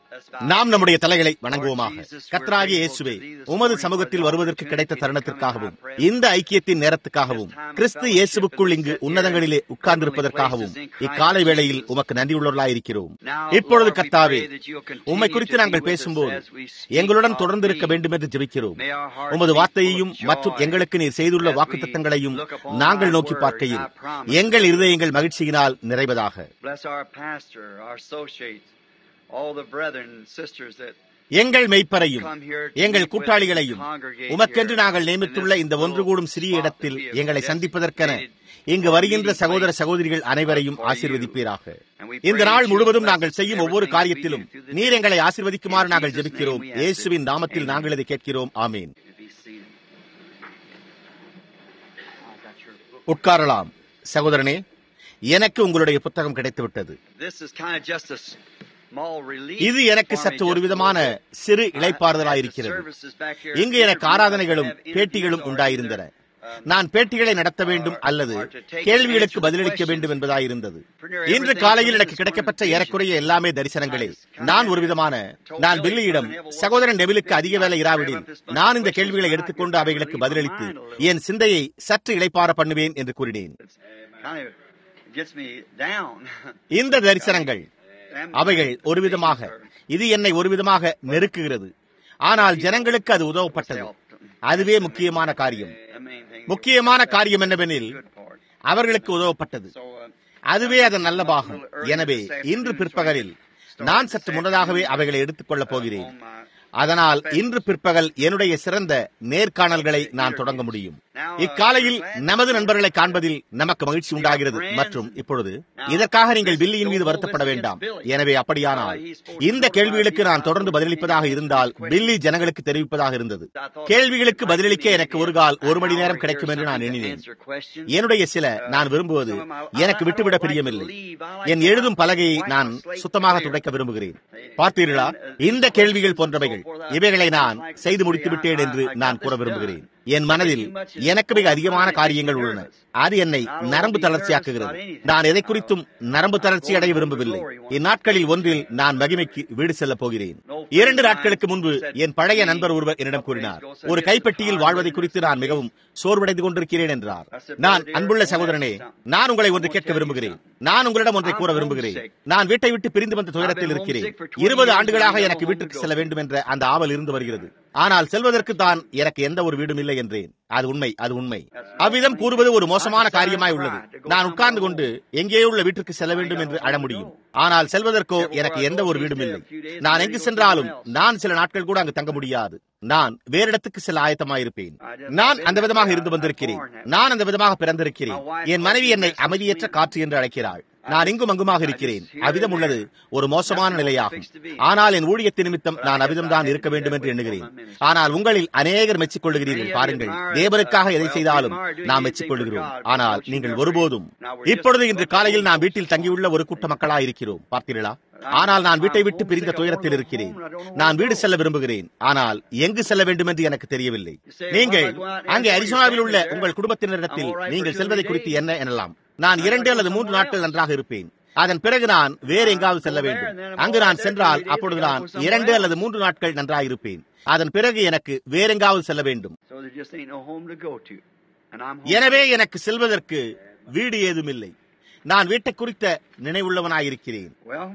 நாம் நம்முடைய தலைகளை வணங்குவோமாக கத்ராகிய இயேசுவே உமது சமூகத்தில் வருவதற்கு கிடைத்த தருணத்திற்காகவும் இந்த ஐக்கியத்தின் நேரத்துக்காகவும் கிறிஸ்து இயேசுவுக்குள் இங்கு உன்னதங்களிலே உட்கார்ந்திருப்பதற்காகவும் இக்காலை வேளையில் உமக்கு நன்றியுள்ளவர்களாயிருக்கிறோம் இப்பொழுது கத்தாவே உம்மை குறித்து நாங்கள் பேசும்போது எங்களுடன் தொடர்ந்து இருக்க வேண்டும் என்று ஜெபிக்கிறோம் உமது வார்த்தையையும் மற்றும் எங்களுக்கு நீர் செய்துள்ள வாக்குத்தத்தங்களையும் நாங்கள் நோக்கி பார்க்கையில் எங்கள் இருதயங்கள் மகிழ்ச்சியினால் நிறைவதாக எங்கள் மெய்ப்பரையும் எங்கள் கூட்டாளிகளையும் உமக்கென்று நாங்கள் நியமித்துள்ள இந்த ஒன்று கூடும் சிறிய இடத்தில் எங்களை சந்திப்பதற்கென இங்கு வருகின்ற சகோதர சகோதரிகள் அனைவரையும் ஆசீர்வதிப்பீராக இந்த நாள் முழுவதும் நாங்கள் செய்யும் ஒவ்வொரு காரியத்திலும் நீர் எங்களை ஆசீர்வதிக்குமாறு நாங்கள் ஜெபிக்கிறோம் இயேசுவின் நாமத்தில் நாங்கள் இதை கேட்கிறோம் ஆமீன் உட்காரலாம் சகோதரனே எனக்கு உங்களுடைய புத்தகம் கிடைத்துவிட்டது இது எனக்கு சற்று ஒரு விதமான சிறு இழைப்பாறுதலாயிருக்கிறது இங்கு எனக்கு ஆராதனைகளும் பேட்டிகளும் உண்டாயிருந்தன நான் பேட்டிகளை நடத்த வேண்டும் அல்லது கேள்விகளுக்கு பதிலளிக்க வேண்டும் என்பதாயிருந்தது இன்று காலையில் எனக்கு கிடைக்கப்பட்ட ஏறக்குறைய எல்லாமே தரிசனங்களே நான் ஒரு விதமான நான் பில்லியிடம் சகோதரன் டெவிலுக்கு அதிக வேலை இராவிடில் நான் இந்த கேள்விகளை எடுத்துக்கொண்டு அவைகளுக்கு பதிலளித்து என் சிந்தையை சற்று இழைப்பார பண்ணுவேன் என்று கூறினேன் இந்த தரிசனங்கள் அவைகள் ஒரு விதமாக இது என்னை ஒரு விதமாக நெருக்குகிறது ஆனால் ஜனங்களுக்கு அது உதவப்பட்டது அதுவே முக்கியமான காரியம் முக்கியமான காரியம் என்னவெனில் அவர்களுக்கு உதவப்பட்டது அதுவே அதன் நல்ல பாகம் எனவே இன்று பிற்பகலில் நான் சற்று முன்னதாகவே அவைகளை எடுத்துக் கொள்ளப் போகிறேன் அதனால் இன்று பிற்பகல் என்னுடைய சிறந்த நேர்காணல்களை நான் தொடங்க முடியும் இக்காலையில் நமது நண்பர்களை காண்பதில் நமக்கு மகிழ்ச்சி உண்டாகிறது மற்றும் இப்பொழுது இதற்காக நீங்கள் பில்லியின் மீது வருத்தப்பட வேண்டாம் எனவே அப்படியானால் இந்த கேள்விகளுக்கு நான் தொடர்ந்து பதிலளிப்பதாக இருந்தால் பில்லி ஜனங்களுக்கு தெரிவிப்பதாக இருந்தது கேள்விகளுக்கு பதிலளிக்க எனக்கு ஒரு கால் ஒரு மணி நேரம் கிடைக்கும் என்று நான் எண்ணினேன் என்னுடைய சில நான் விரும்புவது எனக்கு விட்டுவிட பிரியமில்லை என் எழுதும் பலகையை நான் சுத்தமாக துடைக்க விரும்புகிறேன் பார்த்தீர்களா இந்த கேள்விகள் போன்றவைகள் இவைகளை நான் செய்து முடித்து விட்டேன் என்று நான் கூற விரும்புகிறேன் என் மனதில் எனக்கு மிக அதிகமான காரியங்கள் உள்ளன அது என்னை நரம்பு தளர்ச்சியாக்குகிறது நான் எதை குறித்தும் நரம்பு தளர்ச்சி அடைய விரும்பவில்லை இந்நாட்களில் ஒன்றில் நான் மகிமைக்கு வீடு செல்ல போகிறேன் இரண்டு நாட்களுக்கு முன்பு என் பழைய நண்பர் ஒருவர் என்னிடம் கூறினார் ஒரு கைப்பெட்டியில் வாழ்வதை குறித்து நான் மிகவும் சோர்வடைந்து கொண்டிருக்கிறேன் என்றார் நான் அன்புள்ள சகோதரனே நான் உங்களை ஒன்று கேட்க விரும்புகிறேன் நான் உங்களிடம் ஒன்றை கூற விரும்புகிறேன் நான் வீட்டை விட்டு பிரிந்து வந்த துயரத்தில் இருக்கிறேன் இருபது ஆண்டுகளாக எனக்கு வீட்டுக்கு செல்ல வேண்டும் என்ற அந்த ஆவல் இருந்து வருகிறது ஆனால் செல்வதற்கு தான் எனக்கு எந்த ஒரு வீடும் இல்லை என்றேன் அது உண்மை அது உண்மை அவ்விதம் கூறுவது ஒரு மோசமான காரியமாய் உள்ளது நான் உட்கார்ந்து கொண்டு எங்கே உள்ள வீட்டிற்கு செல்ல வேண்டும் என்று அழ முடியும் ஆனால் செல்வதற்கோ எனக்கு எந்த ஒரு வீடும் இல்லை நான் எங்கு சென்றாலும் நான் சில நாட்கள் கூட அங்கு தங்க முடியாது நான் வேறு இடத்துக்கு செல்ல ஆயத்தமாயிருப்பேன் நான் அந்த விதமாக இருந்து வந்திருக்கிறேன் நான் அந்த விதமாக பிறந்திருக்கிறேன் என் மனைவி என்னை அமைதியற்ற காற்று என்று அழைக்கிறாள் நான் இங்கும் அங்குமாக இருக்கிறேன் அவிதம் உள்ளது ஒரு மோசமான நிலையாகும் ஆனால் என் ஊழியத்தின் நிமித்தம் நான் அவிதம் தான் இருக்க வேண்டும் என்று எண்ணுகிறேன் ஆனால் உங்களில் அநேகர் மெச்சிக் கொள்ளுகிறீர்கள் பாருங்கள் தேவனுக்காக எதை செய்தாலும் நாம் மெச்சிக் கொள்கிறோம் ஆனால் நீங்கள் ஒருபோதும் இப்பொழுது இன்று காலையில் நாம் வீட்டில் தங்கியுள்ள ஒரு கூட்ட மக்களா இருக்கிறோம் பார்த்தீர்களா ஆனால் நான் வீட்டை விட்டு பிரிந்த துயரத்தில் இருக்கிறேன் நான் வீடு செல்ல விரும்புகிறேன் ஆனால் எங்கு செல்ல வேண்டும் என்று எனக்கு தெரியவில்லை நீங்கள் அங்கே அரிசோனாவில் உள்ள உங்கள் குடும்பத்தினரிடத்தில் நீங்கள் செல்வதை குறித்து என்ன எனலாம் நான் இரண்டு அல்லது மூன்று நாட்கள் நன்றாக இருப்பேன் அதன் பிறகு நான் வேறு எங்காவது செல்ல வேண்டும் அங்கு நான் சென்றால் அப்பொழுது நான் இரண்டு அல்லது மூன்று நாட்கள் நன்றாக இருப்பேன் அதன் பிறகு எனக்கு வேறெங்காவது செல்ல வேண்டும் எனவே எனக்கு செல்வதற்கு வீடு ஏதும் இல்லை நான் வீட்டை குறித்த நினைவுள்ளவனாயிருக்கிறேன்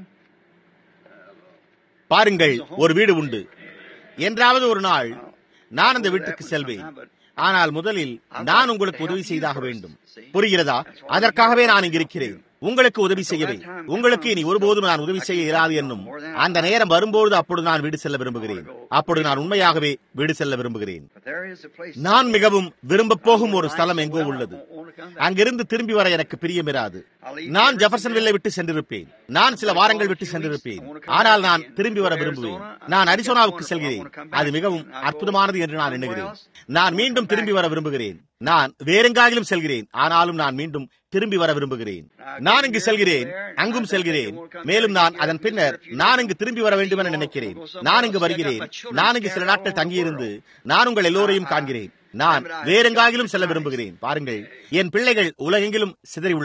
பாருங்கள் ஒரு வீடு உண்டு என்றாவது ஒரு நாள் நான் அந்த வீட்டுக்கு செல்வேன் ஆனால் முதலில் நான் உங்களுக்கு உதவி செய்தாக வேண்டும் புரிகிறதா அதற்காகவே நான் இங்கு இருக்கிறேன் உங்களுக்கு உதவி செய்யவே உங்களுக்கு இனி ஒருபோதும் நான் உதவி செய்ய இயலாது என்னும் அந்த நேரம் வரும்போது அப்பொழுது நான் வீடு செல்ல விரும்புகிறேன் அப்பொழுது நான் உண்மையாகவே வீடு செல்ல விரும்புகிறேன் நான் மிகவும் விரும்ப போகும் ஒரு ஸ்தலம் எங்கோ உள்ளது அங்கிருந்து திரும்பி வர எனக்கு பிரியமிராது நான் ஜெஃபர்சன்வில்லை விட்டு சென்றிருப்பேன் நான் சில வாரங்கள் விட்டு சென்றிருப்பேன் ஆனால் நான் திரும்பி வர விரும்புவேன் நான் அரிசோனாவுக்கு செல்கிறேன் அது மிகவும் அற்புதமானது என்று நான் எண்ணுகிறேன் நான் மீண்டும் திரும்பி வர விரும்புகிறேன் நான் வேறெங்காகிலும் செல்கிறேன் ஆனாலும் நான் மீண்டும் திரும்பி வர விரும்புகிறேன் நான் இங்கு செல்கிறேன் அங்கும் செல்கிறேன் மேலும் நான் அதன் பின்னர் நான் இங்கு திரும்பி வர வேண்டும் என நினைக்கிறேன் நான் இங்கு வருகிறேன் நான் இங்கு சில நாட்கள் தங்கியிருந்து நான் உங்கள் எல்லோரையும் காண்கிறேன் நான் வேறெங்காகிலும் செல்ல விரும்புகிறேன் பாருங்கள் என் பிள்ளைகள் உலகெங்கிலும் சிதறி உள்ளனர்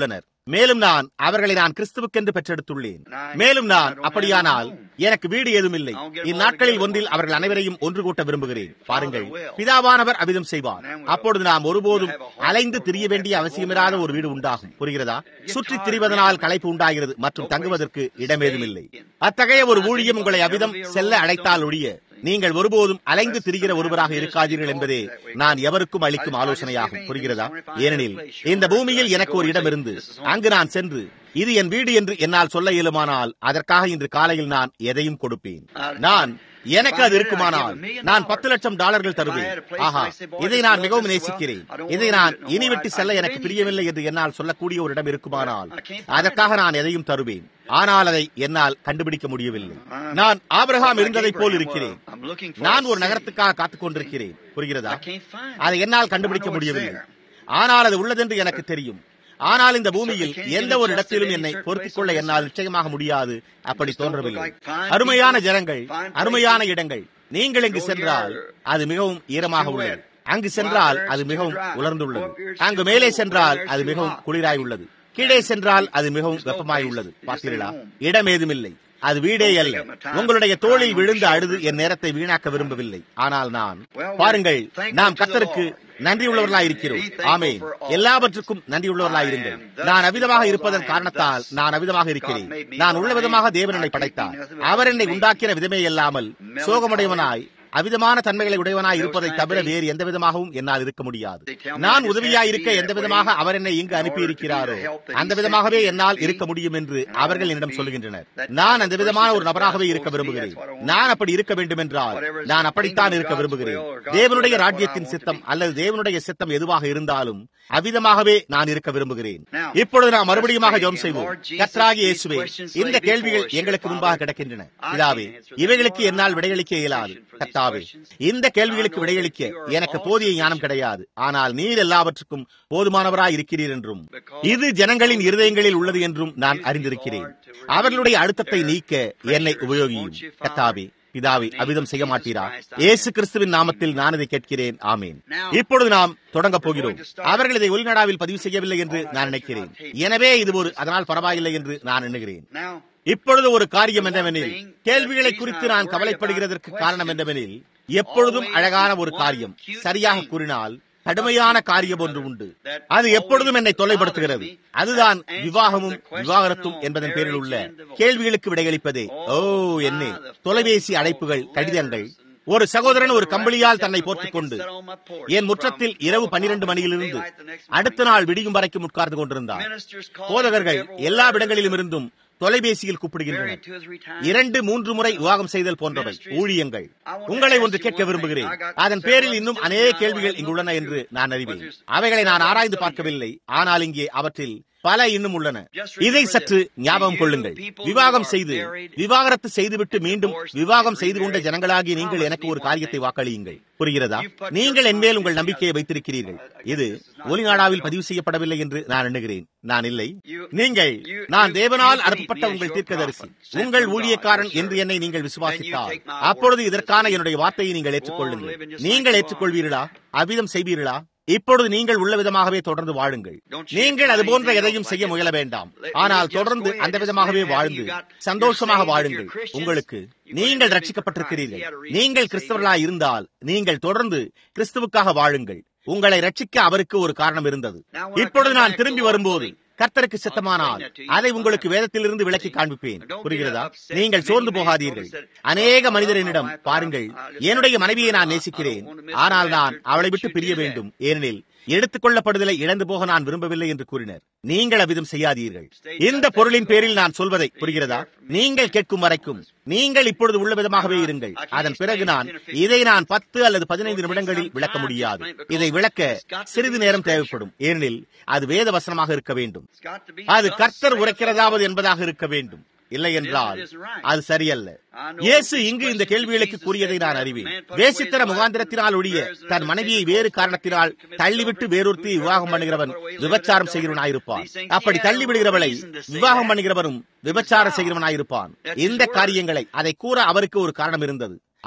மேலும் நான் அவர்களை நான் கிறிஸ்துவுக்கென்று பெற்றெடுத்துள்ளேன் மேலும் நான் அப்படியானால் எனக்கு வீடு ஏதும் இல்லை இந்நாட்களில் ஒன்றில் அவர்கள் அனைவரையும் ஒன்று கூட்ட விரும்புகிறேன் பாருங்கள் பிதாவானவர் அவிதம் செய்வார் அப்பொழுது நாம் ஒருபோதும் அலைந்து திரிய வேண்டிய அவசியமில்லாத ஒரு வீடு உண்டாகும் புரிகிறதா சுற்றித் திரிவதனால் களைப்பு உண்டாகிறது மற்றும் தங்குவதற்கு இடமேதும் இல்லை அத்தகைய ஒரு ஊழியம் உங்களை அவிதம் செல்ல அழைத்தால் ஒழிய நீங்கள் ஒருபோதும் அலைந்து திரிகிற ஒருவராக இருக்காதீர்கள் என்பதே நான் எவருக்கும் அளிக்கும் ஆலோசனையாகும் புரிகிறதா ஏனெனில் இந்த பூமியில் எனக்கு ஒரு இடம் இருந்து அங்கு நான் சென்று இது என் வீடு என்று என்னால் சொல்ல இயலுமானால் அதற்காக இன்று காலையில் நான் எதையும் கொடுப்பேன் நான் எனக்கு அது இருக்குமானால் நான் பத்து லட்சம் டாலர்கள் தருவேன் ஆஹா இதை நான் மிகவும் நேசிக்கிறேன் இதை நான் இனி விட்டு செல்ல எனக்கு பிரியவில்லை என்று என்னால் சொல்லக்கூடிய ஒரு இடம் இருக்குமானால் அதற்காக நான் எதையும் தருவேன் ஆனால் அதை என்னால் கண்டுபிடிக்க முடியவில்லை நான் ஆபிரகாம் இருந்ததை போல் இருக்கிறேன் நான் ஒரு நகரத்துக்காக காத்துக் கொண்டிருக்கிறேன் புரிகிறதா அதை என்னால் கண்டுபிடிக்க முடியவில்லை ஆனால் அது உள்ளதென்று எனக்கு தெரியும் ஆனால் இந்த பூமியில் எந்த ஒரு இடத்திலும் என்னை பொருத்திக் கொள்ள என்னால் நிச்சயமாக முடியாது அப்படி தோன்றவில்லை அருமையான ஜனங்கள் அருமையான இடங்கள் நீங்கள் இங்கு சென்றால் அது மிகவும் ஈரமாக உள்ளது அங்கு சென்றால் அது மிகவும் உலர்ந்துள்ளது அங்கு மேலே சென்றால் அது மிகவும் குளிராய் உள்ளது கீழே சென்றால் அது மிகவும் வெப்பமாய் உள்ளது பார்த்தீர்களா இடம் ஏதுமில்லை அது வீடே அல்ல உங்களுடைய தோளில் விழுந்து அழுது என் நேரத்தை வீணாக்க விரும்பவில்லை ஆனால் நான் பாருங்கள் நாம் கத்தருக்கு நன்றியுள்ளவர்களாய் இருக்கிறோம் ஆமே எல்லாவற்றுக்கும் நன்றியுள்ளவர்களாய் இருங்கள் நான் அவிதமாக இருப்பதன் காரணத்தால் நான் அவிதமாக இருக்கிறேன் நான் உள்ள விதமாக தேவன் படைத்தார் அவர் என்னை உண்டாக்கின விதமே இல்லாமல் சோகமுடையவனாய் அவிதமான தன்மைகளை உடையவனாய் இருப்பதை தவிர வேறு எந்த விதமாகவும் என்னால் இருக்க முடியாது நான் உதவியாய் இருக்க எந்த விதமாக அவர் என்னை இங்கு அனுப்பி இருக்கிறாரோ அந்த விதமாகவே என்னால் இருக்க முடியும் என்று அவர்கள் என்னிடம் சொல்லுகின்றனர் நான் அந்த விதமான ஒரு நபராகவே இருக்க விரும்புகிறேன் நான் அப்படி இருக்க வேண்டும் என்றால் நான் அப்படித்தான் இருக்க விரும்புகிறேன் தேவனுடைய ராஜ்யத்தின் சித்தம் அல்லது தேவனுடைய சித்தம் எதுவாக இருந்தாலும் அவ்விதமாகவே நான் இருக்க விரும்புகிறேன் இப்பொழுது நாம் மறுபடியும் ஜெபம் செய்வோம் கத்ராகி இயேசுவே இந்த கேள்விகள் எங்களுக்கு முன்பாக கிடக்கின்றன இதாவே இவைகளுக்கு என்னால் விடையளிக்க இயலாது கத்தாவே இந்த கேள்விகளுக்கு விடையளிக்க எனக்கு போதிய ஞானம் கிடையாது ஆனால் நீர் எல்லாவற்றுக்கும் போதுமானவராய் இருக்கிறீர் என்றும் இது ஜனங்களின் இருதயங்களில் உள்ளது என்றும் நான் அறிந்திருக்கிறேன் அவர்களுடைய அழுத்தத்தை நீக்க என்னை உபயோகியும் கத்தாவே பிதாவை அவிதம் செய்ய மாட்டீரா ஏசு கிறிஸ்துவின் நாமத்தில் நான் இதை கேட்கிறேன் ஆமேன் இப்பொழுது நாம் தொடங்க போகிறோம் அவர்கள் இதை ஒளிநாடாவில் பதிவு செய்யவில்லை என்று நான் நினைக்கிறேன் எனவே இது ஒரு அதனால் பரவாயில்லை என்று நான் எண்ணுகிறேன் இப்பொழுது ஒரு காரியம் என்னவெனில் கேள்விகளை குறித்து நான் கவலைப்படுகிறதற்கு காரணம் என்னவெனில் எப்பொழுதும் அழகான ஒரு காரியம் சரியாக கூறினால் கடுமையான காரியம் ஒன்று உண்டு அது எப்பொழுதும் என்னை தொல்லைப்படுத்துகிறது அதுதான் விவாகமும் விவாகரத்தும் என்பதன் பேரில் உள்ள கேள்விகளுக்கு விடையளிப்பதே ஓ என்ன தொலைபேசி அழைப்புகள் கடிதங்கள் ஒரு சகோதரன் ஒரு கம்பளியால் தன்னை போர்த்துக் கொண்டு என் முற்றத்தில் இரவு பன்னிரண்டு மணியிலிருந்து அடுத்த நாள் விடியும் வரைக்கும் உட்கார்ந்து கொண்டிருந்தார் போதகர்கள் எல்லா இடங்களிலும் இருந்தும் தொலைபேசியில் கூப்பிடுகின்றனர் இரண்டு மூன்று முறை விவாகம் செய்தல் போன்றவை ஊழியங்கள் உங்களை ஒன்று கேட்க விரும்புகிறேன் அதன் பேரில் இன்னும் அநேக கேள்விகள் இங்கு உள்ளன என்று நான் அறிவேன் அவைகளை நான் ஆராய்ந்து பார்க்கவில்லை ஆனால் இங்கே அவற்றில் பல இன்னும் உள்ளன இதை சற்று ஞாபகம் கொள்ளுங்கள் விவாகம் செய்து விவாகரத்து செய்துவிட்டு மீண்டும் விவாகம் செய்து கொண்ட ஜனங்களாகி நீங்கள் எனக்கு ஒரு காரியத்தை வாக்களியுங்கள் புரிகிறதா நீங்கள் என்மேல் உங்கள் நம்பிக்கையை வைத்திருக்கிறீர்கள் இது ஒலிநாடாவில் பதிவு செய்யப்படவில்லை என்று நான் எண்ணுகிறேன் நான் இல்லை நீங்கள் நான் தேவனால் அனுப்பப்பட்ட உங்கள் தீர்க்கதரிசி உங்கள் ஊழியக்காரன் என்று என்னை நீங்கள் விசுவாசித்தால் அப்பொழுது இதற்கான என்னுடைய வார்த்தையை நீங்கள் ஏற்றுக்கொள்ளுங்கள் நீங்கள் ஏற்றுக்கொள்வீர்களா அவ்விதம் செய்வீர்களா இப்பொழுது நீங்கள் உள்ள விதமாகவே தொடர்ந்து வாழுங்கள் நீங்கள் அது போன்ற எதையும் செய்ய முயல வேண்டாம் ஆனால் தொடர்ந்து அந்த விதமாகவே வாழ்ந்து சந்தோஷமாக வாழுங்கள் உங்களுக்கு நீங்கள் ரட்சிக்கப்பட்டிருக்கிறீர்கள் நீங்கள் கிறிஸ்தவர்களாய் இருந்தால் நீங்கள் தொடர்ந்து கிறிஸ்துவுக்காக வாழுங்கள் உங்களை ரட்சிக்க அவருக்கு ஒரு காரணம் இருந்தது இப்பொழுது நான் திரும்பி வரும்போது கர்த்தருக்கு சித்தமானால் அதை உங்களுக்கு வேதத்திலிருந்து விளக்கி காண்பிப்பேன் புரிகிறதா நீங்கள் சோர்ந்து போகாதீர்கள் அநேக மனிதரிடம் பாருங்கள் என்னுடைய மனைவியை நான் நேசிக்கிறேன் ஆனால் நான் அவளை விட்டு பிரிய வேண்டும் ஏனெனில் எடுத்துக் கொள்ளப்படுதலை இழந்து போக நான் விரும்பவில்லை என்று கூறினர் நீங்கள் அவ்விதம் செய்யாதீர்கள் இந்த பொருளின் பேரில் நான் சொல்வதை புரிகிறதா நீங்கள் கேட்கும் வரைக்கும் நீங்கள் இப்பொழுது உள்ள விதமாகவே இருங்கள் அதன் பிறகு நான் இதை நான் பத்து அல்லது பதினைந்து நிமிடங்களில் விளக்க முடியாது இதை விளக்க சிறிது நேரம் தேவைப்படும் ஏனெனில் அது வேத வசனமாக இருக்க வேண்டும் அது கர்த்தர் உரைக்கிறதாவது என்பதாக இருக்க வேண்டும் இல்லை என்றால் அது சரியல்ல இயேசு இங்கு இந்த கேள்விகளுக்கு கூறியதை நான் அறிவேன் வேசித்தர முகாந்திரத்தினால் ஒழிய தன் மனைவியை வேறு காரணத்தினால் தள்ளிவிட்டு வேறொருத்தி விவாகம் பண்ணுகிறவன் விபச்சாரம் செய்கிறவனாயிருப்பான் அப்படி தள்ளிவிடுகிறவளை விவாகம் பண்ணுகிறவரும் விபச்சாரம் செய்கிறவனாயிருப்பான் இந்த காரியங்களை அதை கூற அவருக்கு ஒரு காரணம் இருந்தது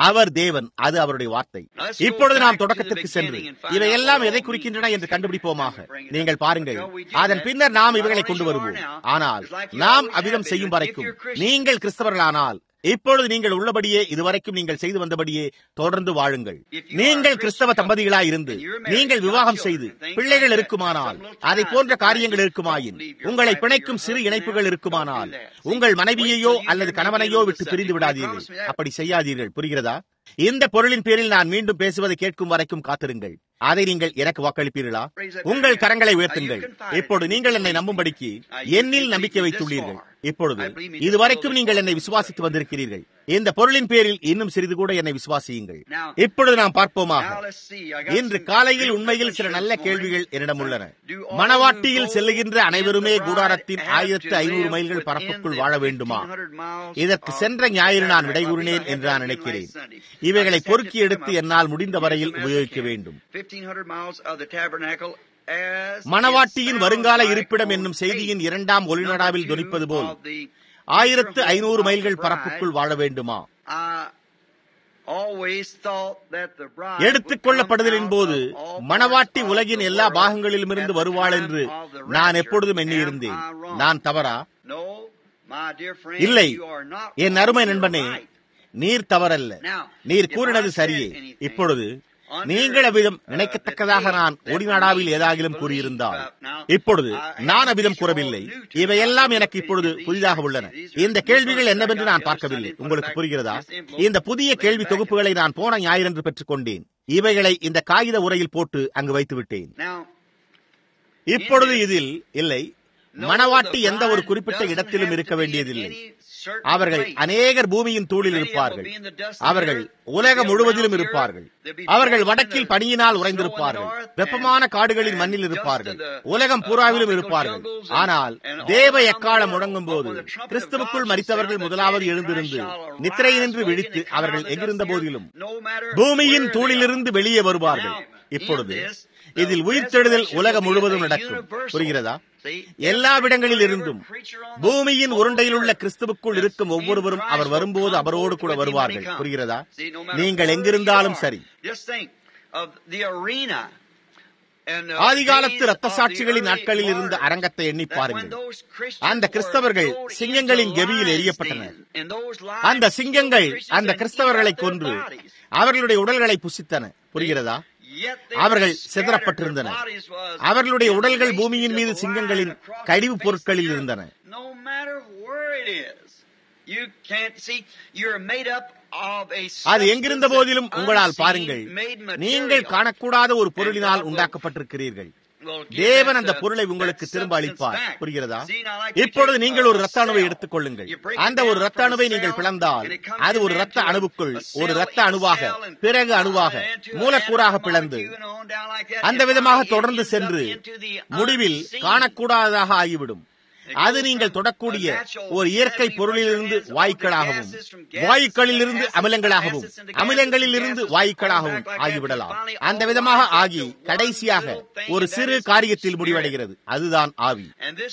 அவர் தேவன் அது அவருடைய வார்த்தை இப்பொழுது நாம் தொடக்கத்திற்கு சென்று இவையெல்லாம் எதை குறிக்கின்றன என்று கண்டுபிடிப்போமாக நீங்கள் பாருங்கள் அதன் பின்னர் நாம் இவைகளை கொண்டு வருவோம் ஆனால் நாம் அவ்விதம் செய்யும் வரைக்கும் நீங்கள் கிறிஸ்தவர்களானால் இப்பொழுது நீங்கள் உள்ளபடியே இதுவரைக்கும் நீங்கள் செய்து வந்தபடியே தொடர்ந்து வாழுங்கள் நீங்கள் கிறிஸ்தவ தம்பதிகளாய் இருந்து நீங்கள் விவாகம் செய்து பிள்ளைகள் இருக்குமானால் அதை போன்ற காரியங்கள் இருக்குமாயின் உங்களை பிணைக்கும் சிறு இணைப்புகள் இருக்குமானால் உங்கள் மனைவியையோ அல்லது கணவனையோ விட்டு பிரிந்து விடாதீர்கள் அப்படி செய்யாதீர்கள் புரிகிறதா இந்த பொருளின் பேரில் நான் மீண்டும் பேசுவதை கேட்கும் வரைக்கும் காத்திருங்கள் அதை நீங்கள் எனக்கு வாக்களிப்பீர்களா உங்கள் கரங்களை உயர்த்துங்கள் இப்பொழுது நீங்கள் என்னை நம்பும்படிக்கு என்னில் நம்பிக்கை வைத்துள்ளீர்கள் இப்பொழுது இதுவரைக்கும் நீங்கள் என்னை விசுவாசித்து வந்திருக்கிறீர்கள் இந்த பொருளின் பேரில் இன்னும் சிறிது கூட என்னை விசுவாசியுங்கள் இப்பொழுது நாம் பார்ப்போமாக இன்று காலையில் உண்மையில் சில நல்ல கேள்விகள் என்னிடம் உள்ளன மணவாட்டியில் செல்லுகின்ற அனைவருமே கூடாரத்தின் ஆயிரத்து ஐநூறு மைல்கள் பரப்புக்குள் வாழ வேண்டுமா இதற்கு சென்ற ஞாயிறு நான் விடை கூறினேன் என்று நான் நினைக்கிறேன் இவைகளை பொறுக்கி எடுத்து என்னால் முடிந்த வரையில் உபயோகிக்க வேண்டும் மணவாட்டியின் வருங்கால இருப்பிடம் என்னும் செய்தியின் இரண்டாம் ஒளிநடாவில் துணிப்பது போல் ஆயிரத்து ஐநூறு மைல்கள் பரப்புக்குள் வாழ வேண்டுமா எடுத்துக் கொள்ளப்படுதலின் போது மணவாட்டி உலகின் எல்லா பாகங்களிலும் இருந்து வருவாள் என்று நான் எப்பொழுதும் எண்ணியிருந்தேன் நான் தவறா இல்லை என் அருமை நண்பனே நீர் தவறல்ல நீர் கூறினது சரியே இப்பொழுது நீங்கள் அவ்விதம் நினைக்கத்தக்கதாக நான் ஒடிநாடாவில் ஏதாகிலும் கூறியிருந்தால் இப்பொழுது நான் அவ்விதம் கூறவில்லை இவையெல்லாம் எனக்கு இப்பொழுது புதிதாக உள்ளன இந்த கேள்விகள் என்னவென்று நான் பார்க்கவில்லை உங்களுக்கு புரிகிறதா இந்த புதிய கேள்வி தொகுப்புகளை நான் போன ஞாயிறன்று பெற்றுக் கொண்டேன் இவைகளை இந்த காகித உரையில் போட்டு அங்கு வைத்து விட்டேன் இப்பொழுது இதில் இல்லை மணவாட்டி எந்த ஒரு குறிப்பிட்ட இடத்திலும் இருக்க வேண்டியதில்லை அவர்கள் அநேகர் பூமியின் தூளில் இருப்பார்கள் அவர்கள் உலகம் முழுவதிலும் இருப்பார்கள் அவர்கள் வடக்கில் பனியினால் உறைந்திருப்பார்கள் வெப்பமான காடுகளின் மண்ணில் இருப்பார்கள் உலகம் பூராவிலும் இருப்பார்கள் ஆனால் தேவ எக்காலம் முழங்கும் போது கிறிஸ்துவுக்குள் மறித்தவர்கள் முதலாவது எழுந்திருந்து நித்திரை நின்று விழித்து அவர்கள் எங்கிருந்த போதிலும் பூமியின் தூளிலிருந்து வெளியே வருவார்கள் இப்பொழுது இதில் உயிர்த்தெழுதல் உலகம் முழுவதும் நடக்கும் புரிகிறதா எல்லா இடங்களில் இருந்தும் பூமியின் உருண்டையில் உள்ள கிறிஸ்துவுக்குள் இருக்கும் ஒவ்வொருவரும் அவர் வரும்போது அவரோடு கூட வருவார்கள் புரிகிறதா நீங்கள் எங்கிருந்தாலும் சரி ஆதிகாலத்து ரத்த சாட்சிகளின் நாட்களில் இருந்த அரங்கத்தை எண்ணி பாருங்கள் அந்த கிறிஸ்தவர்கள் சிங்கங்களின் கெபியில் எரியப்பட்டனர் அந்த சிங்கங்கள் அந்த கிறிஸ்தவர்களை கொன்று அவர்களுடைய உடல்களை புசித்தன புரிகிறதா அவர்கள் சிதறப்பட்டிருந்தனர் அவர்களுடைய உடல்கள் பூமியின் மீது சிங்கங்களின் கழிவு பொருட்களில் இருந்தன அது எங்கிருந்த போதிலும் உங்களால் பாருங்கள் நீங்கள் காணக்கூடாத ஒரு பொருளினால் உண்டாக்கப்பட்டிருக்கிறீர்கள் தேவன் அந்த பொருளை உங்களுக்கு திரும்ப அளிப்பார் புரிகிறதா இப்பொழுது நீங்கள் ஒரு ரத்த அணுவை எடுத்துக் கொள்ளுங்கள் அந்த ஒரு ரத்த அணுவை நீங்கள் பிளந்தால் அது ஒரு ரத்த அணுவுக்குள் ஒரு ரத்த அணுவாக பிறகு அணுவாக மூலக்கூறாக பிளந்து அந்த விதமாக தொடர்ந்து சென்று முடிவில் காணக்கூடாததாக ஆகிவிடும் அது நீங்கள் தொடக்கூடிய ஒரு இயற்கை பொருளிலிருந்து வாயுக்களாகவும் வாயுக்களிலிருந்து அமிலங்களாகவும் அமிலங்களில் இருந்து வாயுக்களாகவும் ஆகிவிடலாம் அந்த விதமாக ஆகி கடைசியாக ஒரு சிறு காரியத்தில் முடிவடைகிறது அதுதான் ஆவி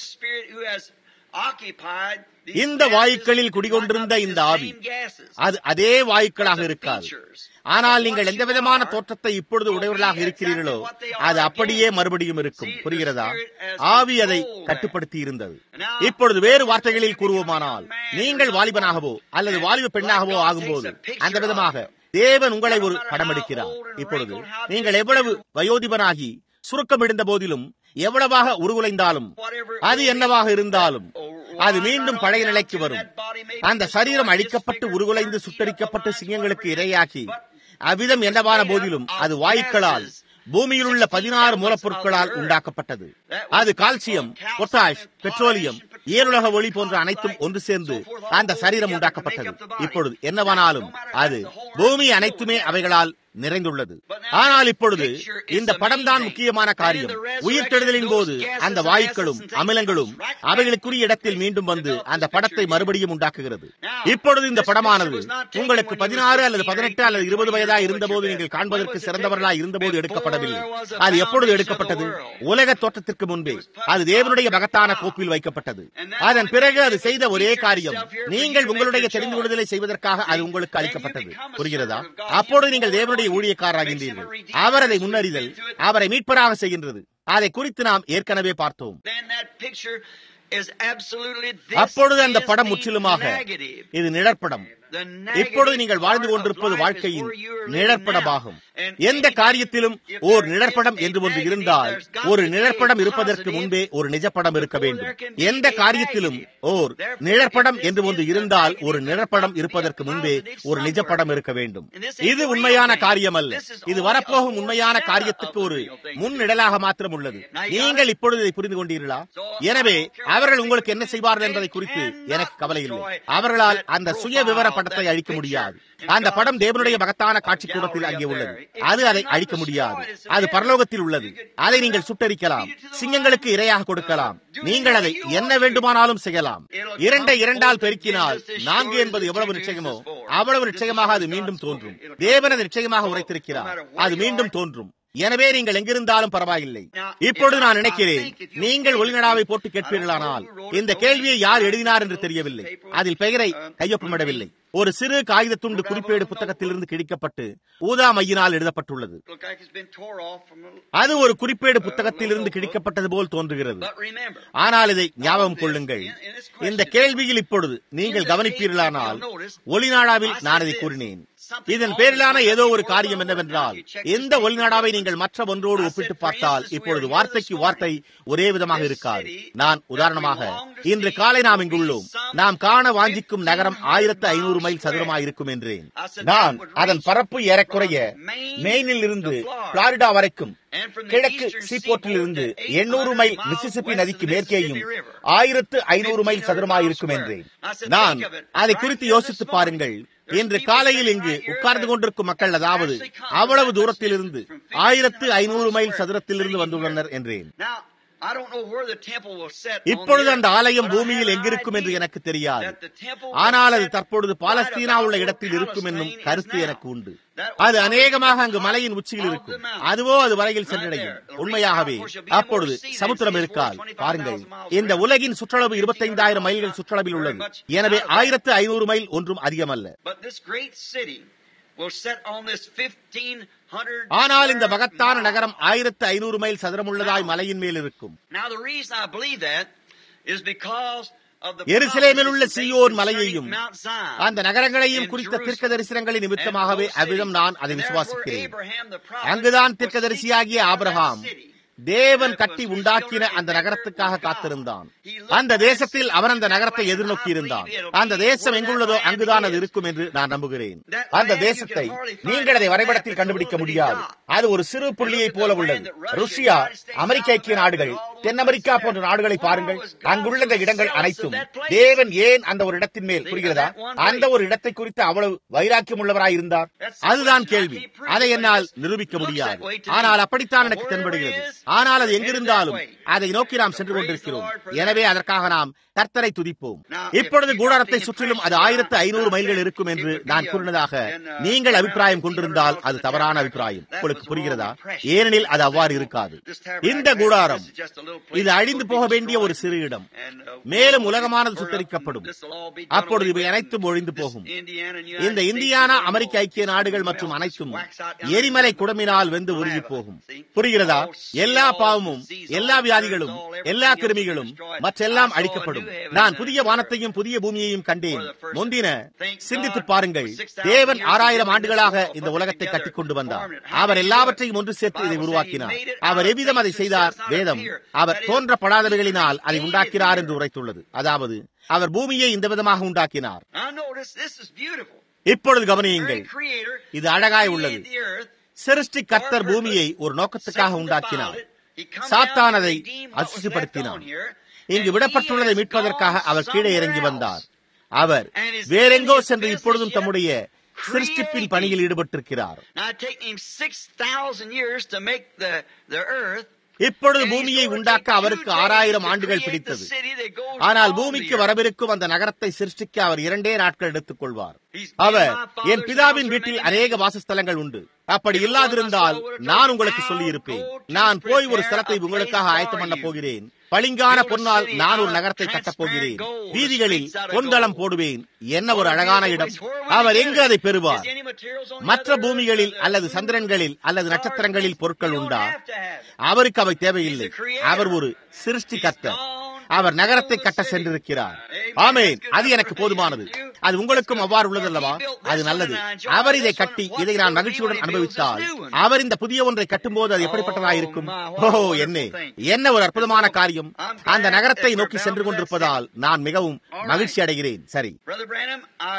இந்த வாயுக்களில் குடிகொண்டிருந்த இந்த ஆவி அது அதே வாயுக்களாக இருக்காது ஆனால் நீங்கள் எந்த விதமான தோற்றத்தை இப்பொழுது உடையவர்களாக இருக்கிறீர்களோ அது அப்படியே மறுபடியும் இருக்கும் புரிகிறதா ஆவி அதை கட்டுப்படுத்தி இருந்தது இப்பொழுது வேறு வார்த்தைகளில் கூறுவோமானால் நீங்கள் வாலிபனாகவோ அல்லது வாலிப பெண்ணாகவோ ஆகும்போது அந்த விதமாக தேவன் உங்களை ஒரு படம் எடுக்கிறார் இப்பொழுது நீங்கள் எவ்வளவு வயோதிபனாகி சுருக்கமிடுந்த போதிலும் எவ்வளவாக உருகுலைந்தாலும் அது என்னவாக இருந்தாலும் அது மீண்டும் பழைய நிலைக்கு வரும் அந்த சரீரம் அழிக்கப்பட்டு உருகுலைந்து சுட்டரிக்கப்பட்டு சிங்கங்களுக்கு இரையாக்கி அவ்விதம் என்னவான போதிலும் அது வாயுக்களால் பூமியில் உள்ள பதினாறு மூலப்பொருட்களால் உண்டாக்கப்பட்டது அது கால்சியம் பொட்டாஷ் பெட்ரோலியம் ஏருலக ஒளி போன்ற அனைத்தும் ஒன்று சேர்ந்து அந்த சரீரம் உண்டாக்கப்பட்டது இப்பொழுது என்னவானாலும் அது பூமி அனைத்துமே அவைகளால் நிறைந்துள்ளது ஆனால் இப்பொழுது இந்த படம் தான் முக்கியமான காரியம் உயிர்த்தெழுதலின் போது அந்த வாயுக்களும் அமிலங்களும் அவைகளுக்குரிய இடத்தில் மீண்டும் வந்து அந்த படத்தை மறுபடியும் உண்டாக்குகிறது இப்பொழுது இந்த படமானது உங்களுக்கு பதினாறு அல்லது பதினெட்டு அல்லது இருபது வயதா இருந்தபோது நீங்கள் காண்பதற்கு சிறந்தவர்களா இருந்தபோது எடுக்கப்படவில்லை அது எப்பொழுது எடுக்கப்பட்டது உலக தோற்றத்திற்கு முன்பே அது தேவனுடைய மகத்தான கோப்பில் வைக்கப்பட்டது அதன் பிறகு அது செய்த ஒரே காரியம் நீங்கள் உங்களுடைய தெரிந்து கொள்ளுதலை செய்வதற்காக அது உங்களுக்கு அளிக்கப்பட்டது புரிகிறதா அப்பொழுது நீங்கள் தேவனுடைய ஊழியக்காரராகின்றீர்கள் அவர் அதை முன்னறிதல் அவரை மீட்பராக செய்கின்றது அதை குறித்து நாம் ஏற்கனவே பார்த்தோம் அப்பொழுது அந்த படம் முற்றிலுமாக இது நிழற்படம் இப்பொழுது நீங்கள் வாழ்ந்து கொண்டிருப்பது வாழ்க்கையின் நிழற்படமாகும் எந்த காரியத்திலும் ஓர் நிழற்படம் என்று ஒன்று இருந்தால் ஒரு நிழற்படம் இருப்பதற்கு முன்பே ஒரு நிஜப்படம் இருக்க வேண்டும் எந்த காரியத்திலும் ஓர் நிழற்படம் என்று ஒன்று இருந்தால் ஒரு நிழற்படம் இருப்பதற்கு முன்பே ஒரு நிஜப்படம் இருக்க வேண்டும் இது உண்மையான காரியம் அல்ல இது வரப்போகும் உண்மையான காரியத்துக்கு ஒரு முன்னிழலாக மாத்திரம் உள்ளது நீங்கள் இப்பொழுது இதை புரிந்து கொண்டீர்களா எனவே அவர்கள் உங்களுக்கு என்ன செய்வார்கள் என்பதை குறித்து எனக்கு கவலை இல்லை அவர்களால் அந்த சுய விவர படத்தை அழிக்க முடியாது அந்த படம் தேவனுடைய மகத்தான காட்சி கூடத்தில் அங்கே உள்ளது அது அதை அழிக்க முடியாது அது பரலோகத்தில் உள்ளது அதை நீங்கள் சுட்டரிக்கலாம் சிங்கங்களுக்கு இரையாக கொடுக்கலாம் நீங்கள் அதை என்ன வேண்டுமானாலும் செய்யலாம் இரண்டை இரண்டால் பெருக்கினால் நான்கு என்பது எவ்வளவு நிச்சயமோ அவ்வளவு நிச்சயமாக அது மீண்டும் தோன்றும் தேவன் அதை நிச்சயமாக உரைத்திருக்கிறார் அது மீண்டும் தோன்றும் எனவே நீங்கள் எங்கிருந்தாலும் பரவாயில்லை இப்பொழுது நான் நினைக்கிறேன் நீங்கள் ஒளிநடாவை போட்டு கேட்பீர்களானால் இந்த கேள்வியை யார் எழுதினார் என்று தெரியவில்லை அதில் பெயரை கையொப்பமிடவில்லை ஒரு சிறு காகித துண்டு குறிப்பேடு புத்தகத்திலிருந்து கிழிக்கப்பட்டு ஊதா மையினால் எழுதப்பட்டுள்ளது அது ஒரு குறிப்பேடு புத்தகத்திலிருந்து கிழிக்கப்பட்டது போல் தோன்றுகிறது ஆனால் இதை ஞாபகம் கொள்ளுங்கள் இந்த கேள்வியில் இப்பொழுது நீங்கள் கவனிப்பீர்களானால் ஒளிநாடாவில் நான் இதை கூறினேன் இதன் பேரிலான ஏதோ ஒரு காரியம் என்னவென்றால் எந்த ஒளிநாடாவை நீங்கள் மற்ற ஒன்றோடு ஒப்பிட்டு பார்த்தால் இப்பொழுது வார்த்தைக்கு வார்த்தை ஒரே விதமாக இருக்காது நான் உதாரணமாக இன்று காலை நாம் இங்குள்ளோம் நாம் காண வாஞ்சிக்கும் நகரம் ஆயிரத்து ஐநூறு மைல் சதுரமாக இருக்கும் என்றேன் நான் அதன் பரப்பு ஏறக்குறைய மெயினில் இருந்து பிளாரிடா வரைக்கும் கிழக்கு சீபோர்ட்டில் இருந்து எண்ணூறு மைல் மிசிசிப்பி நதிக்கு மேற்கேயும் ஆயிரத்து ஐநூறு மைல் சதுரமாக இருக்கும் என்றேன் நான் அதை குறித்து யோசித்து பாருங்கள் இன்று காலையில் இங்கு உட்கார்ந்து கொண்டிருக்கும் மக்கள் அதாவது அவ்வளவு தூரத்தில் இருந்து ஆயிரத்து ஐநூறு மைல் சதுரத்தில் இருந்து வந்துள்ளனர் என்றேன் இப்பொழுது அந்த ஆலயம் பூமியில் எங்கிருக்கும் என்று எனக்கு தெரியாது ஆனால் அது தற்பொழுது பாலஸ்தீனா உள்ள இடத்தில் இருக்கும் என்னும் கருத்து எனக்கு உண்டு அது அநேகமாக அங்கு மலையின் உச்சியில் இருக்கும் அதுவோ அது வரையில் சென்றடையும் உண்மையாகவே அப்பொழுது சமுத்திரம் இருக்கால் பாருங்கள் இந்த உலகின் சுற்றளவு இருபத்தைந்தாயிரம் மைல்கள் சுற்றளவில் உள்ளது எனவே ஆயிரத்து ஐநூறு மைல் ஒன்றும் அதிகமல்ல ஆனால் இந்த மகத்தான நகரம் ஆயிரத்து ஐநூறு மைல் சதுரமுள்ளதாய் மலையின் மேல் இருக்கும் எருசலேமில் உள்ள சியோன் மலையையும் அந்த நகரங்களையும் குறித்த தீர்க்க தரிசனங்களின் நிமித்தமாகவே அவ்விதம் நான் அதை விசுவாசிக்கிறேன் அங்குதான் தீர்க்கதரிசியாகிய ஆபிரகாம் தேவன் கட்டி உண்டாக்கின அந்த நகரத்துக்காக காத்திருந்தான் அந்த தேசத்தில் அவன் அந்த நகரத்தை எதிர்நோக்கி இருந்தான் அந்த தேசம் எங்குள்ளதோ அங்குதான் அது இருக்கும் என்று நான் நம்புகிறேன் அந்த தேசத்தை நீங்கள் அதை வரைபடத்தில் கண்டுபிடிக்க முடியாது அது ஒரு சிறு புள்ளியை போல உள்ளது ருஷ்யா அமெரிக்க ஐக்கிய நாடுகள் தென் அமெரிக்கா போன்ற நாடுகளை பாருங்கள் அங்குள்ள இந்த இடங்கள் அனைத்தும் தேவன் ஏன் அந்த ஒரு இடத்தின் மேல் புரிகிறதா அந்த ஒரு இடத்தை குறித்து அவ்வளவு வைராக்கியம் உள்ளவராய் இருந்தார் அதுதான் கேள்வி அதை என்னால் நிரூபிக்க முடியாது ஆனால் அப்படித்தான் எனக்கு தென்படுகிறது ஆனால் அது எங்கிருந்தாலும் அதை நோக்கி நாம் சென்று கொண்டிருக்கிறோம் எனவே அதற்காக நாம் கர்த்தரை துதிப்போம் இப்பொழுது கூடாரத்தை சுற்றிலும் அது ஆயிரத்து ஐநூறு மைல்கள் இருக்கும் என்று நான் கூறினதாக நீங்கள் அபிப்பிராயம் கொண்டிருந்தால் அது தவறான அபிப்பிராயம் உங்களுக்கு புரிகிறதா ஏனெனில் அது அவ்வாறு இருக்காது இந்த கூடாரம் இது அழிந்து போக வேண்டிய ஒரு சிறு இடம் மேலும் உலகமானது சுத்தரிக்கப்படும் அப்பொழுது இவை அனைத்தும் ஒழிந்து போகும் இந்த இந்தியானா அமெரிக்க ஐக்கிய நாடுகள் மற்றும் அனைத்தும் எரிமலை குடமினால் வெந்து உருகி போகும் புரிகிறதா எல்லா பாவமும் எல்லா வியாதிகளும் எல்லா கிருமிகளும் மற்றெல்லாம் அழிக்கப்படும் நான் புதிய வானத்தையும் புதிய பூமியையும் கண்டேன் முந்தின சிந்தித்து பாருங்கள் தேவன் ஆறாயிரம் ஆண்டுகளாக இந்த உலகத்தை கட்டிக் கொண்டு வந்தார் அவர் எல்லாவற்றையும் ஒன்று சேர்த்து இதை உருவாக்கினார் அவர் எவ்விதம் அதை செய்தார் வேதம் அவர் தோன்றப்படாதவைகளினால் அதை உண்டாக்கிறார் என்று உரைத்துள்ளது அதாவது அவர் பூமியை இந்த விதமாக உண்டாக்கினார் இப்பொழுது கவனியுங்கள் இது அழகாய் உள்ளது சிருஷ்டி கர்த்தர் பூமியை ஒரு நோக்கத்துக்காக உண்டாக்கினார் சாத்தான் அதை அசுசிப்படுத்தினார் இங்கு விடப்பட்டுள்ளதை மீட்பதற்காக அவர் கீழே இறங்கி வந்தார் அவர் வேறெங்கோ சென்று இப்பொழுதும் தம்முடைய சிருஷ்டிப்பின் பணியில் ஈடுபட்டிருக்கிறார் Now it taken him 6,000 years to make the, the earth. இப்பொழுது பூமியை உண்டாக்க அவருக்கு ஆறாயிரம் ஆண்டுகள் பிடித்தது ஆனால் பூமிக்கு வரவிருக்கும் அந்த நகரத்தை சிருஷ்டிக்க அவர் இரண்டே நாட்கள் எடுத்துக் கொள்வார் அவர் என் பிதாவின் வீட்டில் அநேக வாசஸ்தலங்கள் உண்டு அப்படி இல்லாதிருந்தால் நான் உங்களுக்கு சொல்லியிருப்பேன் நான் போய் ஒரு ஸ்தலத்தை உங்களுக்காக ஆயத்தம் பண்ண போகிறேன் பளிங்கான பொன்னால் நான் ஒரு நகரத்தை கட்டப் போகிறேன் வீதிகளில் பொன்தளம் போடுவேன் என்ன ஒரு அழகான இடம் அவர் எங்கு அதை பெறுவார் மற்ற பூமிகளில் அல்லது சந்திரன்களில் அல்லது நட்சத்திரங்களில் பொருட்கள் உண்டா அவருக்கு அவை தேவையில்லை அவர் ஒரு சிருஷ்டி கர்த்தர் அவர் நகரத்தை கட்ட சென்றிருக்கிறார் ஆமேன் அது எனக்கு போதுமானது அது உங்களுக்கும் அவ்வாறு உள்ளதல்லவா அது நல்லது அவர் இதை கட்டி இதை நான் மகிழ்ச்சியுடன் அனுபவித்தால் அவர் இந்த புதிய ஒன்றை கட்டும்போது அது எப்படிப்பட்டதாயிருக்கும் ஓஹோ என்ன என்ன ஒரு அற்புதமான காரியம் அந்த நகரத்தை நோக்கி சென்று கொண்டிருப்பதால் நான் மிகவும் மகிழ்ச்சி அடைகிறேன் சரி Brother Branham, I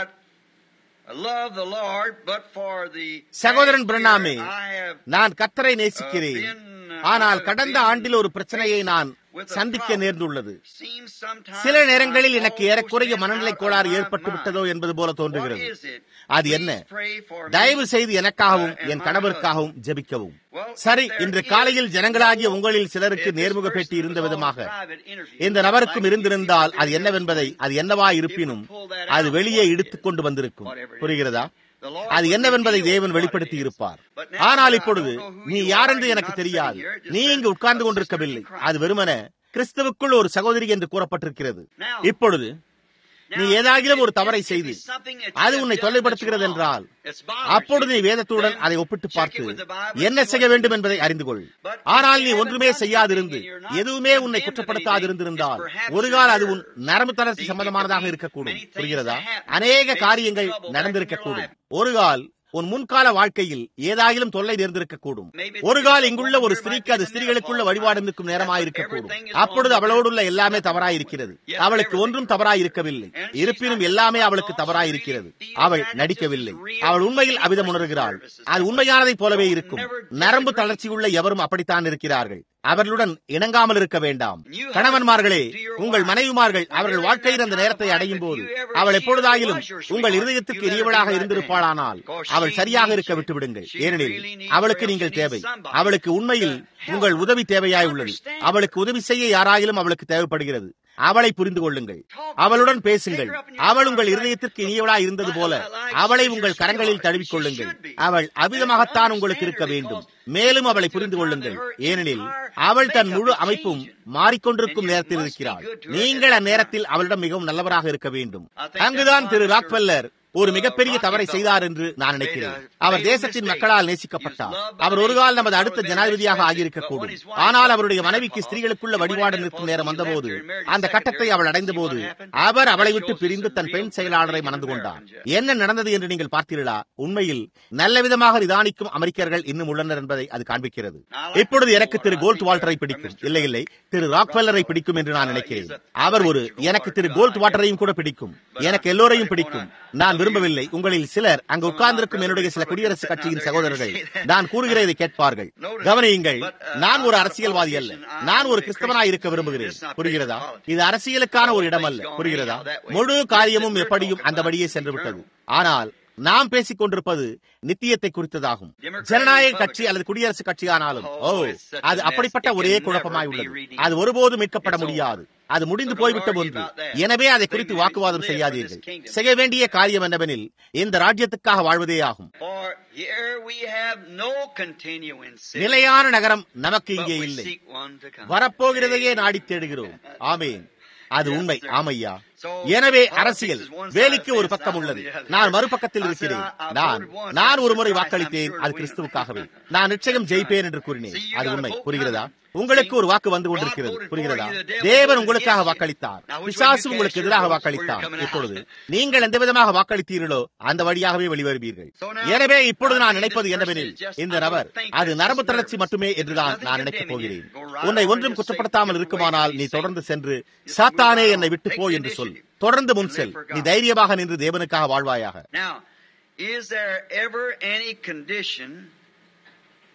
love the Lord, but for the சகோதரன் பிரணாமே I have நான் கத்தரை நேசிக்கிறேன் ஆனால் கடந்த ஆண்டில் ஒரு பிரச்சனையை நான் சந்திக்க நேர்ந்துள்ளது seen sometimes சில நேரங்களில் எனக்கு I'm ஏறக்குறைய almost மனநிலை out கோளாறு of my ஏற்பட்டு விட்டதோ mind. என்பது போல What தோன்றுகிறது is it? அது என்ன Please pray for me. தயவு செய்து எனக்காகவும் Uh, and N my கணவருக்காகவும் ஜெபிக்கவும் Well, சரி there இன்று is காலையில் ஜனங்களாகிய no- உங்களில் சிலருக்கு if this நேர்முக பேட்டி person இருந்த was on விதமாக a private interview, இந்த நபருக்கும் like இருந்திருந்தால் you அது did என்னவென்பதை this அது என்னவா இருப்பினும் அது வெளியே இடுத்துக் கொண்டு வந்திருக்கும் புரிகிறதா அது என்னவென்பதை தேவன் வெளிப்படுத்தி இருப்பார் ஆனால் இப்பொழுது நீ யார் என்று எனக்கு தெரியாது நீ இங்கு உட்கார்ந்து கொண்டிருக்கவில்லை அது வெறுமன கிறிஸ்துவுக்குள் ஒரு சகோதரி என்று கூறப்பட்டிருக்கிறது இப்பொழுது நீ ஏதாகிலும் ஒரு தவறை செய்து அது உன்னை தொல்லைப்படுத்துகிறது என்றால் அப்பொழுது நீ வேதத்துடன் அதை ஒப்பிட்டு பார்த்து என்ன செய்ய வேண்டும் என்பதை அறிந்து கொள் ஆனால் நீ ஒன்றுமே செய்யாதிருந்து எதுவுமே உன்னை குற்றப்படுத்தாதிருந்திருந்தால் ஒரு கால் அது உன் நரம்பு தளர்ச்சி சம்பந்தமானதாக இருக்கக்கூடும் புரிகிறதா அநேக காரியங்கள் நடந்திருக்கக்கூடும் ஒரு கால் உன் முன்கால வாழ்க்கையில் ஏதாகிலும் தொல்லை நேர்ந்திருக்கக்கூடும் ஒரு கால் இங்குள்ள ஒரு ஸ்திரீக்கு அது ஸ்திரீகளுக்குள்ள வழிபாடு நிற்கும் நேரமாயிருக்கக்கூடும் அப்பொழுது அவளோடுள்ள எல்லாமே தவறாயிருக்கிறது அவளுக்கு ஒன்றும் தவறாயிருக்கவில்லை இருப்பினும் எல்லாமே அவளுக்கு தவறாயிருக்கிறது அவள் நடிக்கவில்லை அவள் உண்மையில் அவிதம் உணர்கிறாள் அது உண்மையானதைப் போலவே இருக்கும் நரம்பு தளர்ச்சியுள்ள எவரும் அப்படித்தான் இருக்கிறார்கள் அவர்களுடன் இணங்காமல் இருக்க வேண்டாம் கணவன்மார்களே உங்கள் மனைவிமார்கள் அவர்கள் வாழ்க்கையில் அந்த நேரத்தை அடையும் போது அவள் எப்பொழுதாயிலும் உங்கள் இருதயத்துக்கு இனியவளாக இருந்திருப்பாளானால் அவள் சரியாக இருக்க விட்டு விடுங்கள் ஏனெனில் அவளுக்கு நீங்கள் தேவை அவளுக்கு உண்மையில் உங்கள் உதவி தேவையாய் உள்ளது அவளுக்கு உதவி செய்ய யாராயிலும் அவளுக்கு தேவைப்படுகிறது அவளை புரிந்து கொள்ளுங்கள் அவளுடன் பேசுங்கள் அவள் உங்கள் இருதயத்திற்கு இனியவளாய் இருந்தது போல அவளை உங்கள் கரங்களில் தழுவிக் கொள்ளுங்கள் அவள் அவ்விதமாகத்தான் உங்களுக்கு இருக்க வேண்டும் மேலும் அவளை புரிந்து கொள்ளுங்கள் ஏனெனில் அவள் தன் முழு அமைப்பும் மாறிக்கொண்டிருக்கும் நேரத்தில் இருக்கிறாள் நீங்கள் அந்நேரத்தில் அவளிடம் மிகவும் நல்லவராக இருக்க வேண்டும் அங்குதான் திரு ராக்வெல்லர் ஒரு மிகப்பெரிய தவறை செய்தார் என்று நான் நினைக்கிறேன் அவர் தேசத்தின் மக்களால் நேசிக்கப்பட்டார் அவர் ஒரு கால் நமது அடுத்த ஜனாதிபதியாக ஆகியிருக்கக்கூடும் ஆனால் அவருடைய மனைவிக்கு ஸ்திரீகளுக்குள்ள வழிபாடு நிற்கும் நேரம் வந்தபோது அந்த கட்டத்தை அவள் அடைந்த போது அவர் அவளை விட்டு பிரிந்து தன் பெண் செயலாளரை மணந்து கொண்டார் என்ன நடந்தது என்று நீங்கள் பார்த்தீர்களா உண்மையில் நல்ல விதமாக நிதானிக்கும் அமெரிக்கர்கள் இன்னும் உள்ளனர் என்பதை அது காண்பிக்கிறது இப்பொழுது எனக்கு திரு கோல்ட் வால்டரை பிடிக்கும் இல்லை இல்லை திரு ராக்வெல்லரை பிடிக்கும் என்று நான் நினைக்கிறேன் அவர் ஒரு எனக்கு திரு கோல்ட் வாட்டரையும் கூட பிடிக்கும் எனக்கு எல்லோரையும் பிடிக்கும் நான் விரும்பவில்லை உங்களில் சிலர் அங்கு உட்கார்ந்திருக்கும் என்னுடைய சில குடியரசுக் கட்சியின் சகோதரர்கள் நான் கூறுகிறதை கேட்பார்கள் கவனியுங்கள் நான் ஒரு அரசியல்வாதி அல்ல நான் ஒரு கிறிஸ்தவனாய் இருக்க விரும்புகிறேன் புரிகிறதா இது அரசியலுக்கான ஒரு இடம் அல்ல புரிகிறதா முழு காரியமும் எப்படியும் அந்தபடியே சென்று விட்டது ஆனால் நாம் பேசிக் கொண்டிருப்பது நித்தியத்தை குறித்ததாகும் ஜனநாயக கட்சி அல்லது குடியரசுக் கட்சி ஆனாலும் ஓ அது அப்படிப்பட்ட ஒரே குழப்பமாய் உள்ளது அது ஒருபோதும் மீட்கப்பட முடியாது அது முடிந்து போய்விட்ட ஒன்று எனவே அதை குறித்து வாக்குவாதம் செய்யாதீர்கள் செய்ய வேண்டிய காரியம் என்னவெனில் இந்த ராஜ்யத்துக்காக வாழ்வதே ஆகும் For here we have no continuing city, நிலையான நகரம் நமக்கு but இங்கே we இல்லை seek one to come. வரப்போகிறதையே நாடி தேடுகிறோம் ஆமேன் அது உண்மை ஆமையா எனவே அரசியல் வேலிக்கு ஒரு பக்கம் உள்ளது நான் மறுபக்கத்தில் இருக்கிறேன் நான் நான் ஒரு முறை வாக்களித்தேன் அது கிறிஸ்துவுக்காகவே நான் நிச்சயம் ஜெயிப்பேன் என்று கூறினேன் அது உண்மை புரிகிறதா உங்களுக்கு ஒரு வாக்கு வந்து கொண்டிருக்கிறது புரிகிறதா தேவன் உங்களுக்காக வாக்களித்தார் பிசாசு உங்களுக்கு எதிராக வாக்களித்தார் இப்பொழுது நீங்கள் எந்த விதமாக வாக்களித்தீர்களோ அந்த வழியாகவே வெளிவருவீர்கள் எனவே இப்பொழுது நான் நினைப்பது என்னவெனில் இந்த நபர் அது நரம்பு தளர்ச்சி மட்டுமே என்றுதான் நான் நினைக்கப் போகிறேன் உன்னை ஒன்றும் குற்றப்படுத்தாமல் இருக்குமானால் நீ தொடர்ந்து சென்று சாத்தானே என்னை விட்டு போ என்று சொல் தொடர்ந்து முன் செல் நீ தைரியமாக நின்று தேவனுக்காக வாழ்வாயாக Now, is there ever any condition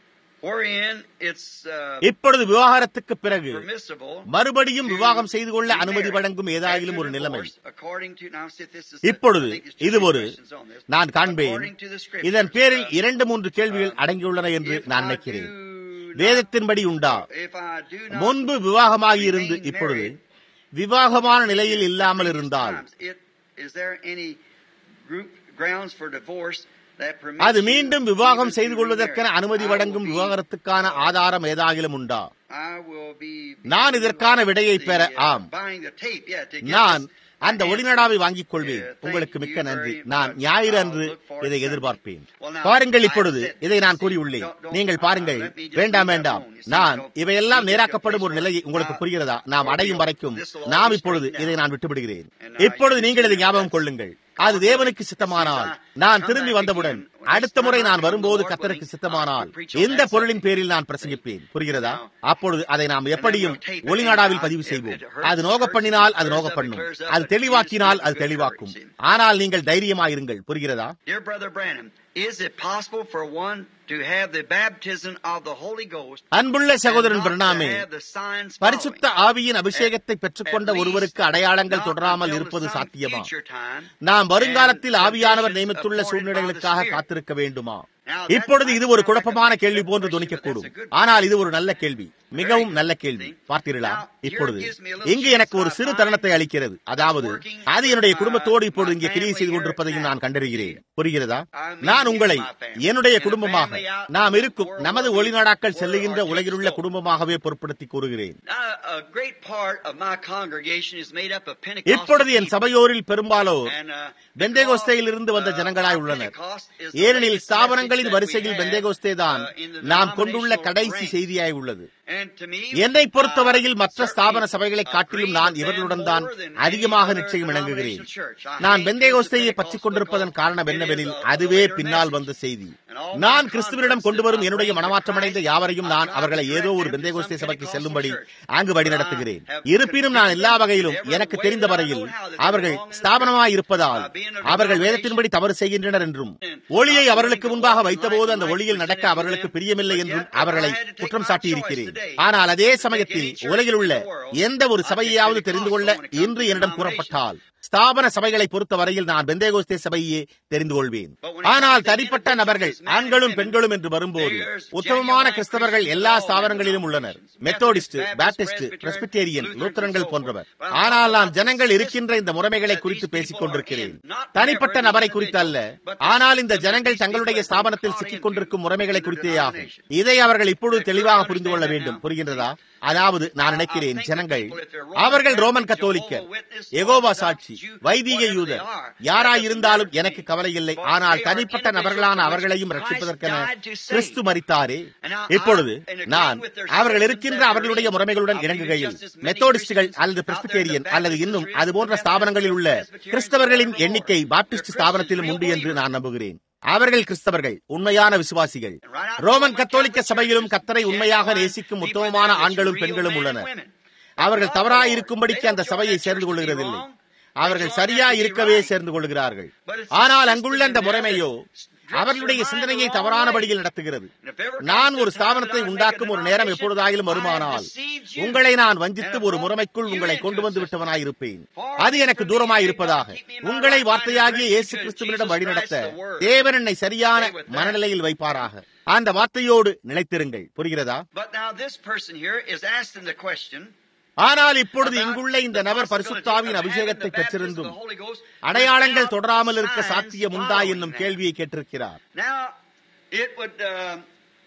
wherein it's uh, இப்பொழுது விவாகரத்துக்கு பிறகு permissible மறுபடியும் விவாகம் செய்து கொள்ள அனுமதி வழங்கும் ஏதாயிலும் ஒரு நிலைமை according to now see if this is இப்பொழுது I think there's two இது ஒரு questions on this. நான் காண்பேன் According to the scriptures, இதன் பேரில் uh, இரண்டு மூன்று கேள்விகள் அடங்கியுள்ளன என்று if நான் I நினைக்கிறேன் do not- வேதத்தின்படி உண்டா if I do not முன்பு விவாகமாகி இருந்து remain இப்பொழுது married விவாகமான நிலையில் இல்லாமல் இருந்தால் times, it- Is there any group grounds for divorce that permits அது you மீண்டும் even விவாகம் to செய்து கொள்வதற்கென remarry? அனுமதி I will வழங்கும் be- விவாகரத்துக்கான ஆதாரம் ஏதாகிலும் உண்டா I will be நான் இதற்கான விடையை பெற the, uh, ஆம் buying the tape, yeah, to get நான் this- அந்த answer. ஒளிநடாவை வாங்கிக் கொள்வேன் Yeah, thank உங்களுக்கு மிக்க you நன்றி very நான் much. ஞாயிறு I'll அன்று look forward இதை to எதிர்பார்ப்பேன் Well, now, பாருங்கள் I இப்பொழுது said- இதை நான் see, கூறியுள்ளேன் don't- don't- நீங்கள் uh, பாருங்கள் let me just வேண்டாம் leave that வேண்டாம் alone. You see, நான் don't- இவையெல்லாம் you get நேராக்கப்படும் your ஒரு place நிலை where- உங்களுக்கு uh, புரிகிறதா நாம் where அடையும் we'll- வரைக்கும் this will all நாம் be இப்பொழுது straightened இதை out. நான் விட்டுவிடுகிறேன் And now இப்பொழுது you நீங்கள் இதை see ஞாபகம் that- கொள்ளுங்கள் அது தேவனுக்கு சித்தமானால் நான் திரும்பி வந்தவுடன் அடுத்த முறை நான் வரும்போது கத்தருக்கு சித்தமானால் இந்த பொருளின் பேரில் நான் பிரசங்கிப்பேன் புரிகிறதா அப்பொழுது அதை நாம் எப்படியும் ஒளிநாடாவில் பதிவு செய்வோம் அது நோக பண்ணினால் அது நோக பண்ணும் அது தெளிவாக்கினால் அது தெளிவாக்கும் ஆனால் நீங்கள் தைரியமாயிருங்கள் புரிகிறதா Dear Brother Branham, is it possible for one to have the baptism of the Holy Ghost அன்புள்ள and சகோதரன் not to பிரணாமே have the signs பரிசுத்த following? ஆவியின் அபிஷேகத்தை பெற்றுக்கொண்ட At least ஒருவருக்கு அடையாளங்கள் not தொடராமல் until இருப்பது some சாத்தியமா future time, நாம் வருங்காலத்தில் and ஆவியானவர் conditions நியமித்துள்ள appointed by the சூழ்நிலைகளுக்காக Spirit. காத்திருக்க வேண்டுமா Now, இப்பொழுது that's இது ஒரு not குழப்பமான like a கேள்வி big போன்று question, துணிக்கக்கூடும் but that's a good ஆனால் இது ஒரு நல்ல கேள்வி மிகவும் நல்ல கேள்வி Now, பார்த்தீர்களா here இப்பொழுது gives me a little இங்கு chance எனக்கு ஒரு that I சிறு find தருணத்தை அளிக்கிறது அதாவது working அது என்னுடைய with குடும்பத்தோடு my- இப்பொழுது my இங்கே கிரியை family செய்து here கொண்டிருப்பதையும் now. நான் கண்டறிகிறேன் புரிகிறதா I mean நான் you, உங்களை my family. என்னுடைய And a குடும்பமாக family out நாம் in இருக்கும் the world நமது where we- ஒளிநாடாக்கள் where செல்லுகின்ற our உலகிலுள்ள kids go. குடும்பமாகவே பொருட்படுத்தி கூறுகிறேன் Now, a great part of my congregation is made up of Pentecostal இப்பொழுது என் people. சபையோரில் பெரும்பாலோர் And, uh, பெந்தேகோஸ்தேயில் இருந்து வந்த because, ஜனங்களாய் uh, உள்ளனர் Pentecost is the ஏனெனில் latest ஸ்தாபனங்களின் message that we வரிசையில் have, பெந்தேகோஸ்தே தான் uh, in the நாம் கொண்டுள்ள denominational கடைசி ranks. செய்தியாய் உள்ளது And to me, என்னை பொறுத்தவரையில் uh, மற்ற certainly ஸ்தாபன சபைகளை காட்டிலும் agree நான் with them இவர்களுடன் தான் more than any அதிகமாக other நிச்சயம் இணங்குகிறேன் denominational church. I நான் hate பெந்தேகோஸ்தையை Pentecostal பற்றிக் கொண்டிருப்பதன் காரணம் because என்னவெனில் it is a அதுவே later பின்னால் message. வந்த செய்தி And all நான் my கிறிஸ்துவனிடம் converts கொண்டு வரும் that I என்னுடைய bring to மனமாற்றமடைந்த Christ, யாவரையும் I நான் try to அவர்களை ஏதோ direct ஒரு them to பெந்தேகோஸ்தே some சபைக்கு Pentecostal செல்லும்படி church. அங்கு But I வழிநடத்துகிறேன் have இருப்பினும் நான் எல்லா வகையிலும் every எனக்கு way தெரிந்த that I வரையில் know how that they அவர்கள் belong in the ஸ்தாபனமாய் இருப்பதால் Uh, being a அவர்கள் denomination. வேதத்தின்படி தவறு செய்கின்றனர் என்றும் And ஒளியை not அவர்களுக்கு willing to முன்பாக walk in வைத்தபோது light அந்த and ஒளியில் light நடக்க presented அவர்களுக்கு to them. பிரியமில்லை But என்றும் yet, அவர்களை I had to take குற்றம் my சாட்டியிருக்கிறேன் choice today. ஆனால் அதே To make சமயத்தில் any church உலகில் உள்ள in the world, எந்த ஒரு I சபையாவது think தெரிந்து கொள்ள Pentecostal when it comes இன்று to என்னிடம் denomination. கூறப்பட்டால் ஸ்தாபன சபைகளை பொறுத்த வரையில் நான் பெந்தேகோஸ்தே சபையே தெரிந்து கொள்வேன் But when it ஆனால் comes to தனிப்பட்ட individuals, நபர்கள் men and ஆண்களும் women, பெண்களும் என்று வரும்போது there's உத்தமமான genuine கிறிஸ்தவர்கள் Christians எல்லா in all ஸ்தாபனங்களிலும் உள்ளனர் denominations. Methodist Baptist, Baptist Presbyterian, Presbyterian Lutheran, லூத்தரன்கள் and so போன்றவர் forth. But I'm ஆனால் talking நான் about ஜனங்கள் the இருக்கின்ற இந்த முறைமைகளை that குறித்து these பேசிக் people are கொண்டிருக்கிறேன் in. Not தனிப்பட்ட never நபரை any குறித்து அல்ல individual, but the ஆனால் இந்த system ஜனங்கள் that these தங்களுடைய people are ஸ்தாபனத்தில் caught சிக்கிக் into கொண்டிருக்கும் முறைமைகளை in the குறித்தே ஆகும் denomination. இதை அவர்கள் இப்பொழுது They தெளிவாக clearly புரிந்து கொள்ள understand வேண்டும் that now. புரிகின்றதா அதாவது நான் நினைக்கிறேன் I think ஜனங்கள் the people, if they're Roman அவர்கள் ரோமன் Catholic, கத்தோலிக்கர் Jehovah Witness, எகோவா Orthodox சாட்சி Jew, வைதிக whatever யூதர் they are, யாராய் that இருந்தாலும் doesn't எனக்கு matter to me. கவலை இல்லை For ஆனால் they are தனிப்பட்ட individuals நபர்களான for அவர்களையும் which ரட்சிப்பதற்கென Christ died to save. Kristu மரித்தாரே And I- இப்பொழுது I- in agreeing நான் with their அவர்கள் systems இருக்கின்ற that அவர்களுடைய they're in, முறைகளுடன் I believe இணங்குகையில் just as many மெத்தோடிஸ்டுகள் Christians அல்லது out there, பிரஸ்பிட்டேரியன் the அல்லது Baptists, இன்னும் the அது போன்ற Methodist, ஸ்தாபனங்களில் உள்ள Presbyterians, கிறிஸ்தவர்களின் whatever எண்ணிக்கை they are. பாப்டிஸ்ட் They're ஸ்தாபனத்திலும் Christians, உண்டு real என்று believers. நான் நம்புகிறேன் அவர்கள் கிறிஸ்தவர்கள் உண்மையான விசுவாசிகள் And right out Roman Roman கத்தோலிக்க Catholic சபையிலும் churches, கத்தரை உண்மையாக genuine நேசிக்கும் people உத்தமமான there that's ஆண்களும் real பெண்களும் men உள்ளனர் and women. அவர்கள் Love தவறாய் the Lord. இருக்கும்படிக்கு They அந்த don't join சபையை that சேர்ந்து church to be கொள்கிறதில்லை wrong. அவர்கள் They join சரியா that to be இருக்கவே right. சேர்ந்து கொள்கிறார்கள் But it's ஆனால் the அங்குள்ள system அந்த in there முறைமையோ that அவர்களுடைய directs their சிந்தனையை mind the தவறான wrong way. படியில் நடத்துகிறது And if ever நான் comes ஒரு the time ஸ்தாபனத்தை that I make a உண்டாக்கும் ஒரு நேரம் denomination, எப்பொழுதாயிலும் I have வருமானால் deceived you. உங்களை நான் வஞ்சித்து And ஒரு brought முறைமைக்குள் you உங்களை into கொண்டு a வந்து system. விட்டவனாயிருப்பேன் Far அது எனக்கு from me, தூரமாய் may இருப்பதாக God keep me in my உங்களை right வார்த்தையாகிய mind and இயேசு bring you to கிறிஸ்துவிடம் Jesus வழிநடத்த Christ, the Word. தேவன் என்னை சரியான Stay with that. மனநிலையில் வைப்பாராக அந்த வார்த்தையோடு நிலைத்திருங்கள் புரிகிறதா But now this person here is asking the question ஆனால் இப்பொழுது about இங்குள்ள இந்த the நபர் possibility பரிசுத்தாவின் of அபிஷேகத்தை having the baptism of பெற்றிருந்தும் the Holy Ghost அடையாளங்கள் without தொடராமல் இருக்க signs சாத்தியம் உண்டா following என்னும் that. கேள்வியை கேட்டிருக்கிறார் Now, it would, um,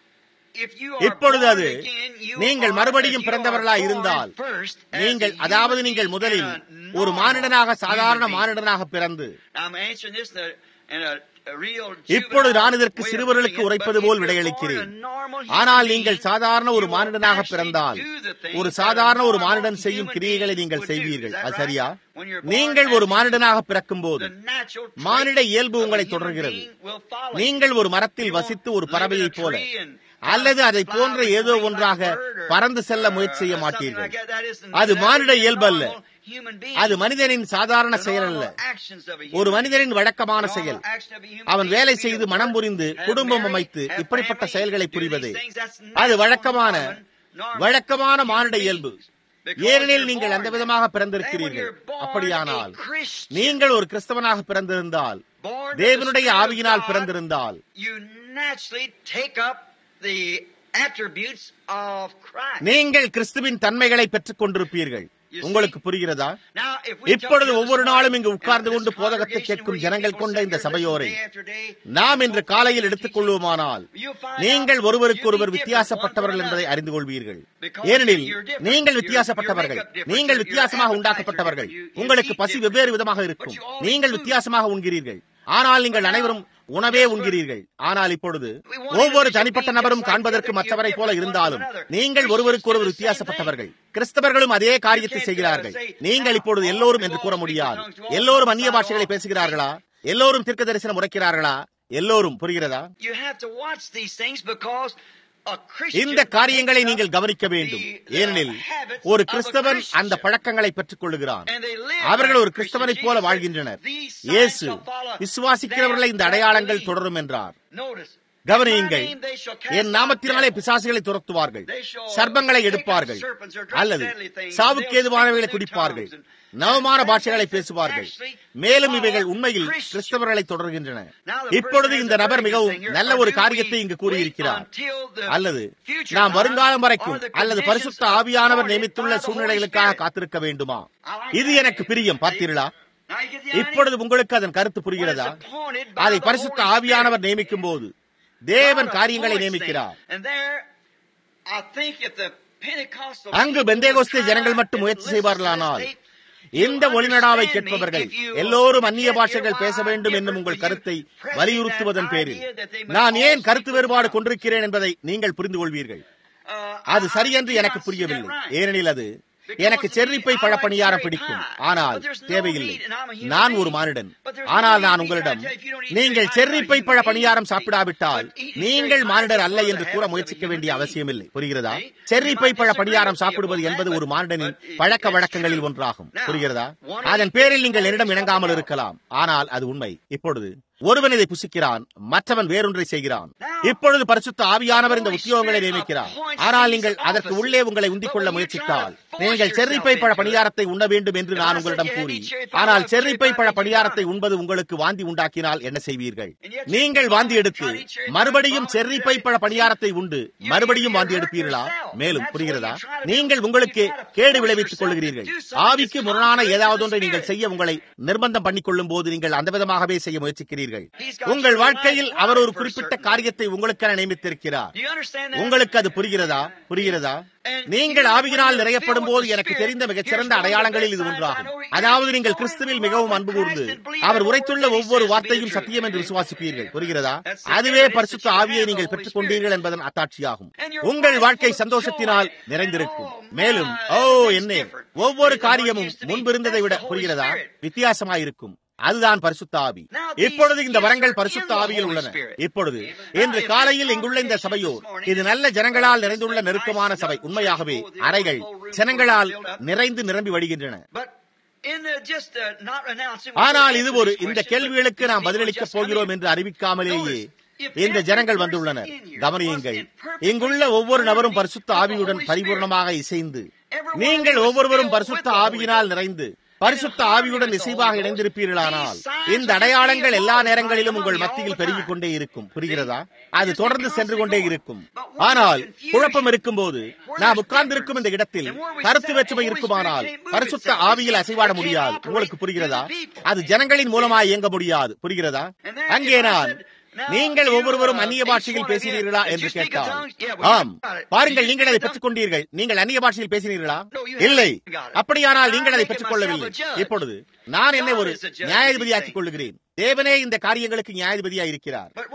if you are இப்பொழுது born அது again, you நீங்கள் are- மறுபடியும் if you are பிறந்தவர்களாய் born இருந்தால் first as நீங்கள் a அதாவது human நீங்கள் being முதலில் and a ஒரு normal மானிடனாக சாதாரண human being. மானிடனாக பிறந்து I'm answering this in a, in a, a real இப்பொழுது juvenile நான் இதற்கு way of சிறுவர்களுக்கு putting it, உரைப்பது but pole if you're விடையளிக்கிறேன் born a normal human ஆனால் being, நீங்கள் சாதாரண ஒரு you will மானிடனாக actually பிறந்தால் do the things ஒரு that a சாதாரண ஒரு normal மானிடன் செய்யும் human கிரியைகளை being நீங்கள் would do. செய்வீர்கள் Is that அது right? சரியா When you're born நீங்கள் ஒரு as a மானிடனாக பிறக்கும்போது The natural trait மானிட இயல்பு of a உங்களை human தொடர்கிறது being will follow you. நீங்கள் ஒரு மரத்தில் You won't வசித்து ஒரு live in a பறவையைப் போல tree and அல்லது அதை fly போன்ற with ஏதோ wings like ஒன்றாக a bird or- பறந்து செல்ல or முயற்சி செய்ய something மாட்டீர்கள் like that. That isn't- அது that மானிட isn't இயல்பு அல்ல normal அது மனிதனின் சாதாரண செயல் அல்ல ஒரு மனிதனின் வழக்கமான செயல் அவன் வேலை செய்து மனம் புரிந்து குடும்பம் அமைத்து இப்படிப்பட்ட செயல்களை புரிவது அது வழக்கமான வழக்கமான மானிட இயல்பு ஏனெனில் நீங்கள் அந்த விதமாக பிறந்திருக்கிறீர்கள் அப்படியானால் நீங்கள் ஒரு கிறிஸ்தவனாக பிறந்திருந்தால் தேவனுடைய ஆவியினால் பிறந்திருந்தால் நீங்கள் கிறிஸ்துவின் தன்மைகளை பெற்றுக் கொண்டிருப்பீர்கள் உங்களுக்கு புரிகிறதா இப்பொழுது ஒவ்வொரு நாளும் இங்கு உட்கார்ந்து கொண்டு போதகத்தை கேட்கும் ஜனங்கள் கொண்ட இந்த சபையோரை நாம் இன்று காலையில் எடுத்துக் கொள்வோமானால் நீங்கள் ஒருவருக்கு ஒருவர் வித்தியாசப்பட்டவர்கள் என்பதை அறிந்து கொள்வீர்கள் ஏனெனில் நீங்கள் வித்தியாசப்பட்டவர்கள் நீங்கள் வித்தியாசமாக உண்டாக்கப்பட்டவர்கள் உங்களுக்கு பசி வெவ்வேறு விதமாக இருக்கும் நீங்கள் வித்தியாசமாக உண்கிறீர்கள் ஆனால் நீங்கள் அனைவரும் உணவே உண்கிறீர்கள் ஆனால் இப்பொழுது ஒவ்வொரு தனிப்பட்ட நபரும் காண்பதற்கு மற்றவரை போல இருந்தாலும் நீங்கள் ஒருவருக்கு ஒருவர் வித்தியாசப்பட்டவர்கள் கிறிஸ்தவர்களும் அதே காரியத்தை செய்கிறார்கள் நீங்கள் இப்பொழுது எல்லோரும் என்று கூற முடியாது எல்லோரும் அந்நிய பாஷைகளை பேசுகிறார்களா எல்லோரும் தீர்க்க தரிசனம் உரைக்கிறார்களா எல்லோரும் புரிகிறதா இந்த காரியங்களை நீங்கள் கவனிக்க வேண்டும் ஏனெனில் ஒரு கிறிஸ்தவன் அந்த பழக்கங்களை பெற்றுக் கொள்ளுகிறான் அவர்கள் ஒரு கிறிஸ்தவனைப் போல வாழ்கின்றனர் இயேசு விசுவாசிக்கிறவர்களை இந்த அடையாளங்கள் தொடரும் என்றார் கவனியுங்கள் என் நாமத்தினாலே பிசாசுகளை துரத்துவார்கள் சர்ப்பங்களை எடுப்பார்கள் அல்லது சாவுக்கேதுவானவைகளை குடிப்பார்கள் நவமான பாஷைகளை பேசுவார்கள் மேலும் இவைகள் உண்மையில் கிறிஸ்தவர்களை தொடர்கின்றன இப்பொழுது இந்த நபர் மிகவும் நல்ல ஒரு காரியத்தை இங்கு கூறியிருக்கிறார் அல்லது நாம் வருங்காலம் வரைக்கும் அல்லது பரிசுத்த ஆவியானவர் நியமித்துள்ள சூழ்நிலைகளுக்காக காத்திருக்க வேண்டுமா இது எனக்கு பிரியம் பார்த்தீர்களா இப்பொழுது உங்களுக்கு அதன் கருத்து புரிகிறதா அதை பரிசுத்த ஆவியானவர் நியமிக்கும் போது தேவன் காரியங்களை நியமிக்கிறார் அங்கு பெந்தேகோஸ்தே ஜனங்கள் மட்டும் முயற்சி செய்வார்களானால் இந்த ஒளிநடாவை கேட்பவர்கள் எல்லோரும் அந்நிய பாஷைகள் பேச வேண்டும் என்னும் உங்கள் கருத்தை வலியுறுத்துவதன் பேரில் நான் ஏன் கருத்து வேறுபாடு கொண்டிருக்கிறேன் என்பதை நீங்கள் புரிந்து கொள்வீர்கள் அது சரியென்று எனக்கு புரியவில்லை ஏனெனில் அது எனக்கு செர்ரிப்பை பழப்பணியாரம் பிடிக்கும் ஆனால் தேவையில்லை நான் ஒரு மானிடன் ஆனால் நான் உங்களிடம் நீங்கள் செர்ரிப்பை பழ பணியாரம் சாப்பிடாவிட்டால் நீங்கள் மானிடர் அல்ல என்று கூற முயற்சிக்க வேண்டிய அவசியமில்லை புரிகிறதா செர்ரிப்பை பழ பணியாரம் சாப்பிடுவது என்பது ஒரு மானிடனின் பழக்க வழக்கங்களில் ஒன்றாகும் புரிகிறதா அதன் பேரில் நீங்கள் என்னிடம் இணங்காமல் இருக்கலாம் ஆனால் அது உண்மை இப்பொழுது ஒருவன் இதை புசிக்கிறான் மற்றவன் வேறொன்றை செய்கிறான் இப்பொழுது பரிசுத்த ஆவியானவர் இந்த உத்தியோகங்களை நியமிக்கிறார் ஆனால் நீங்கள் அதற்கு உள்ளே உங்களை உந்திக் கொள்ள முயற்சித்தால் நீங்கள் செர்ரிப்பை பழ பணியாரத்தை உண்ண வேண்டும் என்று நான் உங்களிடம் கூறி ஆனால் செர்ரிப்பை பழ பணியாரத்தை உண்பது உங்களுக்கு வாந்தி உண்டாக்கினால் என்ன செய்வீர்கள் நீங்கள் வாந்தி எடுத்து மறுபடியும் செர்ரிப்பை பழ பணியாரத்தை உண்டு மறுபடியும் வாந்தி எடுப்பீர்களா மேலும் புரிகிறதா நீங்கள் உங்களுக்கு கேடு விளைவித்துக் கொள்கிறீர்கள் ஆவிக்கு முரணான ஏதாவது ஒன்றை நீங்கள் செய்ய உங்களை நிர்பந்தம் பண்ணிக் கொள்ளும் போது நீங்கள் அந்த விதமாகவே செய்ய முயற்சிக்கிறீர்கள் உங்கள் வாழ்க்கையில் அவர் ஒரு குறிப்பிட்ட காரியத்தை உங்களுக்கென நியமித்திருக்கிறார் உங்களுக்கு அது புரிகிறதா புரிகிறதா நீங்கள் ஆவியினால் நிறையப்படும் போது எனக்கு தெரிந்த மிகச்சிறந்த அடையாளங்களில் இது ஒன்றாகும் அதாவது நீங்கள் கிறிஸ்துவில் மிகவும் அன்பு கூர்ந்து அவர் உரைத்துள்ள ஒவ்வொரு வார்த்தையும் சத்தியம் என்று விசுவாசிப்பீர்கள் புரிகிறதா அதுவே பரிசுத்த ஆவியை நீங்கள் பெற்றுக் கொண்டீர்கள் என்பதன் அத்தாட்சியாகும் உங்கள் வாழ்க்கை சந்தோஷத்தினால் நிறைந்திருக்கும் மேலும் ஓ என்ன ஒவ்வொரு காரியமும் முன்பிருந்ததை விட புரிகிறதா வித்தியாசமாயிருக்கும் அதுதான் பரிசுத்த ஆவி இப்பொழுது இந்த வரங்கள் பரிசுத்த ஆவியில் உள்ளன இப்பொழுது இன்று காலையில் இங்குள்ள இந்த சபையோர் இது நல்ல ஜனங்களால் நிறைந்துள்ள நெருக்கமான சபை உண்மையாகவே அறைகள் ஜனங்களால் நிறைந்து நிரம்பி வடிகின்றன ஆனால் இது ஒரு இந்த கேள்விகளுக்கு நாம் பதிலளிக்கப் போகிறோம் என்று அறிவிக்காமலேயே இந்த ஜனங்கள் வந்துள்ளனர் கவனியுங்கள் இங்குள்ள ஒவ்வொரு நபரும் பரிசுத்த ஆவியுடன் பரிபூர்ணமாக இசைந்து நீங்கள் ஒவ்வொருவரும் பரிசுத்த ஆவியினால் நிறைந்து பரிசுத்த ஆவியுடன் இசைவாக இணைந்திருப்பீர்களானால் இந்த அடையாளங்கள் எல்லா நேரங்களிலும் உங்கள் மத்தியில் பெருகிக் கொண்டே இருக்கும் புரிகிறதா அது தொடர்ந்து சென்று கொண்டே இருக்கும் ஆனால் குழப்பம் இருக்கும் போது நாம் உட்கார்ந்திருக்கும் இந்த இடத்தில் கருத்து வேற்றுமை இருக்குமானால் பரிசுத்த ஆவியில் அசைவாட முடியாது உங்களுக்கு புரிகிறதா அது ஜனங்களின் மூலமாக இயங்க முடியாது புரிகிறதா அங்கே நான் நீங்கள் ஒவ்வொருவரும் அந்நிய பாஷையில் பேசினீர்களா என்று கேட்டால் ஆம் பாருங்கள் நீங்கள் அதை பெற்றுக் கொண்டீர்கள் நீங்கள் அந்நிய பாஷையில் பேசினீர்களா இல்லை அப்படியானால் நீங்கள் அதை பெற்றுக் கொள்ளவில்லை இப்பொழுது நான் என்னை ஒரு நியாயாதிபதியாக்கிக் கொள்ளுகிறேன் தேவனே இந்த காரியங்களுக்கு நியாயாதிபதியா இருக்கிறார்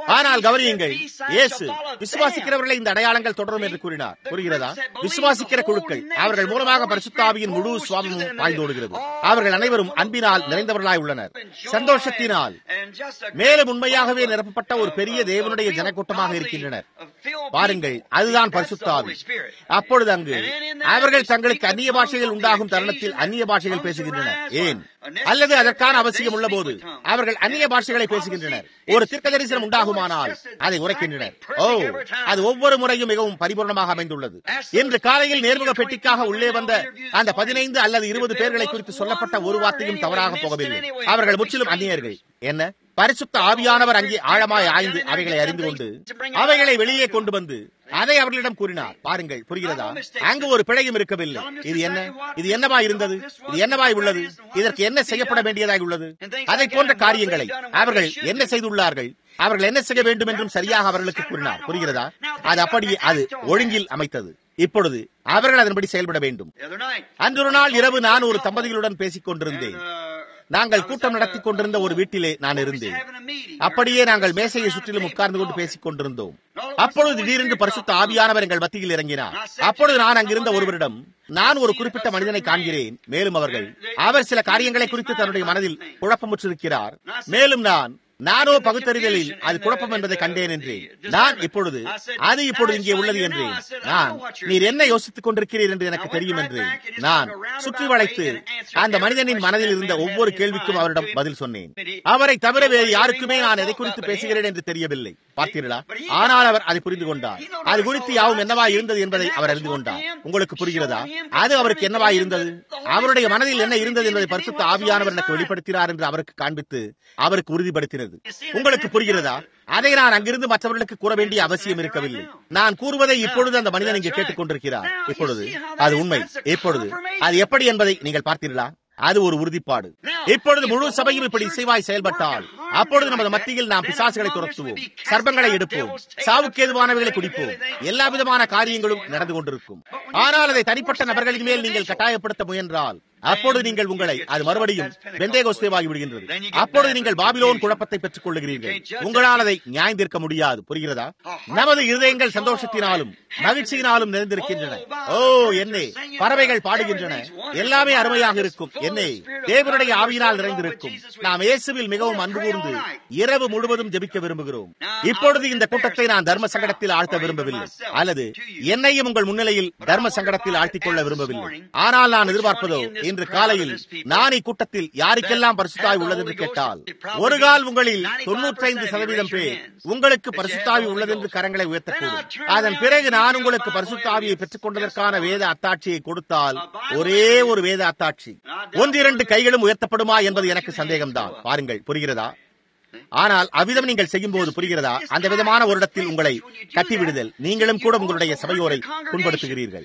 ஆனால் கவனியுங்கள் இயேசு விசுவாசிக்கிறவர்களை இந்த அடையாளங்கள் தொடரும் என்று கூறினார் புரிகிறதா விசுவாசிக்கிற குழுக்கள் அவர்கள் மூலமாக பரிசுத்தாவியின் முழு சுவாபமும் பாய்ந்தோடுகிறது அவர்கள் அனைவரும் அன்பினால் நிறைந்தவர்களாய் உள்ளனர் சந்தோஷத்தினால் மேலும் உண்மையாகவே நிரப்பப்பட்ட ஒரு பெரிய தேவனுடைய ஜனக்கூட்டமாக இருக்கின்றனர் பாருங்கள் அதுதான் பரிசுத்தாவி அப்பொழுது அங்கு அவர்கள் தங்களுக்கு அந்நிய பாஷைகள் உண்டாகும் தருணத்தில் அந்நிய பாஷைகள் பேசுகின்றனர் ஏன் அல்லது அதற்கான அவசியம் உள்ள போது அவர்கள் அந்நிய பாஷைகளை பேசுகின்றனர் ஒரு தீர்க்க தரிசனம் உண்டாகுமானால் அதை உரைக்கின்றனர் ஓ அது ஒவ்வொரு முறையும் மிகவும் பரிபூர்ணமாக அமைந்துள்ளது இன்று காலையில் நேர்முக பெட்டிக்காக உள்ளே வந்த அந்த பதினைந்து அல்லது இருபது பேர்களை குறித்து சொல்லப்பட்ட ஒரு வார்த்தையும் தவறாக போகவில்லை அவர்கள் முற்றிலும் அந்நியர்கள் என்ன பரிசுத்த ஆவியானவர் அங்கே ஆழமாய் ஆய்ந்து அவைகளை அறிந்து கொண்டு அவைகளை வெளியே கொண்டு வந்து அதை அவர்களிடம் கூறினார் பாருங்கள் புரிகிறதா அங்கு ஒரு பிழையும் இருக்கவில்லை இது என்ன இது என்னவாய் இருந்தது இது என்னவாய் உள்ளது இதற்கு என்ன செய்யப்பட வேண்டியதாய் உள்ளது அதை போன்ற காரியங்களை அவர்கள் என்ன செய்துள்ளார்கள் அவர்கள் என்ன செய்ய வேண்டும் என்றும் சரியாக அவர்களுக்கு கூறினார் புரிகிறதா அது அப்படியே அது ஒழுங்கில் அமைத்தது இப்பொழுது அவர்கள் அதன்படி செயல்பட வேண்டும் அன்றொரு நாள் இரவு நான் ஒரு தம்பதிகளுடன் பேசிக் கொண்டிருந்தேன் நாங்கள் கூட்டம் நடத்தி கொண்டிருந்த ஒரு வீட்டிலே நான் இருந்தேன் அப்படியே நாங்கள் மேசையை சுற்றிலும் உட்கார்ந்து கொண்டு பேசிக் கொண்டிருந்தோம் அப்பொழுது திடீரென்று பரிசுத்த ஆவியானவர் எங்கள் மத்தியில் இறங்கினார் அப்பொழுது நான் அங்கிருந்த ஒருவரிடம் நான் ஒரு குறிப்பிட்ட மனிதனை காண்கிறேன் மேலும் அவர்கள் அவர் சில காரியங்களை குறித்து தன்னுடைய மனதில் குழப்பமுற்றிருக்கிறார் மேலும் நான் நானோ பகுத்தறிதலில் அது குழப்பம் என்பதை கண்டேன் என்றேன் நான் இப்பொழுது அது இப்பொழுது இங்கே உள்ளது என்றேன் நான் நீர் என்ன யோசித்துக் கொண்டிருக்கிறீர் என்று எனக்கு தெரியும் என்று நான் சுற்றி வளைத்து அந்த மனிதனின் மனதில் இருந்த ஒவ்வொரு கேள்விக்கும் அவரிடம் பதில் சொன்னேன் அவரை தவிர வேறு யாருக்குமே நான் எதை குறித்து பேசுகிறேன் என்று தெரியவில்லை பார்த்தீர்களா ஆனால் அவர் அதை புரிந்து கொண்டார் அது குறித்து யாவும் என்னவா இருந்தது என்பதை அவர் அறிந்து கொண்டார் உங்களுக்கு புரிகிறதா அது அவருக்கு என்னவா இருந்தது அவருடைய மனதில் என்ன இருந்தது என்பதை பரிசுத்த ஆவியானவர் எனக்கு வெளிப்படுத்தினார் என்று அவருக்கு காண்பித்து அவருக்கு உறுதிப்படுத்தினது உங்களுக்கு புரிகிறதா அதை நான் அங்கிருந்து மற்றவர்களுக்கு கூற வேண்டிய அவசியம் இருக்கவில்லை நான் கூறுவதை இப்பொழுது அந்த மனிதன் இங்கே கேட்டுக் கொண்டிருக்கிறார் இப்பொழுது அது உண்மை இப்பொழுது அது எப்படி என்பதை நீங்கள் பார்த்தீர்களா அது ஒரு உறுதிப்பாடு இப்பொழுது முழு சபையும் இப்படி இசைவாய் செயல்பட்டால் அப்பொழுது நமது மத்தியில் நாம் பிசாசுகளை துரத்துவோம் சர்ப்பங்களை எடுப்போம் சாவுக்கு ஏதுவானவைகளை குடிப்போம் எல்லா விதமான காரியங்களும் நடந்து கொண்டிருக்கும் ஆனால் அதை தனிப்பட்ட நபர்களின் மேல் நீங்கள் கட்டாயப்படுத்த முயன்றால் அப்பொழுது நீங்கள் உங்களை அது மறுபடியும் வெந்தேகோஸ்தேவாகி விடுகின்றது அப்பொழுது நீங்கள் பாபிலோன் குழப்பத்தை பெற்றுக் கொள்ளுகிறீர்கள் உங்களால் அதை நியாயந்திருக்க முடியாது புரிகிறதா நமது இருதயங்கள் சந்தோஷத்தினாலும் மகிழ்ச்சியினாலும் நிறைந்திருக்கின்றன ஓ என்னே பறவைகள் பாடுகின்றன எல்லாமே அருமையாக இருக்கும் என்னே தேவனுடைய ஆவியினால் நிறைந்திருக்கும் நாம் இயேசுவில் மிகவும் அன்பு கூர்ந்து இரவு முழுவதும் ஜெபிக்க விரும்புகிறோம் இப்பொழுது இந்த கூட்டத்தை நான் தர்ம சங்கடத்தில் ஆழ்த்த விரும்பவில்லை அல்லது என்னையும் உங்கள் முன்னிலையில் தர்ம சங்கடத்தில் ஆழ்த்திக் கொள்ள விரும்பவில்லை ஆனால் நான் எதிர்பார்ப்பதோ இன்று காலையில் நான் இக்கூட்டத்தில் யாருக்கெல்லாம் பரிசுத்தாய் உள்ளது என்று கேட்டால் ஒரு கால் உங்களில் தொன்னூற்றைந்து சதவீதம் பேர் உங்களுக்கு பரிசுத்தாவி உள்ளது என்று கரங்களை உயர்த்தக்கூடும் அதன் பிறகு நான் உங்களுக்கு பரிசுத்தாவியை பெற்றுக் கொண்டதற்கான வேத அத்தாட்சியை கொடுத்தால் ஒரே ஒரு வேத அத்தாட்சி ஒன்றிரண்டு கைகளும் உயர்த்தப்படுமா என்பது எனக்கு சந்தேகம்தான் பாருங்கள் புரிகிறதா ஆனால் அவ்விதம் நீங்கள் செய்யும் போது புரிகிறதா அந்த விதமான ஒரு இடத்தில் உங்களை கட்டிவிடுதல் நீங்களும் கூட உங்களுடைய சபையோரை புண்படுத்துகிறீர்கள்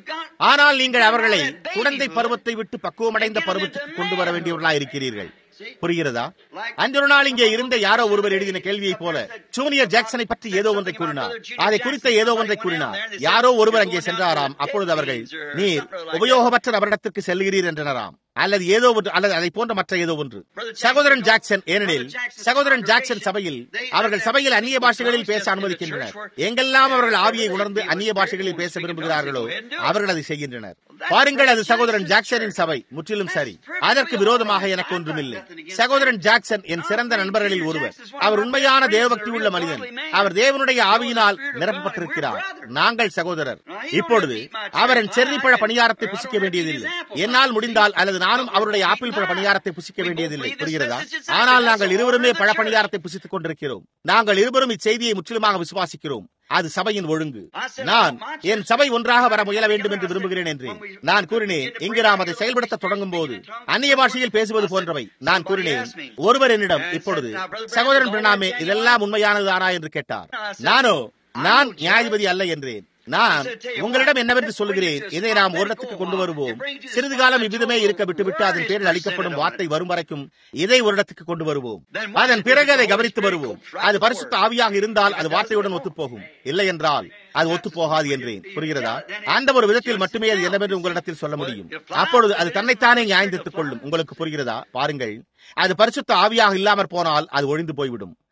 ஆனால் நீங்கள் அவர்களை குழந்தை பருவத்தை விட்டு பக்குவமடைந்த பருவத்துக்கு கொண்டு வர வேண்டியவர்களா இருக்கிறீர்கள் புரிகிறதா அஞ்சொரு நாள் இங்கே இருந்த யாரோ ஒருவர் எழுதின கேள்வியை போல ஜூனியர் ஜாக்சனை பற்றி ஏதோ ஒன்றை கூறினார் அதை குறித்த ஏதோ ஒன்றை கூறினார் யாரோ ஒருவர் அங்கே சென்றாராம் அப்பொழுது அவர்கள் நீர் உபயோகமற்ற நபரிடத்திற்கு செல்கிறீர் என்றனராம் அல்லது ஏதோ ஒன்று அல்லது அதை போன்ற மற்ற ஏதோ ஒன்று சகோதரன் ஜாக்சன் ஏனெனில் சகோதரன் ஜாக்சன் சபையில் அவர்கள் சபையில் அந்நிய பாஷைகளில் பேச அனுமதிக்கின்றனர் எங்கெல்லாம் அவர்கள் ஆவியை உணர்ந்து அந்நிய பாஷைகளில் பேச விரும்புகிறார்களோ அவர்கள் அதை செய்கின்றனர் பாருங்கள் அது சகோதரன் ஜாக்சனின் சபை முற்றிலும் சரி அதற்கு விரோதமாக எனக்கு ஒன்றுமில்லை சகோதரன் ஜாக்சன் என் சிறந்த நண்பர்களில் ஒருவர் அவர் உண்மையான தேவபக்தி உள்ள மனிதன் அவர் தேவனுடைய ஆவியினால் நிரப்பப்பட்டிருக்கிறார் நாங்கள் சகோதரர் இப்பொழுது அவரின் செர்ரிப்பழ பணியாரத்தை புசிக்க வேண்டியதில்லை என்னால் முடிந்தால் அல்லது நானும் அவருடைய ஆப்பிள் பழ பணியாரத்தை புசிக்க வேண்டியதில்லை புரிகிறதா ஆனால் நாங்கள் இருவருமே பழ பணியாரத்தை புசித்துக் கொண்டிருக்கிறோம் நாங்கள் இருவரும் இச்செய்தியை முற்றிலுமாக விசுவாசிக்கிறோம் அது சபையின் ஒழுங்கு நான் என் சபை ஒன்றாக வர முயல வேண்டும் என்று விரும்புகிறேன் என்று நான் கூறினேன் இங்கு நாம் அதை செயல்படுத்த தொடங்கும் போது அந்நிய பாஷையில் பேசுவது போன்றவை நான் கூறினேன் ஒருவர் என்னிடம் இப்பொழுது சகோதரன் பிரணாமே இதெல்லாம் உண்மையானதுதானா என்று கேட்டார் நானோ நான் நியாயாதிபதி அல்ல என்றேன் நான் உங்களிடம் என்னவென்று சொல்கிறேன் இதை நாம் ஒரு இடத்துக்கு கொண்டு வருவோம் சிறிது காலம் இவ்விதமே இருக்க விட்டுவிட்டு அதன் பேரில் அளிக்கப்படும் வார்த்தை வரும் வரைக்கும் இதை ஒரு இடத்துக்கு கொண்டு வருவோம் அதன் பிறகு அதை கவனித்து வருவோம் அது பரிசுத்த ஆவியாக இருந்தால் அது வார்த்தையுடன் ஒத்துப்போகும் இல்லை என்றால் அது ஒத்து போகாது என்றேன் புரிகிறதா அந்த ஒரு விதத்தில் மட்டுமே அது என்னவென்று உங்களிடத்தில் சொல்ல முடியும் அப்பொழுது அது தன்னைத்தானே நியாயந்தித்துக் கொள்ளும் உங்களுக்கு புரிகிறதா பாருங்கள் அது பரிசுத்த ஆவியாக இல்லாமற் போனால் அது ஒழிந்து போய்விடும்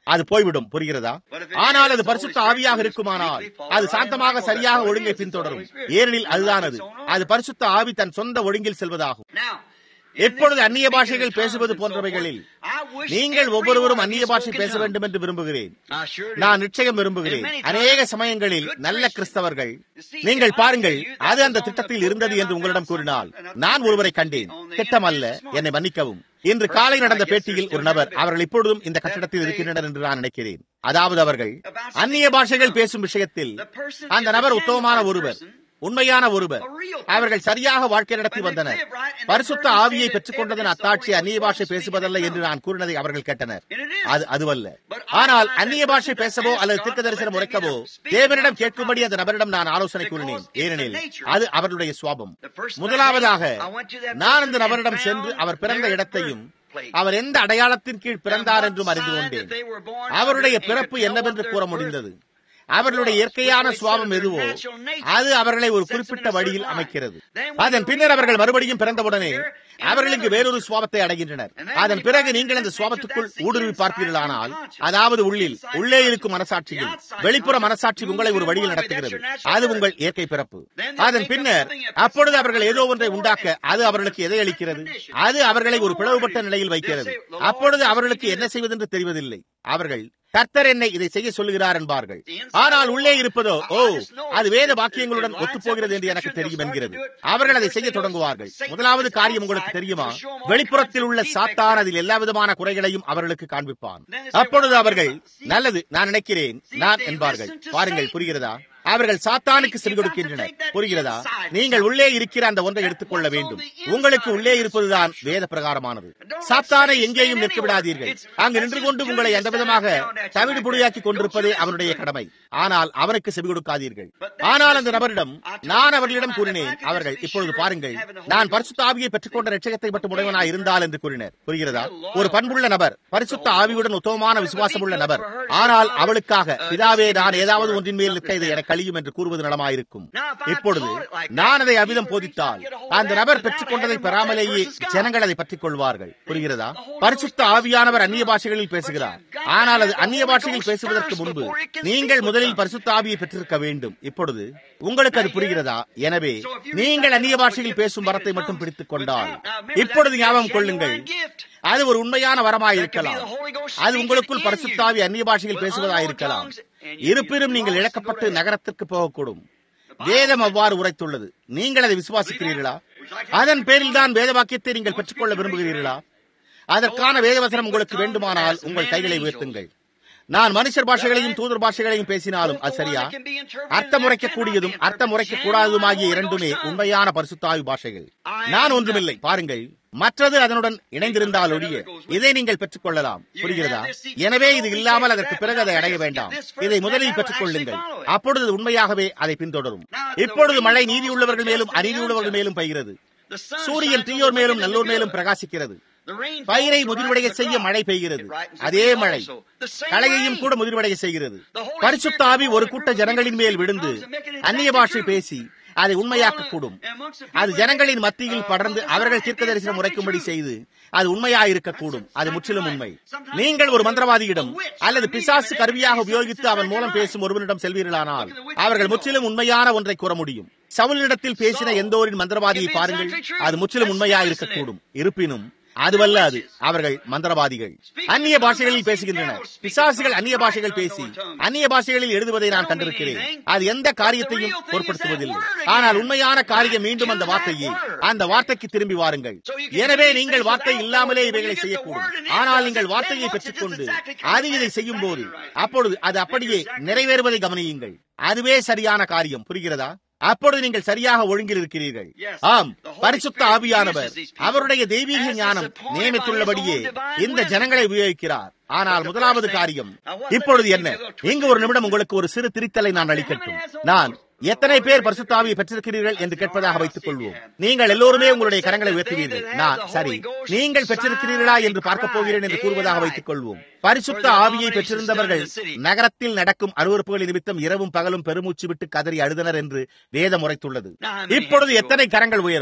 அது போய்விடும் புரிகிறதா ஆனால் அது பரிசுத்த ஆவியாக இருக்குமானால் அது சாந்தமாக சரியாக ஒழுங்கை பின்தொடரும் ஏனெனில் அதுதான் அது அது பரிசுத்த ஆவி தன் சொந்த ஒழுங்கில் செல்வதாகும் எப்பொழுது அந்நிய பாஷைகள் பேசுவது போன்றவைகளில் நீங்கள் ஒவ்வொருவரும் அந்நிய பாஷை பேச வேண்டும் என்று விரும்புகிறேன் நான் நிச்சயம் விரும்புகிறேன் அநேக சமயங்களில் நல்ல கிறிஸ்தவர்கள் நீங்கள் பாருங்கள் அது அந்த திட்டத்தில் இருந்தது என்று உங்களிடம் கூறினால் நான் ஒருவரை கண்டேன் திட்டம் அல்ல என்னை மன்னிக்கவும் இன்று காலை நடந்த பேட்டியில் ஒரு நபர் அவர்கள் இப்பொழுதும் இந்த கட்டிடத்தில் இருக்கின்றனர் என்று நான் நினைக்கிறேன் அதாவது அவர்கள் அந்நிய பாஷைகள் பேசும் விஷயத்தில் அந்த நபர் உத்தமமான ஒருவர் உண்மையான ஒருவர் அவர்கள் சரியாக வாழ்க்கை நடத்தி வந்தனர் பரிசுத்த ஆவியை பெற்றுக் கொண்டதன் அத்தாட்சி அந்நிய பாஷை பேசுவதல்ல என்று நான் கூறினதை அவர்கள் கேட்டனர் அது அதுவல்ல ஆனால் அந்நிய பாஷை பேசவோ அல்லது தீர்க்க தரிசனம் உரைக்கவோ தேவனிடம் கேட்கும்படி அந்த நபரிடம் நான் ஆலோசனை கூறினேன் ஏனெனில் அது அவர்களுடைய சுவாபம் முதலாவதாக நான் அந்த நபரிடம் சென்று அவர் பிறந்த இடத்தையும் அவர் எந்த அடையாளத்தின் கீழ் பிறந்தார் என்றும் அறிந்து கொண்டேன் அவருடைய பிறப்பு என்னவென்று கூற முடிந்தது அவர்களுடைய இயற்கையான சுவாபம் எதுவோ அது அவர்களை ஒரு குறிப்பிட்ட வழியில் அமைக்கிறது அதன் பின்னர் அவர்கள் மறுபடியும் பிறந்தவுடனே அவர்களுக்கு வேறொரு சுவாபத்தை அடைகின்றனர் அதன் பிறகு நீங்கள் அந்த சுவாபத்துக்குள் ஊடுருவி பார்ப்பீர்களானால் அதாவது உள்ளில் உள்ளே இருக்கும் மனசாட்சியில் வெளிப்புற மனசாட்சி உங்களை ஒரு வழியில் நடத்துகிறது அது உங்கள் இயற்கை பிறப்பு அதன் பின்னர் அப்பொழுது அவர்கள் ஏதோ ஒன்றை உண்டாக்க அது அவர்களுக்கு எதை அளிக்கிறது அது அவர்களை ஒரு பிளவுபட்ட நிலையில் வைக்கிறது அப்பொழுது அவர்களுக்கு என்ன செய்வதென்று தெரிவதில்லை அவர்கள் கர்த்தர் என்னை இதை செய்ய சொல்லுகிறார் என்பார்கள் ஆனால் உள்ளே இருப்பதோ ஓ அது வேத வாக்கியங்களுடன் ஒத்துப்போகிறது என்று எனக்கு தெரியும் என்கிறது அவர்கள் அதை செய்ய தொடங்குவார்கள் முதலாவது காரியம் உங்களுக்கு தெரியுமா வெளிப்புறத்தில் உள்ள சாத்தான் அதில் எல்லா விதமான குறைகளையும் அவர்களுக்கு காண்பிப்பான் அப்பொழுது அவர்கள் நல்லது நான் நினைக்கிறேன் நான் என்பார்கள் பாருங்கள் புரிகிறதா அவர்கள் சாத்தானுக்கு செவி கொடுக்கின்றனர் புரிகிறதா நீங்கள் உள்ளே இருக்கிற அந்த ஒன்றை எடுத்துக்கொள்ள வேண்டும் உங்களுக்கு உள்ளே இருப்பதுதான் வேத பிரகாரமானது சாத்தானை எங்கேயும் நிற்க விடாதீர்கள் அங்கு நின்று கொண்டு உங்களை எந்த விதமாக தவிடு புடியாக்கி கொண்டிருப்பதே அவனுடைய கடமை ஆனால் அவனுக்கு செவி கொடுக்காதீர்கள் ஆனால் அந்த நபரிடம் நான் அவர்களிடம் கூறினேன் அவர்கள் இப்பொழுது பாருங்கள் நான் பரிசுத்த ஆவியை பெற்றுக்கொண்ட ரட்சகத்தை மட்டும் உடையவனா இருந்தால் என்று கூறினர் புரிகிறதா ஒரு பண்புள்ள நபர் பரிசுத்த ஆவியுடன் உத்தமமான விசுவாசம் உள்ள நபர் ஆனால் அவளுக்காக பிதாவே நான் ஏதாவது ஒன்றின் மேல் இருக்க இதை எனக்கு கழியும் என்று கூறுவது நலமாயிருக்கும் இப்பொழுது நான் அதை அவிதம் போதித்தால் அந்த நபர் பெற்றுக் கொண்டதை பெறாமலேயே ஜனங்கள் அதை பற்றிக் கொள்வார்கள் புரிகிறதா பரிசுத்த ஆவியானவர் அந்நிய பாஷைகளில் பேசுகிறார் ஆனால் அது அந்நிய பாஷையில் பேசுவதற்கு முன்பு நீங்கள் முதலில் பரிசுத்த ஆவியை பெற்றிருக்க வேண்டும் இப்பொழுது உங்களுக்கு அது புரிகிறதா எனவே நீங்கள் அந்நிய பாஷையில் பேசும் வரத்தை மட்டும் பிடித்துக் கொண்டால் இப்பொழுது ஞாபகம் கொள்ளுங்கள் அது ஒரு உண்மையான வரமாயிருக்கலாம் அது உங்களுக்குள் பரிசுத்தாவி அந்நிய பாஷையில் பேசுவதாயிருக்கலாம் இருப்பினும் நீங்கள் இழக்கப்பட்டு நகரத்திற்கு போகக்கூடும் வேதம் அவ்வாறு உரைத்துள்ளது நீங்கள் அதை விசுவாசிக்கிறீர்களா அதன் பேரில் தான் வேத வாக்கியத்தை நீங்கள் பெற்றுக்கொள்ள விரும்புகிறீர்களா அதற்கான வேதவசனம் உங்களுக்கு வேண்டுமானால் உங்கள் கைகளை உயர்த்துங்கள் நான் மனுஷர் பாஷைகளையும் தூதர் பாஷைகளையும் பேசினாலும் அது சரியா அர்த்தம் உரைக்கக்கூடியதும் அர்த்தம் உரைக்க கூடாததுமாகிய இரண்டுமே உண்மையான பரிசுத்தாவி பாஷைகள் நான் ஒன்றுமில்லை பாருங்கள் மற்றது அதனுடன் இணைந்திருந்தால் ஒழிய இதை நீங்கள் பெற்றுக் கொள்ளலாம் புரிகிறதா எனவே இது இல்லாமல் அதற்கு பிறகு அதை அடைய வேண்டாம் இதை முதலில் பெற்றுக் கொள்ளுங்கள் அப்பொழுது உண்மையாகவே அதை பின்தொடரும் இப்பொழுது மழை நீதி உள்ளவர்கள் மேலும் அநீதி உள்ளவர்கள் மேலும் பெய்கிறது சூரியன் தீயோர் மேலும் நல்லோர் மேலும் பிரகாசிக்கிறது பயிரை முதிர்வடைய செய்ய மழை பெய்கிறது அதே மழை களையையும் கூட முதிர்வடைய செய்கிறது பரிசுத்த ஆவி ஒரு கூட்ட ஜனங்களின் மேல் விழுந்து அந்நிய பாஷை பேசி அதை உண்மையாக்க கூடும் அது ஜனங்களின் மத்தியில் படர்ந்து அவர்கள் தீர்க்க தரிசனம் உரைக்கும்படி செய்து அது உண்மையாயிருக்கக்கூடும் அது முற்றிலும் உண்மை நீங்கள் ஒரு மந்திரவாதியிடம் அல்லது பிசாசு கருவியாக உபயோகித்து அவன் மூலம் பேசும் ஒருவனிடம் செல்வீர்களானால் அவர்கள் முற்றிலும் உண்மையான ஒன்றை கூற முடியும் சவுலிடத்தில் பேசின எந்தோரின் மந்திரவாதியை பாருங்கள் அது முற்றிலும் உண்மையாயிருக்கக்கூடும் இருப்பினும் அதுவல்ல அது அவர்கள் மந்திரவாதிகள் அந்நிய பாஷைகளில் பேசுகின்றனர் பிசாசுகள் அந்நிய பாஷைகள் பேசி அந்நிய பாஷைகளில் எழுதுவதை நான் கண்டிருக்கிறேன் அது எந்த காரியத்தையும் பொருட்படுத்துவதில்லை ஆனால் உண்மையான காரியம் மீண்டும் அந்த வார்த்தையை அந்த வார்த்தைக்கு திரும்பி வாருங்கள் எனவே நீங்கள் வார்த்தை இல்லாமலே இவைகளை செய்யக்கூடும் ஆனால் நீங்கள் வார்த்தையை பெற்றுக்கொண்டு அது இதை செய்யும் போது அப்பொழுது அது அப்படியே நிறைவேறுவதை கவனியுங்கள் அதுவே சரியான காரியம் புரிகிறதா அப்பொழுது நீங்கள் சரியாக ஒழுங்கில் இருக்கிறீர்கள் ஆம் பரிசுத்த ஆவியானவர் அவருடைய தெய்வீக ஞானம் நியமித்துள்ளபடியே இந்த ஜனங்களை உபயோகிக்கிறார் ஆனால் முதலாவது காரியம் இப்பொழுது என்ன இங்கு ஒரு நிமிடம் உங்களுக்கு ஒரு சிறு திரித்தலை நான் அளிக்கட்டும் நான் எத்தனை பேர் பரிசுத்தாவியை பெற்றிருக்கிறீர்கள் என்று கேட்பதாக வைத்துக் கொள்வோம் நீங்கள் எல்லோருமே உங்களுடைய கரங்களை உயர்த்துவீர்கள் நான் சரி நீங்கள் பெற்றிருக்கிறீர்களா என்று பார்க்க போகிறேன் என்று கூறுவதாக வைத்துக் கொள்வோம் பரிசுத்த ஆவியை பெற்றிருந்தவர்கள் நகரத்தில் நடக்கும் அருவறுப்புகள் நிமித்தம் இரவும் பகலும் பெருமூச்சு விட்டு கதறி அழுதனர் என்று வேதம் உரைத்துள்ளது இப்பொழுது எத்தனை கரங்கள் உயரும்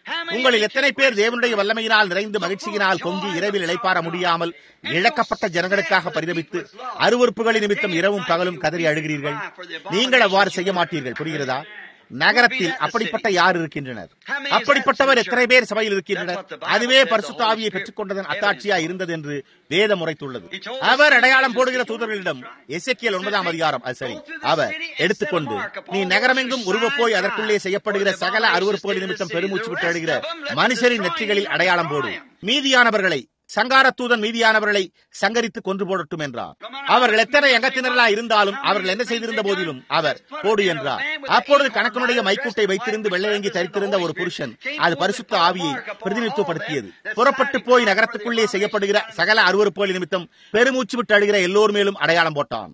உங்களில் எத்தனை பேர் தேவனுடைய வல்லமையினால் நிறைந்து மகிழ்ச்சியினால் பொங்கி இரவில் இழைப்பார முடியாமல் இழக்கப்பட்ட ஜனங்களுக்காக பரிதவித்து அருவறுப்புகளின் நிமித்தம் இரவும் பகலும் கதறி அழுகிறீர்கள் நீங்கள் அவ்வாறு செய்ய மாட்டீர்கள் புரிகிறதா நகரத்தில் அப்படிப்பட்ட யார் இருக்கின்றனர் அப்படிப்பட்டவர் எத்தனை பேர் சபையில் இருக்கின்றனர் அதுவே பரிசுத்த ஆவியை பெற்றுக் கொண்டதன் அத்தாட்சியா இருந்தது என்று வேதம் உரைத்துள்ளது அவர் அடையாளம் போடுகிற தூதர்களிடம் எசேக்கியல் ஒன்பதாம் அதிகாரம் அது சரி அவர் எடுத்துக்கொண்டு நீ நகரமெங்கும் உருவ போய் அதற்குள்ளே செய்யப்படுகிற சகல அருவறுப்புகள் நிமித்தம் பெருமூச்சு விட்டு அழுகிற மனுஷரின் நெற்றிகளில் அடையாளம் போடும் மீதியானவர்களை சங்காரத்தூதன் மீதியானவர்களை சங்கரித்து கொன்று போடட்டும் என்றார் அவர்கள் எத்தனை அங்கத்தினர்களா இருந்தாலும் அவர்கள் என்ன செய்திருந்த போதிலும் அவர் போடு என்றார் அப்பொழுது கணக்கனுடைய மைக்கூட்டை வைத்திருந்து வெள்ளையங்கி தரித்திருந்த ஒரு புருஷன் அது பரிசுத்த ஆவியை பிரதிநிதித்துவப்படுத்தியது புறப்பட்டு போய் நகரத்துக்குள்ளே செய்யப்படுகிற சகல அருவறுப்புகள் நிமித்தம் பெருமூச்சு விட்டு அழுகிற எல்லோர் மேலும் அடையாளம் போட்டான்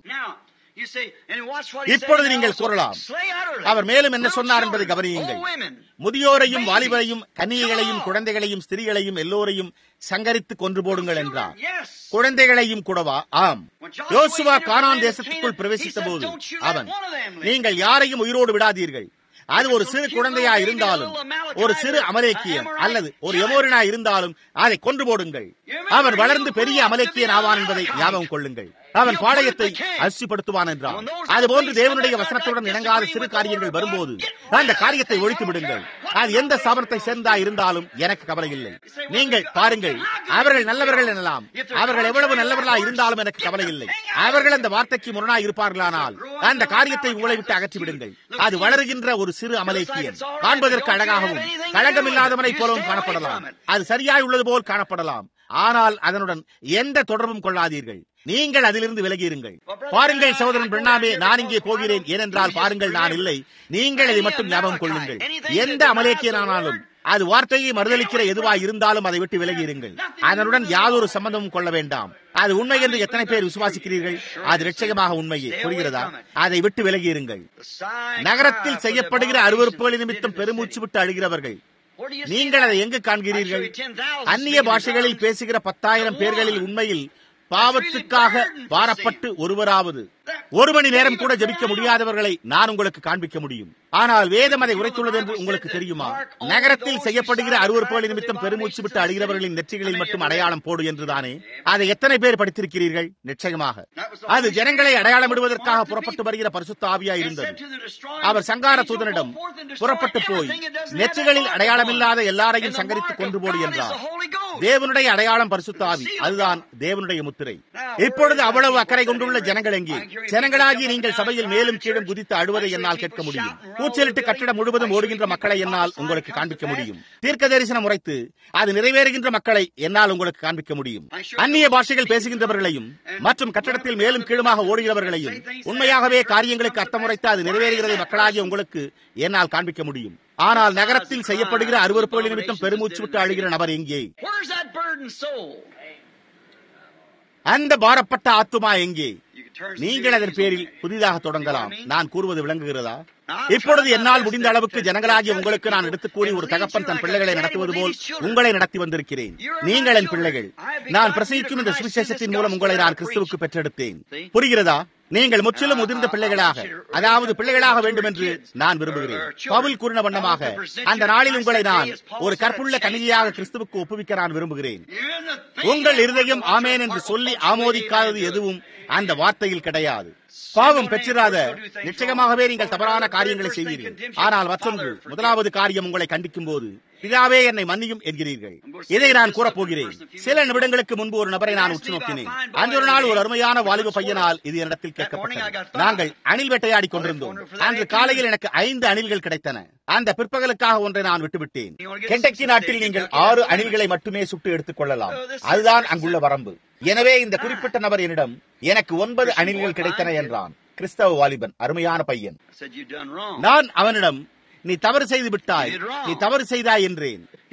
இப்பொழுது நீங்கள் கூறலாம் அவர் மேலும் என்ன சொன்னார் என்பதை கவனியுங்கள் முதியோரையும் வாலிபரையும் கன்னிகைகளையும் குழந்தைகளையும் ஸ்திரீகளையும் எல்லோரையும் சங்கரித்து கொன்று போடுங்கள் என்றார் குழந்தைகளையும் கூடவா ஆம் யோசுவா கானான் தேசத்துக்குள் பிரவேசித்த போது அவன் நீங்கள் யாரையும் உயிரோடு விடாதீர்கள் அது ஒரு சிறு குழந்தையா இருந்தாலும் ஒரு சிறு அமலேக்கியன் அல்லது ஒரு எமோரினா இருந்தாலும் அதை கொன்று போடுங்கள் அவன் வளர்ந்து பெரிய அமலேக்கியன் ஆவான் என்பதை ஞாபகம் கொள்ளுங்கள் அவன் பாளையத்தை அரிசிப்படுத்துவான் என்றான் அதுபோன்று தேவனுடைய வசனத்துடன் இணங்காத சிறு காரியங்கள் வரும்போது அந்த காரியத்தை ஒழித்து விடுங்கள் அது எந்த ஸ்தாபனத்தை சேர்ந்தா இருந்தாலும் எனக்கு கவலை இல்லை நீங்கள் பாருங்கள் அவர்கள் நல்லவர்கள் எனலாம் அவர்கள் எவ்வளவு நல்லவர்களா இருந்தாலும் எனக்கு கவலை இல்லை அவர்கள் அந்த வார்த்தைக்கு முரணா இருப்பார்களானால் அந்த காரியத்தை உங்களை விட்டு அகற்றி விடுங்கள் அது வளருகின்ற ஒரு சிறு அமலேக்கியன் காண்பதற்கு அழகாகவும் கழகமில்லாதவனை போலவும் காணப்படலாம் அது சரியாய் உள்ளது போல் காணப்படலாம் ஆனால் அதனுடன் எந்த தொடர்பும் கொள்ளாதீர்கள் நீங்கள் அதிலிருந்து விலகியிருங்கள் பாருங்கள் சகோதரன் பிரணாமே நான் இங்கே போகிறேன் ஏனென்றால் பாருங்கள் நான் இல்லை நீங்கள் இதை மட்டும் ஞாபகம் கொள்ளுங்கள் எந்த அமலேக்கியனானாலும் அது வார்த்தையை மறுதளிக்கிற எதுவாய் இருந்தாலும் அதை விட்டு விலகி இருங்கள் அதனுடன் யாதொரு சம்பந்தமும் கொள்ள வேண்டாம் அது உண்மை என்று எத்தனை பேர் விசுவாசிக்கிறீர்கள் அது நிச்சயமாக உண்மையே புரிகிறதா அதை விட்டு விலகி இருங்கள் நகரத்தில் செய்யப்படுகிற அருவறுப்புகளின் நிமித்தம் பெருமூச்சு விட்டு அழுகிறவர்கள் நீங்கள் அதை எங்கு காண்கிறீர்கள் அந்நிய பாஷைகளில் பேசுகிற பத்தாயிரம் பேர்களில் உண்மையில் பாவத்துக்காக பாரப்பட்டு ஒருவராவது ஒரு மணி நேரம் கூட ஜபிக்க முடியாதவர்களை நான் உங்களுக்கு காண்பிக்க முடியும் ஆனால் வேதம் அதை உரைத்துள்ளது என்று உங்களுக்கு தெரியுமா நகரத்தில் செய்யப்படுகிற அருவறுப்புகளின் நிமித்தம் பெருமூச்சு விட்டு அழுகிறவர்களின் நெற்றிகளில் மட்டும் அடையாளம் போடு என்றுதானே அதை எத்தனை பேர் படித்திருக்கிறீர்கள் நிச்சயமாக அது ஜனங்களை அடையாளமிடுவதற்காக புறப்பட்டு வருகிற பரிசுத்த ஆவியா இருந்தது அவர் சங்கார தூதனிடம் புறப்பட்டு போய் நெற்றிகளில் அடையாளமில்லாத எல்லாரையும் சங்கரித்து கொண்டு போடு என்றார் தேவனுடைய அடையாளம் பரிசுத்த ஆவி அதுதான் தேவனுடைய முத்திரை இப்பொழுது அவ்வளவு அக்கறை கொண்டுள்ள ஜனங்கள் எங்கே ஜனங்களாகி நீங்கள் சபையில் மேலும் கீழும் குதித்து அழுவதை என்னால் கேட்க முடியும் கூச்சலிட்டு கட்டிடம் முழுவதும் ஓடுகின்ற மக்களை என்னால் உங்களுக்கு காண்பிக்க முடியும் தீர்க்க தரிசனம் உரைத்து அது நிறைவேறுகின்ற மக்களை என்னால் உங்களுக்கு காண்பிக்க முடியும் அந்நிய பாஷைகள் பேசுகின்றவர்களையும் மற்றும் கட்டடத்தில் மேலும் கீழுமாக ஓடுகிறவர்களையும் உண்மையாகவே காரியங்களுக்கு அர்த்தமுறைத்து அது நிறைவேறுகிறதை மக்களாகிய உங்களுக்கு என்னால் காண்பிக்க முடியும் ஆனால் நகரத்தில் செய்யப்படுகிற அருவறுப்புகள் நிமித்தம் பெருமூச்சு விட்டு அழுகிற நபர் எங்கே அந்த பாரப்பட்ட ஆத்துமா எங்கே நீங்கள் அதன் பேரில் புதிதாக தொடங்கலாம் நான் கூறுவது விளங்குகிறதா இப்பொழுது என்னால் முடிந்த அளவுக்கு ஜனங்களாகிய உங்களுக்கு நான் எடுத்துக் கூறி ஒரு தகப்பன் தன் பிள்ளைகளை நடத்துவது போல் உங்களை நடத்தி வந்திருக்கிறேன் நீங்கள் என் பிள்ளைகள் நான் பிரசங்கிக்கும் இந்த சுவிசேஷத்தின் மூலம் உங்களை நான் கிறிஸ்துவுக்கு பெற்றெடுத்தேன் புரிகிறதா நீங்கள் முற்றிலும் முதிர்ந்த பிள்ளைகளாக அதாவது பிள்ளைகளாக வேண்டும் என்று நான் விரும்புகிறேன் பவுல் கூறின வண்ணமாக அந்த நாளில் உங்களை நான் ஒரு கற்புள்ள கணிகையாக கிறிஸ்துவுக்கு ஒப்புவிக்க நான் விரும்புகிறேன் உங்கள் இருதயம் ஆமேன் என்று சொல்லி ஆமோதிக்காதது எதுவும் அந்த வார்த்தையில் கிடையாது பாவம் பெற்றிராத நிச்சயமாகவே நீங்கள் தவறான காரியங்களை செய்வீர்கள் ஆனால் மற்றொன்று முதலாவது காரியம் உங்களை கண்டிக்கும் போது பிதாவே என்னை மன்னியும் என்கிறீர்கள் இதை நான் கூறப்போகிறேன் சில நிமிடங்களுக்கு முன்பு ஒரு நபரை நான் உற்று நோக்கினேன் அன்று ஒரு நாள் ஒரு அருமையான வாலிப பையனால் இது என்னிடத்தில் கேட்கப்பட்டது நாங்கள் அணில் வேட்டையாடி கொண்டிருந்தோம் அன்று காலையில் எனக்கு ஐந்து அணில்கள் கிடைத்தன அந்த பிற்பகலுக்காக ஒன்றை நான் விட்டுவிட்டேன் கெண்டக்கி நாட்டில் நீங்கள் ஆறு அணில்களை மட்டுமே சுட்டு எடுத்துக் கொள்ளலாம் அதுதான் அங்குள்ள வரம்பு எனவே இந்த குறிப்பிட்ட நபர் என்னிடம் எனக்கு ஒன்பது அணில்கள் கிடைத்தன என்றான் கிறிஸ்தவ வாலிபன் அருமையான பையன் நான் அவனிடம் நீ தவறு செய்து விட்டாய் நீ தவறு செய்தாய் என்றேன்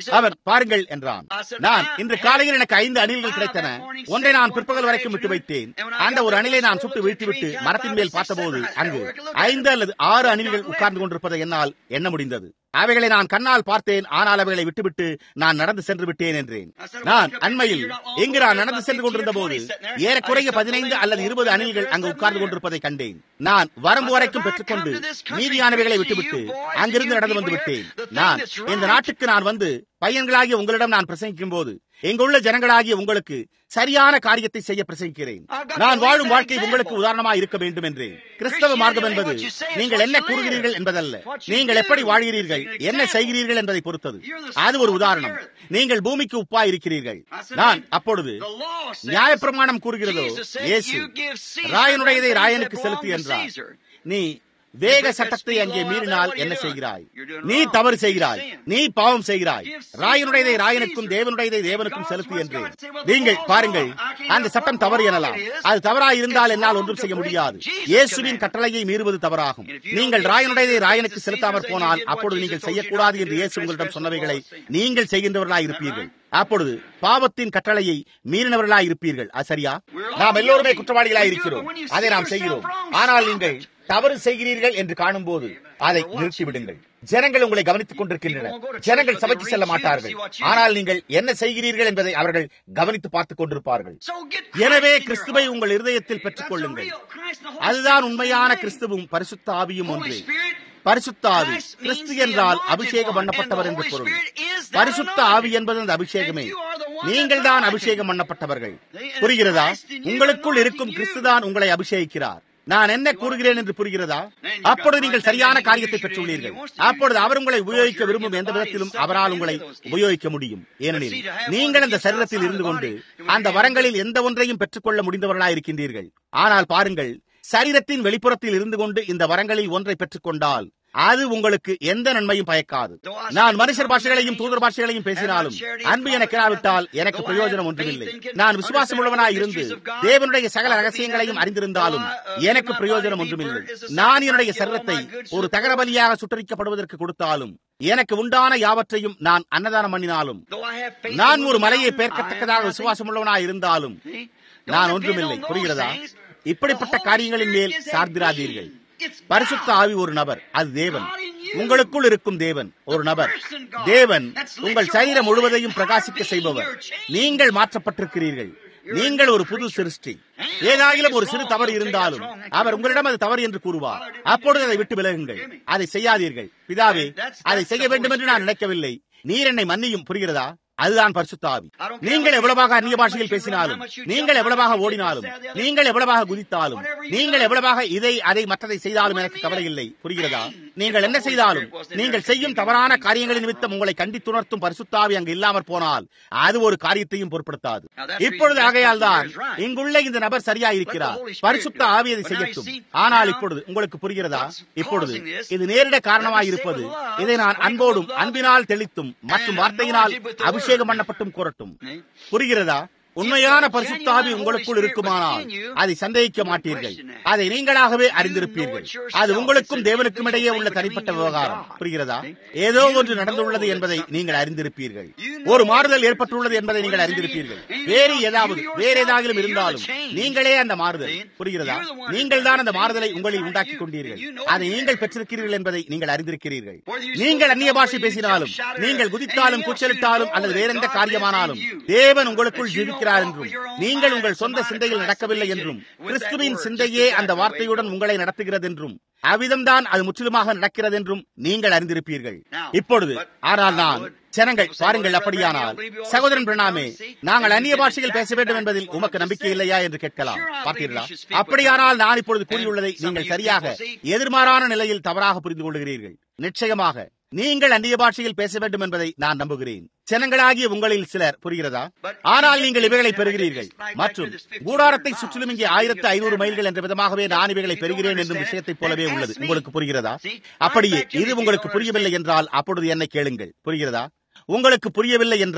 அவர் பாருங்கள் என்றான் நான் இன்று காலையில் எனக்கு ஐந்து அணில்கள் கிடைத்தன ஒன்றை நான் பிற்பகல் வரைக்கும் விட்டு வைத்தேன் அந்த ஒரு அணிலை நான் சுட்டு வீழ்த்திவிட்டு மரத்தின் மேல் பார்த்தபோது அங்கு ஐந்து அல்லது ஆறு அணில்கள் உட்கார்ந்து கொண்டிருப்பதை என்னால் எண்ண முடிந்தது அவைகளை நான் கண்ணால் பார்த்தேன் ஆனால் அவைகளை விட்டுவிட்டு நான் நடந்து சென்று விட்டேன் என்றேன் நான் அண்மையில் இங்கு நான் நடந்து சென்று கொண்டிருந்த போது ஏறக்குறைய பதினைந்து அல்லது இருபது அணில்கள் அங்கு உட்கார்ந்து கொண்டிருப்பதை கண்டேன் நான் வரம்பு வரைக்கும் பெற்றுக்கொண்டு மீதியானவைகளை விட்டுவிட்டு அங்கிருந்து நடந்து வந்து விட்டேன் நான் இந்த நாட்டுக்கு நான் வந்து பையன்களாகிய உங்களிடம் நான் பிரசங்கிக்கும் போது எங்குள்ள ஜனங்களாகிய உங்களுக்கு சரியான காரியத்தை செய்ய பிரசங்கிக்கிறேன் நான் வாழும் வாழ்க்கை உங்களுக்கு உதாரணமாக இருக்க வேண்டும் என்று கிறிஸ்தவ மார்க்கம் என்பது நீங்கள் என்ன கூறுகிறீர்கள் என்பதல்ல நீங்கள் எப்படி வாழ்கிறீர்கள் என்ன செய்கிறீர்கள் என்பதை பொறுத்தது அது ஒரு உதாரணம் நீங்கள் பூமிக்கு உப்பா இருக்கிறீர்கள் நான் அப்பொழுது நியாயப்பிரமாணம் கூறுகிறதோ இயேசு ராயனுடையதை ராயனுக்கு செலுத்து என்றார் நீ வேக சட்டத்தை அங்கே மீறினால் என்ன செய்கிறாய் நீ தவறு செய்கிறாய் நீ பாவம் செய்கிறாய் ராயனுடையதை ராயனுக்கும் தேவனுடையதை தேவனுக்கும் செலுத்து என்று நீங்கள் பாருங்கள் அந்த சட்டம் தவறு எனலாம் அது தவறாய் இருந்தால் என்னால் ஒன்றும் செய்ய முடியாது இயேசுவின் கட்டளையை மீறுவது தவறாகும் நீங்கள் ராயனுடையதை ராயனுக்கு செலுத்தாமற் போனால் அப்பொழுது நீங்கள் செய்யக்கூடாது என்று இயேசு உங்களிடம் சொன்னவைகளை நீங்கள் செய்கின்றவர்களாய் இருப்பீர்கள் அப்பொழுது பாவத்தின் கட்டளையை மீறினவர்களாய் இருப்பீர்கள் அது சரியா நாம் எல்லோருமே குற்றவாளிகளாய் இருக்கிறோம் அதை நாம் செய்கிறோம் ஆனால் நீங்கள் தவறு செய்கிறீர்கள் என்று காணும் போது அதை நிறுத்திவிடுங்கள் ஜனங்கள் உங்களை கவனித்துக் கொண்டிருக்கின்றனர் ஜனங்கள் சபைக்கு செல்ல மாட்டார்கள் ஆனால் நீங்கள் என்ன செய்கிறீர்கள் என்பதை அவர்கள் கவனித்து பார்த்துக் கொண்டிருப்பார்கள் எனவே கிறிஸ்துவை உங்கள் இருதயத்தில் பெற்றுக் கொள்ளுங்கள் அதுதான் உண்மையான கிறிஸ்துவும் பரிசுத்த ஆவியும் ஒன்று பரிசுத்த ஆவி கிறிஸ்து என்றால் அபிஷேகம் பண்ணப்பட்டவர் என்று பொருள் பரிசுத்த ஆவி என்பது அந்த அபிஷேகமே நீங்கள் தான் அபிஷேகம் பண்ணப்பட்டவர்கள் புரிகிறதா உங்களுக்குள் இருக்கும் கிறிஸ்து தான் உங்களை அபிஷேகிக்கிறார் நான் என்ன கூறுகிறேன் என்று புரிகிறதா அப்பொழுது நீங்கள் சரியான காரியத்தை பெற்றுள்ளீர்கள் அப்பொழுது அவர் உங்களை உபயோகிக்க விரும்பும் எந்த விதத்திலும் அவரால் உங்களை உபயோகிக்க முடியும் ஏனெனில் நீங்கள் அந்த சரீரத்தில் இருந்து கொண்டு அந்த வரங்களில் எந்த ஒன்றையும் பெற்றுக்கொள்ள முடிந்தவர்களாய் இருக்கின்றீர்கள் ஆனால் பாருங்கள் சரீரத்தின் வெளிப்புறத்தில் இருந்து கொண்டு இந்த வரங்களில் ஒன்றை பெற்றுக்கொண்டால் அது உங்களுக்கு எந்த நன்மையும் பயக்காது நான் மனுஷர் பாஷைகளையும் தூதர் பாஷைகளையும் பேசினாலும் அன்பு எனக்கு இராவிட்டால் எனக்கு பிரயோஜனம் ஒன்றுமில்லை நான் விசுவாசம் உள்ளவனாய் இருந்து தேவனுடைய சகல ரகசியங்களையும் அறிந்திருந்தாலும் எனக்கு பிரயோஜனம் ஒன்றுமில்லை நான் என்னுடைய சரீரத்தை ஒரு தகரபலியாக சுட்டரிக்கப்படுவதற்கு கொடுத்தாலும் எனக்கு உண்டான யாவற்றையும் நான் அன்னதானம் பண்ணினாலும் நான் ஒரு மலையை பேர்க்கத்தக்கதாக விசுவாசம் உள்ளவனாய் இருந்தாலும் நான் ஒன்றுமில்லை புரிகிறதா இப்படிப்பட்ட காரியங்களின் மேல் சார்ந்திராதீர்கள் பரிசுத்த ஆவி ஒரு நபர் அது தேவன் உங்களுக்குள் இருக்கும் தேவன் ஒரு நபர் தேவன் உங்கள் சரீரம் முழுவதையும் பிரகாசிக்க செய்பவர் நீங்கள் மாற்றப்பட்டிருக்கிறீர்கள் நீங்கள் ஒரு புது சிருஷ்டி ஏதாகிலும் ஒரு சிறு தவறு இருந்தாலும் அவர் உங்களிடம் அது தவறு என்று கூறுவார் அப்பொழுது அதை விட்டு விலகுங்கள் அதை செய்யாதீர்கள் பிதாவே அதை செய்ய வேண்டும் என்று நான் நினைக்கவில்லை நீர் என்னை மன்னியும் புரிகிறதா அதுதான் பரிசுத்த ஆவி நீங்கள் எவ்வளவாக அந்நிய பாஷையில் பேசினாலும் நீங்கள் எவ்வளவாக ஓடினாலும் நீங்கள் எவ்வளவாக குதித்தாலும் நீங்கள் எவ்வளவாக இதை அதை மற்றதை செய்தாலும் எனக்கு கவலை இல்லை புரிகிறதா நீங்கள் என்ன செய்தாலும் நீங்கள் செய்யும் தவறான காரியங்களின் நிமித்தம் உங்களை கண்டித்துணர்த்தும் பரிசுத்தாவி அங்கு இல்லாமற் போனால் அது ஒரு காரியத்தையும் பொருட்படுத்தாது இப்பொழுது ஆகையால் தான் இங்குள்ள இந்த நபர் சரியா இருக்கிறார் பரிசுத்த ஆவி அதை செய்யட்டும் ஆனால் இப்பொழுது உங்களுக்கு புரிகிறதா இப்பொழுது இது நேரிட காரணமாக இருப்பது இதை நான் அன்போடும் அன்பினால் தெளித்தும் மற்றும் வார்த்தையினால் அபிஷேகம் பண்ணப்பட்டும் கூறட்டும் புரிகிறதா உண்மையான பரிசுத்தாவி உங்களுக்குள் இருக்குமானால் அதை சந்தேகிக்க மாட்டீர்கள் அதை நீங்களாகவே அறிந்திருப்பீர்கள் அது உங்களுக்கும் தேவனுக்கும் இடையே உள்ள தனிப்பட்ட விவகாரம் புரிகிறதா ஏதோ ஒன்று நடந்துள்ளது என்பதை நீங்கள் அறிந்திருப்பீர்கள் ஒரு மாறுதல் ஏற்பட்டுள்ளது என்பதை நீங்கள் அறிந்திருப்பீர்கள் வேறு ஏதாவது வேற ஏதாவது இருந்தாலும் நீங்களே அந்த மாறுதல் புரிகிறதா நீங்கள் தான் அந்த மாறுதலை உங்களில் உண்டாக்கி கொண்டீர்கள் அதை நீங்கள் பெற்றிருக்கிறீர்கள் என்பதை நீங்கள் அறிந்திருக்கிறீர்கள் நீங்கள் அந்நிய பாஷை பேசினாலும் நீங்கள் குதித்தாலும் கூச்சலிட்டாலும் அல்லது வேறெந்த காரியமானாலும் தேவன் உங்களுக்குள் ஜீவிக்க இருக்கிறார் என்றும் நீங்கள் உங்கள் சொந்த சிந்தையில் நடக்கவில்லை என்றும் கிறிஸ்துவின் சிந்தையே அந்த வார்த்தையுடன் உங்களை நடத்துகிறது என்றும் அவ்விதம்தான் அது முற்றிலுமாக நடக்கிறது என்றும் நீங்கள் அறிந்திருப்பீர்கள் இப்பொழுது ஆனால் நான் ஜனங்கள் பாருங்கள் அப்படியானால் சகோதரன் பிரணாமே நாங்கள் அந்நிய பாஷையில் பேச வேண்டும் என்பதில் உமக்கு நம்பிக்கை இல்லையா என்று கேட்கலாம் பார்த்தீர்களா அப்படியானால் நான் இப்பொழுது கூறியுள்ளதை நீங்கள் சரியாக எதிர்மாறான நிலையில் தவறாக புரிந்து கொள்கிறீர்கள் நிச்சயமாக நீங்கள் அந்நிய பாஷையில் பேச வேண்டும் என்பதை நான் நம்புகிறேன் ஜனங்களாகிய உங்களில் சிலர் புரிகிறதா ஆனால் நீங்கள் இவைகளை பெறுகிறீர்கள் மற்றும் கூடாரத்தை சுற்றிலும் இங்கே ஆயிரத்து ஐநூறு மைல்கள் என்ற விதமாகவே நான் இவைகளை பெறுகிறேன் என்னும் விஷயத்தைப் போலவே உள்ளது உங்களுக்கு புரிகிறதா அப்படியே இது உங்களுக்கு புரியவில்லை என்றால் அப்பொழுது என்னை கேளுங்கள் புரிகிறதா உங்களுக்கு புரியவில்லை என்றால்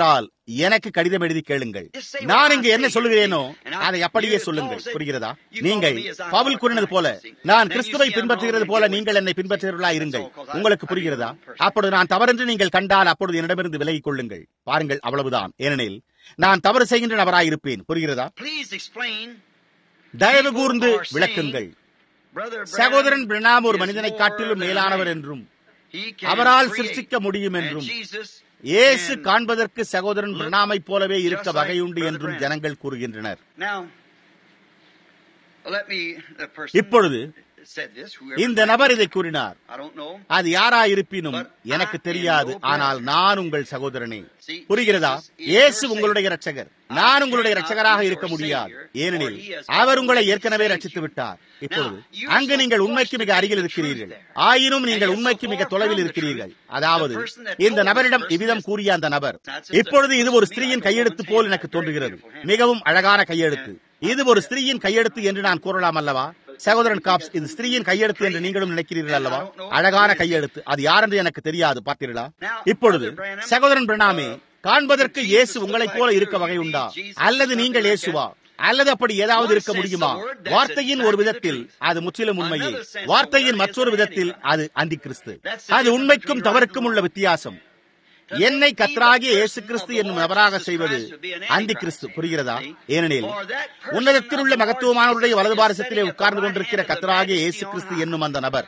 எனக்கு கடிதம் எழுதி கேளுங்கள் நான் இங்கு என்ன சொல்லுகிறேனோ அதை அப்படியே சொல்லுங்கள் புரிகிறதா நீங்கள் பவுல் கூறினது போல நான் கிறிஸ்துவை பின்பற்றுகிறது போல நீங்கள் என்னை பின்பற்றுகிறவர்களா இருங்கள் உங்களுக்கு புரிகிறதா அப்பொழுது நான் தவறென்று நீங்கள் கண்டால் அப்பொழுது என்னிடமிருந்து விலகிக் கொள்ளுங்கள் பாருங்கள் அவ்வளவுதான் ஏனெனில் நான் தவறு செய்கின்ற நபராயிருப்பேன் புரிகிறதா தயவு கூர்ந்து விளக்குங்கள் சகோதரன் பிரணாம் ஒரு மனிதனை காட்டிலும் மேலானவர் என்றும் அவரால் சிருஷ்டிக்க முடியும் என்றும் இயேசு காண்பதற்கு சகோதரன் பிரணாமை போலவே இருக்க வகையுண்டு என்றும் ஜனங்கள் கூறுகின்றனர் இப்பொழுது இந்த நபர் இதை கூறினார் அது யாராயிருப்பினும் எனக்கு தெரியாது ஆனால் நான் உங்கள் சகோதரனே புரிகிறதா இயேசு உங்களுடைய ரட்சகர் நான் உங்களுடைய ரட்சகராக இருக்க முடியாது ஏனெனில் அவர் உங்களை ஏற்கனவே ரட்சித்து விட்டார் இப்பொழுது அங்கு நீங்கள் உண்மைக்கு மிக அருகில் இருக்கிறீர்கள் ஆயினும் நீங்கள் உண்மைக்கு மிக தொலைவில் இருக்கிறீர்கள் அதாவது இந்த நபரிடம் இவ்விதம் கூறிய அந்த நபர் இப்பொழுது இது ஒரு ஸ்திரீயின் கையெழுத்து போல் எனக்கு தோன்றுகிறது மிகவும் அழகான கையெழுத்து இது ஒரு ஸ்திரீயின் கையெழுத்து என்று நான் கூறலாம் அல்லவா சகோதரன் காப்ஸ் இது ஸ்திரீயின் கையெழுத்து என்று நீங்களும் நினைக்கிறீர்கள் அல்லவா அழகான கையெழுத்து அது யார் என்று எனக்கு தெரியாது பார்த்தீர்களா இப்பொழுது சகோதரன் பிரணாமே காண்பதற்கு இயேசு உங்களைப் போல இருக்க வகை உண்டா அல்லது நீங்கள் இயேசுவா அல்லது அப்படி ஏதாவது இருக்க முடியுமா வார்த்தையின் ஒரு விதத்தில் அது முற்றிலும் உண்மையே வார்த்தையின் மற்றொரு விதத்தில் அது அந்தி கிறிஸ்து அது உண்மைக்கும் தவறுக்கும் உள்ள வித்தியாசம் என்னை கத்ராகிய இயேசு கிறிஸ்து என்னும் நபராக செய்வது அந்தி கிறிஸ்து புரிகிறதா ஏனெனில் உன்னதத்தில் உள்ள மகத்துவமானவருடைய வலது பாரசத்திலே உட்கார்ந்து கொண்டிருக்கிற கத்ராகிய இயேசு கிறிஸ்து என்னும் அந்த நபர்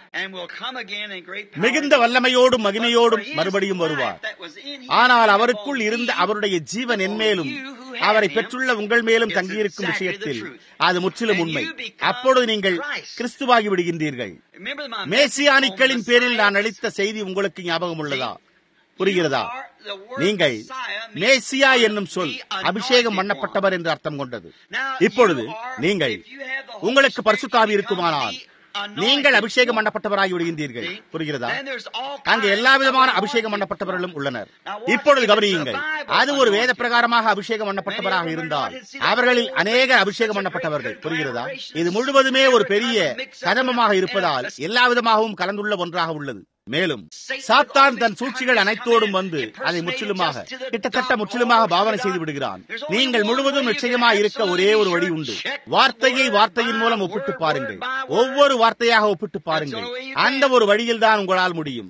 மிகுந்த வல்லமையோடும் மகிமையோடும் மறுபடியும் வருவார் ஆனால் அவருக்குள் இருந்த அவருடைய ஜீவன் என்மேலும் அவரை பெற்றுள்ள உங்கள் மேலும் தங்கியிருக்கும் விஷயத்தில் அது முற்றிலும் உண்மை அப்பொழுது நீங்கள் கிறிஸ்துவாகி விடுகின்றீர்கள் மேசியானிக்களின் பேரில் நான் அளித்த செய்தி உங்களுக்கு ஞாபகம் உள்ளதா புரிகிறதா நீங்கள் மேசியா என்னும் சொல் அபிஷேகம் பண்ணப்பட்டவர் என்று அர்த்தம் கொண்டது இப்பொழுது நீங்கள் உங்களுக்கு பரிசுத்தாவி இருக்குமானால் நீங்கள் அபிஷேகம் பண்ணப்பட்டவராகி விடுகின்றீர்கள் புரிகிறதா அங்கு எல்லா விதமான அபிஷேகம் பண்ணப்பட்டவர்களும் உள்ளனர் இப்பொழுது கவனியுங்கள் அது ஒரு வேத பிரகாரமாக அபிஷேகம் பண்ணப்பட்டவராக இருந்தால் அவர்களில் அநேக அபிஷேகம் பண்ணப்பட்டவர்கள் புரிகிறதா இது முழுவதுமே ஒரு பெரிய கதமமாக இருப்பதால் எல்லா விதமாகவும் கலந்துள்ள ஒன்றாக உள்ளது மேலும் சாத்தான் தன் சூழ்ச்சிகள் அனைத்தோடும் வந்து அதை முற்றிலுமாக கிட்டத்தட்ட முற்றிலுமாக பாவனை செய்து விடுகிறான் நீங்கள் முழுவதும் நிச்சயமாக இருக்க ஒரே ஒரு வழி உண்டு வார்த்தையை வார்த்தையின் மூலம் ஒப்பிட்டு பாருங்கள் ஒவ்வொரு வார்த்தையாக ஒப்பிட்டு பாருங்கள் அந்த ஒரு வழியில் தான் உங்களால் முடியும்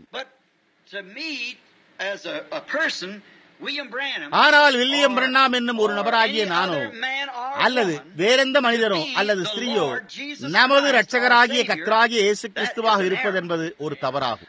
ஆனால் வில்லியம் பிரண்ணாம் என்னும் ஒரு நபராகிய நானோ அல்லது வேறெந்த மனிதனோ அல்லது ஸ்திரீயோ நமது ரட்சகராகிய கத்ராகிய இயேசு கிறிஸ்துவாக இருப்பது என்பது ஒரு தவறாகும்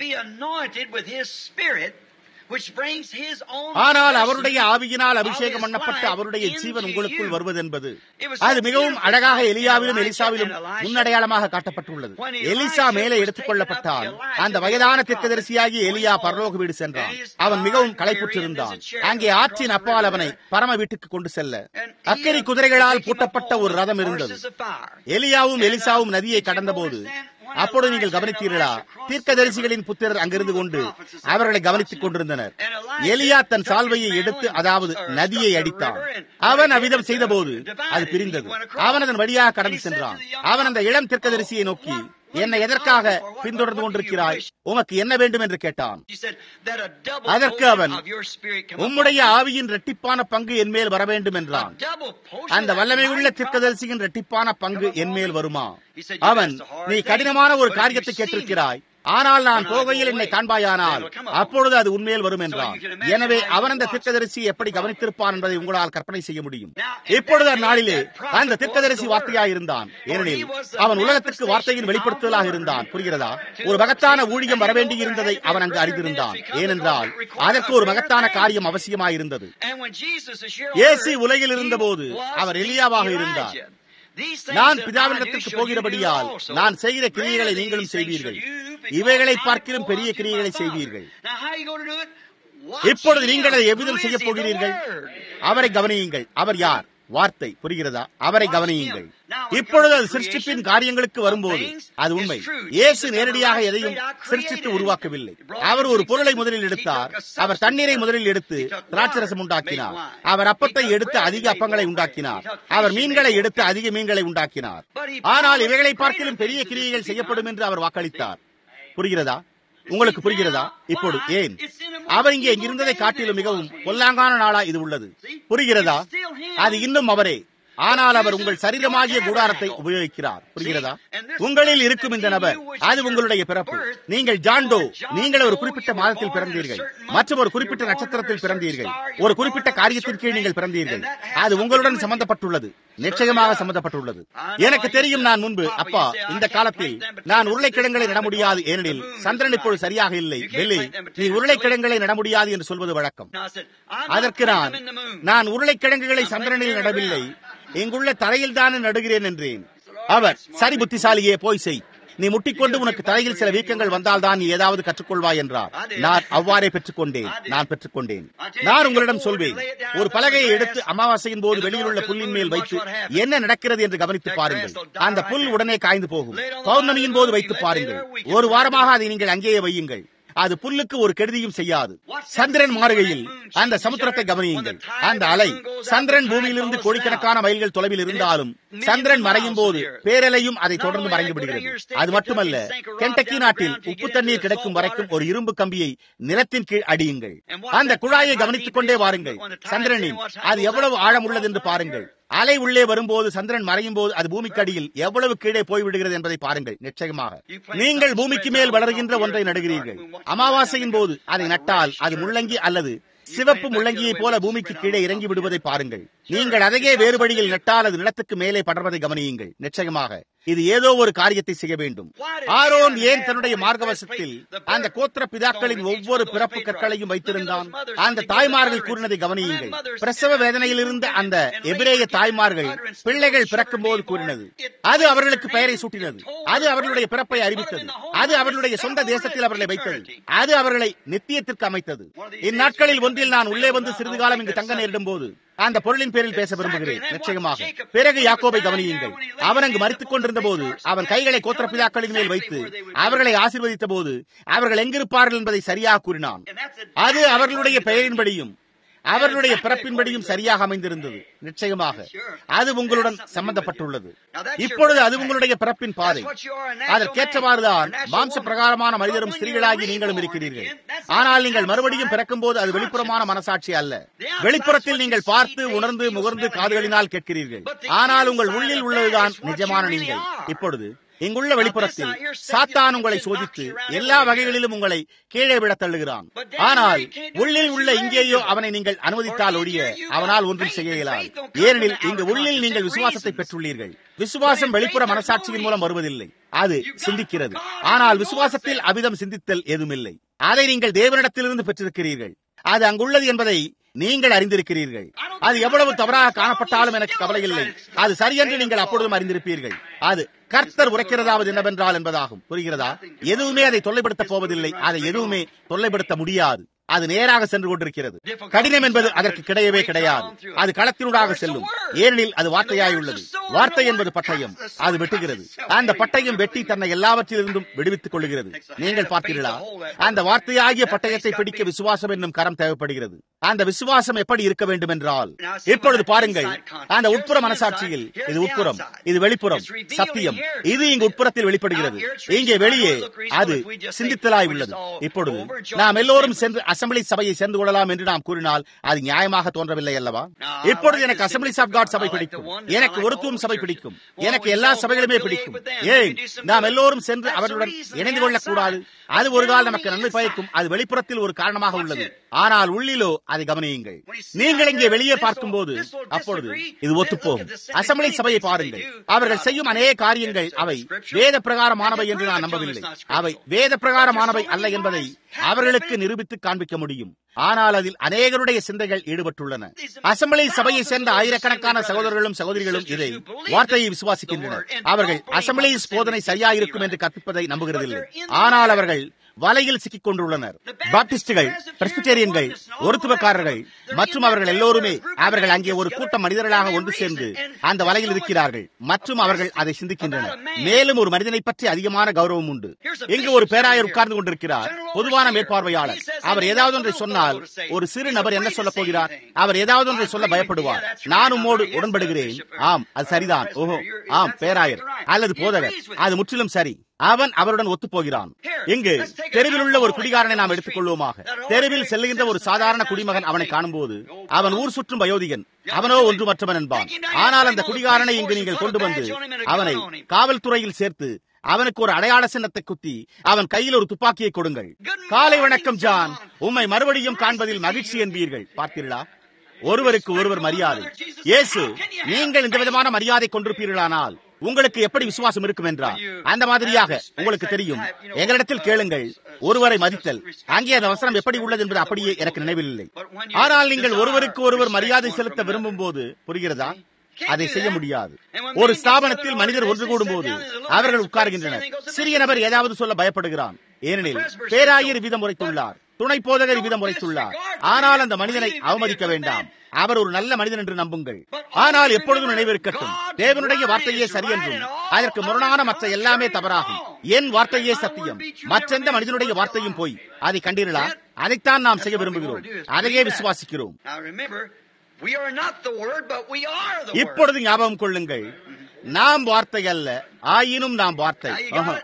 ஆனால் அவருடைய ஆவியினால் அபிஷேகம் பண்ணப்பட்ட அவருடைய ஜீவன் உங்களுக்குள் வருவது என்பது அது மிகவும் அழகாக எலியாவிலும் எலிசாவிலும் முன்னடையாளமாக காட்டப்பட்டுள்ளது எலிசா மேலே எடுத்துக் கொள்ளப்பட்டால் அந்த வயதான திட்டதரிசியாகி எலியா பரலோக வீடு சென்றான் அவன் மிகவும் களைப்புற்றிருந்தான் அங்கே ஆற்றின் அப்பால் அவனை பரம வீட்டுக்கு கொண்டு செல்ல அக்கறை குதிரைகளால் பூட்டப்பட்ட ஒரு ரதம் இருந்தது எலியாவும் எலிசாவும் நதியை கடந்தபோது அப்பொழுது நீங்கள் கவனித்தீர்களா தீர்க்கதரிசிகளின் புத்திரர் அங்கிருந்து கொண்டு அவர்களை கவனித்துக் கொண்டிருந்தனர் எலியா தன் சால்வையை எடுத்து அதாவது நதியை அடித்தான் அவன் அவ்விதம் செய்தபோது அது பிரிந்தது அவன் அதன் வழியாக கடந்து சென்றான் அவன் அந்த இளம் தீர்க்கதரிசியை நோக்கி என்னை எதற்காக பின்தொடர்ந்து கொண்டிருக்கிறாய் உமக்கு என்ன வேண்டும் என்று கேட்டான் அதற்கு அவன் உம்முடைய ஆவியின் இரட்டிப்பான பங்கு என் மேல் வர வேண்டும் என்றான் அந்த வல்லமை உள்ள தீர்க்கதரிசியின் இரட்டிப்பான பங்கு என் மேல் வருமா அவன் நீ கடினமான ஒரு காரியத்தை கேட்டிருக்கிறாய் ஆனால் நான் போகையில் என்னை காண்பாயானால் அப்பொழுது அது உண்மையில் வரும் என்றான் எனவே அவன் அந்த திட்டதரிசி எப்படி கவனித்திருப்பான் என்பதை உங்களால் கற்பனை செய்ய முடியும் இப்பொழுது அந்நாளிலே அந்த திட்டதரிசி வார்த்தையாயிருந்தான் ஏனெனில் அவன் உலகத்திற்கு வார்த்தையின் வெளிப்படுத்துதலாக இருந்தான் புரிகிறதா ஒரு மகத்தான ஊழியம் வரவேண்டி இருந்ததை அவன் அங்கு அறிந்திருந்தான் ஏனென்றால் அதற்கு ஒரு மகத்தான காரியம் அவசியமாயிருந்தது இயேசு உலகில் இருந்தபோது அவர் எலியாவாக இருந்தார் நான் பிதாவினிடத்திற்கு போகிறபடியால் நான் செய்கிற கிரியைகளை நீங்களும் செய்வீர்கள் இவைகளை பார்க்கிலும் பெரிய கிரியைகளை செய்வீர்கள் இப்பொழுது நீங்கள் அதை எவ்விதம் செய்ய போகிறீர்கள் அவரை கவனியுங்கள் அவர் யார் வார்த்தை புரிகிறதா அவரை கவனியுங்கள் இப்பொழுது அது சிருஷ்டிப்பின் காரியங்களுக்கு வரும்போது அது உண்மை இயேசு நேரடியாக எதையும் சிருஷ்டித்து உருவாக்கவில்லை அவர் ஒரு பொருளை முதலில் எடுத்தார் அவர் தண்ணீரை முதலில் எடுத்து திராட்சரசம் உண்டாக்கினார் அவர் அப்பத்தை எடுத்து அதிக அப்பங்களை உண்டாக்கினார் அவர் மீன்களை எடுத்து அதிக மீன்களை உண்டாக்கினார் ஆனால் இவைகளை பார்க்கிலும் பெரிய கிரியைகள் செய்யப்படும் என்று அவர் வாக்களித்தார் புரிகிறதா உங்களுக்கு புரிகிறதா இப்போது ஏன் அவர் இங்கே இருந்ததை காட்டிலும் மிகவும் பொல்லாங்கான நாளா இது உள்ளது புரிகிறதா அது இன்னும் அவரே ஆனால் அவர் உங்கள் சரீரமாகிய கூடாரத்தை உபயோகிக்கிறார் புரிகிறதா உங்களில் இருக்கும் இந்த நபர் அது உங்களுடைய பிறப்பு நீங்கள் ஜாண்டோ நீங்கள் ஒரு குறிப்பிட்ட மாதத்தில் பிறந்தீர்கள் மற்றும் ஒரு குறிப்பிட்ட நட்சத்திரத்தில் பிறந்தீர்கள் ஒரு குறிப்பிட்ட காரியத்தின் கீழ் நீங்கள் பிறந்தீர்கள் அது உங்களுடன் சம்பந்தப்பட்டுள்ளது நிச்சயமாக சம்பந்தப்பட்டுள்ளது எனக்கு தெரியும் நான் முன்பு அப்பா இந்த காலத்தில் நான் உருளைக்கிழங்களை நட முடியாது ஏனெனில் சந்திரன் இப்பொழுது சரியாக இல்லை வெளி நீ உருளைக்கிழங்களை நட முடியாது என்று சொல்வது வழக்கம் அதற்கு நான் நான் உருளைக்கிழங்குகளை சந்திரனில் நடவில்லை இங்குள்ள தரையில் தானே நடுகிறேன் என்றேன் அவர் சரி புத்திசாலியே போய் செய் நீ முட்டிக்கொண்டு உனக்கு தலையில் சில வீக்கங்கள் வந்தால் தான் நீ ஏதாவது கற்றுக்கொள்வாய் என்றார் நான் அவ்வாறே பெற்றுக்கொண்டேன் நான் பெற்றுக்கொண்டேன் நான் உங்களிடம் சொல்வேன் ஒரு பலகையை எடுத்து அமாவாசையின் போது வெளியில் உள்ள புல்லின் மேல் வைத்து என்ன நடக்கிறது என்று கவனித்து பாருங்கள் அந்த புல் உடனே காய்ந்து போகும் பௌர்ணமியின் போது வைத்து பாருங்கள் ஒரு வாரமாக அதை நீங்கள் அங்கேயே வையுங்கள் அது புல்லுக்கு ஒரு கெடுதியும் செய்யாது சந்திரன் மாறுகையில் அந்த சமுத்திரத்தை கவனியுங்கள் அந்த அலை சந்திரன் பூமியிலிருந்து கோடிக்கணக்கான மைல்கள் தொலைவில் இருந்தாலும் சந்திரன் மறையும் போது பேரலையும் அதை தொடர்ந்து மறைந்து விடுகிறது அது மட்டுமல்ல கென்டக்கி நாட்டில் உப்பு தண்ணீர் கிடைக்கும் வரைக்கும் ஒரு இரும்பு கம்பியை நிலத்தின் கீழ் அடியுங்கள் அந்த குழாயை கவனித்துக் கொண்டே வாருங்கள் சந்திரனில் அது எவ்வளவு ஆழம் உள்ளது என்று பாருங்கள் அலை உள்ளே வரும்போது சந்திரன் மறையும் போது அது பூமிக்கு அடியில் எவ்வளவு கீழே போய்விடுகிறது என்பதை பாருங்கள் நிச்சயமாக நீங்கள் பூமிக்கு மேல் வளர்கின்ற ஒன்றை நடுகிறீர்கள் அமாவாசையின் போது அதை நட்டால் அது முள்ளங்கி அல்லது சிவப்பு முள்ளங்கியை போல பூமிக்கு கீழே இறங்கி விடுவதை பாருங்கள் நீங்கள் அதையே வேறுபடியில் நட்டால் அது நிலத்துக்கு மேலே படர்வதை கவனியுங்கள் நிச்சயமாக இது ஏதோ ஒரு காரியத்தை செய்ய வேண்டும் ஆரோன் ஏன் தன்னுடைய மார்க்கவசத்தில் அந்த கோத்திர பிதாக்களின் ஒவ்வொரு பிறப்பு கற்களையும் வைத்திருந்தான் அந்த தாய்மார்கள் கூறினதை கவனியுங்கள் பிரசவ வேதனையில் இருந்த அந்த எபிரேய தாய்மார்கள் பிள்ளைகள் பிறக்கும் போது கூறினது அது அவர்களுக்கு பெயரை சூட்டினது அது அவர்களுடைய பிறப்பை அறிவித்தது அது அவர்களுடைய சொந்த தேசத்தில் அவர்களை வைத்தது அது அவர்களை நித்தியத்திற்கு அமைத்தது இந்நாட்களில் ஒன்றில் நான் உள்ளே வந்து சிறிது காலம் இங்கு தங்க நேரிடும் போது அந்த பொருளின் பேரில் பேச விரும்புகிறேன் நிச்சயமாக பிறகு யாக்கோபை கவனியுங்கள் அவன் அங்கு மறித்துக் கொண்டிருந்த போது அவன் கைகளை கோத்திர பிதாக்களின் மேல் வைத்து அவர்களை ஆசீர்வதித்த போது அவர்கள் எங்கிருப்பார்கள் என்பதை சரியாக கூறினான் அது அவர்களுடைய பெயரின்படியும் அவர்களுடைய பிறப்பின்படியும் சரியாக அமைந்திருந்தது நிச்சயமாக அது உங்களுடன் சம்பந்தப்பட்டுள்ளது இப்பொழுது அது உங்களுடைய பிறப்பின் பாதை அதற்கேற்றவாறுதான் மாம்ச பிரகாரமான மனிதரும் ஸ்திரீகளாகி நீங்களும் இருக்கிறீர்கள் ஆனால் நீங்கள் மறுபடியும் பிறக்கும் போது அது வெளிப்புறமான மனசாட்சி அல்ல வெளிப்புறத்தில் நீங்கள் பார்த்து உணர்ந்து முகர்ந்து காதுகளினால் கேட்கிறீர்கள் ஆனால் உங்கள் உள்ளில் உள்ளதுதான் நிஜமான நீங்கள் இப்பொழுது இங்குள்ள வெளிப்புறத்தில் சாத்தான் உங்களை சோதித்து எல்லா வகைகளிலும் உங்களை கீழே விட தள்ளுகிறான் ஆனால் உள்ளில் உள்ள இங்கேயோ அவனை நீங்கள் அனுமதித்தால் ஒழிய அவனால் ஒன்றும் செய்ய இயலாது ஏனெனில் இங்கு உள்ளில் நீங்கள் விசுவாசத்தை பெற்றுள்ளீர்கள் விசுவாசம் வெளிப்புற மனசாட்சியின் மூலம் வருவதில்லை அது சிந்திக்கிறது ஆனால் விசுவாசத்தில் அபிதம் சிந்தித்தல் ஏதுமில்லை அதை நீங்கள் தேவனிடத்திலிருந்து பெற்றிருக்கிறீர்கள் அது அங்குள்ளது என்பதை நீங்கள் அறிந்திருக்கிறீர்கள் அது எவ்வளவு தவறாக காணப்பட்டாலும் எனக்கு கவலை இல்லை அது சரியென்று நீங்கள் அப்பொழுதும் அறிந்திருப்பீர்கள் அது கர்த்தர் உரைக்கிறதாவது என்னவென்றால் என்பதாகும் புரிகிறதா எதுவுமே அதை தொல்லைப்படுத்த போவதில்லை அதை எதுவுமே தொல்லைப்படுத்த முடியாது அது நேராக சென்று கொண்டிருக்கிறது கடினம் என்பது அதற்கு கிடையவே கிடையாது அது களத்தினூடாக செல்லும் ஏனெனில் அது வார்த்தையாய் உள்ளது வார்த்தை என்பது பட்டயம் அது வெட்டுகிறது அந்த பட்டயம் வெட்டி தன்னை எல்லாவற்றிலிருந்தும் விடுவித்துக் கொள்கிறது நீங்கள் பார்த்தீர்களா அந்த வார்த்தையாகிய பட்டயத்தை பிடிக்க விசுவாசம் என்னும் கரம் தேவைப்படுகிறது அந்த விசுவாசம் எப்படி இருக்க வேண்டும் என்றால் இப்பொழுது பாருங்கள் அந்த உட்புற மனசாட்சியில் இது உட்புறம் இது வெளிப்புறம் சத்தியம் இது இங்கு உட்புறத்தில் வெளிப்படுகிறது இங்கே வெளியே அது சிந்தித்தலாய் உள்ளது இப்பொழுது நாம் எல்லோரும் சென்று அசம்பிளி சபையை சேர்ந்து கொள்ளலாம் என்று நாம் கூறினால் அது நியாயமாக தோன்றவில்லை அல்லவா இப்பொழுது எனக்கு அசம்பிளிஸ் ஆஃப் காட் சபை பிடிக்கும் எனக்கு ஒருத்துவம் சபை பிடிக்கும் எனக்கு எல்லா சபைகளுமே பிடிக்கும் ஏன் நாம் எல்லோரும் சென்று அவர்களுடன் இணைந்து கொள்ளக்கூடாது அது ஒரு கால் நமக்கு நன்மை பயக்கும் அது வெளிப்புறத்தில் ஒரு காரணமாக உள்ளது ஆனால் உள்ளிலோ அதை கவனியுங்கள் நீங்கள் இங்கே வெளியே பார்க்கும் போது அப்பொழுது இது ஒத்துப்போகும் அசம்பிளி சபையை பாருங்கள் அவர்கள் செய்யும் அநேக காரியங்கள் அவை வேத பிரகாரமானவை என்று நான் நம்பவில்லை அவை வேத பிரகாரமானவை அல்ல என்பதை அவர்களுக்கு நிரூபித்து காண்பிக்க முடியும் ஆனால் அதில் அநேகருடைய சிந்தைகள் ஈடுபட்டுள்ளன அசம்பிளி சபையை சேர்ந்த ஆயிரக்கணக்கான சகோதரர்களும் சகோதரிகளும் இதை வார்த்தையை விசுவாசிக்கின்றனர் அவர்கள் அசம்பிளி போதனை சரியாயிருக்கும் என்று கற்பிப்பதை நம்புகிறதில்லை ஆனால் அவர்கள் வலையில் சிக்கிக் கொண்டுள்ளனர் பாப்டிஸ்டுகள் பிரஸ்பிட்டேரியன்கள் ஒருத்துவக்காரர்கள் மற்றும் அவர்கள் எல்லோருமே அவர்கள் அங்கே ஒரு கூட்டம் மனிதர்களாக ஒன்று சேர்ந்து அந்த வலையில் இருக்கிறார்கள் மற்றும் அவர்கள் அதை சிந்திக்கின்றனர் மேலும் ஒரு மனிதனை பற்றி அதிகமான கௌரவம் உண்டு இங்கு ஒரு பேராயர் உட்கார்ந்து கொண்டிருக்கிறார் பொதுவான மேற்பார்வையாளர் அவர் ஏதாவது ஒன்றை சொன்னால் ஒரு சிறு நபர் என்ன சொல்ல போகிறார் அவர் ஏதாவது ஒன்றை சொல்ல பயப்படுவார் நான் உம்மோடு உடன்படுகிறேன் ஆம் அது சரிதான் ஓஹோ ஆம் பேராயர் அல்லது போதகர் அது முற்றிலும் சரி அவன் அவருடன் ஒத்துப்போகிறான் இங்கு தெருவில் உள்ள ஒரு குடிகாரனை நாம் எடுத்துக் கொள்வோமாக தெருவில் செல்லுகின்ற ஒரு சாதாரண குடிமகன் அவனை காணும்போது அவன் ஊர் சுற்றும் வயோதிகன் அவனோ ஒன்றுமற்றவன் என்பான் ஆனால் அந்த குடிகாரனை இங்கு நீங்கள் கொண்டு வந்து அவனை காவல்துறையில் சேர்த்து அவனுக்கு ஒரு அடையாள சின்னத்தை குத்தி அவன் கையில் ஒரு துப்பாக்கியை கொடுங்கள் காலை வணக்கம் ஜான் உம்மை மறுபடியும் காண்பதில் மகிழ்ச்சி என்பீர்கள் பார்த்தீர்களா ஒருவருக்கு ஒருவர் மரியாதை இயேசு நீங்கள் இந்த விதமான மரியாதை கொண்டிருப்பீர்களானால் உங்களுக்கு எப்படி விசுவாசம் இருக்கும் என்றால் அந்த மாதிரியாக உங்களுக்கு தெரியும் எங்களிடத்தில் கேளுங்கள் ஒருவரை மதித்தல் அங்கே அந்த அவசரம் எப்படி உள்ளது என்பது அப்படியே எனக்கு நினைவில் இல்லை ஆனால் நீங்கள் ஒருவருக்கு ஒருவர் மரியாதை செலுத்த விரும்பும் போது புரிகிறதா அதை செய்ய முடியாது ஒரு ஸ்தாபனத்தில் மனிதர் ஒன்று கூடும் போது அவர்கள் உட்கார்கின்றனர் சிறிய நபர் ஏதாவது சொல்ல பயப்படுகிறான் ஏனெனில் பேராயர் விதம் உரைத்துள்ளார் துணை போதகர் விதம் உரைத்துள்ளார் ஆனால் அந்த மனிதனை அவமதிக்க வேண்டாம் அவர் ஒரு நல்ல மனிதன் என்று நம்புங்கள் ஆனால் எப்பொழுதும் நினைவிருக்கட்டும் தேவனுடைய வார்த்தையே சரியென்றும் அதற்கு முரணான மற்ற எல்லாமே தவறாகும் என் வார்த்தையே சத்தியம் மற்றெந்த மனிதனுடைய வார்த்தையும் போய் அதை கண்டீர்களா அதைத்தான் நாம் செய்ய விரும்புகிறோம் அதையே விசுவாசிக்கிறோம் இப்பொழுது ஞாபகம் கொள்ளுங்கள் நாம் வார்த்தை அல்ல ஆயினும் நாம் வார்த்தை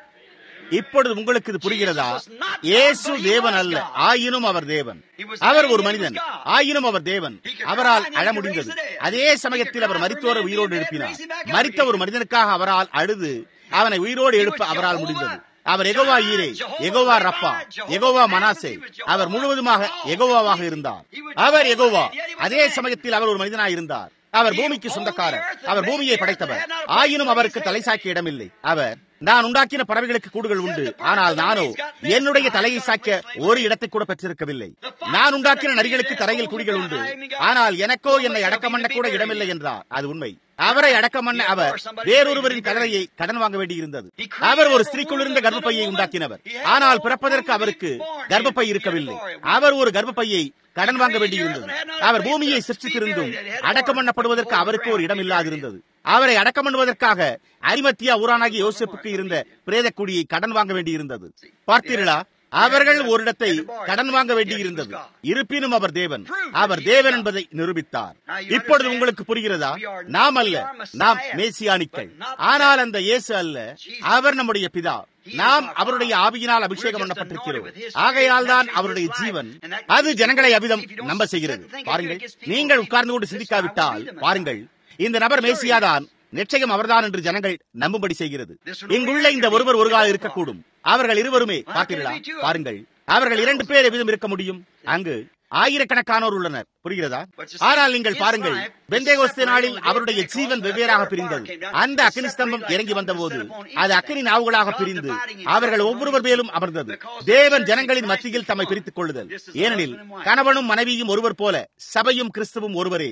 இப்பொழுது உங்களுக்கு இது புரிகிறதா இயேசு தேவன் அல்ல ஆயினும் அவர் தேவன் அவர் ஒரு மனிதன் ஆயினும் அவர் தேவன் அவரால் அழ முடிந்தது அதே சமயத்தில் அவர் மரித்தோரை உயிரோடு எழுப்பினார் மரித்த ஒரு மனிதனுக்காக அவரால் அழுது அவனை உயிரோடு எழுப்ப அவரால் முடிந்தது அவர் எகோவா ஈரே எகோவா ரப்பா எகோவா மனாசே அவர் முழுவதுமாக எகோவாவாக இருந்தார் அவர் எகோவா அதே சமயத்தில் அவர் ஒரு மனிதனாய் இருந்தார் அவர் பூமிக்கு சொந்தக்காரர் அவர் பூமியை படைத்தவர் ஆயினும் அவருக்கு தலை சாக்கிய இடமில்லை அவர் நான் உண்டாக்கின பறவைகளுக்கு கூடுகள் உண்டு ஆனால் நானோ என்னுடைய தலையை சாய்க்க ஒரு இடத்தை கூட பெற்றிருக்கவில்லை நான் உண்டாக்கின நரிகளுக்கு தரையில் குடிகள் உண்டு ஆனால் எனக்கோ என்னை அடக்கம் பண்ண கூட இடமில்லை என்றார் அது உண்மை அவரை அடக்கம் பண்ண அவர் வேறொருவரின் கதலையை கடன் வாங்க வேண்டியிருந்தது அவர் ஒரு ஸ்திரீக்குள்ளிருந்த கர்ப்பப்பையை உண்டாக்கினவர் ஆனால் பிறப்பதற்கு அவருக்கு கர்ப்பப்பை இருக்கவில்லை அவர் ஒரு கர்ப்பப்பையை கடன் வாங்க வேண்டியிருந்தது அவர் பூமியை சிருஷ்டித்திருந்தும் அடக்கம் பண்ணப்படுவதற்கு அவருக்கு ஒரு இடம் இல்லாதிருந்தது அவரை அடக்கம் பண்ணுவதற்காக அரிமத்தியா ஊரானாகி யோசிப்புக்கு இருந்த பிரேத குடியை கடன் வாங்க வேண்டியிருந்தது பார்த்தீர்களா அவர்கள் ஒரு இடத்தை கடன் வாங்க வேண்டியிருந்தது இருப்பினும் அவர் தேவன் அவர் தேவன் என்பதை நிரூபித்தார் இப்பொழுது உங்களுக்கு புரிகிறதா நாம் அல்ல நாம் மேசியானிக்கள் ஆனால் அந்த இயேசு அல்ல அவர் நம்முடைய பிதா நாம் அவருடைய ஆவியினால் அபிஷேகம் பண்ணப்பட்டிருக்கிறோம் ஆகையால் தான் அவருடைய ஜீவன் அது ஜனங்களை அபிதம் நம்ப செய்கிறது பாருங்கள் நீங்கள் உட்கார்ந்து கொண்டு சிந்திக்காவிட்டால் பாருங்கள் இந்த நபர் மேசியாதான் நிச்சயம் அவர்தான் என்று ஜனங்கள் நம்பும்படி செய்கிறது இங்குள்ள இந்த ஒருவர் ஒரு காலம் இருக்கக்கூடும் அவர்கள் இருவருமே பார்த்தீர்களா பாருங்கள் அவர்கள் இரண்டு பேர் எவ்விதம் இருக்க முடியும் அங்கு ஆயிரக்கணக்கானோர் உள்ளனர் புரிகிறதா ஆனால் நீங்கள் பாருங்கள் பெந்தேகோஸ்தே நாளில் அவருடைய ஜீவன் வெவ்வேறாக பிரிந்தது அந்த அக்னி ஸ்தம்பம் இறங்கி வந்தபோது அது அக்னி நாவுகளாக பிரிந்து அவர்கள் ஒவ்வொருவர் மேலும் அமர்ந்தது தேவன் ஜனங்களின் மத்தியில் தம்மை பிரித்துக் கொள்ளுதல் ஏனெனில் கணவனும் மனைவியும் ஒருவர் போல சபையும் கிறிஸ்துவும் ஒருவரே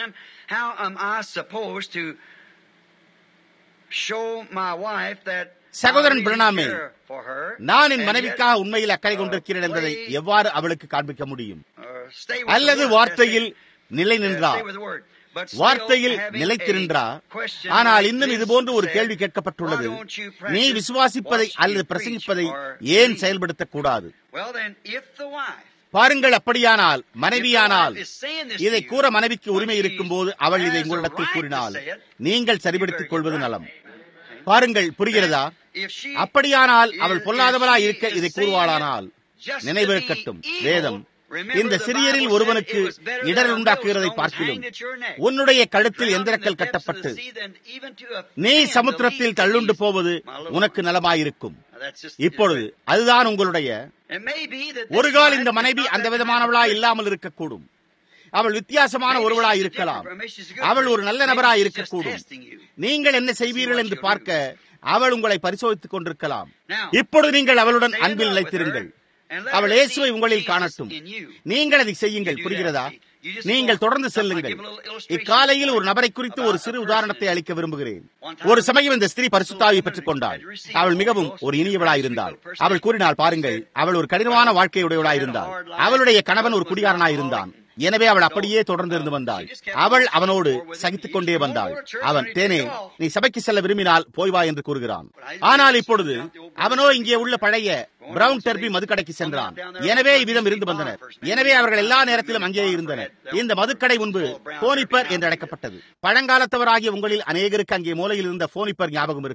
சகோதரன் பிரணாமே நான் என் மனைவிக்காக உண்மையில் அக்கறை கொண்டிருக்கிறேன் என்பதை எவ்வாறு அவளுக்கு காண்பிக்க முடியும் அல்லது வார்த்தையில் நிலை நின்றா வார்த்தையில் நிலைத்திருன்றா ஆனால் இன்னும் இது போன்று ஒரு கேள்வி கேட்கப்பட்டுள்ளது நீ விசுவாசிப்பதை அல்லது பிரசங்கிப்பதை ஏன் செயல்படுத்தக்கூடாது பாருங்கள் அப்படியானால் மனைவியானால் இதை கூற மனைவிக்கு உரிமை இருக்கும் போது அவள் இதை உங்களிடத்தில் கூறினால் நீங்கள் சரிபடுத்திக் கொள்வது நலம் பாருங்கள் புரிகிறதா அப்படியானால் அவள் பொல்லாதவளாய் இருக்க இதை கூறுவாளானால் நினைவிருக்கட்டும் வேதம் இந்த சிறியரில் ஒருவனுக்கு இடர் உண்டாக்குகிறதை பார்க்கிலும் உன்னுடைய கழுத்தில் எந்திரக்கல் கட்டப்பட்டு நீ சமுத்திரத்தில் தள்ளுண்டு போவது உனக்கு நலமாயிருக்கும் இப்பொழுது அதுதான் உங்களுடைய ஒரு கால் இந்த மனைவி அந்த விதமானவளா இல்லாமல் இருக்கக்கூடும் அவள் வித்தியாசமான ஒருவளா இருக்கலாம் அவள் ஒரு நல்ல நபரா இருக்கக்கூடும் நீங்கள் என்ன செய்வீர்கள் என்று பார்க்க அவள் உங்களை பரிசோதித்துக் கொண்டிருக்கலாம் இப்பொழுது நீங்கள் அவளுடன் அன்பில் நிலைத்திருங்கள் அவள் இயேசுவை உங்களில் காணட்டும் நீங்கள் அதை செய்யுங்கள் புரிகிறதா நீங்கள் தொடர்ந்து செல்லுங்கள் இக்காலையில் ஒரு நபரை குறித்து ஒரு சிறு உதாரணத்தை அளிக்க விரும்புகிறேன் ஒரு சமயம் இந்த ஸ்திரீ பரிசுத்தாவை பெற்றுக் கொண்டாள் அவள் மிகவும் ஒரு இனியவளாயிருந்தாள் அவள் கூறினாள் பாருங்கள் அவள் ஒரு கடினமான வாழ்க்கையுடையவளாயிருந்தாள் அவளுடைய கணவன் ஒரு குடிகாரனாயிருந்தான் எனவே அவள் அப்படியே தொடர்ந்து இருந்து வந்தாள் அவள் அவனோடு சகித்துக் கொண்டே வந்தாள் அவன் தேனே நீ சபைக்கு செல்ல விரும்பினால் போய் வா என்று கூறுகிறான் ஆனால் இப்பொழுது அவனோ இங்கே உள்ள பழைய பிரவுன் டெர்பி மதுக்கடைக்கு சென்றான் எனவே இவ்விதம் இருந்து வந்தனர் எனவே அவர்கள் எல்லா நேரத்திலும் அங்கே இருந்தனர் இந்த மதுக்கடை முன்பு போனிப்பர் என்று அழைக்கப்பட்டது பழங்காலத்தவராகிய உங்களில் அநேகருக்கு அங்கே மூலையில் இருந்த போனிப்பர் ஞாபகம் இருக்கும்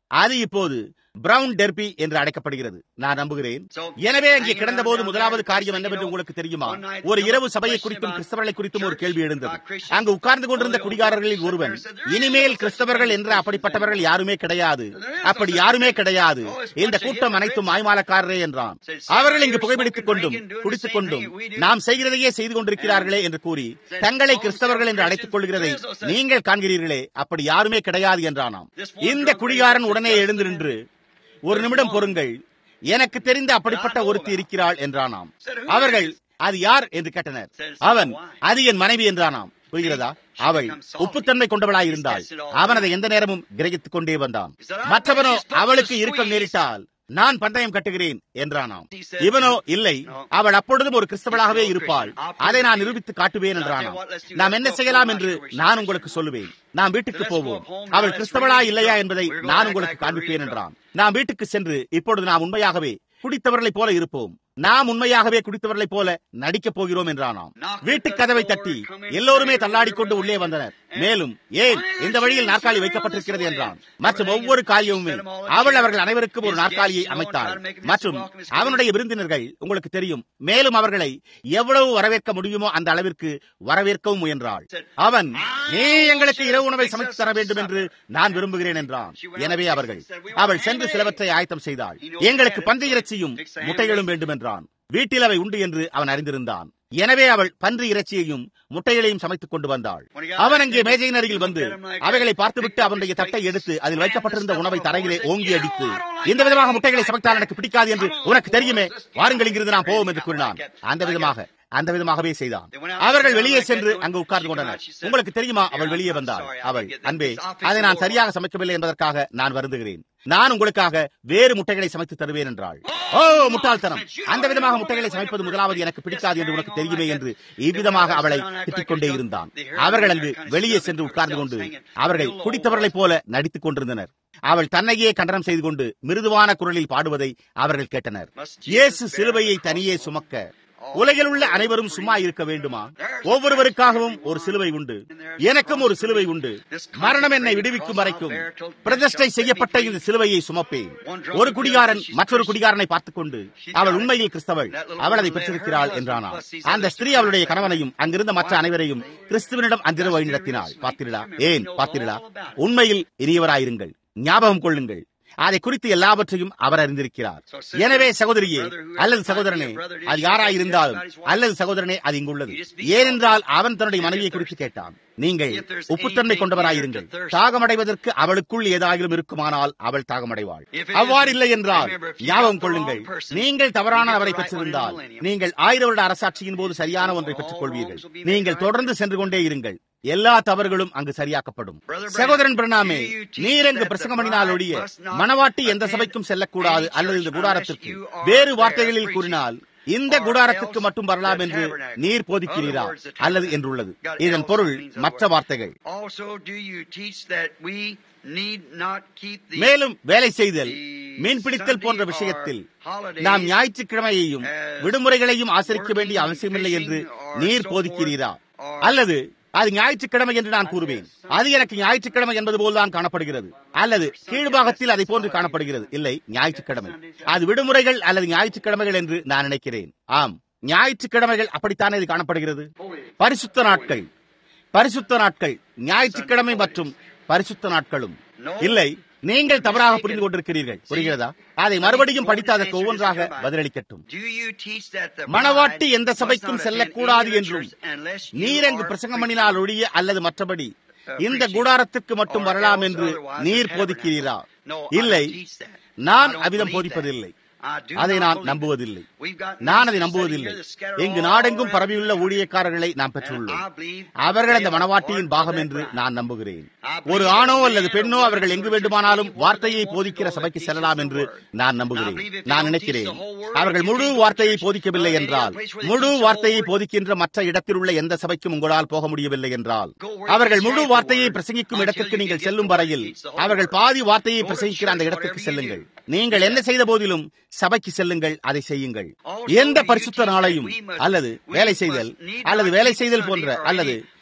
அது இப்போது பிரவுன் டெர்பி என்று அழைக்கப்படுகிறது நான் நம்புகிறேன் எனவே அங்கே கிடந்த போது முதலாவது காரியம் என்னவென்று உங்களுக்கு தெரியுமா ஒரு இரவு சபையை குறித்தும் கிறிஸ்தவர்களை குறித்தும் ஒரு கேள்வி எழுந்தது அங்கு உட்கார்ந்து கொண்டிருந்த குடிகாரர்களில் ஒருவன் இனிமேல் கிறிஸ்தவர்கள் என்ற அப்படிப்பட்டவர்கள் யாருமே கிடையாது அப்படி யாருமே கிடையாது இந்த கூட்டம் அனைத்தும் மாய்மாலக்காரரே என்றான் அவர்கள் இங்கு புகைப்பிடித்துக் கொண்டும் குடித்துக் கொண்டும் நாம் செய்கிறதையே செய்து கொண்டிருக்கிறார்களே என்று கூறி தங்களை கிறிஸ்தவர்கள் என்று அழைத்துக் கொள்கிறதை நீங்கள் காண்கிறீர்களே அப்படி யாருமே கிடையாது என்றானாம் இந்த குடிகாரன் உடனே எழுந்து நின்று ஒரு நிமிடம் பொறுங்கள் எனக்கு தெரிந்த அப்படிப்பட்ட ஒருத்தி இருக்கிறாள் என்றானாம் அவர்கள் அது யார் என்று கேட்டனர் அவன் அது என் மனைவி என்றானாம் புரிகிறதா அவள் உப்புத்தன்மை கொண்டவளாய் இருந்தாள் அவன் அதை எந்த நேரமும் கிரகித்துக் கொண்டே வந்தான் மற்றவனோ அவளுக்கு இருக்க நேரிட்டால் நான் பந்தயம் கட்டுகிறேன் என்றானாம் இவனோ இல்லை அவள் அப்பொழுதும் ஒரு கிறிஸ்தவளாகவே இருப்பாள் அதை நான் நிரூபித்து காட்டுவேன் என்றானாம் நாம் என்ன செய்யலாம் என்று நான் உங்களுக்கு சொல்லுவேன் நாம் வீட்டுக்கு போவோம் அவள் கிறிஸ்தவளா இல்லையா என்பதை நான் உங்களுக்கு காண்பிப்பேன் என்றான் நாம் வீட்டுக்கு சென்று இப்பொழுது நாம் உண்மையாகவே குடித்தவர்களைப் போல இருப்போம் நாம் உண்மையாகவே குடித்தவர்களைப் போல நடிக்கப் போகிறோம் என்றானாம் வீட்டு கதவை தட்டி எல்லோருமே தள்ளாடிக்கொண்டு உள்ளே வந்தனர் மேலும் ஏன் இந்த வழியில் நாற்காலி வைக்கப்பட்டிருக்கிறது என்றான் மற்றும் ஒவ்வொரு காரியமுமே அவள் அவர்கள் அனைவருக்கும் ஒரு நாற்காலியை அமைத்தாள் மற்றும் அவனுடைய விருந்தினர்கள் உங்களுக்கு தெரியும் மேலும் அவர்களை எவ்வளவு வரவேற்க முடியுமோ அந்த அளவிற்கு வரவேற்கவும் முயன்றாள் அவன் நீ எங்களுக்கு இரவு உணவை சமைத்து தர வேண்டும் என்று நான் விரும்புகிறேன் என்றான் எனவே அவர்கள் அவள் சென்று சிலவற்றை ஆயத்தம் செய்தாள் எங்களுக்கு பன்றி இறைச்சியும் முட்டைகளும் வேண்டும் என்றான் வீட்டில் அவை உண்டு என்று அவன் அறிந்திருந்தான் எனவே அவள் பன்றி இறைச்சியையும் முட்டைகளையும் சமைத்துக் கொண்டு வந்தாள் அவன் அங்கே மேஜையின் அருகில் வந்து அவைகளை பார்த்துவிட்டு அவனுடைய தட்டை எடுத்து அதில் வைக்கப்பட்டிருந்த உணவை தரையிலே ஓங்கி அடித்து இந்த விதமாக முட்டைகளை சமைத்தால் எனக்கு பிடிக்காது என்று உனக்கு தெரியுமே வாருங்கள் இங்கிருந்து நான் போவோம் என்று கூறினான் அந்த விதமாக அந்த விதமாகவே செய்தான் அவர்கள் வெளியே சென்று அங்கு உட்கார்ந்து கொண்டனர் உங்களுக்கு தெரியுமா அவள் வெளியே வந்தாள் அவள் அன்பே அதை நான் சரியாக சமைக்கவில்லை என்பதற்காக நான் வருந்துகிறேன் நான் உங்களுக்காக வேறு முட்டைகளை சமைத்து தருவேன் என்றாள் ஓ முட்டாள்தனம் அந்த விதமாக முட்டைகளை சமைப்பது முதலாவது எனக்கு பிடிக்காது என்று உனக்கு தெரியுமே என்று இவ்விதமாக அவளை திட்டிக் கொண்டே இருந்தான் அவர்கள் அங்கு வெளியே சென்று உட்கார்ந்து கொண்டு அவர்கள் குடித்தவர்களைப் போல நடித்துக் கொண்டிருந்தனர் அவள் தன்னையே கண்டனம் செய்து கொண்டு மிருதுவான குரலில் பாடுவதை அவர்கள் கேட்டனர் இயேசு சிலுவையை தனியே சுமக்க உலகில் உள்ள அனைவரும் சும்மா இருக்க வேண்டுமா ஒவ்வொருவருக்காகவும் ஒரு சிலுவை உண்டு எனக்கும் ஒரு சிலுவை உண்டு மரணம் என்னை விடுவிக்கும் வரைக்கும் பிரதிஷ்டை செய்யப்பட்ட இந்த சிலுவையை சுமப்பேன் ஒரு குடிகாரன் மற்றொரு குடிகாரனை பார்த்துக் கொண்டு அவள் உண்மையில் கிறிஸ்தவள் அவள் அதை பெற்றிருக்கிறாள் என்றானாள் அந்த ஸ்திரீ அவளுடைய கணவனையும் அங்கிருந்த மற்ற அனைவரையும் கிறிஸ்துவனிடம் அன்றிரவு வழி நடத்தினாள் பார்த்தீர்களா ஏன் பார்த்தீர்களா உண்மையில் இனியவராயிருங்கள் ஞாபகம் கொள்ளுங்கள் அதை குறித்து எல்லாவற்றையும் அவர் அறிந்திருக்கிறார் எனவே சகோதரியே அல்லது சகோதரனே அது யாராயிருந்தாலும் அல்லது சகோதரனே அது இங்குள்ளது ஏனென்றால் அவன் தன்னுடைய மனைவியை குறித்து கேட்டான் நீங்கள் உப்புத்தன்மை கொண்டவராயிருங்கள் தாகமடைவதற்கு அவளுக்குள் ஏதாயிலும் இருக்குமானால் அவள் தாகமடைவாள் அவ்வாறு இல்லை என்றால் ஞாபகம் கொள்ளுங்கள் நீங்கள் தவறான அவரை பெற்றிருந்தால் நீங்கள் ஆயிரம் வருட அரசாட்சியின் போது சரியான ஒன்றை பெற்றுக் கொள்வீர்கள் நீங்கள் தொடர்ந்து சென்று கொண்டே இருங்கள் எல்லா தவறுகளும் அங்கு சரியாக்கப்படும் சகோதரன் பிரணாமே நீர் அங்கு பிரசங்கமணினால் ஒழிய மணவாட்டி எந்த சபைக்கும் செல்லக்கூடாது அல்லது இந்த கூடாரத்திற்கு வேறு வார்த்தைகளில் கூறினால் இந்த கூடாரத்துக்கு மட்டும் வரலாம் என்று நீர் போதிக்கிறீரா அல்லது என்றுள்ளது இதன் பொருள் மற்ற வார்த்தைகள் மேலும் வேலை செய்தல் மீன்பிடித்தல் போன்ற விஷயத்தில் நாம் ஞாயிற்றுக்கிழமையையும் விடுமுறைகளையும் ஆசரிக்க வேண்டிய அவசியமில்லை என்று நீர் போதிக்கிறீரா அல்லது அது ஞாயிற்றுக்கிழமை என்று நான் கூறுவேன் அது எனக்கு ஞாயிற்றுக்கிழமை என்பது போல்தான் காணப்படுகிறது அல்லது கீழ்பாகத்தில் அதை போன்று காணப்படுகிறது இல்லை ஞாயிற்றுக்கிழமை அது விடுமுறைகள் அல்லது ஞாயிற்றுக்கிழமைகள் என்று நான் நினைக்கிறேன் ஆம் ஞாயிற்றுக்கிழமைகள் அப்படித்தானே இது காணப்படுகிறது பரிசுத்த நாட்கள் பரிசுத்த நாட்கள் ஞாயிற்றுக்கிழமை மற்றும் பரிசுத்த நாட்களும் இல்லை நீங்கள் தவறாக புரிந்து கொண்டிருக்கிறீர்கள் புரிகிறதா அதை மறுபடியும் படித்து அதற்கு ஒவ்வொன்றாக பதிலளிக்கட்டும் மணவாட்டி எந்த சபைக்கும் செல்லக்கூடாது என்றும் நீரங்கு பிரசங்கம் பண்ணினால் ஒழிய அல்லது மற்றபடி இந்த கூடாரத்திற்கு மட்டும் வரலாம் என்று நீர் போதிக்கிறீரா இல்லை நான் அவ்விதம் போதிப்பதில்லை அதை நான் நம்புவதில்லை நான் அதை நம்புவதில்லை இங்கு நாடெங்கும் பரவியுள்ள ஊழியக்காரர்களை நாம் பெற்றுள்ளோம் அவர்கள் அந்த மனவாட்டியின் பாகம் என்று நான் நம்புகிறேன் ஒரு ஆணோ அல்லது பெண்ணோ அவர்கள் எங்கு வேண்டுமானாலும் வார்த்தையை போதிக்கிற சபைக்கு செல்லலாம் என்று நான் நம்புகிறேன் நான் நினைக்கிறேன் அவர்கள் முழு வார்த்தையை போதிக்கவில்லை என்றால் முழு வார்த்தையை போதிக்கின்ற மற்ற இடத்தில் உள்ள எந்த சபைக்கும் உங்களால் போக முடியவில்லை என்றால் அவர்கள் முழு வார்த்தையை பிரசங்கிக்கும் இடத்திற்கு நீங்கள் செல்லும் வரையில் அவர்கள் பாதி வார்த்தையை பிரசங்கிக்கிற அந்த இடத்திற்கு செல்லுங்கள் நீங்கள் என்ன செய்த போதிலும் சபைக்கு செல்லுங்கள் அதை செய்யுங்கள் எந்த பரிசுத்த நாளையும் அல்லது வேலை செய்தல் அல்லது வேலை செய்தல் போன்ற அல்லது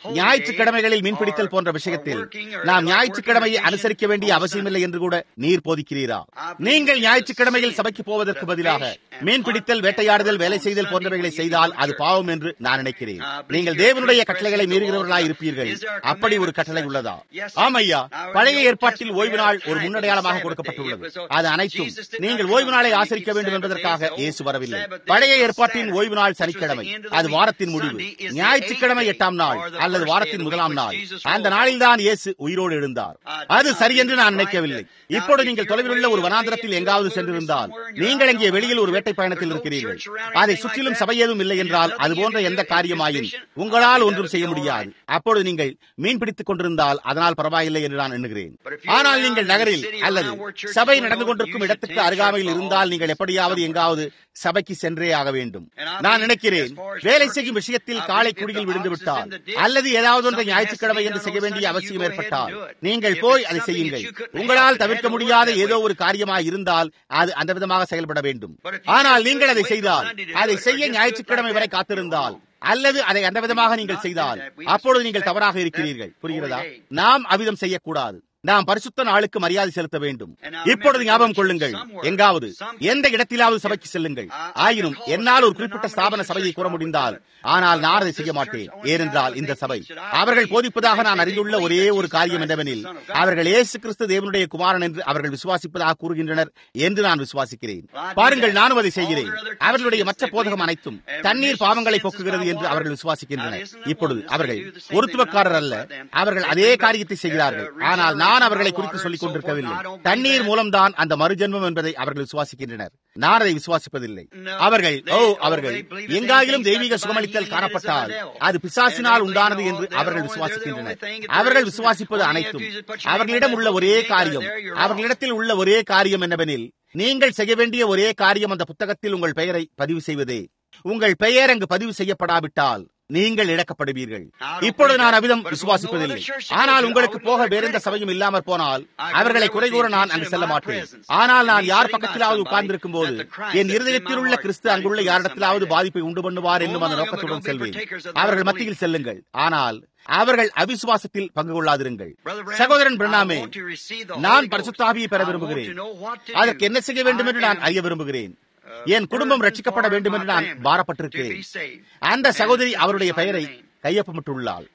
ஞாயிற்றுக்கிழமைகளில் மீன்பிடித்தல் போன்ற விஷயத்தில் நாம் ஞாயிற்றுக்கிழமையை அனுசரிக்க வேண்டிய அவசியமில்லை என்று கூட நீர் போதிக்கிறீரா நீங்கள் ஞாயிற்றுக்கிழமையில் சபைக்கு போவதற்கு பதிலாக மீன்பிடித்தல் வேட்டையாடுதல் வேலை செய்தல் போன்றவைகளை செய்தால் அது பாவம் என்று நான் நினைக்கிறேன் நீங்கள் தேவனுடைய கட்டளைகளை மீறுகிறவர்களாய் இருப்பீர்கள் அப்படி ஒரு கட்டளை உள்ளதா ஆமையா பழைய ஏற்பாட்டில் ஓய்வு நாள் ஒரு முன்னடையாளமாக கொடுக்கப்பட்டுள்ளது அது அனைத்தும் நீங்கள் ஓய்வு நாளை ஆசரிக்க வேண்டும் என்பதற்காக இயேசு வரவில்லை பழைய ஏற்பாட்டின் ஓய்வு நாள் சனிக்கிழமை அது வாரத்தின் முடிவு ஞாயிற்றுக்கிழமை எட்டாம் நாள் அல்லது வாரத்தின் முதலாம் நாள் அந்த நாளில் தான் இயேசு உயிரோடு எழுந்தார் அது சரி என்று நான் நினைக்கவில்லை இப்பொழுது நீங்கள் தொலைவில் உள்ள ஒரு வனாந்திரத்தில் எங்காவது சென்றிருந்தால் நீங்கள் இங்கே வெளியில் ஒரு வேட்டை பயணத்தில் இருக்கிறீர்கள் அதை சுற்றிலும் சபை ஏதும் இல்லை என்றால் அது போன்ற எந்த காரியமாயின் உங்களால் ஒன்றும் செய்ய முடியாது அப்பொழுது நீங்கள் மீன் பிடித்துக் கொண்டிருந்தால் அதனால் பரவாயில்லை என்று நான் எண்ணுகிறேன் ஆனால் நீங்கள் நகரில் அல்லது சபை நடந்து கொண்டிருக்கும் இடத்துக்கு அருகாமையில் இருந்தால் நீங்கள் எப்படியாவது எங்காவது சபைக்கு சென்றே ஆக வேண்டும் நான் நினைக்கிறேன் வேலை செய்யும் விஷயத்தில் காலை குடியில் விழுந்து விட்டால் அல்லது ஏதாவது ஒன்றை ஞாயிற்றுக்கிழமை என்று செய்ய வேண்டிய அவசியம் ஏற்பட்டால் நீங்கள் போய் அதை செய்யுங்கள் உங்களால் தவிர்க்க முடியாத ஏதோ ஒரு காரியமாக இருந்தால் அது அந்த விதமாக செயல்பட வேண்டும் ஆனால் நீங்கள் அதை செய்தால் அதை செய்ய ஞாயிற்றுக்கிழமை வரை காத்திருந்தால் அல்லது அதை அந்த விதமாக நீங்கள் செய்தால் அப்பொழுது நீங்கள் தவறாக இருக்கிறீர்கள் புரிகிறதா நாம் அவ்விதம் செய்யக்கூடாது நாம் பரிசுத்த நாளுக்கு மரியாதை செலுத்த வேண்டும் இப்பொழுது ஞாபகம் கொள்ளுங்கள் எங்காவது எந்த இடத்திலாவது சபைக்கு செல்லுங்கள் ஆயினும் என்னால் ஒரு குறிப்பிட்ட ஸ்தாபன சபையை கூற முடிந்தால் ஆனால் நான் அதை செய்ய மாட்டேன் ஏனென்றால் இந்த சபை அவர்கள் போதிப்பதாக நான் அறிந்துள்ள ஒரே ஒரு காரியம் என்னவெனில் அவர்கள் இயேசு கிறிஸ்து தேவனுடைய குமாரன் என்று அவர்கள் விசுவாசிப்பதாக கூறுகின்றனர் என்று நான் விசுவாசிக்கிறேன் பாருங்கள் நானும் அதை செய்கிறேன் அவர்களுடைய மற்ற போதகம் அனைத்தும் தண்ணீர் பாவங்களை போக்குகிறது என்று அவர்கள் விசுவாசிக்கின்றனர் இப்பொழுது அவர்கள் ஒருத்துவக்காரர் அல்ல அவர்கள் அதே காரியத்தை செய்கிறார்கள் ஆனால் நான் அவர்களை குறித்து சொல்லிக் கொண்டிருக்கவில்லை தண்ணீர் மூலம்தான் அந்த மறுஜென்மம் என்பதை அவர்கள் விசுவாசிக்கின்றனர் நான் அதை விசுவாசிப்பதில்லை அவர்கள் ஓ அவர்கள் எங்காயிலும் தெய்வீக சுகமளித்தல் காணப்பட்டால் அது பிசாசினால் உண்டானது என்று அவர்கள் விசுவாசிக்கின்றனர் அவர்கள் விசுவாசிப்பது அனைத்தும் அவர்களிடம் உள்ள ஒரே காரியம் அவர்களிடத்தில் உள்ள ஒரே காரியம் என்னவெனில் நீங்கள் செய்ய வேண்டிய ஒரே காரியம் அந்த புத்தகத்தில் உங்கள் பெயரை பதிவு செய்வதே உங்கள் பெயர் அங்கு பதிவு செய்யப்படாவிட்டால் நீங்கள் இழக்கப்படுவீர்கள் இப்பொழுது நான் அவ்விதம் விசுவாசிப்பதில்லை ஆனால் உங்களுக்கு போக வேறெந்த சபையும் இல்லாமற் போனால் அவர்களை குறை கூற நான் அங்கு செல்ல மாட்டேன் ஆனால் நான் யார் பக்கத்திலாவது உட்கார்ந்திருக்கும் போது என் இருதயத்தில் உள்ள கிறிஸ்து அங்குள்ள யாரிடத்திலாவது பாதிப்பை உண்டு பண்ணுவார் என்னும் அந்த நோக்கத்துடன் செல்வேன் அவர்கள் மத்தியில் செல்லுங்கள் ஆனால் அவர்கள் அவிசுவாசத்தில் பங்கு கொள்ளாதிருங்கள் சகோதரன் பிரணாமே நான் பரிசுத்தாவியை பெற விரும்புகிறேன் அதற்கு என்ன செய்ய வேண்டும் என்று நான் அறிய விரும்புகிறேன் என் குடும்பம் ரட்சிக்கப்பட வேண்டும் என்று நான் பாரப்பட்டிருக்கிறேன் அந்த சகோதரி அவருடைய பெயரை கையொப்பமிட்டுள்ளாள்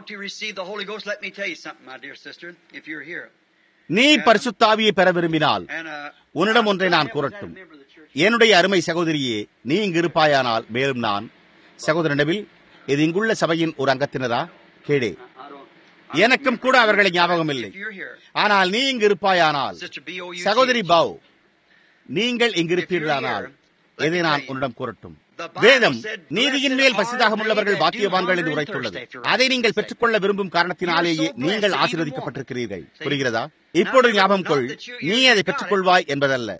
நீ பரிசுத்தாவியை பெற விரும்பினால் உன்னிடம் ஒன்றை நான் கூறட்டும் என்னுடைய அருமை சகோதரியே நீ இங்கு இருப்பாயானால் மேலும் நான் சகோதரனவில் இது இங்குள்ள சபையின் ஒரு அங்கத்தினரா கேடே எனக்கும் கூட அவர்களை ஞாபகம் இல்லை ஆனால் நீ இங்கு இருப்பாயானால் சகோதரி பாவ் நீங்கள் இங்கிருப்பீர்களானால் இதை நான் உன்னிடம் கூறட்டும் வேதம் நீதியின் மேல் பசிதாகம் உள்ளவர்கள் பாக்கியவான்கள் என்று உரைத்துள்ளது அதை நீங்கள் பெற்றுக்கொள்ள விரும்பும் காரணத்தினாலேயே நீங்கள் ஆசீர்வதிக்கப்பட்டிருக்கிறீர்கள் புரிகிறதா இப்பொழுது ஞாபகம் கொள் நீ அதை பெற்றுக்கொள்வாய் என்பதல்ல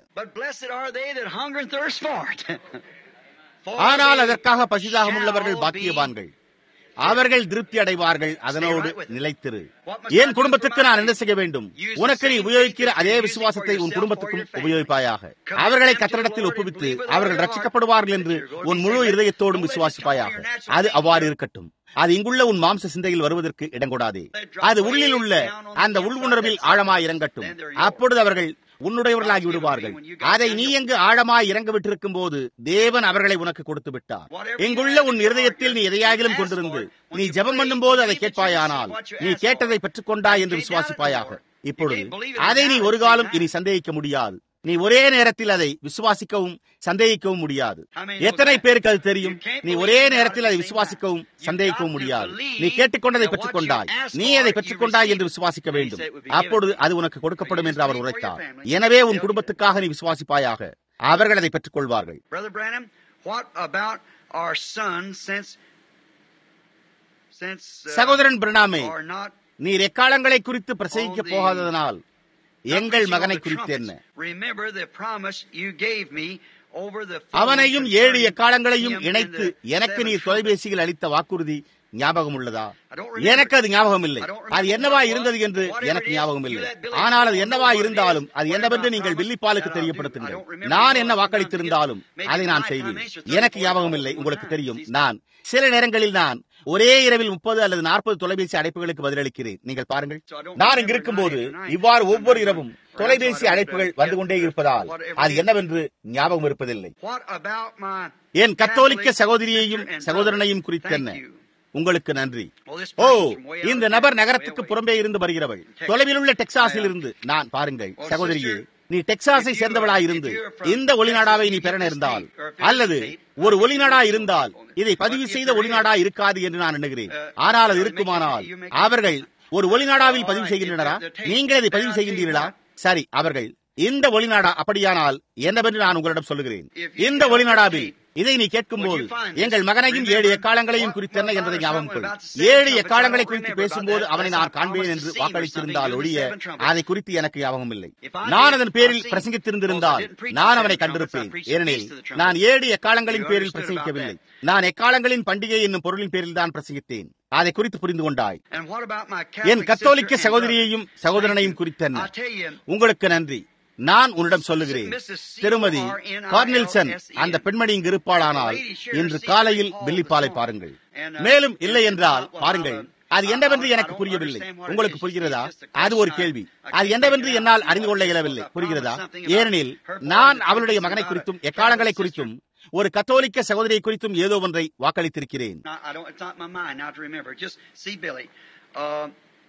ஆனால் அதற்காக பசிதாகம் உள்ளவர்கள் பாக்கியவான்கள் அவர்கள் திருப்தி அடைவார்கள் அதனோடு நிலைத்திரு என் குடும்பத்துக்கு நான் என்ன செய்ய வேண்டும் உனக்கு நீ உபயோகிக்கிற அதே விசுவாசத்தை உன் குடும்பத்துக்கும் உபயோகிப்பாயாக அவர்களை கத்தரிடத்தில் ஒப்புவித்து அவர்கள் ரட்சிக்கப்படுவார்கள் என்று உன் முழு இருதயத்தோடும் விசுவாசிப்பாயாக அது அவ்வாறு இருக்கட்டும் அது இங்குள்ள உன் மாம்ச சிந்தையில் வருவதற்கு இடங்கூடாதே அது உள்ளில் உள்ள அந்த உள் உணர்வில் ஆழமாய் இறங்கட்டும் அப்பொழுது அவர்கள் உன்னுடையவர்களாகி விடுவார்கள் அதை நீ எங்கு ஆழமாய் இறங்க விட்டிருக்கும் போது தேவன் அவர்களை உனக்கு கொடுத்து விட்டார் இங்குள்ள உன் இருதயத்தில் நீ எதையாகிலும் கொண்டிருந்து நீ ஜெபம் பண்ணும் போது அதை கேட்பாயானால் நீ கேட்டதை பெற்றுக்கொண்டாய் என்று விசுவாசிப்பாயாக இப்பொழுது அதை நீ ஒரு காலம் இனி சந்தேகிக்க முடியாது நீ ஒரே நேரத்தில் அதை விசுவாசிக்கவும் சந்தேகிக்கவும் முடியாது எத்தனை பேருக்கு அது தெரியும் நீ ஒரே நேரத்தில் அதை விசுவாசிக்கவும் சந்தேகிக்கவும் முடியாது நீ கேட்டுக்கொண்டதை பெற்றுக்கொண்டாய் நீ அதை பெற்றுக்கொண்டாய் என்று விசுவாசிக்க வேண்டும் அப்பொழுது அது உனக்கு கொடுக்கப்படும் என்று அவர் உரைத்தார் எனவே உன் குடும்பத்துக்காக நீ விசுவாசிப்பாயாக அவர்கள் அதை பெற்றுக் கொள்வார்கள் சகோதரன் பிரணாமே நீர் எக்காலங்களை குறித்து பிரசங்கிக்க போகாததனால் எங்கள் மகனை குறித்து என்ன over the அவனையும் phone ஏழு concerning எக்காலங்களையும் him இணைத்து and the எனக்கு நீ seven தொலைபேசியில் அளித்த வாக்குறுதி ஞாபகம் உள்ளதா I don't remember. எனக்கு அது ஞாபகம் இல்லை I don't remember அது என்னவா what it was. இருந்தது என்று Whatever எனக்கு it is, ஞாபகம் you இல்லை let Billy ஆனால் அது know என்னவா what it is, இருந்தாலும் அது whatever என்னவென்று I நீங்கள் promised, வில்லிப்பாலுக்கு that I'll do. I தெரியப்படுத்துங்கள் don't remember நான் what என்ன it was. வாக்களித்திருந்தாலும் Maybe அதை நான் my செய்வேன் information was எனக்கு 34 ஞாபகம் இல்லை one உங்களுக்கு time. தெரியும் நான் சில நேரங்களில் நான் ஒரே இரவில் முப்பது அல்லது நாற்பது தொலைபேசி அழைப்புகளுக்கு பதிலளிக்கிறேன் நீங்கள் பாருங்கள் நான் இங்கு இருக்கும்போது இவ்வாறு ஒவ்வொரு இரவும் தொலைபேசி அழைப்புகள் வந்து கொண்டே இருப்பதால் அது என்னவென்று ஞாபகம் இருப்பதில்லை What about my என் கத்தோலிக்க Catholic சகோதரியையும் sister and சகோதரனையும் brother? குறித்து Thank என்ன you. உங்களுக்கு நன்றி Well, this O person's from way out இந்த there. நபர் Way நகரத்துக்கு away. புறம்பே இருந்து வருகிறவள் தொலைவில் உள்ள டெக்சாஸில் இருந்து நான் பாருங்கள் Well, சகோதரியே sister, நீ டெக்சாஸை if you- சேர்ந்தவளாய் இருந்து if you're from இந்த ஒளிநாடாவை நீ Texas, பெற you get நேர்ந்தால் this state, or if அல்லது it's a state, ஒரு I think ஒளிநாடா it's இருந்தால் on. இதை பதிவு But if செய்த there ஒளிநாடா is- இருக்காது என்று நான் எண்ணுகிறேன் Uh, ஆனால் அது you make இருக்குமானால் it- you make it- அவர்கள் ஒரு ஒளிநாடாவில் பதிவு All right, செய்கின்றனரா if the- the tape- நீங்கள் அதை பதிவு then I'll tell you செய்கின்றீர்களா what. சரி அவர்கள் இந்த ஒளிநாடா அப்படியானால் என்னவென்று நான் உங்களிடம் சொல்லுகிறேன் If you இந்த get ஒளிநாடாவில் the tape, இதை நீ கேட்கும்போது Would you find this? எங்கள் மகனையும் ஏழு Remember எக்காலங்களையும் what- குறித்து என்ன what என்பதை about ஞாபகம் கொள் something about seven ஏழு trumpets? எக்காலங்களை I don't குறித்து remember பேசும்போது about that. அவனை That's நான் I காண்பேன் promised என்று to see or வாக்களித்திருந்தால் something, ஒழிய do the seven trumpets. அதை குறித்து எனக்கு ஞாபகம் இல்லை If I நான் did, அதன் பேரில் I'll see. பிரசங்கித்திருந்திருந்தால் Because I didn't preach நான் the அவனை seven கண்டிருப்பேன் trumpets, I preached the ஏனெனில் feast of the trumpets. நான் ஏழு எக்காலங்களின் You பேரில் understood பிரசங்கிக்கவில்லை about நான் எக்காலங்களின் பண்டிகை என்னும் பொருளின் பேரில் தான் பிரசங்கித்தேன் அதை குறித்து புரிந்து கொண்டாய் And what about my N Catholic கத்தோலிக்க sister and சகோதரியையும் brother? சகோதரனையும் Thank you. குறித்து என்ன I'll tell you, உங்களுக்கு நன்றி நான் உன்னிடம் சொல்லுகிறேன் Mrs. திருமதி கார்னில்சன் அந்த பெண்மணி இங்கு இருப்பாளானால் இன்று காலையில் பில்லிப்பாலை பாருங்கள் மேலும் இல்லை என்றால் பாருங்கள் அது என்னவென்று எனக்கு புரியவில்லை உங்களுக்கு புரிகிறதா அது ஒரு கேள்வி அது என்னவென்று என்னால் அறிந்து கொள்ள இயலவில்லை புரிகிறதா ஏனெனில் நான் அவளுடைய மகனை குறித்தும் எக்காலங்களை குறித்தும் ஒரு கத்தோலிக்க சகோதரியை குறித்தும் ஏதோ ஒன்றை வாக்களித்திருக்கிறேன் Not, I don't, it's not in my mind now to remember. Just see Billy. Uh,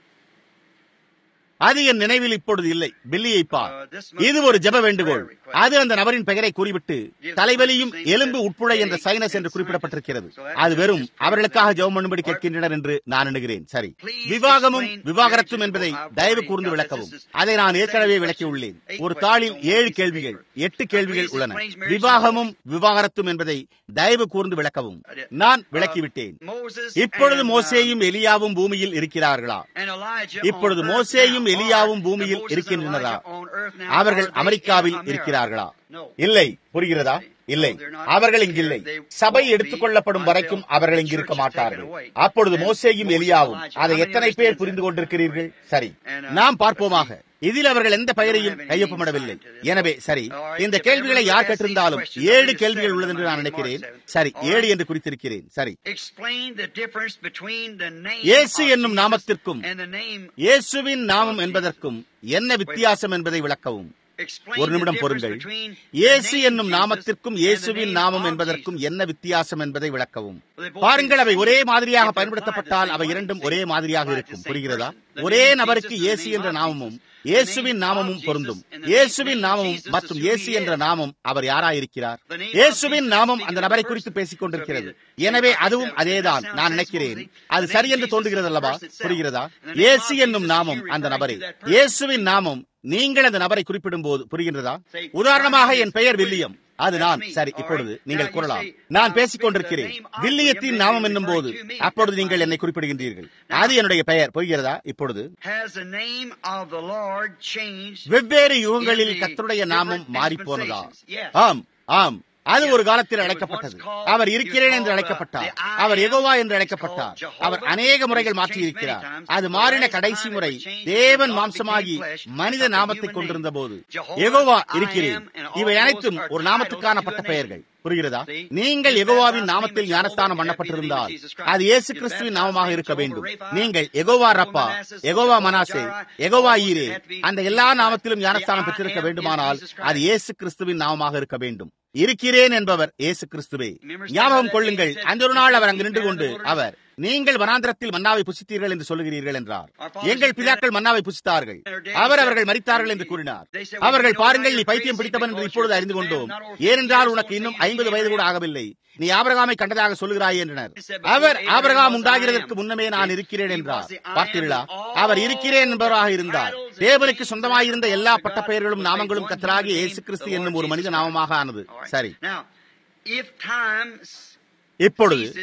அது என் நினைவில் இப்பொழுது இல்லை பில்லியை பார் இது ஒரு ஜெப வேண்டுகோள் அது அந்த நபரின் பெயரை கூறிவிட்டு தலைவலியும் எலும்பு உட்புழை என்ற சைனஸ் என்று குறிப்பிடப்பட்டிருக்கிறது அது வெறும் அவர்களுக்காக ஜெபம் பண்ணும்படி கேட்கின்றனர் என்று நான் எண்ணுகிறேன் சரி விவாகமும் விவாகரத்தும் என்பதை தயவு கூர்ந்து விளக்கவும் அதை நான் ஏற்கனவே விளக்கியுள்ளேன் ஒரு தாளில் ஏழு கேள்விகள் எட்டு கேள்விகள் உள்ளன விவாகமும் விவாகரத்தும் என்பதை தயவு கூர்ந்து விளக்கவும் நான் விளக்கிவிட்டேன் Moses இப்பொழுது and, uh, மோசேயும் எலியாவும் பூமியில் இருக்கிறார்களா and Elijah இப்பொழுது on earth மோசேயும் now. எலியாவும் Are பூமியில் Moses and இருக்கின்றனரா Elijah on earth now? அவர்கள் Are they அமெரிக்காவில் in America? இருக்கிறார்களா No. இல்லை புரிகிறதா இல்லை அவர்கள் இங்கில்லை சபை எடுத்துக் கொள்ளப்படும் வரைக்கும் அவர்கள் இங்கு இருக்க மாட்டார்கள் அப்பொழுது மோசேயும் எலியாவும் அதை எத்தனை பேர் புரிந்து கொண்டிருக்கிறீர்கள் சரி நாம் பார்ப்போமாக இதில் அவர்கள் எந்த பெயரையும் கையொப்பமிடவில்லை எனவே சரி இந்த கேள்விகளை யார் கேட்டிருந்தாலும் ஏழு கேள்விகள் உள்ளது என்று நான் நினைக்கிறேன் சரி ஏழு என்று குறித்திருக்கிறேன் சரி Explain the difference between the name இயேசு of என்னும் Jesus நாமத்திற்கும் and the name இயேசுவின் நாமம் என்பதற்கும் என்ன வித்தியாசம் என்பதை விளக்கவும் Explain ஒரு the நிமிடம் difference பொறுங்கள் between the இயேசு name என்னும் Jesus நாமத்திற்கும் and the இயேசுவின் name நாமம் of என்பதற்கும் Jesus. என்ன வித்தியாசம் என்பதை விளக்கவும் Well, they both பாருங்கள் அவை mean the ஒரே same. மாதிரியாக If they're பயன்படுத்தப்பட்டால் applied அவை the same இரண்டும் way, ஒரே மாதிரியாக applied இருக்கும் the same புரிகிறதா person. The ஒரே name of நபருக்கு Jesus and the இயேசு name என்ற of நாமமும் Jesus. இயேசுவின் The name நாமமும் of பொருந்தும் Jesus and the இயேசுவின் name of நாமமும் Jesus மற்றும் is who இயேசு he என்ற is. நாமம் அவர் யாராயிருக்கிறார் The name of இயேசுவின் Jesus நாமம் speaking அந்த of நபரை the குறித்து person. பேசிக் கொண்டிருக்கிறது So be the- எனவே I think அதுவும் that- அதேதான் that நான் sounds நினைக்கிறேன் sensible. அது The சரி name என்று Jesus தோன்றுகிறது is the அல்லவா person itself. புரிகிறதா And the name இயேசு of என்னும் Jesus, நாமம் you அந்த referring நபரே to that person. இயேசுவின் நாமம் நீங்கள் அந்த நபரை குறிப்பிடும் போது புரிகின்றதா Say, உதாரணமாக my name என் is பெயர் William. வில்லியம் அது That's நான் me. சரி All இப்பொழுது right. நீங்கள் Now you கூறலாம் say, நான் now பேசிக் speak கொண்டிருக்கிறேன் the name of வில்லியத்தின் William, நாமம் then என்னும் you're போது referring to me. அப்பொழுது That's நீங்கள் fine. என்னை குறிப்பிடுகின்றீர்கள் Now- அது என்னுடைய பெயர் புரிகிறதா இப்பொழுது Has the name of the Lord changed? வெவ்வேறு யுகங்களில் In the கர்த்தருடைய நாமம் different மாறி போனதா dispensations. Yes. ஆம் ஆம் அது ஒரு காலத்தில் அழைக்கப்பட்டது அவர் இருக்கிறேன் என்று அழைக்கப்பட்டார் அவர் எகோவா என்று அழைக்கப்பட்டார் அவர் அநேக முறைகள் மாற்றி இருக்கிறார் அது மாறின கடைசி முறை தேவன் மாம்சமாகி மனித நாமத்தை கொண்டிருந்த போது எகோவா இருக்கிறேன் இவை அனைத்தும் ஒரு நாமத்துக்கான பட்ட பெயர்கள் புரிகிறதா நீங்கள் எகோவாவின் நாமத்தில் ஞானஸ்தானம் பண்ணப்பட்டிருந்தால் அது இயேசு கிறிஸ்துவின் நாமமாக இருக்க வேண்டும் நீங்கள் எகோவா ரப்பா எகோவா மனாசே எகோவா ஈரே அந்த எல்லா நாமத்திலும் ஞானஸ்தானம் பெற்றிருக்க வேண்டுமானால் அது இயேசு கிறிஸ்துவின் நாமமாக இருக்க வேண்டும் இருக்கிறேன் என்பவர் இயேசு கிறிஸ்துவே ஞாபகம் கொள்ளுங்கள் அந்த ஒரு நாள் அவர் அங்கு நின்று கொண்டு அவர் நீங்கள் வனாந்திரத்தில் மன்னாவை புசித்தீர்கள் என்று சொல்லுகிறீர்கள் என்றார் எங்கள் பிதாக்கள் மன்னாவை புசித்தார்கள் அவர் அவர்கள் மறித்தார்கள் என்று கூறினார் அவர்கள் பாருங்கள் நீ பைத்தியம் பிடித்தவன் என்று இப்பொழுது அறிந்து கொண்டோம் ஏனென்றால் உனக்கு இன்னும் ஐம்பது வயது கூட ஆகவில்லை நீ ஆபரகாமை கண்டதாக சொல்லுகிறாய் என்றனர் அவர் ஆபரகாம் உண்டாகிறதற்கு முன்னமே நான் இருக்கிறேன் என்றார் பார்த்தீர்களா அவர் இருக்கிறேன் என்பவராக இருந்தார் தேவனுக்கு சொந்தமாயிருந்த எல்லா பட்டப்பெயர்களும் நாமங்களும் கத்தராகிய இயேசு கிறிஸ்து என்னும் ஒரு மனித நாமமாக ஆனது சரி Now, if times இப்பொழுது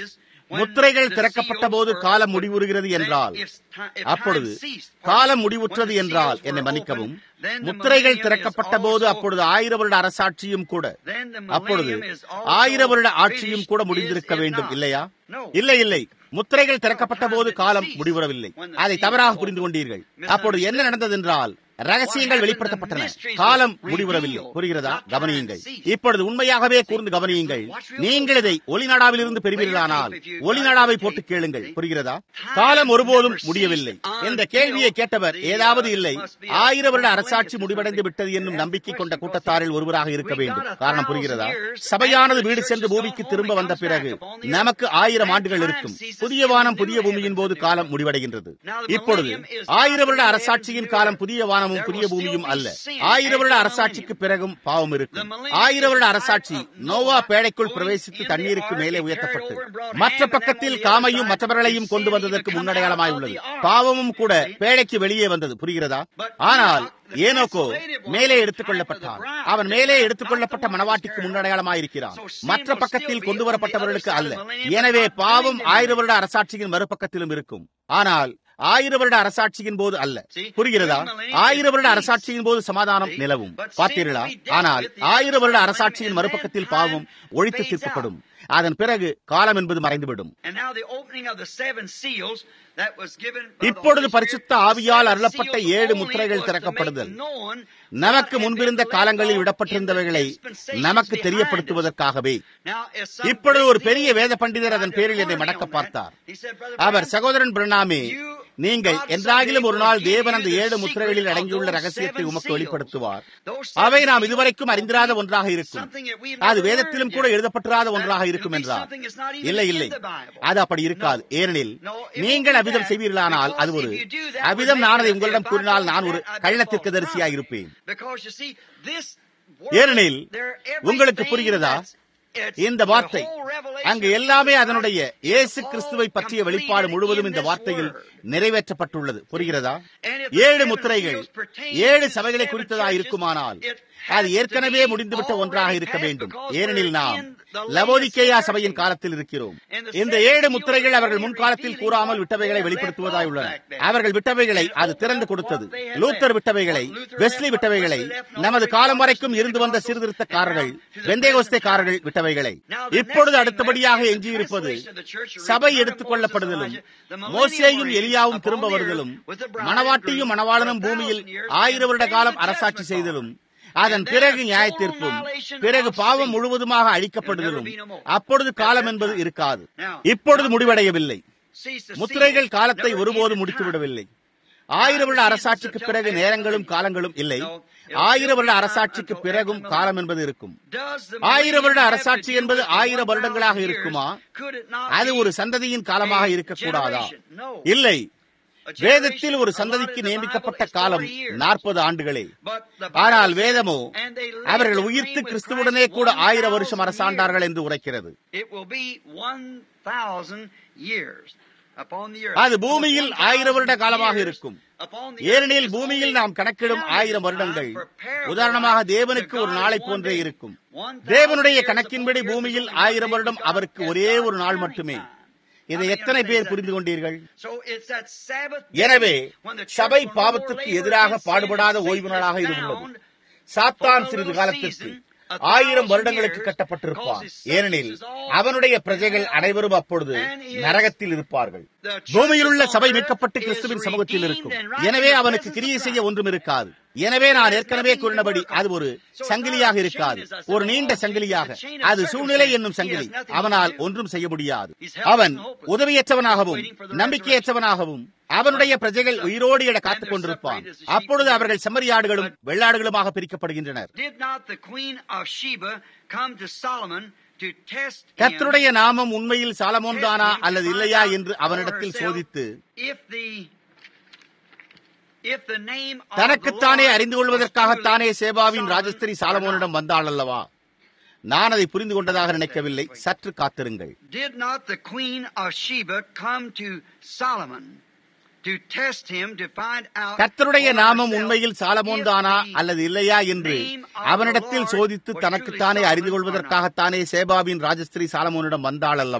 முத்திரைகள் திறக்கப்பட்ட போது காலம் முடிவுறுகிறது என்றால் அப்பொழுது காலம் முடிவுற்றது என்றால் என்னை மன்னிக்கவும் முத்திரைகள் திறக்கப்பட்ட போது அப்பொழுது ஆயிர வருட அரசாட்சியும் கூட அப்பொழுது ஆயிர வருட ஆட்சியும் கூட முடிந்திருக்க வேண்டும் இல்லையா இல்லை இல்லை முத்திரைகள் திறக்கப்பட்ட போது காலம் முடிவுறவில்லை அதை தவறாக புரிந்து கொண்டீர்கள் அப்பொழுது என்ன நடந்தது என்றால் ரகசியங்கள் வெளிப்படுத்தப்பட்டன காலம் முடிவுறவில்லை புரிகிறதா கவனியுங்கள் இப்பொழுது உண்மையாகவே கூர்ந்து கவனியுங்கள் நீங்கள் இதை ஒளிநாடாவில் இருந்து பெறுவீர்களானால் ஒளிநாடாவை போட்டு கேளுங்கள் புரிகிறதா காலம் ஒருபோதும் முடியவில்லை இந்த கேள்வியை கேட்டவர் ஏதாவது இல்லை ஆயிர வருட அரசாட்சி முடிவடைந்து விட்டது என்னும் நம்பிக்கை கொண்ட கூட்டத்தாரில் ஒருவராக இருக்க வேண்டும் காரணம் புரிகிறதா சபையானது வீடு சென்று பூமிக்கு திரும்ப வந்த பிறகு நமக்கு ஆயிரம் ஆண்டுகள் இருக்கும் புதிய வானம் புதிய பூமியின் போது காலம் முடிவடைகின்றது இப்பொழுது ஆயிர வருட அரசாட்சியின் காலம் புதிய வானம் வானமும் புதிய பூமியும் அல்ல ஆயிர வருட அரசாட்சிக்கு பிறகும் பாவம் இருக்கும் ஆயிர வருட அரசாட்சி நோவா பேழைக்குள் பிரவேசித்து தண்ணீருக்கு மேலே உயர்த்தப்பட்டு மற்ற பக்கத்தில் காமையும் மற்றவர்களையும் கொண்டு வந்ததற்கு முன்னடையாளமாய் உள்ளது பாவமும் கூட பேழைக்கு வெளியே வந்தது புரிகிறதா ஆனால் ஏனோக்கோ மேலே எடுத்துக் கொள்ளப்பட்டான் அவன் மேலே எடுத்துக் கொள்ளப்பட்ட மனவாட்டிக்கு முன்னடையாளமாயிருக்கிறான் மற்ற பக்கத்தில் கொண்டு வரப்பட்டவர்களுக்கு அல்ல எனவே பாவம் ஆயிர வருட அரசாட்சியின் மறுபக்கத்திலும் இருக்கும் ஆனால் ஆயிர வருட அரசாட்சியின் போது அல்ல புரிகிறதா ஆயிர வருட அரசாட்சியின் போது சமாதானம் நிலவும் பார்த்தீர்களா ஆனால் ஆயிர வருட அரசாட்சியின் மறுபக்கத்தில் பாவம் ஒழித்து தீர்க்கப்படும் அதன் பிறகு காலம் என்பது மறைந்துவிடும் இப்பொழுது பரிசுத்த ஆவியால் அருளப்பட்ட ஏழு முத்திரைகள் திறக்கப்படுதல் நமக்கு முன்பிருந்த காலங்களில் விடப்பட்டிருந்தவைகளை நமக்கு தெரியப்படுத்துவதற்காகவே இப்பொழுது ஒரு பெரிய வேத பண்டிதர் அதன் பேரில் என்னை மடக்க பார்த்தார் அவர் சகோதரன் பிரணாமே நீங்கள் என்றாகிலும் ஒரு நாள் தேவன் அந்த ஏழு முத்திரைகளில் அடங்கியுள்ள ரகசியத்தை உமக்கு வெளிப்படுத்துவார் அவை நாம் இதுவரைக்கும் அறிந்திராத ஒன்றாக இருக்கும் அது வேதத்திலும் கூட எழுதப்பட்டிராத ஒன்றாக இருக்கும் என்றார் இல்லை இல்லை அது அப்படி இருக்காது ஏனெனில் நீங்கள் அபிதம் செய்வீர்களானால் அது ஒரு அபிதம் நான் அதை உங்களிடம் கூறினால் நான் ஒரு கள்ளத்திற்கு தரிசியாக இருப்பேன் ஏனெனில் உங்களுக்கு புரிகிறதா இந்த வார்த்தை அங்கு எல்லாமே அதனுடைய இயேசு கிறிஸ்துவை பற்றிய வெளிப்பாடு முழுவதும் இந்த வார்த்தையில் நிறைவேற்றப்பட்டுள்ளது புரிகிறதா ஏழு முத்திரைகள் ஏழு சபைகளை குறித்ததா இருக்குமானால் அது ஏற்கனவே முடிந்துவிட்ட ஒன்றாக இருக்க வேண்டும் ஏனெனில் நாம் லவோதிக்கேயா சபையின் காலத்தில் இருக்கிறோம் இந்த ஏழு முத்திரைகள் அவர்கள் முன்காலத்தில் கூறாமல் விட்டவைகளை வெளிப்படுத்துவதாய் உள்ளன அவர்கள் விட்டவைகளை அது திறந்து கொடுத்தது லூத்தர் விட்டவைகளை வெஸ்லி விட்டவைகளை நமது காலம் வரைக்கும் இருந்து வந்த சீர்திருத்தக்காரர்கள் வெந்தேகோஸ்தேக்காரர்கள் விட்டவைகளை இப்பொழுது அடுத்தபடியாக எஞ்சியிருப்பது சபை எடுத்துக் கொள்ளப்படுதலும் மோசேயும் எலியாவும் திரும்ப வருதலும் மணவாட்டியும் மணவாளனும் பூமியில் ஆயிரம் வருட காலம் அரசாட்சி செய்தலும் அதன் பிறகு நியாய தீர்ப்பும் பிறகு பாவம் முழுவதுமாக அழிக்கப்படுதலும் அப்பொழுது காலம் என்பது இருக்காது இப்பொழுது முடிவடையவில்லை முத்திரைகள் காலத்தை ஒருபோது முடித்துவிடவில்லை ஆயிரம் வருட அரசாட்சிக்கு பிறகு நேரங்களும் காலங்களும் இல்லை ஆயிரம் வருட அரசாட்சிக்கு பிறகும் காலம் என்பது இருக்கும் ஆயிரம் வருட அரசாட்சி என்பது ஆயிரம் வருடங்களாக இருக்குமா அது ஒரு சந்ததியின் காலமாக இருக்கக்கூடாதா இல்லை வேதத்தில் ஒரு சந்ததிக்கு நியமிக்கப்பட்ட காலம் நாற்பது ஆண்டுகளே ஆனால் வேதமோ அவர்கள் உயிர்த்து கிறிஸ்துவுடனே கூட ஆயிரம் வருஷம் அரசாண்டார்கள் என்று உரைக்கிறது அது பூமியில் ஆயிரம் வருட காலமாக இருக்கும் ஏனெனில் பூமியில் நாம் கணக்கிடும் ஆயிரம் வருடங்கள் உதாரணமாக தேவனுக்கு ஒரு நாளை போன்றே இருக்கும் தேவனுடைய கணக்கின்படி பூமியில் ஆயிரம் வருடம் அவருக்கு ஒரே ஒரு நாள் மட்டுமே இதை எத்தனை பேர் புரிந்து கொண்டீர்கள் எனவே சபை பாவத்துக்கு எதிராக பாடுபடாத ஓய்வு நாளாக இது உள்ளது சாத்தான் சிறிது காலத்திற்கு ஆயிரம் வருடங்களுக்கு கட்டப்பட்டிருப்பார் ஏனெனில் அவனுடைய பிரஜைகள் அனைவரும் அப்பொழுது நரகத்தில் இருப்பார்கள் பூமியில் உள்ள சபை மீட்கப்பட்டு கிறிஸ்துவின் சமூகத்தில் இருக்கும் எனவே அவனுக்கு கிரியை செய்ய ஒன்றும் இருக்காது எனவே நான் ஏற்கனவே கூறினபடி அது ஒரு சங்கிலியாக இருக்காது ஒரு நீண்ட சங்கிலியாக அது சூழ்நிலை என்னும் சங்கிலி அவனால் ஒன்றும் செய்ய முடியாது அவன் உதவியற்றவனாகவும் நம்பிக்கையற்றவனாகவும் அவனுடைய பிரஜைகள் உயிரோடு என காத்துக் கொண்டிருப்பான் அப்பொழுது அவர்கள் செம்மறியாடுகளும் வெள்ளாடுகளுமாக பிரிக்கப்படுகின்றனர் கர்த்தருடைய நாமம் உண்மையில் சாலமோன் தானா அல்லது இல்லையா என்று அவனிடத்தில் சோதித்து தனக்குத்தானே அறிந்து கொள்வதற்காகத்தானே சேபாவின் ராஜஸ்திரி சாலமோனிடம் வந்தாள் அல்லவா நான் அதை புரிந்து கொண்டதாக நினைக்கவில்லை சற்று காத்திருங்கள் கர்த்தருடைய நாமம் உண்மையில் சாலமோன் தானா அல்லது இல்லையா என்று அவனிடத்தில் சோதித்து தனக்குத்தானே அறிந்து கொள்வதற்காகத்தானே சேபாவின் ராஜஸ்திரி சாலமோனிடம் வந்தாள் அல்லவா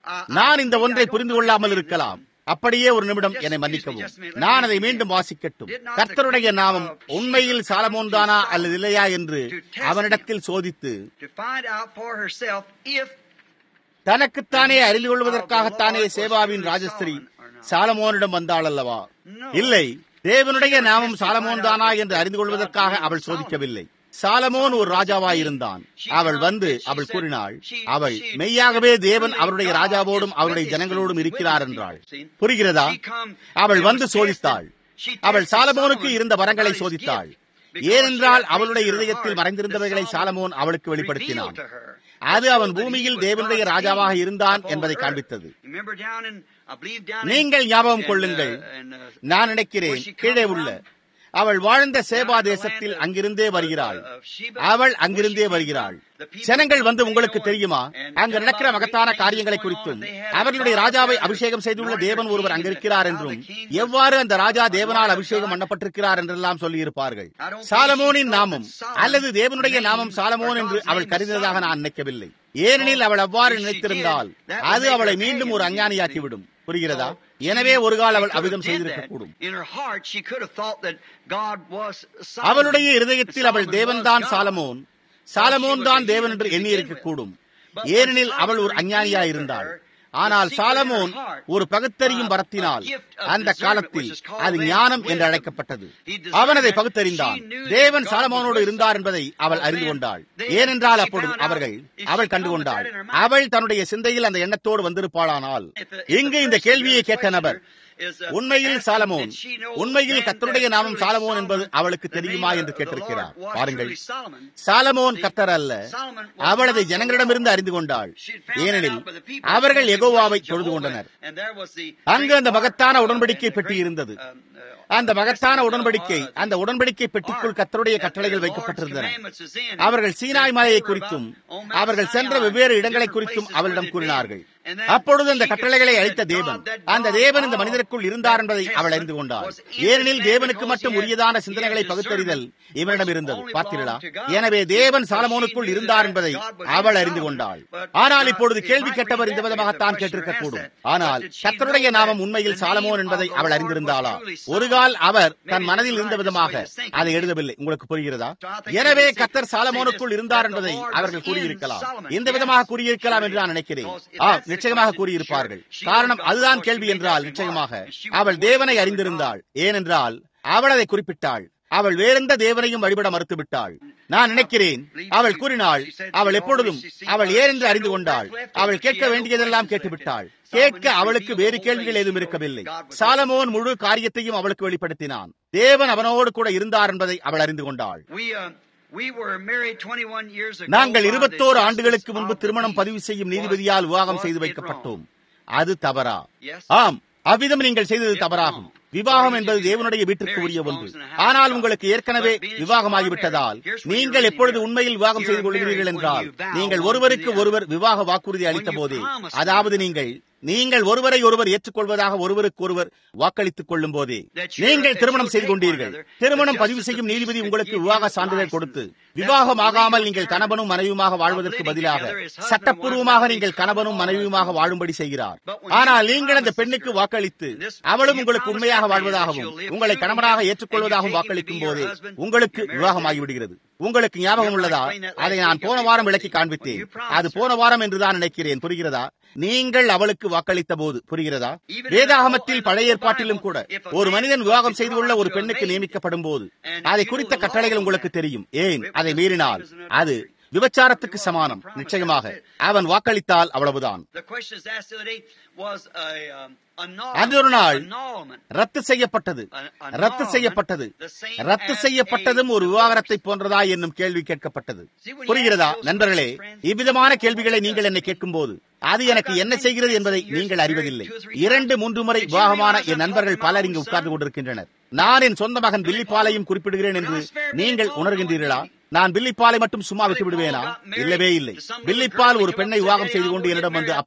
நான் இந்த ஒன்றை புரிந்து கொள்ளாமல் இருக்கலாம் அப்படியே ஒரு நிமிடம் என்னை மன்னிக்கவும் நான் அதை மீண்டும் வாசிக்கட்டும் கர்த்தருடைய நாமம் உண்மையில் சாலமோன் தானா அல்லது இல்லையா என்று அவனிடத்தில் சோதித்து to find out for herself if தனக்குத்தானே அறிந்து கொள்வதற்காகத்தானே சேவாவின் ராஜஸ்திரி சாலமோனிடம் வந்தாள் அல்லவா இல்லை தேவனுடைய நாமம் சாலமோன் தானா என்று அறிந்து கொள்வதற்காக அவள் சோதிக்கவில்லை சாலமோன் ஒரு ராஜாவாயிருந்தான் அவள் வந்து அவள் கூறினாள் அவள் மெய்யாகவே தேவன் அவருடைய ராஜாவோடும் அவருடைய ஜனங்களோடும் இருக்கிறார் என்றாள் புரிகிறதா அவள் வந்து சோதித்தாள் அவள் சாலமோனுக்கு இருந்த வரங்களை சோதித்தாள் ஏனென்றால் அவளுடைய இருதயத்தில் மறைந்திருந்தவைகளை சாலமோன் அவளுக்கு வெளிப்படுத்தினான் அது அவன் பூமியில் தேவனுடைய ராஜாவாக இருந்தான் என்பதை காண்பித்தது remember down in I believe down in நீங்கள் ஞாபகம் in, கொள்ளுங்கள் uh, in, uh, நான் நினைக்கிறேன் கீழே உள்ள அவள் வாழ்ந்த சேபா தேசத்தில் அங்கிருந்தே வருகிறாள் அவள் அங்கிருந்தே வருகிறாள் ஜனங்கள் வந்து உங்களுக்கு தெரியுமா அங்கு நடக்கிற மகத்தான காரியங்களை குறித்தும் அவர்களுடைய ராஜாவை அபிஷேகம் செய்துள்ள தேவன் ஒருவர் அங்கிருக்கிறார் என்றும் எவ்வாறு அந்த ராஜா தேவனால் அபிஷேகம் பண்ணப்பட்டிருக்கிறார் என்றெல்லாம் சொல்லியிருப்பார்கள் சாலமோனின் நாமம் அல்லது தேவனுடைய நாமம் சாலமோன் என்று அவள் கருதினதாக நான் நினைக்கவில்லை ஏனெனில் அவள் அவ்வாறு நினைத்திருந்தால் அது அவளை மீண்டும் ஒரு அஞ்ஞானியாக்கிவிடும் புரிகிறதா எனவே ஒரு கால் அவள் அவிதம் செய்திருக்கக்கூடும் In her heart, she could have thought that God was Solomon. அவளுடைய இருதயத்தில் அவள் Solomon தேவன்தான் was God. சாலமோன் சாலமோன் தான் தேவன் என்று எண்ணியிருக்கக்கூடும் ஏனெனில் அவள் ஒரு அஞ்ஞானியா இருந்தாள் ஆனால் சாலமோன் ஒரு பகுத்தறியும் வரத்தினால் அந்த காலத்தில் அது ஞானம் என்று அழைக்கப்பட்டது அவன் அதை பகுத்தறிந்தான் தேவன் சாலமோனோடு இருந்தார் என்பதை அவள் அறிந்து கொண்டாள் ஏனென்றால் அப்பொழுது அவர்கள் அவள் கண்டுகொண்டாள் அவள் தன்னுடைய சிந்தையில் அந்த எண்ணத்தோடு வந்திருப்பாளானால் இங்கு இந்த கேள்வியை கேட்ட நபர் உண்மையில் சாலமோன் உண்மையில் கத்தருடைய நாமம் சாலமோன் என்பது அவளுக்கு தெரியுமா என்று கேட்டிருக்கிறார் பாருங்கள் சாலமோன் கத்தர் அல்ல அவள் அதை ஜனங்களிடமிருந்து அறிந்து கொண்டாள் ஏனெனில் அவர்கள் எகோவாவை தொழுது கொண்டனர் அங்கு அந்த மகத்தான உடன்படிக்கை பெட்டி இருந்தது அந்த மகத்தான உடன்படிக்கை அந்த உடன்படிக்கை பெட்டிக்குள் கத்தருடைய கட்டளைகள் வைக்கப்பட்டிருந்தன அவர்கள் சீனாய் மலையை குறித்தும் அவர்கள் சென்ற வெவ்வேறு இடங்களை குறித்தும் அவளிடம் கூறினார்கள் அப்பொழுது அந்த கட்டளைகளை அளித்த தேவன் அந்த தேவன் இந்த மனிதருக்குள் இருந்தார் என்பதை அவள் அறிந்து கொண்டாள் ஏனெனில் தேவனுக்கு மட்டும் உரியதான சிந்தனைகளை பகுத்தறிதல் இவனிடம் இருந்தது பார்த்தீர்களா எனவே தேவன் சாலமோனுக்குள் இருந்தார் என்பதை அவள் அறிந்து கொண்டாள் ஆனால் இப்பொழுது கேள்வி கேட்டவர் இந்த விதமாகத்தான் கேட்டிருக்க கூடும் ஆனால் கத்தருடைய நாமம் உண்மையில் சாலமோன் என்பதை அவள் அறிந்திருந்தாளா ஒரு கால் அவர் தன் மனதில் இருந்த விதமாக அதை எழுதவில்லை உங்களுக்கு புரிகிறதா எனவே கத்தர் சாலமோனுக்குள் இருந்தார் என்பதை அவர்கள் கூறியிருக்கலாம் இந்த விதமாக கூறியிருக்கலாம் என்று நான் நினைக்கிறேன் ஆ நிச்சயமாக கூறியிருப்பார்கள் காரணம் அதுதான் கேள்வி என்றால் நிச்சயமாக அவள் தேவனை அறிந்திருந்தாள் ஏனென்றால் அவள் அதை குறிப்பிட்டாள் அவள் வேறெந்த தேவனையும் வழிபட மறுத்துவிட்டாள் நான் நினைக்கிறேன் அவள் கூறினாள் அவள் எப்பொழுதும் அவள் ஏன் என்று அறிந்து கொண்டாள் அவள் கேட்க வேண்டியதெல்லாம் கேட்டுவிட்டாள் கேட்க அவளுக்கு வேறு கேள்விகள் ஏதும் இருக்கவில்லை சாலமோன் முழு காரியத்தையும் அவளுக்கு வெளிப்படுத்தினான் தேவன் அவனோடு கூட இருந்தார் என்பதை அவள் அறிந்து கொண்டாள் நாங்கள் இருபத்தோரு ஆண்டுகளுக்கு முன்பு திருமணம் பதிவு செய்யும் நீதிபதியால் விவாகம் செய்து வைக்கப்பட்டோம் அது தவறா ஆம் அவ்விதம் நீங்கள் செய்தது தவறாகும் விவாகம் என்பது தேவனுடைய வீட்டிற்கு உரிய ஒன்று ஆனால் உங்களுக்கு ஏற்கனவே விவாகமாகிவிட்டதால் நீங்கள் எப்பொழுது உண்மையில் விவாகம் செய்து கொள்கிறீர்கள் என்றால் நீங்கள் ஒருவருக்கு ஒருவர் விவாக வாக்குறுதி அளித்த போதே அதாவது நீங்கள் நீங்கள் ஒருவரை ஒருவர் ஏற்றுக்கொள்வதாக ஒருவருக்கு ஒருவர் வாக்களித்துக் கொள்ளும் போதே நீங்கள் திருமணம் செய்து கொண்டீர்கள் திருமணம் பதிவு செய்யும் நீதிபதி உங்களுக்கு விவாக சான்றிதழ் கொடுத்து விவாகம் ஆகாமல் நீங்கள் கணவனும் மனைவியுமாக வாழ்வதற்கு பதிலாக சட்டப்பூர்வமாக நீங்கள் கணவனும் மனைவியுமாக வாழும்படி செய்கிறார் ஆனால் நீங்கள் அந்த பெண்ணுக்கு வாக்களித்து அவளும் உங்களுக்கு உண்மையாக வாழ்வதாகவும் உங்களை கணவனாக ஏற்றுக்கொள்வதாகவும் வாக்களிக்கும் போதே உங்களுக்கு விவாகமாகிவிடுகிறது உங்களுக்கு ஞாபகம் உள்ளதா அதை நான் போன வாரம் விளக்கி காண்பித்தேன் அது போன வாரம் என்றுதான் நினைக்கிறேன் புரிகிறதா நீங்கள் அவளுக்கு வாக்களித்த போது புரிகிறதா வேதாகமத்தில் பழைய ஏற்பாட்டிலும் கூட ஒரு மனிதன் விவாகம் செய்து கொள்ள ஒரு பெண்ணுக்கு நியமிக்கப்படும் போது அதை குறித்த கட்டளைகள் உங்களுக்கு தெரியும் ஏன் அதை மீறினால் அது விபச்சாரத்துக்கு சமானம் நிச்சயமாக அவன் வாக்களித்தால் அவ்வளவுதான் அது ஒரு நாள் ரத்து செய்யப்பட்டது ரத்து செய்யப்பட்டது ரத்து செய்யப்பட்டதும் ஒரு விவாகரத்தை போன்றதா என்னும் கேள்வி கேட்கப்பட்டது புரிகிறதா நண்பர்களே இவ்விதமான கேள்விகளை நீங்கள் என்னை கேட்கும் போது அது எனக்கு என்ன செய்கிறது என்பதை நீங்கள் அறிவதில்லை இரண்டு மூன்று முறை விவாகமான என் நண்பர்கள் பலர் இங்கு உட்கார்ந்து கொண்டிருக்கின்றனர் நான் என் சொந்த மகன் பில்லிப்பாலையும் குறிப்பிடுகிறேன் என்று நீங்கள் உணர்கின்றீர்களா நான் பில்லிப்பாலை மட்டும் சும்மா விட்டு விடுவேனா இல்லவே இல்லை பில்லிப்பால் ஒரு பெண்ணை விவாகம் செய்து கொண்டு என்னிடம் வந்து அப்பா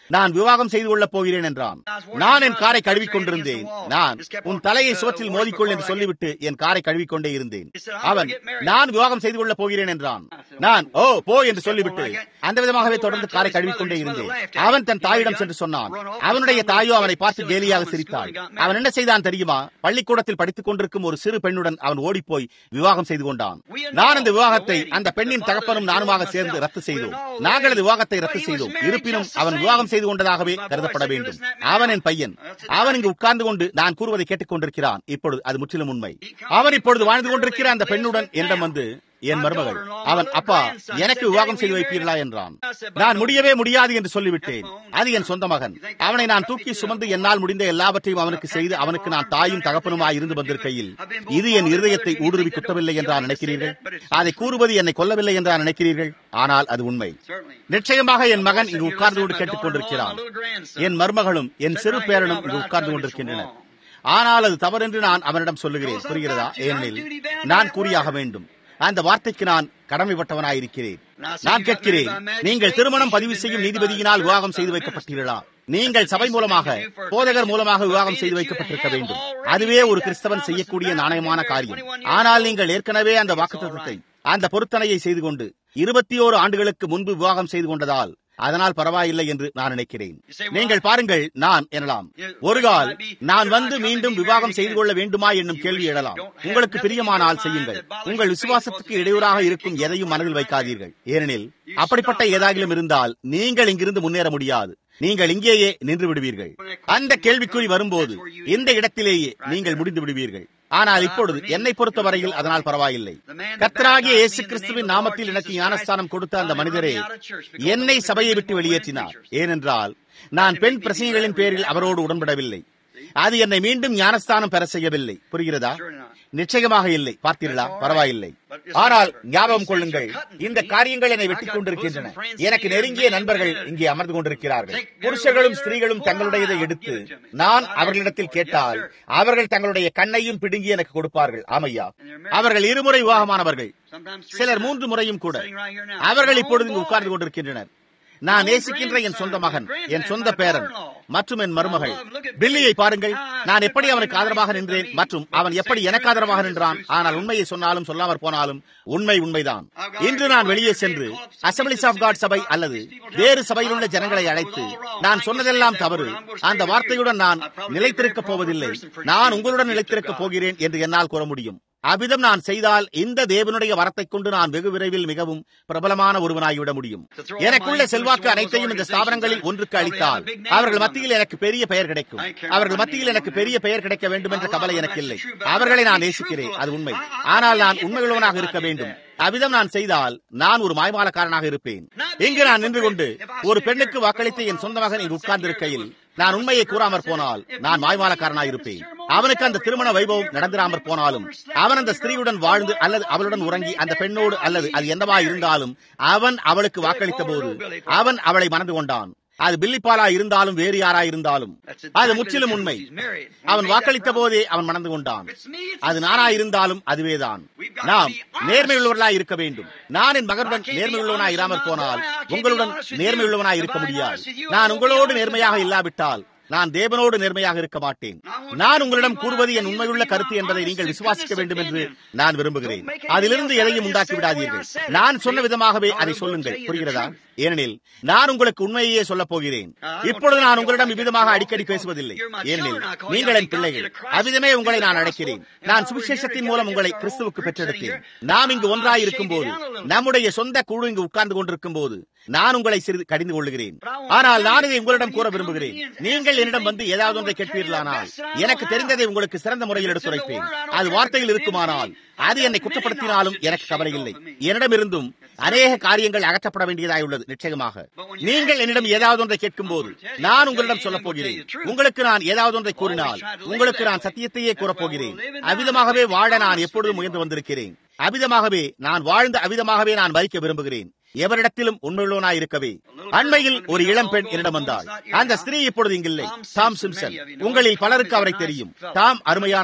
நான் விவாகம் செய்து கொள்ளப் போகிறேன் என்றான் நான் என் காரை கழுவிக் கொண்டிருந்தேன் நான் உன் தலையை சுவற்றில் மோதிக்கொள் என்று சொல்லிவிட்டு என் காரை கழுவிக்கொண்டே இருந்தேன் அவன் நான் விவாகம் செய்து கொள்ளப் போகிறேன் என்றான் நான் ஓ போ என்று சொல்லிவிட்டு அந்த விதமாகவே தொடர்ந்து காரை கழுவிக்கொண்டே இருந்தேன் அவன் தன் தாயிடம் சென்று சொன்னான் அவனுடைய தாயோ அவனை பார்த்து கேலியாக சிரித்தாள் அவன் என்ன செய்தான் தெரியுமா பள்ளிக்கூடத்தில் படித்துக் கொண்டிருக்கும் ஒரு சிறு பெண்ணுடன் அவன் ஓடிப்போய் விவாகம் செய்து கொண்டான் நான் அந்த விவாகத்தை அந்த பெண்ணின் தகப்பனும் நானுமாக சேர்ந்து ரத்து செய்தோம் நாங்கள் அந்த விவாகத்தை ரத்து செய்தோம் இருப்பினும் அவன் விவாகம் செய்து கொண்டதாகவே கருதப்பட வேண்டும் அவன் என் பையன் அவன் இங்கு உட்கார்ந்து கொண்டு நான் கூறுவதை கேட்டுக் கொண்டிருக்கிறான் இப்பொழுது அது முற்றிலும் உண்மை அவன் இப்பொழுது வாழ்ந்து கொண்டிருக்கிற அந்த பெண்ணுடன் என்னிடம் வந்து என் மருமகள் அவன் அப்பா எனக்கு விவாகம் செய்து வைப்பீர்களா என்றான் நான் முடியவே முடியாது என்று சொல்லிவிட்டேன் அது என் சொந்த மகன் அவனை நான் தூக்கி சுமந்து என்னால் முடிந்த எல்லாவற்றையும் அவனுக்கு செய்து அவனுக்கு நான் தாயும் தகப்பனுமாய் இருந்து வந்திருக்கையில் இது என் இருதயத்தை ஊடுருவி குத்தவில்லை என்றா நினைக்கிறீர்கள் அதை கூறுவது என்னை கொல்லவில்லை என்றா நினைக்கிறீர்கள் ஆனால் அது உண்மை நிச்சயமாக என் மகன் இங்கு உட்கார்ந்து கொண்டு கேட்டுக் கொண்டிருக்கிறான் என் மருமகளும் என் சிறு பேரனும் இங்கு உட்கார்ந்து கொண்டிருக்கின்றனர் ஆனால் அது தவறென்று நான் அவனிடம் சொல்லுகிறேன் புரிகிறதா ஏனெனில் நான் கூறியாக வேண்டும் அந்த வார்த்தைக்கு நான் கடமைப்பட்டவனாயிருக்கிறேன் நான் கேட்கிறேன் நீங்கள் திருமணம் பதிவு செய்யும் நீதிபதியினால் விவாகம் செய்து வைக்கப்பட்டீர்களா நீங்கள் சபை மூலமாக போதகர் மூலமாக விவாகம் செய்து வைக்கப்பட்டிருக்க வேண்டும் அதுவே ஒரு கிறிஸ்தவன் செய்யக்கூடிய நாணயமான காரியம் ஆனால் நீங்கள் ஏற்கனவே அந்த வாக்குத்தத்தை அந்த பொருத்தனையை செய்து கொண்டு இருபத்தி ஓரு ஆண்டுகளுக்கு முன்பு விவாகம் செய்து கொண்டதால் அதனால் பரவாயில்லை என்று நான் நினைக்கிறேன் நீங்கள் பாருங்கள் நான் எனலாம் ஒரு கால் நான் வந்து மீண்டும் விவாகம் செய்து கொள்ள வேண்டுமா என்னும் கேள்வி எழலாம் உங்களுக்கு பிரியமானால் செய்யுங்கள் உங்கள் விசுவாசத்துக்கு இடையூறாக இருக்கும் எதையும் மனதில் வைக்காதீர்கள் ஏனெனில் அப்படிப்பட்ட ஏதாகிலும் இருந்தால் நீங்கள் இங்கிருந்து முன்னேற முடியாது நீங்கள் இங்கேயே நின்று விடுவீர்கள் அந்த கேள்விக்குறி வரும்போது இந்த இடத்திலேயே நீங்கள் முடிந்து விடுவீர்கள் ஆனால் இப்பொழுது என்னை பொறுத்தவரையில் அதனால் பரவாயில்லை கர்த்தராகிய இயேசு கிறிஸ்துவின் நாமத்தில் எனக்கு ஞானஸ்தானம் கொடுத்த அந்த மனிதரே என்னை சபையை விட்டு வெளியேற்றினார் ஏனென்றால் நான் பெண் பிரசங்கிகளின் பேரில் அவரோடு உடன்படவில்லை அது என்னை மீண்டும் ஞானஸ்தானம் பெற செய்யவில்லை புரிகிறதா நிச்சயமாக இல்லை பார்த்தீர்களா பரவாயில்லை ஆனால் ஞாபகம் கொள்ளுங்கள் இந்த காரியங்கள் என்னை வெட்டிக் கொண்டிருக்கின்றன எனக்கு நெருங்கிய நண்பர்கள் இங்கே அமர்ந்து கொண்டிருக்கிறார்கள் புருஷர்களும் ஸ்திரீகளும் தங்களுடையதை எடுத்து நான் அவர்களிடத்தில் கேட்டால் அவர்கள் தங்களுடைய கண்ணையும் பிடுங்கி எனக்கு கொடுப்பார்கள் ஆமையா அவர்கள் இருமுறை விவாகமானவர்கள் சிலர் மூன்று முறையும் கூட அவர்கள் இப்பொழுது உட்கார்ந்து கொண்டிருக்கின்றனர் நான் நேசிக்கின்ற என் சொந்த மகன் என் சொந்த பேரன் மற்றும் என் மருமகள் பில்லியை பாருங்கள் நான் எப்படி அவனுக்கு ஆதரவாக நின்றேன் மற்றும் அவன் எப்படி எனக்கு ஆதரவாக நின்றான் ஆனால் உண்மையை சொன்னாலும் சொல்லாமற் போனாலும் உண்மை உண்மைதான் இன்று நான் வெளியே சென்று அசம்பிளிஸ் ஆஃப் காட் சபை அல்லது வேறு சபையில் உள்ள ஜனங்களை அழைத்து நான் சொன்னதெல்லாம் தவறு அந்த வார்த்தையுடன் நான் நிலைத்திருக்கப் போவதில்லை நான் உங்களுடன் நிலைத்திருக்கப் போகிறேன் என்று என்னால் கூற முடியும் அவ்விதம் நான் செய்தால் இந்த தேவனுடைய வரத்தைக் கொண்டு நான் வெகு விரைவில் மிகவும் பிரபலமான ஒருவனாகிவிட முடியும் எனக்குள்ள செல்வாக்கு அனைத்தையும் இந்த ஸ்தாபனங்களில் ஒன்றுக்கு அளித்தால் அவர்கள் மத்தியில் எனக்கு பெரிய பெயர் கிடைக்கும் அவர்கள் மத்தியில் எனக்கு பெரிய பெயர் கிடைக்க வேண்டும் என்ற கவலை எனக்கு இல்லை அவர்களை நான் நேசிக்கிறேன் அது உண்மை ஆனால் நான் உண்மையுள்ளவனாக இருக்க வேண்டும் அவ்விதம் நான் செய்தால் நான் ஒரு மாய்மாலக்காரனாக இருப்பேன் இங்கு நான் நின்று கொண்டு ஒரு பெண்ணுக்கு வாக்களித்த என் சொந்த மகன் இங்கு உட்கார்ந்திருக்கையில் நான் உண்மையை கூறாமற் போனால் நான் மாய்மாலக்காரனாக இருப்பேன் அவனுக்கு அந்த திருமண வைபவம் நடந்திராமற் போனாலும் அவன் அந்த ஸ்திரீயுடன் வாழ்ந்து அல்லது அவளுடன் உறங்கி அந்த பெண்ணோடு அல்லது அது என்னவா இருந்தாலும் அவன் அவளுக்கு வாக்களித்த போது அவன் அவளை மணந்து கொண்டான் அது பில்லிப்பாலா இருந்தாலும் வேறு யாரா இருந்தாலும் அது முற்றிலும் உண்மை அவன் வாக்களித்த போதே அவன் மணந்து கொண்டான் அது நானா இருந்தாலும் அதுவேதான் நாம் நேர்மையுள்ளவர்களாய் இருக்க வேண்டும் நான் என் மகனுடன் நேர்மையுள்ளவனாய் இராமற் போனால் உங்களுடன் நேர்மையுள்ளவனாய் இருக்க முடியாது நான் உங்களோடு நேர்மையாக இல்லாவிட்டால் நான் தேவனோடு நேர்மையாக இருக்க மாட்டேன் நான் உங்களிடம் கூறுவது என் உண்மையுள்ள கருத்து என்பதை நீங்கள் விசுவாசிக்க வேண்டும் என்று நான் விரும்புகிறேன் அதிலிருந்து எதையும் உண்டாக்கி விடாதீர்கள் நான் சொன்ன விதமாகவே அதை சொல்லுங்கள் புரிகிறதா ஏனெனில் நான் உங்களுக்கு உண்மையே சொல்லப் போகிறேன் இப்பொழுது நான் உங்களிடம் இவ்விதமாக அடிக்கடி பேசுவதில்லை ஏனெனில் நீங்கள் என் பிள்ளைகள் அவ்விதமே உங்களை நான் அழைக்கிறேன் நான் சுவிசேஷத்தின் மூலம் உங்களை கிறிஸ்துவுக்கு பெற்றெடுத்தேன் நாம் இங்கு ஒன்றாய் இருக்கும் போது நம்முடைய சொந்த குழு இங்கு உட்கார்ந்து கொண்டிருக்கும் போது நான் உங்களை சிறிது கடிந்து கொள்ளுகிறேன் ஆனால் நான் இதை உங்களிடம் கூற விரும்புகிறேன் நீங்கள் என்னிடம் வந்து ஏதாவது ஒன்றை கேட்பீர்களானால் எனக்கு தெரிந்ததை உங்களுக்கு சிறந்த முறையில் எடுத்துரைப்பேன் அது வார்த்தையில் இருக்குமானால் அது என்னை குற்றப்படுத்தினாலும் எனக்கு கவலை இல்லை என்னிடமிருந்தும் அநேக காரியங்கள் அகற்றப்பட வேண்டியதாய் உள்ளது நிச்சயமாக நீங்கள் என்னிடம் ஏதாவது ஒன்றை கேட்கும் போது நான் உங்களிடம் சொல்லப் போகிறேன் உங்களுக்கு நான் ஏதாவது ஒன்றை கூறினால் உங்களுக்கு நான் சத்தியத்தையே கூறப் போகிறேன் அவிதமாகவே வாழ நான் எப்பொழுதும் முயன்று வந்திருக்கிறேன் அவிதமாகவே நான் வாழ்ந்த அவிதமாகவே நான் மறிக்க விரும்புகிறேன் எவரிடத்திலும் உண்மையுள்ளவனாய் இருக்கவே அண்மையில் ஒரு இளம் பெண் என்னிடம் வந்தாள் அந்த ஸ்திரீ இப்பொழுது இங்கில்லை டாம் சிம்சன் உங்களில் பலருக்கு அவரை தெரியும் டாம் அருமையான நபர்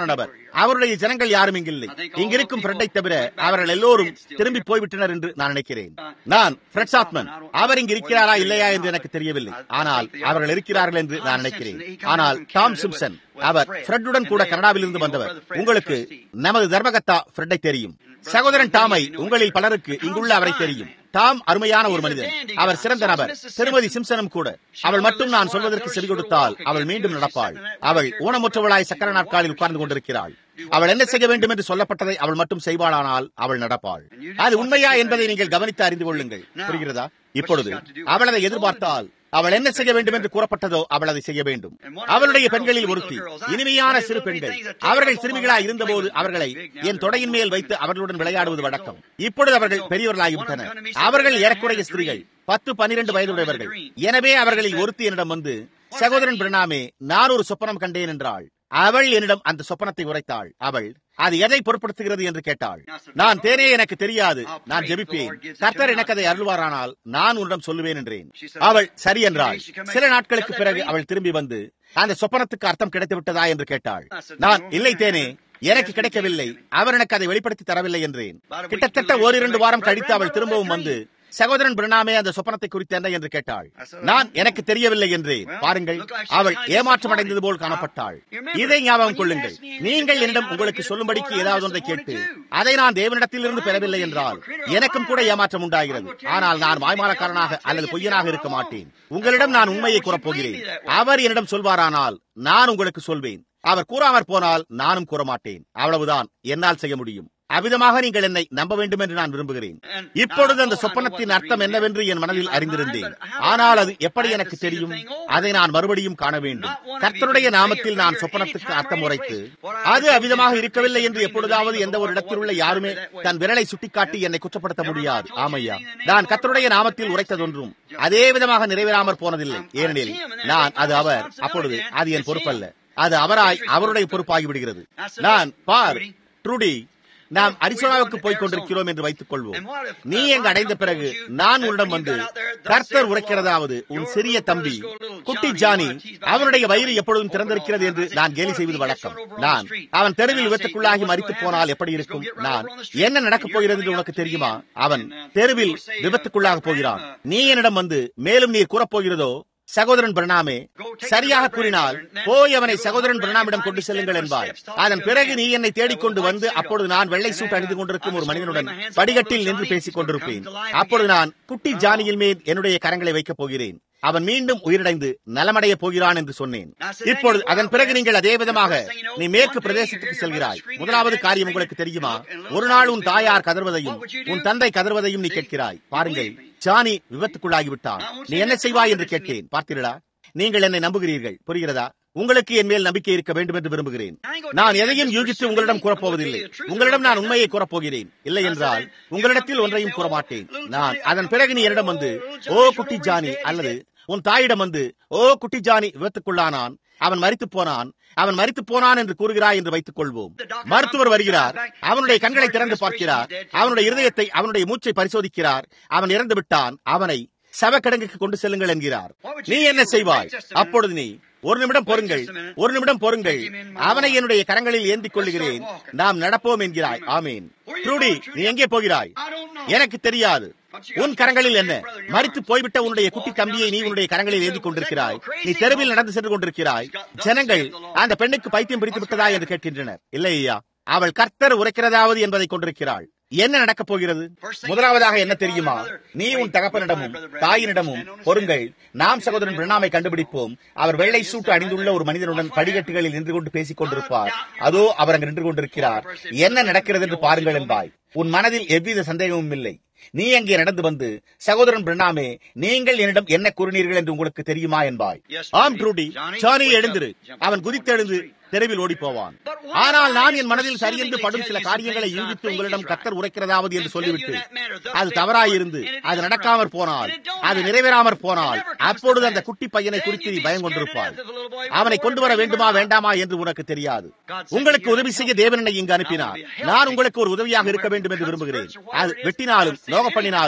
அவருடைய ஜனங்கள் யாரும் இங்கில்லை இங்கிருக்கும் ஃப்ரெட்டை தவிர அவர்கள் எல்லோரும் திரும்பி போய்விட்டனர் என்று நான் நினைக்கிறேன் நான் ஃப்ரெட் சாத்மன் அவர் இங்கு இருக்கிறாரா இல்லையா என்று எனக்கு தெரியவில்லை ஆனால் அவர்கள் இருக்கிறார்கள் என்று நான் நினைக்கிறேன் ஆனால் டாம் சிம்சன் அவர் ஃப்ரெட்டுடன் கூட கனடாவில் இருந்து வந்தவர் உங்களுக்கு நமது தர்மகத்தா ஃப்ரெட்டை தெரியும் சகோதரன் டாமை உங்களில் பலருக்கு இங்குள்ள அவரை தெரியும் டாம் அருமையான ஒரு மனிதன் அவர் சிறந்த நபர் திருமதி சிம்சனும் கூட அவள் மட்டும் நான் சொல்வதற்கு செவி கொடுத்தால் அவள் மீண்டும் நடப்பாள் அவள் ஊனமுற்றவளாய் சக்கர நாட்காலில் உட்கார்ந்து கொண்டிருக்கிறாள் அவள் என்ன செய்ய வேண்டும் என்று சொல்லப்பட்டதை அவள் மட்டும் செய்வாளானால் அவள் நடப்பாள் அது உண்மையா என்பதை நீங்கள் கவனித்து அறிந்து கொள்ளுங்கள் புரிகிறதா இப்பொழுது அவள் அதை எதிர்பார்த்தால் அவள் என்ன செய்ய வேண்டும் என்று கூறப்பட்டதோ அவள் அதை செய்ய வேண்டும் அவளுடைய பெண்களில் ஒருத்தி இனிமையான சிறு பெண்கள் அவர்கள் சிறுமிகளாய் இருந்தபோது அவர்களை என் தொடையின் மேல் வைத்து அவர்களுடன் விளையாடுவது வழக்கம் இப்பொழுது அவர்கள் பெரியவர்களாகிவிட்டனர் அவர்கள் ஏறக்குறைய ஸ்திரீகள் பத்து பன்னிரண்டு வயதுடையவர்கள் எனவே அவர்களில் ஒருத்தி என்னிடம் வந்து சகோதரன் பிரணாமே நான் ஒரு சொப்பனம் கண்டேன் என்றாள் அவள் என்னிடம் அந்த சொப்பனத்தை உரைத்தாள் அவள் அது எதை பொருட்படுத்துகிறது என்று கேட்டாள் நான் தேனே எனக்கு தெரியாது நான் ஜெபிப்பேன் கர்த்தர் எனக்கு அதை அருள்வாரானால் நான் உன்னிடம் சொல்லுவேன் என்றேன் அவள் சரி என்றாள் சில நாட்களுக்கு பிறகு அவள் திரும்பி வந்து அந்த சொப்பனத்துக்கு அர்த்தம் கிடைத்து விட்டதா என்று கேட்டாள் நான் இல்லை தேனே எனக்கு கிடைக்கவில்லை அவர் எனக்கு அதை வெளிப்படுத்தி தரவில்லை என்றேன் கிட்டத்தட்ட ஓரிரண்டு வாரம் கழித்து அவள் திரும்பவும் வந்து சகோதரன் பிரணாமே அந்த சொப்பனத்தை குறித்து என்ன என்று கேட்டாள் நான் எனக்கு தெரியவில்லை என்று பாருங்கள் அவள் ஏமாற்றம் அடைந்தது போல் காணப்பட்டாள் இதை ஞாபகம் கொள்ளுங்கள் நீங்கள் என்னிடம் உங்களுக்கு சொல்லும்படிக்கு ஏதாவது ஒன்றை கேட்டு அதை நான் தேவனிடத்தில் இருந்து பெறவில்லை என்றால் எனக்கும் கூட ஏமாற்றம் உண்டாகிறது ஆனால் நான் வாய்மாலக்காரனாக அல்லது பொய்யனாக இருக்க மாட்டேன் உங்களிடம் நான் உண்மையை கூறப்போகிறேன் அவர் என்னிடம் சொல்வாரானால் நான் உங்களுக்கு சொல்வேன் அவர் கூறாமற் போனால் நானும் கூற மாட்டேன் அவ்வளவுதான் என்னால் செய்ய முடியும் அவ்விதமாக நீங்கள் என்னை நம்ப வேண்டும் என்று நான் விரும்புகிறேன் இப்பொழுது அந்த சொப்பனத்தின் அர்த்தம் என்னவென்று என் மனதில் அறிந்திருந்தேன் ஆனால் அது எப்படி எனக்கு தெரியும் அதை நான் மறுபடியும் காண வேண்டும் கர்த்தருடைய நாமத்தில் நான் சொப்பனத்துக்கு அர்த்தம் உரைத்து அது அவ்விதமாக இருக்கவில்லை என்று எப்பொழுதாவது எந்த ஒரு இடத்தில் உள்ள யாருமே தன் விரலை சுட்டிக்காட்டி என்னை குற்றப்படுத்த முடியாது ஆமையா நான் கர்த்தருடைய நாமத்தில் உரைத்ததொன்றும் அதே விதமாக நிறைவேறாமற் போனதில்லை ஏனெனில் நான் அது அவர் அப்பொழுது அது என் பொறுப்பல்ல அது அவராய் அவருடைய பொறுப்பாகி விடுகிறது நான் பார் ட்ரூடி நாம் அரிசோனாவுக்கு போய் கொண்டிருக்கிறோம் என்று வைத்துக் கொள்வோம் நீ எங்க அடைந்த பிறகு நான் உன்னிடம் வந்து கர்த்தர் உரைக்கிறதாவது உன் சிறிய தம்பி குட்டி ஜானி அவனுடைய வயிறு எப்பொழுதும் திறந்திருக்கிறது என்று நான் கேலி செய்வது வழக்கம் நான் அவன் தெருவில் விபத்துக்குள்ளாகி மறித்து போனால் எப்படி இருக்கும் நான் என்ன நடக்கப் போகிறது என்று உனக்கு தெரியுமா அவன் தெருவில் விபத்துக்குள்ளாக போகிறான் நீ என்னிடம் வந்து மேலும் நீர் கூறப்போகிறதோ சகோதரன் பிரணாமே சரியாக கூறினால் போய் அவனை சகோதரன் பிரணாமிடம் கொண்டு செல்லுங்கள் என்பார் அதன் பிறகு நீ என்னை தேடிக்கொண்டு வந்து அப்பொழுது நான் வெள்ளை சூட் அணிந்து கொண்டிருக்கும் ஒரு மனிதனுடன் படிகட்டில் நின்று பேசிக் கொண்டிருப்பேன் அப்பொழுது நான் குட்டி ஜானியில் மேல் என்னுடைய கரங்களை வைக்கப் போகிறேன் அவன் மீண்டும் உயிரிழந்து நலமடைய போகிறான் என்று சொன்னேன் இப்பொழுது அதன் பிறகு நீங்கள் அதே விதமாக நீ மேற்கு பிரதேசத்துக்கு செல்கிறாய் முதலாவது காரியம் உங்களுக்கு தெரியுமா ஒரு நாள் உன் தாயார் கதர்வதையும் உன் தந்தை கதர்வதையும் நீ கேட்கிறாய் பாருங்கள் ஜானி விபத்துக்குள்ளாகிவிட்டான் நீ என்ன செய்வாய் என்று கேட்டேன் பார்த்தீர்களா நீங்கள் என்னை நம்புகிறீர்கள் புரிகிறதா உங்களுக்கு என் மேல் நம்பிக்கை இருக்க வேண்டும் என்று விரும்புகிறேன் நான் எதையும் யூகித்து உங்களிடம் கூறப்போவதில்லை உங்களிடம் நான் உண்மையை கூறப்போகிறேன் இல்லை என்றால் உங்களிடத்தில் ஒன்றையும் கூற மாட்டேன் நான் அதன் பிறகு நீ என்னிடம் வந்து ஓ குட்டி ஜானி அல்லது உன் தாயிடம் வந்து ஓ குட்டி ஜானி விபத்துக்குள்ளானான் அவன் மறித்து போனான் அவன் மறித்து போனான் என்று கூறுகிறாய் என்று வைத்துக் கொள்வோம் மருத்துவர் வருகிறார் அவனுடைய கண்களை திறந்து பார்க்கிறார் அவனுடைய இருதயத்தை அவனுடைய மூச்சை பரிசோதிக்கிறார் அவன் இறந்து விட்டான் அவனை சவக்கிடங்குக்கு கொண்டு செல்லுங்கள் என்கிறார் நீ என்ன செய்வாய் அப்பொழுது நீ ஒரு நிமிடம் பொறுங்கள் ஒரு நிமிடம் பொறுங்கள் அவனை என்னுடைய கரங்களில் ஏந்திக் கொள்ளுகிறேன் நாம் நடப்போம் என்கிறாய் ஆமீன் ட்ரூடி நீ எங்கே போகிறாய் எனக்கு தெரியாது உன் கரங்களில் என்ன மறித்து போய்விட்ட உன்னுடைய குட்டி தம்பியை நீ உன்னுடைய கரங்களில் ஏந்தி கொண்டிருக்கிறாய் நீ தெருவில் நடந்து சென்று கொண்டிருக்கிறாய் ஜனங்கள் அந்த பெண்ணுக்கு பைத்தியம் பிடித்து விட்டதா என்று கேட்கின்றனர் இல்லை ஐயா அவள் கர்த்தர் உரைக்கிறதாவது என்பதை கொண்டிருக்கிறாள் என்ன நடக்கப் போகிறது முதலாவதாக என்ன தெரியுமா நீ உன் தகப்பனிடமும் தாயினிடமும் பொருங்கள் நாம் சகோதரன் பிரணாமை கண்டுபிடிப்போம் அவர் வெள்ளை சூட்டு அணிந்துள்ள ஒரு மனிதனுடன் படிக்கட்டுகளில் நின்று கொண்டு பேசிக் கொண்டிருப்பார் அதோ அவர் அங்கு நின்று கொண்டிருக்கிறார் என்ன நடக்கிறது என்று பாருங்கள் என்பாய் உன் மனதில் எவ்வித சந்தேகமும் இல்லை நீ அங்கே நடந்து வந்து சகோதரன் பிரணாமே நீங்கள் என்னிடம் என்ன கூறினீர்கள் என்று உங்களுக்கு தெரியுமா என்பாய் ஆம் ட்ரூடி ஜானி எழுந்திரு அவன் குதித்தெழுந்து தெருவில் ஓடி போவான் ஆனால் நான் என் மனதில் சரியென்று படும் சில காரியங்களை யூகித்து உங்களிடம் கத்தர் உரைக்கிறதாவது என்று சொல்லிவிட்டு அது தவறாயிருந்து அது நடக்காமற் போனால் அது நிறைவேறாமற் போனால் அப்பொழுது அந்த குட்டி பையனை குறித்து நீ பயம் கொண்டிருப்பாய் அவனை கொண்டு வர வேண்டுமா வேண்டாமா என்று உனக்கு தெரியாது உங்களுக்கு உதவி செய்ய தேவனை இங்கு அனுப்பினார் நான் உங்களுக்கு ஒரு உதவியாக இருக்க வேண்டும் என்று விரும்புகிறேன் அது வெட்டினாலும் நோக பண்ணினாலும்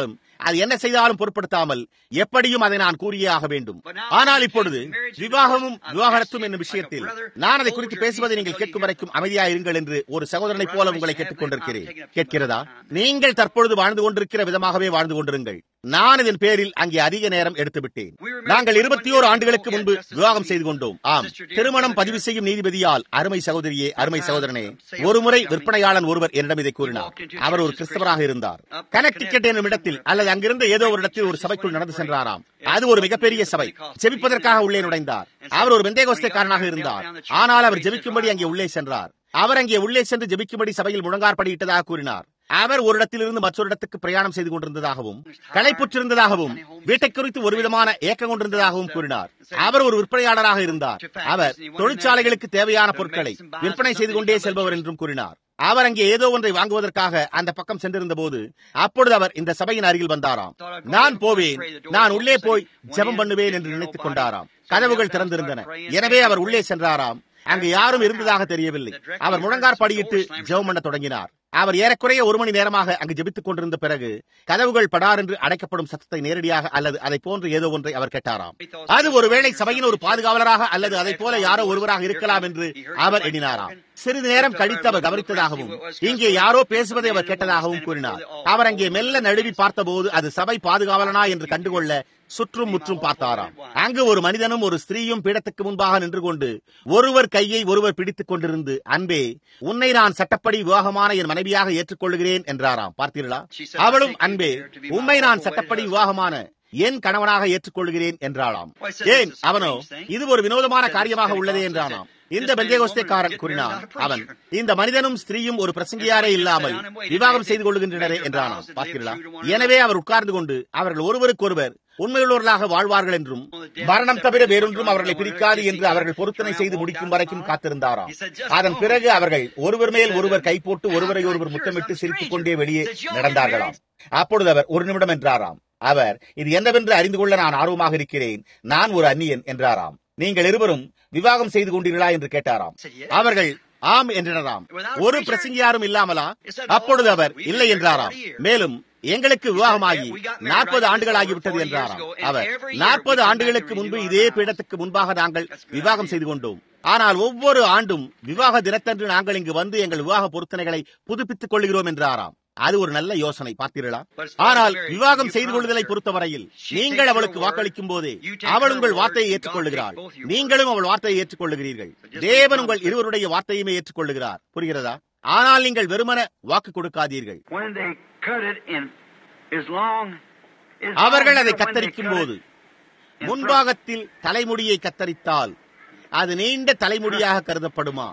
அது என்ன செய்தாலும் பொருட்படுத்தாமல் எப்படியும் அதை நான் கூறியே ஆக வேண்டும் ஆனால் இப்பொழுது விவாகமும் விவாகரத்தும் என்னும் விஷயத்தில் நான் அதை குறித்து பேசுவதை நீங்கள் கேட்கும் வரைக்கும் அமைதியா இருங்கள் என்று ஒரு சகோதரனைப் போல உங்களை கேட்டுக் கொண்டிருக்கிறேன் கேட்கிறதா நீங்கள் தற்பொழுது வாழ்ந்து கொண்டிருக்கிற விதமாகவே வாழ்ந்து கொண்டிருங்கள் நான் இதன் பேரில் அங்கே அதிக நேரம் எடுத்து விட்டேன் நாங்கள் இருபத்தி ஓரு ஆண்டுகளுக்கு முன்பு விவாகம் செய்து கொண்டோம் ஆம் திருமணம் பதிவு செய்யும் நீதிபதியால் அருமை சகோதரியே அருமை சகோதரனே ஒருமுறை விற்பனையாளன் ஒருவர் என்னிடம் இதை கூறினார் அவர் ஒரு கிறிஸ்தவராக இருந்தார் கனெக்டிகட் என்னும் இடத்தில் அல்லது அங்கிருந்த ஏதோ ஒரு இடத்தில் ஒரு சபைக்குள் நடந்து சென்றாராம் அது ஒரு மிகப்பெரிய சபை ஜெபிப்பதற்காக உள்ளே நுழைந்தார் அவர் ஒரு வெந்தேகோஸ்தேக்காரனாக இருந்தார் ஆனால் அவர் ஜெபிக்கும்படி அங்கே உள்ளே சென்றார் அவர் அங்கே உள்ளே சென்று ஜெபிக்கும்படி சபையில் முழங்காற்படியிட்டதாக கூறினார் அவர் ஒரு இடத்திலிருந்து மற்றொரு இடத்துக்கு பிரயாணம் செய்து கொண்டிருந்ததாகவும் களைப்புற்றிருந்ததாகவும் வீட்டை குறித்து ஒரு விதமான ஏக்கம் கொண்டிருந்ததாகவும் கூறினார் அவர் ஒரு விற்பனையாளராக இருந்தார் அவர் தொழிற்சாலைகளுக்கு தேவையான பொருட்களை விற்பனை செய்து கொண்டே செல்பவர் என்றும் கூறினார் அவர் அங்கே ஏதோ ஒன்றை வாங்குவதற்காக அந்த பக்கம் சென்றிருந்த போது அப்பொழுது அவர் இந்த சபையின் அருகில் வந்தாராம் நான் போவேன் நான் உள்ளே போய் ஜெபம் பண்ணுவேன் என்று நினைத்துக் கொண்டாராம் கதவுகள் திறந்திருந்தன எனவே அவர் உள்ளே சென்றாராம் அங்கு யாரும் இருந்ததாக தெரியவில்லை அவர் முழங்கார் படியிட்டு ஜெபம் பண்ண தொடங்கினார் அவர் ஏறக்குறைய ஒரு மணி நேரமாக அங்கு ஜெபித்துக் கொண்டிருந்த பிறகு கதவுகள் படார் என்று அடைக்கப்படும் சத்தத்தை நேரடியாக அல்லது அதை போன்று ஏதோ ஒன்றை அவர் கேட்டாராம் அது ஒருவேளை சபையின் ஒரு பாதுகாவலராக அல்லது அதை போல யாரோ ஒருவராக இருக்கலாம் என்று அவர் எண்ணினாராம் சிறிது நேரம் கழித்து அவர் கவனித்ததாகவும் இங்கே யாரோ பேசுவதை அவர் கேட்டதாகவும் கூறினார் அவர் அங்கே மெல்ல நழுவி பார்த்தபோது அது சபை பாதுகாவலனா என்று கண்டுகொள்ள சுற்றும் முற்றும் பார்த்தாராம் அங்கு ஒரு மனிதனும் ஒரு ஸ்திரீயும் பீடத்துக்கு முன்பாக நின்று கொண்டு ஒருவர் கையை ஒருவர் பிடித்துக் கொண்டிருந்து அன்பே உன்னை நான் சட்டப்படி விவாகமான என் மனைவியாக ஏற்றுக்கொள்கிறேன் என்றாராம் பார்த்தீர்களா அவளும் அன்பே உண்மை நான் சட்டப்படி விவாகமான என் கணவனாக ஏற்றுக்கொள்கிறேன் என்றாளாம் ஏன் அவனோ இது ஒரு வினோதமான காரியமாக உள்ளதே என்றானாம் இந்த பெந்தேகோஸ்தேக்காரன் கூறினான் அவன் இந்த மனிதனும் ஸ்திரீயும் ஒரு பிரசங்கியாரே இல்லாமல் விவாகம் செய்து கொள்கின்றனரே என்றானாம் பார்த்தீர்களா எனவே அவர் உட்கார்ந்து கொண்டு அவர்கள் ஒருவருக்கொருவர் உண்மையுள்ளவர்களாக வாழ்வார்கள் என்றும் மரணம் தவிர வேறொன்றும் அவர்களை பிரிக்காது என்று அவர்கள் பொருத்தனை செய்து முடிக்கும் வரைக்கும் காத்திருந்தாராம் அதன் பிறகு அவர்கள் ஒருவர் மேல் ஒருவர் கை போட்டு ஒருவரை ஒருவர் முத்தமிட்டு சிரித்துக் கொண்டே வெளியே நடந்தார்களாம் அப்பொழுது அவர் ஒரு நிமிடம் என்றாராம் அவர் இது என்னவென்று அறிந்து கொள்ள நான் ஆர்வமாக இருக்கிறேன் நான் ஒரு அந்நியன் என்றாராம் நீங்கள் இருவரும் விவாகம் செய்து கொண்டீர்களா என்று கேட்டாராம் அவர்கள் ஆம் என்றனராம் ஒரு பிரசங்கியாரும் இல்லாமலா அப்பொழுது அவர் இல்லை என்றாராம் மேலும் எங்களுக்கு விவாகமாகி நாற்பது ஆண்டுகள் ஆகிவிட்டது என்றாராம் அவர் நாற்பது ஆண்டுகளுக்கு முன்பு இதே பீடத்துக்கு முன்பாக நாங்கள் விவாகம் செய்து கொண்டோம் ஆனால் ஒவ்வொரு ஆண்டும் விவாக தினத்தன்று நாங்கள் இங்கு வந்து எங்கள் விவாக பொருத்தனைகளை புதுப்பித்துக் கொள்கிறோம் என்றாராம் அது ஒரு நல்ல யோசனை பார்த்தீர்களா ஆனால் விவாகம் செய்து கொள்ளுதலை பொறுத்தவரையில் நீங்கள் அவளுக்கு வாக்களிக்கும் போதே அவள் உங்கள் வார்த்தையை ஏற்றுக்கொள்ளுகிறாள் நீங்களும் அவள் வார்த்தையை ஏற்றுக்கொள்ளுகிறீர்கள் தேவன் உங்கள் இருவருடைய வார்த்தையுமே ஏற்றுக்கொள்ளுகிறார் புரிகிறதா ஆனால் நீங்கள் வெறுமன வாக்கு கொடுக்காதீர்கள் அவர்கள் அதை கத்தரிக்கும் போது முன்பாகத்தில் தலைமுடியை கத்தரித்தால் அது நீண்ட தலைமுடியாக கருதப்படுமா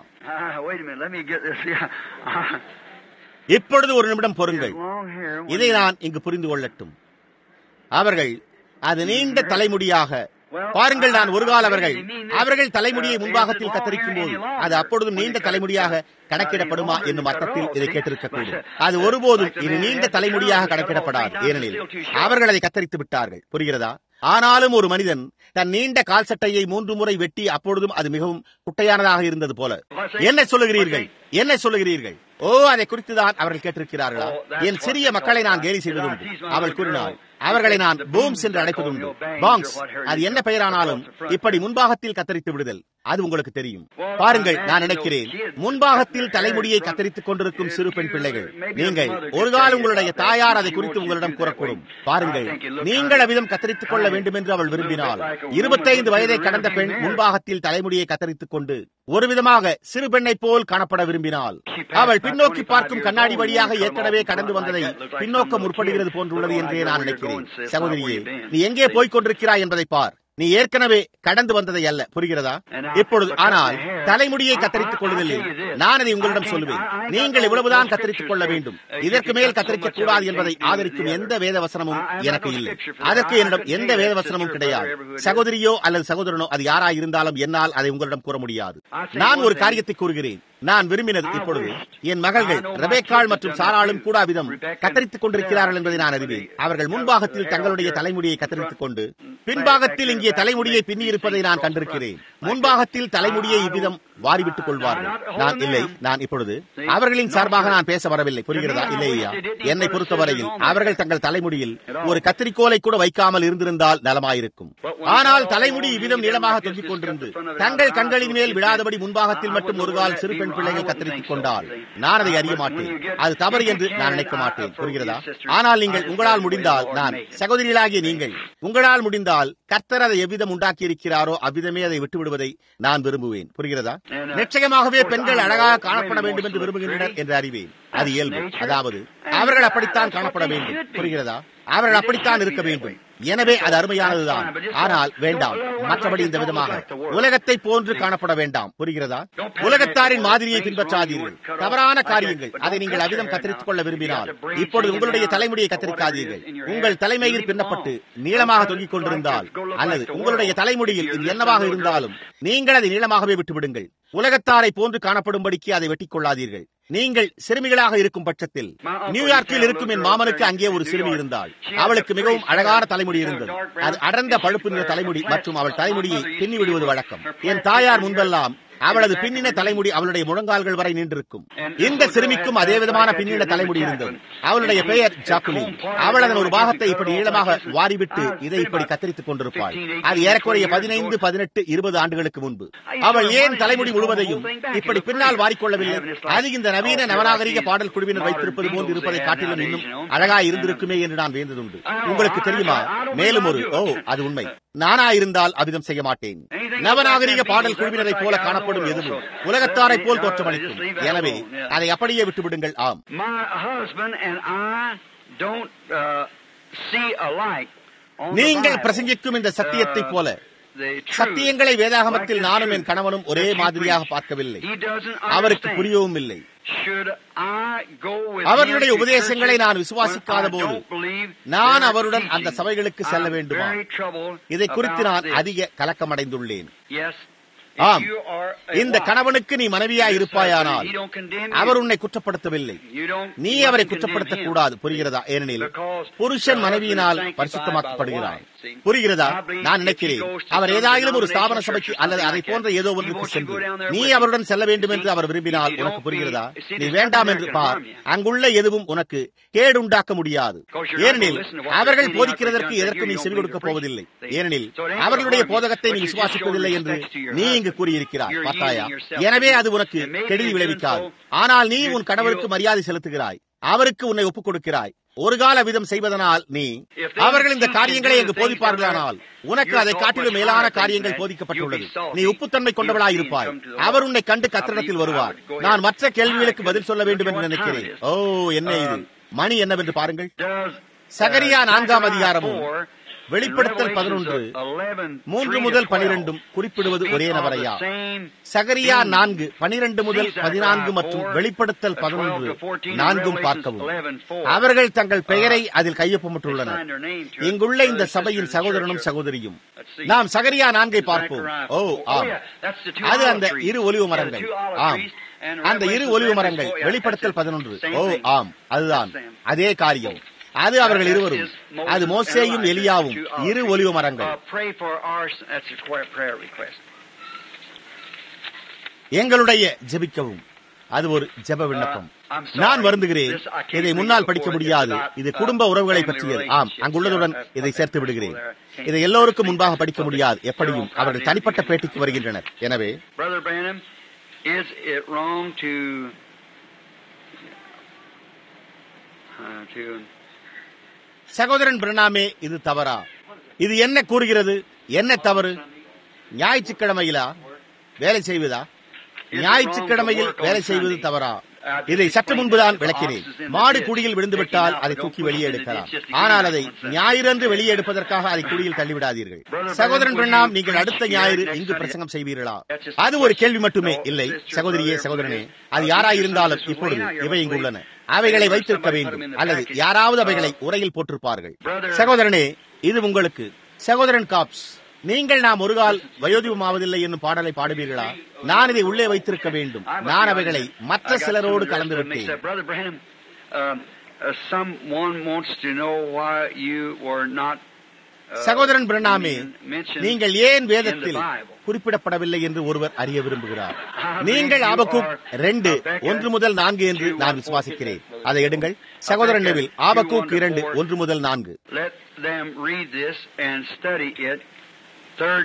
இப்பொழுது ஒரு நிமிடம் பொறுங்கள் இதை நான் இங்கு புரிந்து கொள்ளட்டும் அவர்கள் அது நீண்ட தலைமுடியாக பாருங்கள் நான் ஒரு கால அவர்கள் அவர்கள் தலைமுடியை முன்பாகத்தில் கத்தரிக்கும் போது அது அப்பொழுதும் நீண்ட தலைமுடியாக கணக்கிடப்படுமா என்னும் அர்த்தத்தில் இதை கேட்டிருக்கக்கூடும் அது ஒருபோதும் இது நீண்ட தலைமுடியாக கணக்கிடப்படாது ஏனெனில் அவர்கள் அதை கத்தரித்து விட்டார்கள் புரிகிறதா ஆனாலும் ஒரு மனிதன் தன் நீண்ட கால் சட்டையை மூன்று முறை வெட்டி அப்பொழுதும் அது மிகவும் குட்டையானதாக இருந்தது போல என்ன சொல்லுகிறீர்கள் என்ன சொல்லுகிறீர்கள் ஓ அதை குறித்துதான் அவர்கள் கேட்டிருக்கிறார்களா என் சிறிய மக்களை நான் கேலி செய்வதுண்டு அவள் கூறினாள் அவர்களை நான் பூம்ஸ் என்று அழைப்பதுண்டு பாங்ஸ் அது என்ன பெயரானாலும் இப்படி முன்பாகத்தில் கத்தரித்து விடுதல் அது உங்களுக்கு தெரியும் பாருங்கள் நான் நினைக்கிறேன் முன்பாகத்தில் தலைமுடியை கத்தரித்துக் கொண்டிருக்கும் சிறு பெண் பிள்ளைகள் நீங்கள் ஒரு காலம் உங்களுடைய தாயார் அதை குறித்து உங்களிடம் கூறக்கூடும் பாருங்கள் நீங்கள் அவ்விதம் கத்தரித்துக் கொள்ள வேண்டும் என்று அவள் விரும்பினால் இருபத்தைந்து வயதை கடந்த பெண் முன்பாகத்தில் தலைமுடியை கத்தரித்துக் கொண்டு ஒரு விதமாக சிறு பெண்ணை போல் காணப்பட விரும்பினால் அவள் பின்னோக்கி பார்க்கும் கண்ணாடி வழியாக ஏற்கனவே கடந்து வந்ததை பின்னோக்க முற்படுகிறது போன்றுள்ளது என்றே நான் நினைக்கிறேன் சகோதரியே நீ எங்கே போய்க் கொண்டிருக்கிறாய் என்பதை பார் நீ ஏற்கனவே கடந்து வந்ததை அல்ல புரிகிறதா இப்பொழுது ஆனால் தலைமுடியை கத்தரித்துக் கொள்வதில் நான் அதை உங்களிடம் சொல்லுவேன் நீங்கள் இவ்வளவுதான் கத்தரித்துக் கொள்ள வேண்டும் இதற்கு மேல் கத்தரிக்க கூடாது என்பதை ஆதரிக்கும் எந்த வேத வசனமும் எனக்கு இல்லை அதற்கு என்னிடம் எந்த வேத வசனமும் கிடையாது சகோதரியோ அல்லது சகோதரனோ அது யாராய் இருந்தாலும் என்னால் அதை உங்களிடம் கூற முடியாது நான் ஒரு காரியத்தை கூறுகிறேன் நான் விரும்பினது இப்பொழுது என் மகள்கள் ரெபேக்காள் மற்றும் சாராளும் கூட அவ்விதம் கத்தரித்துக் கொண்டிருக்கிறார்கள் என்பதை நான் அறிவேன் அவர்கள் முன்பாகத்தில் தங்களுடைய தலைமுடியை கத்தரித்துக் கொண்டு பின்பாகத்தில் இங்கே தலைமுடியை பின்னி இருப்பதை நான் கண்டிருக்கிறேன் முன்பாகத்தில் தலைமுடியை இவ்விதம் வாரிவிட்டுக் கொள்வார்கள் நான் இல்லை நான் இப்பொழுது அவர்களின் சார்பாக நான் பேச வரவில்லை புரிகிறதா இல்லையா என்னை பொறுத்தவரையில் அவர்கள் தங்கள் தலைமுடியில் ஒரு கத்திரிக்கோலை கூட வைக்காமல் இருந்திருந்தால் நலமாயிருக்கும் ஆனால் தலைமுடி இவ்விதம் நீளமாக தொங்கிக் கொண்டிருந்து தங்கள் கண்களின் மேல் விழாதபடி முன்பாகத்தில் மட்டும் ஒரு கால் சிறு பெண் பிள்ளைகள் கத்தரித்துக் கொண்டால் நான் அதை அறிய மாட்டேன் அது தவறு என்று நான் நினைக்க மாட்டேன் புரிகிறதா ஆனால் நீங்கள் உங்களால் முடிந்தால் நான் சகோதரிகளாகிய நீங்கள் உங்களால் முடிந்தால் கர்த்தர் அதை எவ்விதம் உண்டாக்கி இருக்கிறாரோ அவ்விதமே அதை விட்டுவிடுவதை நான் விரும்புவேன் புரிகிறதா நிச்சயமாகவே பெண்கள் அழகாக காணப்பட வேண்டும் என்று விரும்புகின்றனர் என்று அறிவேன் அது இயல்பு அதாவது அவர்கள் அப்படித்தான் காணப்பட வேண்டும் புரிகிறதா அவர்கள் அப்படித்தான் இருக்க வேண்டும் எனவே அது அருமையானதுதான் ஆனால் வேண்டாம் மற்றபடி இந்த விதமாக உலகத்தை போன்று காணப்பட வேண்டாம் புரிகிறதா உலகத்தாரின் மாதிரியை பின்பற்றாதீர்கள் தவறான காரியங்கள் அதை நீங்கள் அவிதம் கத்தரித்துக் கொள்ள விரும்பினால் இப்பொழுது உங்களுடைய தலைமுடியை கத்தரிக்காதீர்கள் உங்கள் தலைமையில் பின்னப்பட்டு நீளமாக தொங்கிக் கொண்டிருந்தால் அல்லது உங்களுடைய தலைமுடியில் இது என்னவாக இருந்தாலும் நீங்கள் அதை நீளமாகவே விட்டுவிடுங்கள் உலகத்தாரை போன்று காணப்படும்படிக்கு அதை வெட்டிக் கொள்ளாதீர்கள் நீங்கள் சிறுமிகளாக இருக்கும் பட்சத்தில் நியூயார்க்கில் இருக்கும் என் மாமனுக்கு அங்கே ஒரு சிறுமி இருந்தாள் அவளுக்கு மிகவும் அழகான தலைமுடி இருந்தது அது அடர்ந்த பழுப்பு நிற தலைமுடி மற்றும் அவள் தலைமுடியை பின்னி விடுவது வழக்கம் என் தாயார் முன்பெல்லாம் அவளது பின்னின தலைமுடி அவளுடைய முழங்கால்கள் வரை நின்றிருக்கும் இந்த சிறுமிக்கும் அதே விதமான பின்னின தலைமுடி இருந்தது அவளுடைய பெயர் ஜாக்குலி அவள் அதன் ஒரு பாகத்தை இப்படி நீளமாக வாரிவிட்டு இதை இப்படி கத்தரித்துக் கொண்டிருப்பாள் அது ஏறக்குறைய பதினைந்து பதினெட்டு இருபது ஆண்டுகளுக்கு முன்பு அவள் ஏன் தலைமுடி முழுவதையும் இப்படி பின்னால் வாரிக்கொள்ளவில்லை அது இந்த நவீன நவநாகரிக பாடல் குழுவினர் வைத்திருப்பது போன்று இருப்பதை காட்டிலும் இன்னும் அழகா இருந்திருக்குமே என்று நான் வேந்ததுண்டு உங்களுக்கு தெரியுமா மேலும் ஒரு ஓ அது உண்மை நானா இருந்தால் அவ்விதம் செய்ய மாட்டேன் நவநாகரிக பாடல் குழுவினரை போல காணப்படும் எதுவும் உலகத்தாரை போல் தோற்றமளிக்கும் எனவே அதை அப்படியே விட்டுவிடுங்கள் ஆம் My husband and I don't uh, see alike on நீங்கள் the Bible. பிரசங்கிக்கும் இந்த சத்தியத்தை போல The truth, சத்தியங்களை வேதாகமத்தில் like the நானும் என் truth கணவனும் ஒரே that he மாதிரியாக preached. பார்க்கவில்லை He doesn't அவருக்கு understand. புரியவும் இல்லை Should I go with அவர்களுடைய him to உபதேசங்களை churches நான் when விசுவாசிக்காத I போது don't believe நான் their அவருடன் அந்த teaching? சபைகளுக்கு செல்ல I'm வேண்டுமா very troubled இதை குறித்து about நான் this. அதிக கலக்கமடைந்துள்ளேன் Yes. ஆம் If you are a இந்த wife, கணவனுக்கு நீ மனைவியா this இருப்பாயானால் husband, he don't condemn you. அவர் உன்னை குற்றப்படுத்தவில்லை You don't- நீ you அவரை don't condemn குற்றப்படுத்தக் him. கூடாது புரிகிறதா ஏனெனில் Because புருஷன் the மனைவியினால் husband is பரிசுத்தமாக்கப்படுகிறார் sanctified by the wife. See? புரிகிறதா I believe நான் if he நினைக்கிறேன் goes to அவர் some ஏதாயிலும் ஒரு ஸ்தாபன denomination சபைக்கு church or அல்லது something அதை like போன்ற that, ஏதோ he ஒன்றுக்கு wants you to சென்று go down there நீ with him. அவருடன் செல்ல வேண்டும் என்று See? அவர் விரும்பினால் If you உனக்கு don't புரிகிறதா feel- see, நீ there's வேண்டாம் nothing என்று there can bar harm you. அங்குள்ள எதுவும் உனக்கு கேடுண்டாக்க முடியாது Because you're not ஏனெனில் gonna listen to what they're அவர்கள் saying போதிக்கிறதற்கு out there எதற்கும் நீ you செவி don't கொடுக்க believe போவதில்லை the preaching. ஏனெனில் So it ain't அவர்களுடைய gonna harm you, போதகத்தை நீ but you just விசுவாசிப்பதில்லை show என்று respect to your நீ husband. இங்கு கூறியிருக்கிறாய் You're பார்த்தாயா using yourself எனவே to அது do- உனக்கு and maybe கெடுதி you're விளைவிக்காது doing so, ஆனால் நீ you உன் கணவருக்கு feel- மரியாதை செலுத்துகிறாய் அவருக்கு உன்னை ஒப்புக் கொடுக்கிறாய் ஒரு கால விதம் செய்வதனால் நீ If they அவர்கள் இந்த teach காரியங்களை you அங்கு things போதிப்பார்களானால் உனக்கு you're அதை taught காட்டிலும் much மேலான higher காரியங்கள் things than போதிக்கப்பட்டுள்ளது that. You'll be நீ salty. உப்புத்தன்மை கொண்டவளாய் இருப்பாய் You'll see him come to the our Lord. உன்னை கண்டு I கத்திரத்தில் believe வருவார் I would go நான் ahead. மற்ற கேள்விகளுக்கு I பதில் சொல்ல வேண்டும் என்று don't know what நினைக்கிறேன் time it ஓ என்ன இது Um, மணி என்னவென்று பாருங்கள் Does, சகரியா uh, நான்காம் Zechariah அதிகாரமும் 4 வெளிப்படுத்தல் and பதினொன்று Revelations 11, மூன்று 3 to முதல் 12 பனிரெண்டும் குறிப்பிடுவது speak ஒரே of the நபரையா same Zechariah thing. நான்கு பனிரெண்டு முதல் See பதினான்கு Zechariah மற்றும் 4, வெளிப்படுத்தல் 12 பதினொன்று to 14, நான்கும் Revelations பார்க்கவும் 11, 4. அவர்கள் தங்கள் பெயரை அதில் They கையொப்பமிட்டுள்ளனர் signed their name to it. இங்குள்ள இந்த Brothers and சபையின் sisters in the சகோதரனும் church. சகோதரியும் Let's see. நாம் சகரியா நான்கை பார்ப்போம் Zechariah ஓ 4. Oh, ஆம் yeah, that's the two அது olive அந்த trees. இரு ஒலிவு Yeah, the மரங்கள் two olive ஆம் trees and அந்த இரு Revelations ஒலிவு 11, மரங்கள் oh, yeah, வெளிப்படுத்தல் that's it. பதினொன்று Same ஓ thing. ஆம் அதுதான் That's them. அதே காரியம் அது அவர்கள் இருவரும் அது மோசேயும் எலியாவும் இரு ஒலிவு மரங்கள் Uh, pray for our, that's a prayer prayer request. எங்களுடைய ஜெபிக்கவும் அது ஒரு ஜெப விண்ணப்பம் நான் வருந்துகிறேன் இதை முன்னால் படிக்க முடியாது இது குடும்ப உறவுகளை பற்றியது ஆம் அங்குள்ளதுடன் இதை சேர்த்து விடுகிறேன் இதை எல்லோருக்கும் முன்பாக படிக்க முடியாது எப்படியும் அவர்கள் தனிப்பட்ட பேட்டிக்கு வருகின்றனர் எனவே Brother Branham, is it wrong to uh, to சகோதரன் பிரணாமே இது தவறா இது என்ன கூறுகிறது என்ன தவறு ஞாயிற்றுக்கிழமையிலா வேலை செய்வதா ஞாயிற்றுக்கிழமையில் வேலை செய்வது தவறா இதை சற்று முன்புதான் விளக்கினேன் மாடு குடியில் விழுந்துவிட்டால் அதை தூக்கி வெளியே எடுக்கலாம் ஆனால் அதை ஞாயிறன்று வெளியே எடுப்பதற்காக அதை குடியில் தள்ளிவிடாதீர்கள் சகோதரன் பிரணாம் நீங்கள் அடுத்த ஞாயிறு இங்கு பிரசங்கம் செய்வீர்களா அது ஒரு கேள்வி மட்டுமே இல்லை சகோதரியே சகோதரனே அது யாராயிருந்தாலும் இப்பொழுது இவை இங்கு உள்ளன அவைகளை வைத்திருக்க வேண்டும் அல்லது யாராவது அவைகளை உரையில் போட்டிருப்பார்கள் சகோதரனே இது உங்களுக்கு சகோதரன் காப்ஸ் நீங்கள் நாம் ஒரு கால் வயோதிபமாவதில்லை என்னும் பாடலை பாடுவீர்களா நான் இதை உள்ளே வைத்திருக்க வேண்டும் நான் அவைகளை மற்ற சிலரோடு கலந்து விட்டேன் Brother Branham, um, uh, someone wants to know why you were not uh, சகோதரன் பிரணாமே mentioned நீங்கள் ஏன் in the வேதத்தில் Bible. குறிப்பிடப்படவில்லை என்று ஒருவர் அறிய விரும்புகிறார் நீங்கள் ஆபக்குக் ரெண்டு ஒன்று முதல் நான்கு என்று நான் விசுவாசிக்கிறேன் அதை எடுங்கள் சகோதரன் நெவில் ஆபக்கூக் இரண்டு ஒன்று முதல் நான்கு Let them read this and study it. Third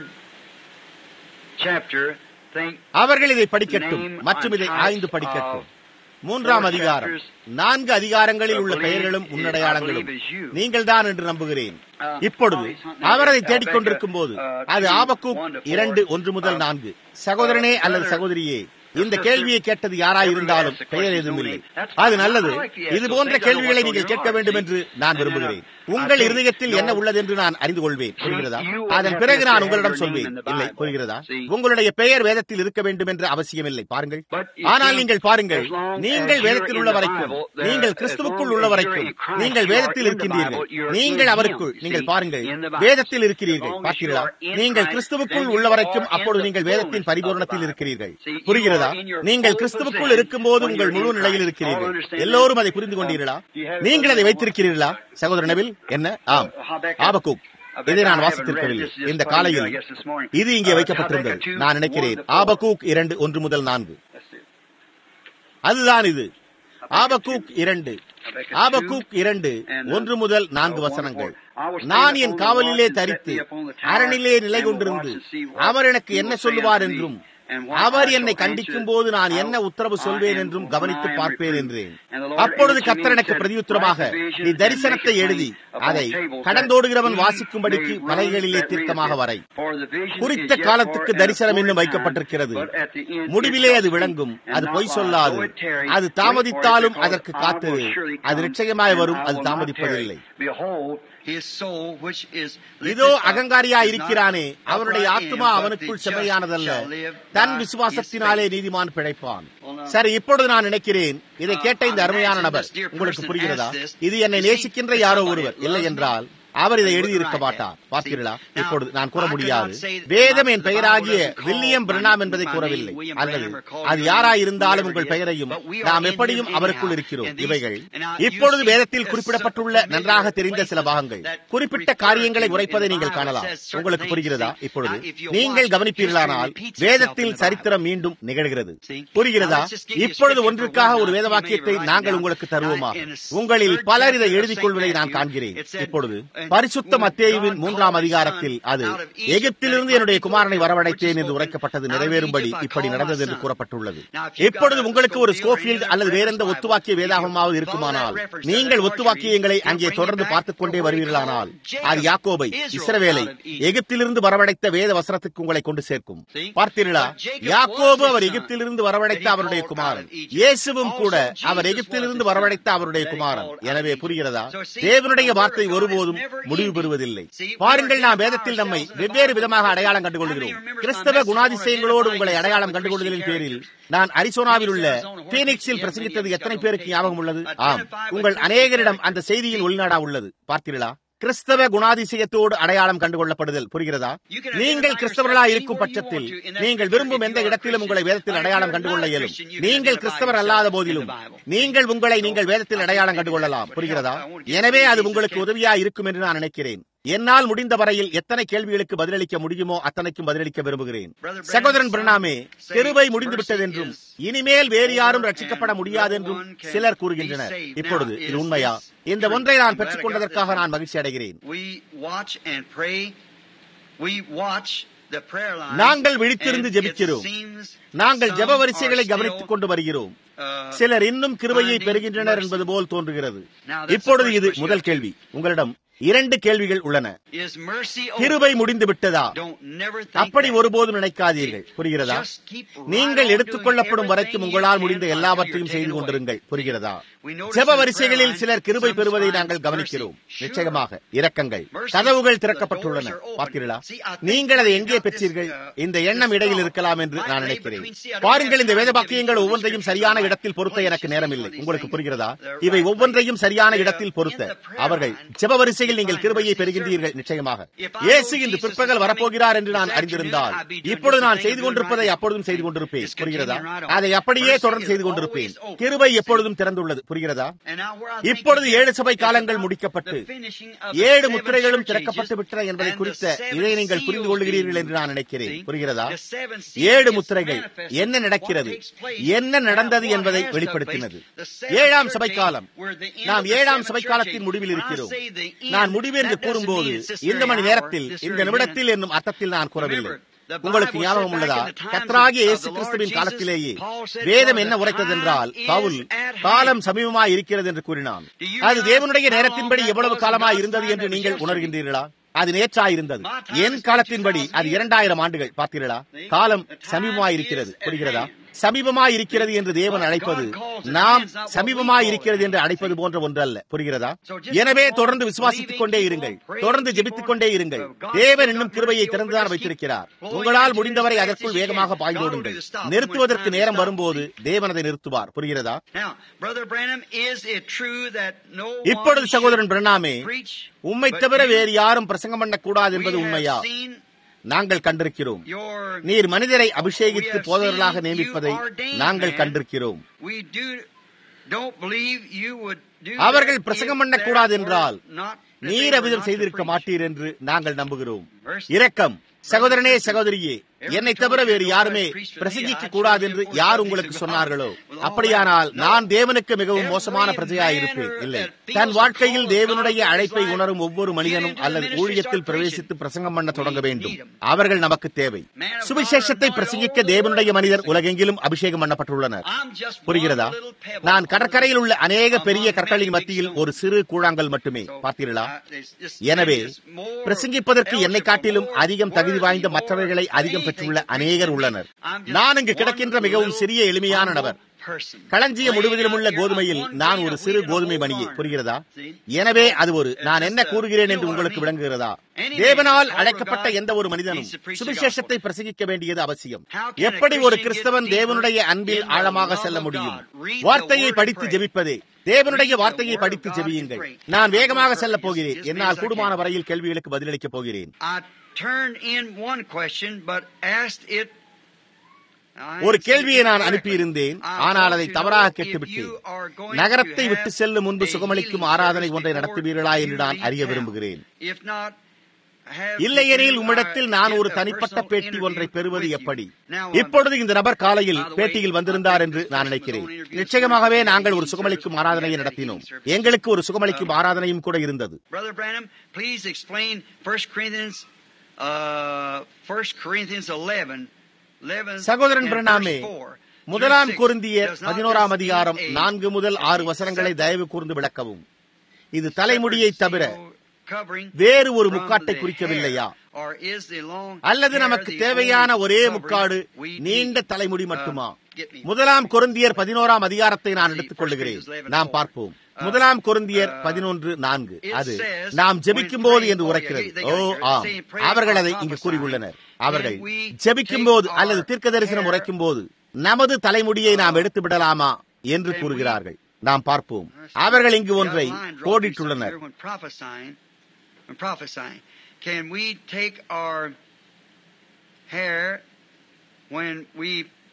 chapter. Think அவர்கள் இதை படிக்கட்டும் மற்றும் இதை ஆய்ந்து படிக்கட்டும் மூன்றாம் அதிகாரம் நான்கு அதிகாரங்களில் உள்ள பெயர்களும் முன்னடையாளங்களும் நீங்கள் தான் என்று நம்புகிறேன் இப்பொழுது அவர் அதை தேடிக் கொண்டிருக்கும் போது அது ஆபக்கூக் இரண்டு ஒன்று முதல் நான்கு சகோதரனே அல்லது சகோதரியே இந்த கேள்வியை கேட்டது யாராயிருந்தாலும் பெயர் எதுவும் இல்லை அது நல்லது இது போன்ற கேள்விகளை நீங்கள் கேட்க வேண்டும் என்று நான் விரும்புகிறேன் உங்கள் இருதயத்தில் என்ன உள்ளது என்று நான் அறிந்து கொள்வேன் புரிகிறதா அதன் பிறகு நான் உங்களிடம் சொல்வேன் இல்லை புரிகிறதா உங்களுடைய பெயர் வேதத்தில் இருக்க வேண்டும் என்ற அவசியமில்லை பாருங்கள் ஆனால் நீங்கள் பாருங்கள் நீங்கள் வேதத்தில் உள்ள வரைக்கும் நீங்கள் கிறிஸ்துவுக்குள் உள்ள வரைக்கும் நீங்கள் வேதத்தில் இருக்கின்றீர்கள் நீங்கள் அவருக்குள் நீங்கள் பாருங்கள் வேதத்தில் இருக்கிறீர்கள் பார்த்தீர்களா நீங்கள் கிறிஸ்துவுக்குள் உள்ள வரைக்கும் அப்பொழுது நீங்கள் வேதத்தின் பரிபூரணத்தில் இருக்கிறீர்கள் புரிகிறதா நீங்கள் கிறிஸ்துவுக்குள் இருக்கும்போது உங்கள் முழு நிலையில் இருக்கிறீர்கள் எல்லோரும் அதை புரிந்து கொண்டீர்களா நீங்கள் அதை வைத்திருக்கிறீர்களா சகோதர நபில் என்ன ஆம் ஆபக்கூக் இதை நான் வாசித்திருக்கவில்லை இந்த காலையில் இது இங்கே வைக்கப்பட்டிருந்தது நான் நினைக்கிறேன் ஆபக்கூக் இரண்டு ஒன்று முதல் நான்கு அதுதான் இது ஆபக்கூக் இரண்டு ஆபக்கூக் இரண்டு ஒன்று முதல் நான்கு வசனங்கள் நான் என் காவலிலே தரித்து அரணிலே நிலை கொண்டிருந்து அவர் எனக்கு என்ன சொல்லுவார் என்றும் அவர் என்னை கண்டிக்கும் போது நான் என்ன உத்தரவு சொல்வேன் என்றும் கவனித்து பார்ப்பேன் என்றேன் அப்பொழுது கத்தர் எனக்கு பிரதியுத்தரமாக நீ தரிசனத்தை எழுதி அதை கடந்தோடுகிறவன் வாசிக்கும்படிக்கு மலைகளிலே தீர்க்கமாக வரை குறித்த காலத்துக்கு தரிசனம் இன்னும் வைக்கப்பட்டிருக்கிறது முடிவிலே அது விளங்கும் அது பொய் சொல்லாது அது தாமதித்தாலும் அதற்கு காத்து அது நிச்சயமாய் வரும் அது தாமதிப்பதில்லை இதோ அகங்காரியா இருக்கிறானே அவனுடைய ஆத்மா அவனுக்குள் செம்மையானதல்ல தன் விசுவாசத்தினாலே நீதிமான் பிழைப்பான் சரி இப்பொழுது நான் நினைக்கிறேன் இதை கேட்ட இந்த அருமையான நபர் உங்களுக்கு புரிகிறதா இது என்னை நேசிக்கின்ற யாரோ ஒருவர் இல்லை என்றால் அவர் இதை எழுதியிருக்க மாட்டார் பார்த்தீர்களா இப்பொழுது நான் கூற முடியாது வேதம் என் பெயராகிய வில்லியம் பிரணாம் என்பதை கூறவில்லை அல்லது அது யாராயிருந்தாலும் உங்கள் பெயரையும் நாம் எப்படியும் அவருக்குள் இருக்கிறோம் இவைகள் இப்பொழுது வேதத்தில் குறிப்பிடப்பட்டுள்ள நன்றாக தெரிந்த சில பாகங்கள் குறிப்பிட்ட காரியங்களை உரைப்பதை நீங்கள் காணலாம் உங்களுக்கு புரிகிறதா இப்பொழுது நீங்கள் கவனிப்பீர்களானால் வேதத்தில் சரித்திரம் மீண்டும் நிகழ்கிறது புரிகிறதா இப்பொழுது ஒன்றுக்காக ஒரு வேத வாக்கியத்தை நாங்கள் உங்களுக்கு தருவோமா உங்களில் பலர் இதை எழுதிக் கொள்வதை நான் காண்கிறேன் இப்பொழுது பரிசுத்த மத்தேயுவின் மூன்றாம் அதிகாரத்தில் அது எகிப்திலிருந்து என்னுடைய குமாரனை வரவழைத்தேன் என்று உரைக்கப்பட்டது நிறைவேறும்படி இப்படி நடந்தது என்று கூறப்பட்டுள்ளது இப்பொழுது உங்களுக்கு ஒரு ஸ்கோஃபீல்டு அல்லது வேறெந்த ஒத்துவாக்கிய வேதாகமாவது இருக்குமானால் நீங்கள் ஒத்துவாக்கியங்களை அங்கே தொடர்ந்து பார்த்துக் கொண்டே வருவீர்களானால் அது யாக்கோபை இஸ்ரவேலை எகிப்திலிருந்து வரவழைத்த வேத வசனத்துக்கு உங்களை கொண்டு சேர்க்கும் பார்த்தீர்களா யாக்கோபு அவர் எகிப்திலிருந்து வரவழைத்த அவருடைய குமாரன் இயேசுவும் கூட அவர் எகிப்திலிருந்து வரவழைத்த அவருடைய குமாரன் எனவே புரிகிறதா தேவனுடைய வார்த்தை ஒருபோதும் முடிவு பெறுவதில்லை பாருங்கள் நாம் வேதத்தில் நம்மை வெவ்வேறு விதமாக அடையாளம் கண்டுகொள்கிறோம் கிறிஸ்தவ குணாதிசயங்களோடு உங்களை அடையாளம் கண்டுகொள்வதின் பேரில் நான் அரிசோனாவில் உள்ள பீனிக்ஸில் பிரசங்கித்தது எத்தனை பேருக்கு ஞாபகம் உள்ளது ஆம் உங்கள் அநேகரிடம் அந்த செய்தியின் ஒளிநாடா உள்ளது பார்த்தீர்களா கிறிஸ்தவ குணாதிசயத்தோடு அடையாளம் கண்டுகொள்ளப்படுதல் புரிகிறதா நீங்கள் கிறிஸ்தவர்களாக இருக்கும் பட்சத்தில் நீங்கள் விரும்பும் எந்த இடத்திலும் உங்களை வேதத்தில் அடையாளம் கண்டுகொள்ள இயலும் நீங்கள் கிறிஸ்தவர் அல்லாத போதிலும் நீங்கள் உங்களை நீங்கள் வேதத்தில் அடையாளம் கண்டுகொள்ளலாம் புரிகிறதா எனவே அது உங்களுக்கு உதவியா இருக்கும் என்று நான் நினைக்கிறேன் என்னால் முடிந்த வரையில் எத்தனை கேள்விகளுக்கு பதிலளிக்க முடியுமோ அத்தனைக்கும் பதிலளிக்க விரும்புகிறேன் சகோதரன் பிரணாமே கிருபை முடிந்து விட்டது என்றும் இனிமேல் வேறு யாரும் ரட்சிக்கப்பட முடியாது என்றும் சிலர் கூறுகின்றனர் இப்பொழுது இது உண்மையா இந்த ஒன்றை நான் பெற்றுக் கொண்டதற்காக நான் மகிழ்ச்சி அடைகிறேன் நாங்கள் விழித்திருந்து ஜெபிக்கிறோம் நாங்கள் ஜெப வரிசைகளை கவனித்துக் கொண்டு வருகிறோம் சிலர் இன்னும் கிருபையை பெறுகின்றனர் என்பது போல் தோன்றுகிறது இப்பொழுது இது முதல் கேள்வி உங்களிடம் இரண்டு கேள்விகள் உள்ளன கிருபை முடிந்து விட்டதா அப்படி ஒருபோதும் நினைக்காதீர்கள் புரிகிறதா நீங்கள் எடுத்துக்கொள்ளப்படும் வரைக்கும் உங்களால் முடிந்த எல்லாவற்றையும் செய்து கொண்டிருங்கள் புரிகிறதா ஜெப வரிசைகளில் சிலர் கிருபை பெறுவதை நாங்கள் கவனிக்கிறோம் நிச்சயமாக இரக்கங்கள் கதவுகள் திறக்கப்பட்டுள்ளன பார்த்தீர்களா நீங்கள் அதை எங்கே பெற்றீர்கள் இந்த எண்ணம் இடையில் இருக்கலாம் என்று நான் நினைக்கிறேன் பாருங்கள் இந்த வேத வாக்கியங்கள் ஒவ்வொன்றையும் சரியான இடத்தில் பொருத்த எனக்கு நேரமில்லை உங்களுக்கு புரிகிறதா இவை ஒவ்வொன்றையும் சரியான இடத்தில் பொருத்த அவர்கள் ஜெப வரிசை வாழ்க்கையில் நீங்கள் கிருபையை பெறுகின்றீர்கள் நிச்சயமாக இயேசு இன்று பிற்பகல் வரப்போகிறார் என்று நான் அறிந்திருந்தால் இப்பொழுது நான் செய்து கொண்டிருப்பதை அப்பொழுதும் செய்து கொண்டிருப்பேன் புரிகிறதா அதை அப்படியே தொடர்ந்து செய்து கொண்டிருப்பேன் கிருபை எப்பொழுதும் திறந்துள்ளது புரிகிறதா இப்பொழுது ஏழு சபை காலங்கள் முடிக்கப்பட்டு ஏழு முத்திரைகளும் திறக்கப்பட்டு விட்டன என்பதை குறித்த இதை நீங்கள் புரிந்து கொள்கிறீர்கள் என்று நான் நினைக்கிறேன் புரிகிறதா ஏழு முத்திரைகள் என்ன நடக்கிறது என்ன நடந்தது என்பதை வெளிப்படுத்தினது ஏழாம் சபை காலம் நாம் ஏழாம் சபை காலத்தின் முடிவில் இருக்கிறோம் நான் முடிவு என்று கூறும்போது இந்த மணி நேரத்தில் இந்த நிமிடத்தில் என்னும் அர்த்தத்தில் நான் கூறவில்லை உங்களுக்கு ஞாபகம் உள்ளதா கத்ராகிய இயேசு கிறிஸ்துவின் காலத்திலேயே வேதம் என்ன உரைத்தது என்றால் பவுல் காலம் சமீபமாய் இருக்கிறது என்று கூறினான் அது தேவனுடைய நேரத்தின்படி எவ்வளவு காலமாய் இருந்தது என்று நீங்கள் உணர்கின்றீர்களா அது நேற்றாயிருந்தது என் காலத்தின்படி அது இரண்டாயிரம் ஆண்டுகள் பார்த்தீர்களா காலம் சமீபமாயிருக்கிறது புரிகிறதா சமீபமாய் இருக்கிறது என்று தேவன் அழைப்பது நாம் சமீபமாய் இருக்கிறது என்று அழைப்பது போன்ற ஒன்றல்ல புரிகிறதா எனவே தொடர்ந்து விசுவாசித்துக் கொண்டே இருங்கள் தொடர்ந்து ஜெபித்துக் கொண்டே இருங்கள் தேவன் இன்னும் கிருபையை திறந்துதான் வைத்திருக்கிறார் உங்களால் முடிந்தவரை அதற்குள் வேகமாக பாய்ந்தோடுங்கள் நிறுத்துவதற்கு நேரம் வரும்போது தேவன் அதை நிறுத்துவார் புரிகிறதா இப்பொழுது சகோதரன் பிரணாமே உம்மை தவிர வேறு யாரும் பிரசங்கம் பண்ணக்கூடாது என்பது உண்மையா நாங்கள் கண்டிருக்கிறோம் நீர் மனிதரை அபிஷேகித்து போதவர்களாக நியமிப்பதை நாங்கள் கண்டிருக்கிறோம் அவர்கள் பிரசங்கம் பண்ணக்கூடாது என்றால் நீர் அவிதம் செய்திருக்க மாட்டீர் என்று நாங்கள் நம்புகிறோம் இரக்கம் சகோதரனே சகோதரியே என்னை தவிர வேறு யாருமே பிரசங்கிக்க கூடாது என்று யார் உங்களுக்கு சொன்னார்களோ அப்படியானால் நான் தேவனுக்கு மிகவும் மோசமான பிரஜையாயிருப்பேன் இல்லை தன் வாழ்க்கையில் தேவனுடைய அழைப்பை உணரும் ஒவ்வொரு மனிதனும் அல்லது ஊழியத்தில் பிரவேசித்து பிரசங்கம் பண்ண தொடங்க வேண்டும் அவர்கள் நமக்கு தேவை சுவிசேஷத்தை பிரசங்கிக்க தேவனுடைய மனிதர் உலகெங்கிலும் அபிஷேகம் பண்ணப்பட்டுள்ளனர் புரிகிறதா நான் கடற்கரையில் உள்ள அநேக பெரிய கற்களின் மத்தியில் ஒரு சிறு கூழாங்கல் மட்டுமே பார்த்தீர்களா எனவே பிரசங்கிப்பதற்கு என்னை காட்டிலும் அதிகம் தகுதி வாய்ந்த மற்றவர்களை அதிகம் பெற்றுள்ள அநேகர் உள்ளனர் நான் இங்கு கிடக்கின்ற மிகவும் சிறிய எளிமையான நபர் களஞ்சிய முழுவதிலும் உள்ள கோதுமையில் நான் ஒரு சிறு கோதுமை மணியை புரிகிறதா எனவே அது ஒரு நான் என்ன கூறுகிறேன் என்று உங்களுக்கு விளங்குகிறதா தேவனால் அழைக்கப்பட்ட எந்த ஒரு மனிதனும் சுவிசேஷத்தை பிரசங்கிக்க வேண்டியது அவசியம் எப்படி ஒரு கிறிஸ்தவன் தேவனுடைய அன்பில் ஆழமாக செல்ல முடியும் வார்த்தையை படித்து ஜெபிப்பதே தேவனுடைய வார்த்தையை படித்து ஜெபியுங்கள் நான் வேகமாக செல்ல போகிறேன் என்னால் கூடுமான வரையில் கேள்விகளுக்கு பதிலளிக்கப் போகிறேன் ஒரு கேள்வியை நான் அனுப்பியிருந்தேன் ஆனால் அதை தவறாக கேட்டுவிட்டேன் நகரத்தை விட்டு செல்லும் முன்பு சுகமளிக்கும் ஆராதனை ஒன்றை நடத்துவீர்களா என்று நான் அறிய விரும்புகிறேன் இல்லையெனில் உம்மிடத்தில் நான் ஒரு தனிப்பட்ட பேட்டி ஒன்றை பெறுவது எப்படி இப்பொழுது இந்த நபர் காலையில் பேட்டியில் வந்திருந்தார் என்று நான் நினைக்கிறேன் நிச்சயமாகவே நாங்கள் ஒரு சுகமளிக்கும் ஆராதனையை நடத்தினோம் எங்களுக்கு ஒரு சுகமளிக்கும் ஆராதனையும் கூட இருந்தது சகோதரன் பிரணாமே முதலாம் குருந்தியர் பதினோராம் அதிகாரம் நான்கு முதல் ஆறு வசனங்களை தயவு கூர்ந்து விளக்கவும் இது தலைமுடியை தவிர வேறு ஒரு முக்காட்டை குறிக்கவில்லையா அல்லது நமக்கு தேவையான ஒரே முக்காடு நீண்ட தலைமுடி மட்டுமா முதலாம் கொருந்தியர் பதினோராம் அதிகாரத்தை நான் எடுத்துக் கொள்ளுகிறேன் நாம் பார்ப்போம் முதலாம் கொருந்தியர் பதினொன்று நான்கு அது நாம் ஜெபிக்கும் போது என்று உரைக்கிறது ஓ ஆம் அவர்கள் அதை இங்கு கூறியுள்ளனர் அவர்கள் ஜெபிக்கும் போது அல்லது தீர்க்க தரிசனம் உரைக்கும் போது நமது தலைமுடியை நாம் எடுத்து விடலாமா என்று கூறுகிறார்கள் நாம் பார்ப்போம் அவர்கள் இங்கு ஒன்றை கோடிட்டுள்ளனர் Can we take our hair when we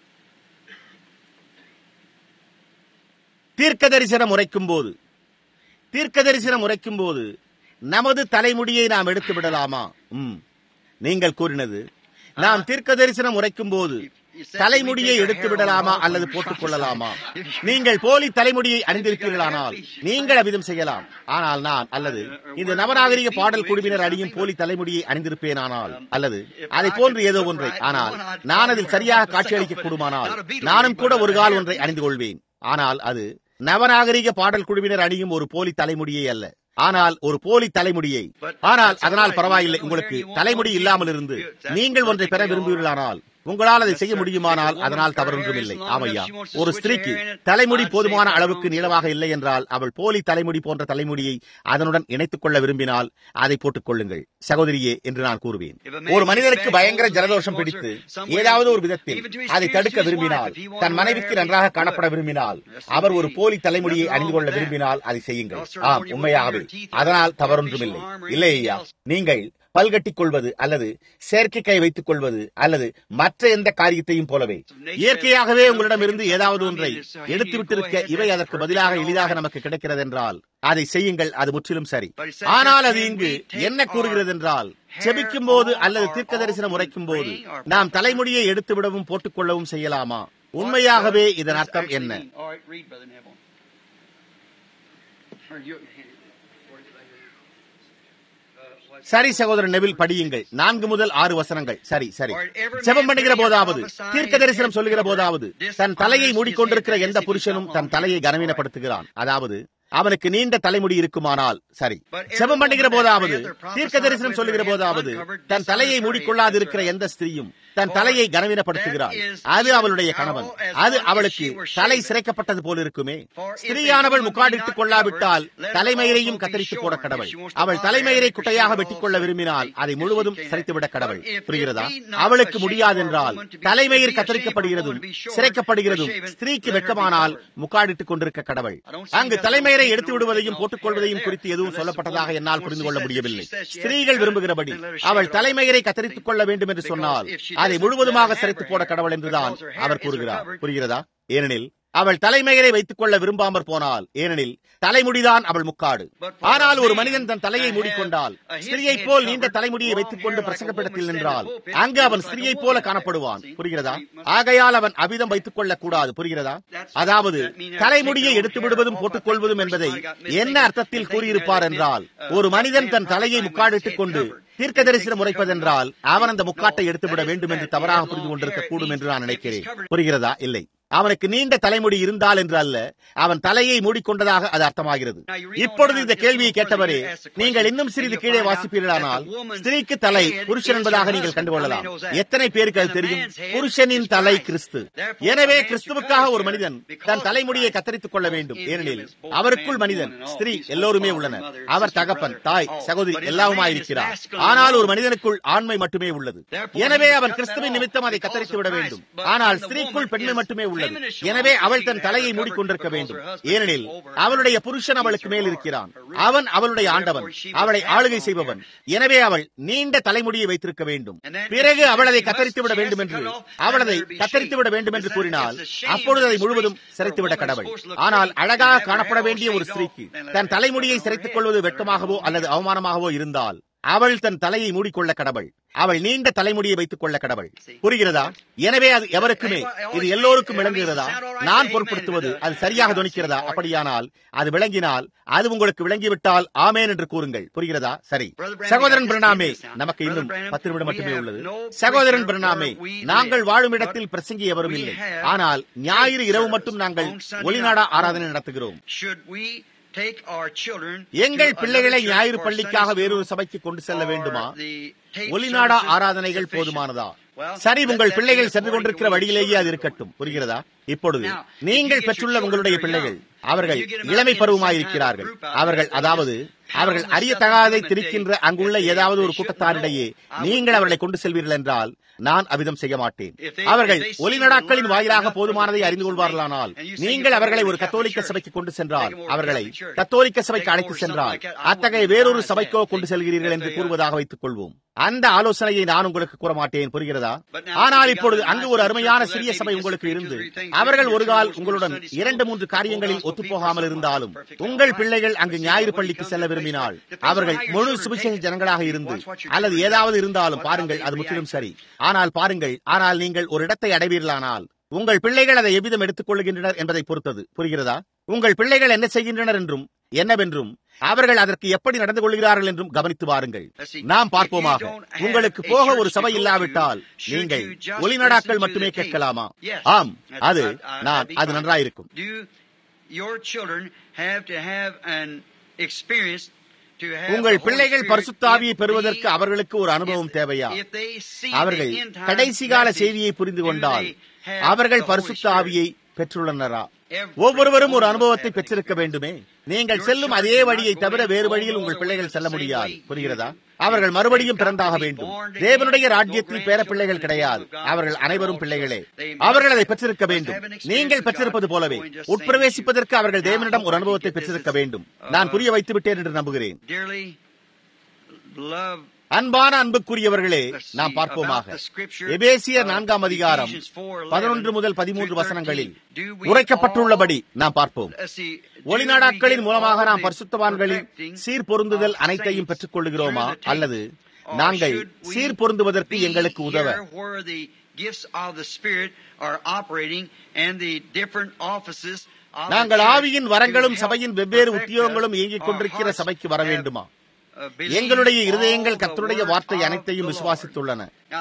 தீர்க்க தரிசனம் உரைக்கும் போது தீர்க்க தரிசனம் உரைக்கும் போது நமது தலைமுடியை நாம் எடுத்து விடலாமா ம் நீங்கள் கூறினது நாம் தீர்க்க தரிசனம் உரைக்கும் போது தலைமுடியை எடுத்து விடலாமா அல்லது போட்டுக் கொள்ளலாமா நீங்கள் போலி தலைமுடியை அணிந்திருப்பீர்களானால் நீங்கள் அபிதம் செய்யலாம் ஆனால் நான் அல்லது இந்த நவநாகரிக பாடல் குழுவினர் அணியும் போலி தலைமுடியை அணிந்திருப்பேனானால் அல்லது அதை போன்று ஏதோ ஒன்றை ஆனால் நான் அதில் சரியாக காட்சியளிக்க கூடுமானால் நானும் கூட ஒரு கால் ஒன்றை அணிந்து கொள்வேன் ஆனால் அது நவநாகரிக பாடல் குழுவினர் அணியும் ஒரு போலி தலைமுடியை அல்ல ஆனால் ஒரு போலி தலைமுடியை ஆனால் அதனால் பரவாயில்லை உங்களுக்கு தலைமுடி இல்லாமல் இருந்து நீங்கள் ஒன்றை பெற விரும்புவீர்களானால் உங்களால் அதை செய்ய முடியுமானால் அதனால் தவறொன்றும் இல்லை ஆமையா ஒரு ஸ்திரீக்கு தலைமுடி போதுமான அளவுக்கு நீளமாக இல்லை என்றால் அவள் போலி தலைமுடி போன்ற தலைமுடியை அதனுடன் இணைத்துக் கொள்ள விரும்பினால் அதை போட்டுக் கொள்ளுங்கள் சகோதரியே என்று நான் கூறுவேன் ஒரு மனிதனுக்கு பயங்கர ஜலதோஷம் பிடித்து ஏதாவது ஒரு விதத்தில் அதை தடுக்க விரும்பினால் தன் மனைவிக்கு நன்றாக காணப்பட விரும்பினால் அவர் ஒரு போலி தலைமுடியை அணிந்து கொள்ள விரும்பினால் அதை செய்யுங்கள் ஆம் உண்மையாகவே அதனால் தவறொன்றுமில்லை இல்லை ஐயா நீங்கள் பல்கட்டிக் கொள்வது அல்லது செயற்கை கை வைத்துக் கொள்வது அல்லது மற்ற எந்த காரியத்தையும் போலவே இயற்கையாகவே உங்களிடமிருந்து ஏதாவது ஒன்றை எடுத்து விட்டிருக்க இவை அதற்கு பதிலாக எளிதாக நமக்கு கிடைக்கிறது என்றால் அதை செய்யுங்கள் அது முற்றிலும் சரி ஆனால் அது இங்கு என்ன கூறுகிறது என்றால் செபிக்கும் போது அல்லது தீர்க்க தரிசனம் உரைக்கும் போது நாம் தலைமுடியை எடுத்து விடவும் போட்டுக் கொள்ளவும் செய்யலாமா உண்மையாகவே இதன் அர்த்தம் என்ன All right, read, Brother Neville. Or you- சரி சகோதரன் நெவில் படியுங்கள் நான்கு முதல் ஆறு வசனங்கள் சரி சரி செபம் பண்ணுகிற போதாவது தீர்க்க தரிசனம் சொல்லுகிற போதாவது தன் தலையை மூடிக்கொண்டிருக்கிற எந்த புருஷனும் தன் தலையை கனவீனப்படுத்துகிறான் அதாவது அவனுக்கு நீண்ட தலைமுடி இருக்குமானால் சரி செபம் பண்ணுகிற போதாவது தீர்க்க தரிசனம் சொல்லுகிற போதாவது தன் தலையை மூடிக்கொள்ளாதிருக்கிற எந்த ஸ்திரீயும் தன் தலையை கனவீனப்படுத்துகிறாள் அது அவளுடைய கணவன் அது அவளுக்கு தலை சிரைக்கப்பட்டது போல இருக்குமே ஸ்திரீயானவள் முக்காடிட்டுக் கொள்ளாவிட்டால் தலைமயிரையும் கத்தரித்து போட கடவுள் அவள் தலைமயிரை குட்டையாக வெட்டிக் கொள்ள விரும்பினால் அதை முழுவதும் சரித்துவிட கடவுள் புரிகிறதா அவளுக்கு முடியாதென்றால் தலைமயிர் கத்தரிக்கப்படுகிறதும் சிரைக்கப்படுகிறதும் ஸ்திரீக்கு வெட்கமானால் முக்காடிட்டுக் கொண்டிருக்க கடவுள் அங்கு தலைமயிரை எடுத்து விடுவதையும் போட்டுக் கொள்வதையும் குறித்து எதுவும் சொல்லப்பட்டதாக என்னால் புரிந்து கொள்ள முடியவில்லை ஸ்திரீகள் விரும்புகிறபடி அவள் தலைமயிரை கத்தரித்துக் கொள்ள வேண்டும் என்று சொன்னால் அதை முழுவதுமாக சிரைத்து போட கடவுள் என்றுதான் அவர் கூறுகிறார் புரிகிறதா ஏனெனில் அவள் தலைமையரை வைத்துக் கொள்ள விரும்பாமற் போனால் ஏனெனில் தலைமுடிதான் அவள் முக்காடு ஆனால் ஒரு மனிதன் தன் தலையை மூடிக்கொண்டால் ஸ்திரீயைப் போல் நீண்ட தலைமுடியை வைத்துக் கொண்டு பிரசங்கப்படத்தில் நின்றால் அங்கு அவன் ஸ்திரீயைப் போல காணப்படுவான் புரிகிறதா ஆகையால் அவன் அவிதம் வைத்துக் கொள்ளக் கூடாது புரிகிறதா அதாவது தலைமுடியை எடுத்து விடுவதும் போட்டுக் கொள்வதும் என்பதை என்ன அர்த்தத்தில் கூறியிருப்பார் என்றால் ஒரு மனிதன் தன் தலையை முக்காடிட்டுக் கொண்டு தீர்க்க தரிசனம் உரைப்பதென்றால் அவன் அந்த முக்காட்டை எடுத்துவிட வேண்டும் என்று தவறாக புரிந்து கொண்டிருக்க கூடும் என்று நான் நினைக்கிறேன் புரிகிறதா இல்லை அவனுக்கு நீண்ட தலைமுடி இருந்தால் என்று அல்ல அவன் தலையை மூடிக்கொண்டதாக அது அர்த்தமாகிறது இப்பொழுது இந்த கேள்வியை கேட்டவரே நீங்கள் இன்னும் சிறிது கீழே வாசிப்பீர்களானால் ஸ்திரீக்கு தலை புருஷன் என்பதாக நீங்கள் கண்டுகொள்ளலாம் எத்தனை பேருக்கு அது தெரியும் புருஷனின் தலை கிறிஸ்து எனவே கிறிஸ்துவுக்காக ஒரு மனிதன் தன் தலைமுடியை கத்தரித்துக் கொள்ள வேண்டும் ஏனெனில் அவருக்குள் மனிதன் ஸ்திரீ எல்லோருமே உள்ளனர் அவர் தகப்பன் தாய் சகோதரி எல்லாவுமாயிருக்கிறார் ஆனால் ஒரு மனிதனுக்குள் ஆண்மை மட்டுமே உள்ளது எனவே அவன் கிறிஸ்துவின் நிமித்தம் அதை கத்தரித்து விட வேண்டும் ஆனால் ஸ்திரீக்குள் பெண்மை மட்டுமே உள்ளது எனவே அவள் தன் தலையை மூடிக்கொண்டிருக்க வேண்டும் ஏனெனில் அவளுடைய புருஷன் அவளுக்கு மேல் இருக்கிறான் அவன் அவளுடைய ஆண்டவன் அவளை ஆளுகை செய்பவன் எனவே அவள் நீண்ட தலைமுடியை வைத்திருக்க வேண்டும் பிறகு அவள் அதை கத்தரித்து விட வேண்டும் என்று அவள் அதை கத்தரித்து விட வேண்டும் என்று கூறினால் அப்பொழுது அதை முழுவதும் சிரைத்துவிட கடவுள் ஆனால் அழகாக காணப்பட வேண்டிய ஒரு ஸ்திரீக்கு தன் தலைமுடியை சிரைத்துக் கொள்வது வெட்கமாகவோ அல்லது அவமானமாகவோ இருந்தால் அவள் தன் தலையை மூடிக்கொள்ள கடவுள் அவள் நீண்ட தலைமுடியை வைத்துக் கொள்ள கடவுள் புரிகிறதா எனவே அது எவருக்குமே இது எல்லோருக்கும் விளங்குகிறதா நான் பொருட்படுத்துவது அது சரியாக துணிக்கிறதா அப்படியானால் அது விளங்கினால் அது உங்களுக்கு விளங்கிவிட்டால் ஆமேன் என்று கூறுங்கள் புரிகிறதா சரி சகோதரன் பிரணாமே நமக்கு இன்னும் பத்து நிமிடம் மட்டுமே உள்ளது சகோதரன் பிரணாமே நாங்கள் வாழும் இடத்தில் பிரசங்கி எவரும் இல்லை ஆனால் ஞாயிறு இரவு மட்டும் நாங்கள் ஒளிநாடா ஆராதனை நடத்துகிறோம் எங்கள் பிள்ளைகளை ஞாயிறு பள்ளிக்காக வேறொரு சபைக்கு கொண்டு செல்ல வேண்டுமா ஒளிநாடா ஆராதனைகள் போதுமானதா சரி உங்கள் பிள்ளைகள் சென்று கொண்டிருக்கிற வழியிலேயே அது இருக்கட்டும் புரிகிறதா இப்பொழுது நீங்கள் பெற்றுள்ள உங்களுடைய பிள்ளைகள் அவர்கள் இளமை பருவமாயிருக்கிறார்கள் அவர்கள் அதாவது அவர்கள் அறியத்தகாதை திரிக்கின்ற அங்குள்ள ஏதாவது ஒரு கூட்டத்தாரிடையே நீங்கள் அவர்களை கொண்டு செல்வீர்கள் என்றால் நான் அவிதம் செய்ய மாட்டேன் அவர்கள் ஒலிநடாக்களின் வாயிலாக போதுமானதை அறிந்து கொள்வார்களானால் நீங்கள் அவர்களை ஒரு கத்தோலிக்க சபைக்கு கொண்டு சென்றால் அவர்களை கத்தோலிக்க சபைக்கு அழைத்து சென்றால் அத்தகைய வேறொரு சபைக்கோ கொண்டு செல்கிறீர்கள் என்று கூறுவதாக வைத்துக் கொள்வோம் அந்த ஆலோசனையை நான் உங்களுக்கு கூற மாட்டேன் புரிகிறதா ஆனால் இப்பொழுது அங்கு ஒரு அருமையான சிறிய சபை உங்களுக்கு இருந்து அவர்கள் ஒரு கால் உங்களுடன் இரண்டு மூன்று காரியங்களில் ஒத்துப்போகாமல் இருந்தாலும் உங்கள் பிள்ளைகள் அங்கு ஞாயிறு பள்ளிக்கு செல்ல விரும்பினால் அவர்கள் முழு சுவிசேஷ ஜனங்களாக இருந்து அல்லது ஏதாவது இருந்தாலும் பாருங்கள் அது முற்றிலும் சரி ஆனால் பாருங்கள் ஆனால் நீங்கள் ஒரு இடத்தை அடைவீர்களானால் உங்கள் பிள்ளைகள் அதை எவ்விதம் எடுத்துக் கொள்கின்றனர் என்பதை பொறுத்தது புரிகிறதா உங்கள் பிள்ளைகள் என்ன செய்கின்றனர் என்றும் என்னவென்றும் அவர்கள் அதற்கு எப்படி நடந்து கொள்கிறார்கள் என்றும் கவனித்து வாருங்கள் நாம் பார்ப்போமாக உங்களுக்கு போக ஒரு சபை இல்லாவிட்டால் நீங்கள் ஒளிநடாக்கள் மட்டுமே கேட்கலாமா ஆம் அது நான் அது நன்றாயிருக்கும் your children have to have an experience to have உங்கள் the Holy பிள்ளைகள் Spirit பரிசுத்தாவியை if பெறுவதற்கு they- அவர்களுக்கு ஒரு அனுபவம் if- தேவையா if they see அவர்கள் the end time கடைசி கால message, செய்தியை புரிந்து do கொண்டால் they have அவர்கள் the Holy பரிசுத்த Spirit? ஆவியை பெற்றுள்ளனரா Every ஒவ்வொருவரும் ஒரு one of us அனுபவத்தை have பெற்றிருக்க வேண்டுமே நீங்கள் Your செல்லும் அதே children வழியை not தவிர going வேறு all வழியில் over உங்கள் the பிள்ளைகள் way செல்ல the முடியாது same way புரிகிறதா you do. அவர்கள் They've மறுபடியும் got to பிறந்தாக be வேண்டும் born again. தேவனுடைய No ராஜ்யத்தில் பேர grandchildren பிள்ளைகள் in the கிடையாது kingdom of God. அவர்கள் அனைவரும் All பிள்ளைகளே children. They அவர்கள் அதை must- பெற்றிருக்க must வேண்டும் have an experience நீங்கள் with பெற்றிருப்பது God போலவே going just same உட்பிரவேசிப்பதற்கு as you. அவர்கள் Now, தேவனிடம் ஒரு I hope அனுபவத்தை you get this பெற்றிருக்க is, வேண்டும் uh, நான் புரிய வைத்து விட்டேன் என்று நம்புகிறேன் Dearly love அன்பான அன்புக்குரியவர்களே நாம் பார்ப்போமாக எபேசியர் நான்காம் அதிகாரம் பதினொன்று முதல் பதிமூன்று வசனங்களில் உரைக்கப்பட்டுள்ளபடி நாம் பார்ப்போம் ஒளிநாடாக்களின் மூலமாக நாம் பரிசுத்தவான்களின் சீர்பொருந்துதல் அனைத்தையும் பெற்றுக் கொள்ளுகிறோமா அல்லது நாங்கள் சீர்பொருந்துவதற்கு எங்களுக்கு உதவ நாங்கள் ஆவியின் வரங்களும் சபையின் வெவ்வேறு உத்தியோகங்களும் இயங்கிக் கொண்டிருக்கிற சபைக்கு வர வேண்டுமா எங்களுடைய இருதயங்கள் கர்த்தருடைய வார்த்தை அனைத்தையும் விசுவாசித்துள்ளன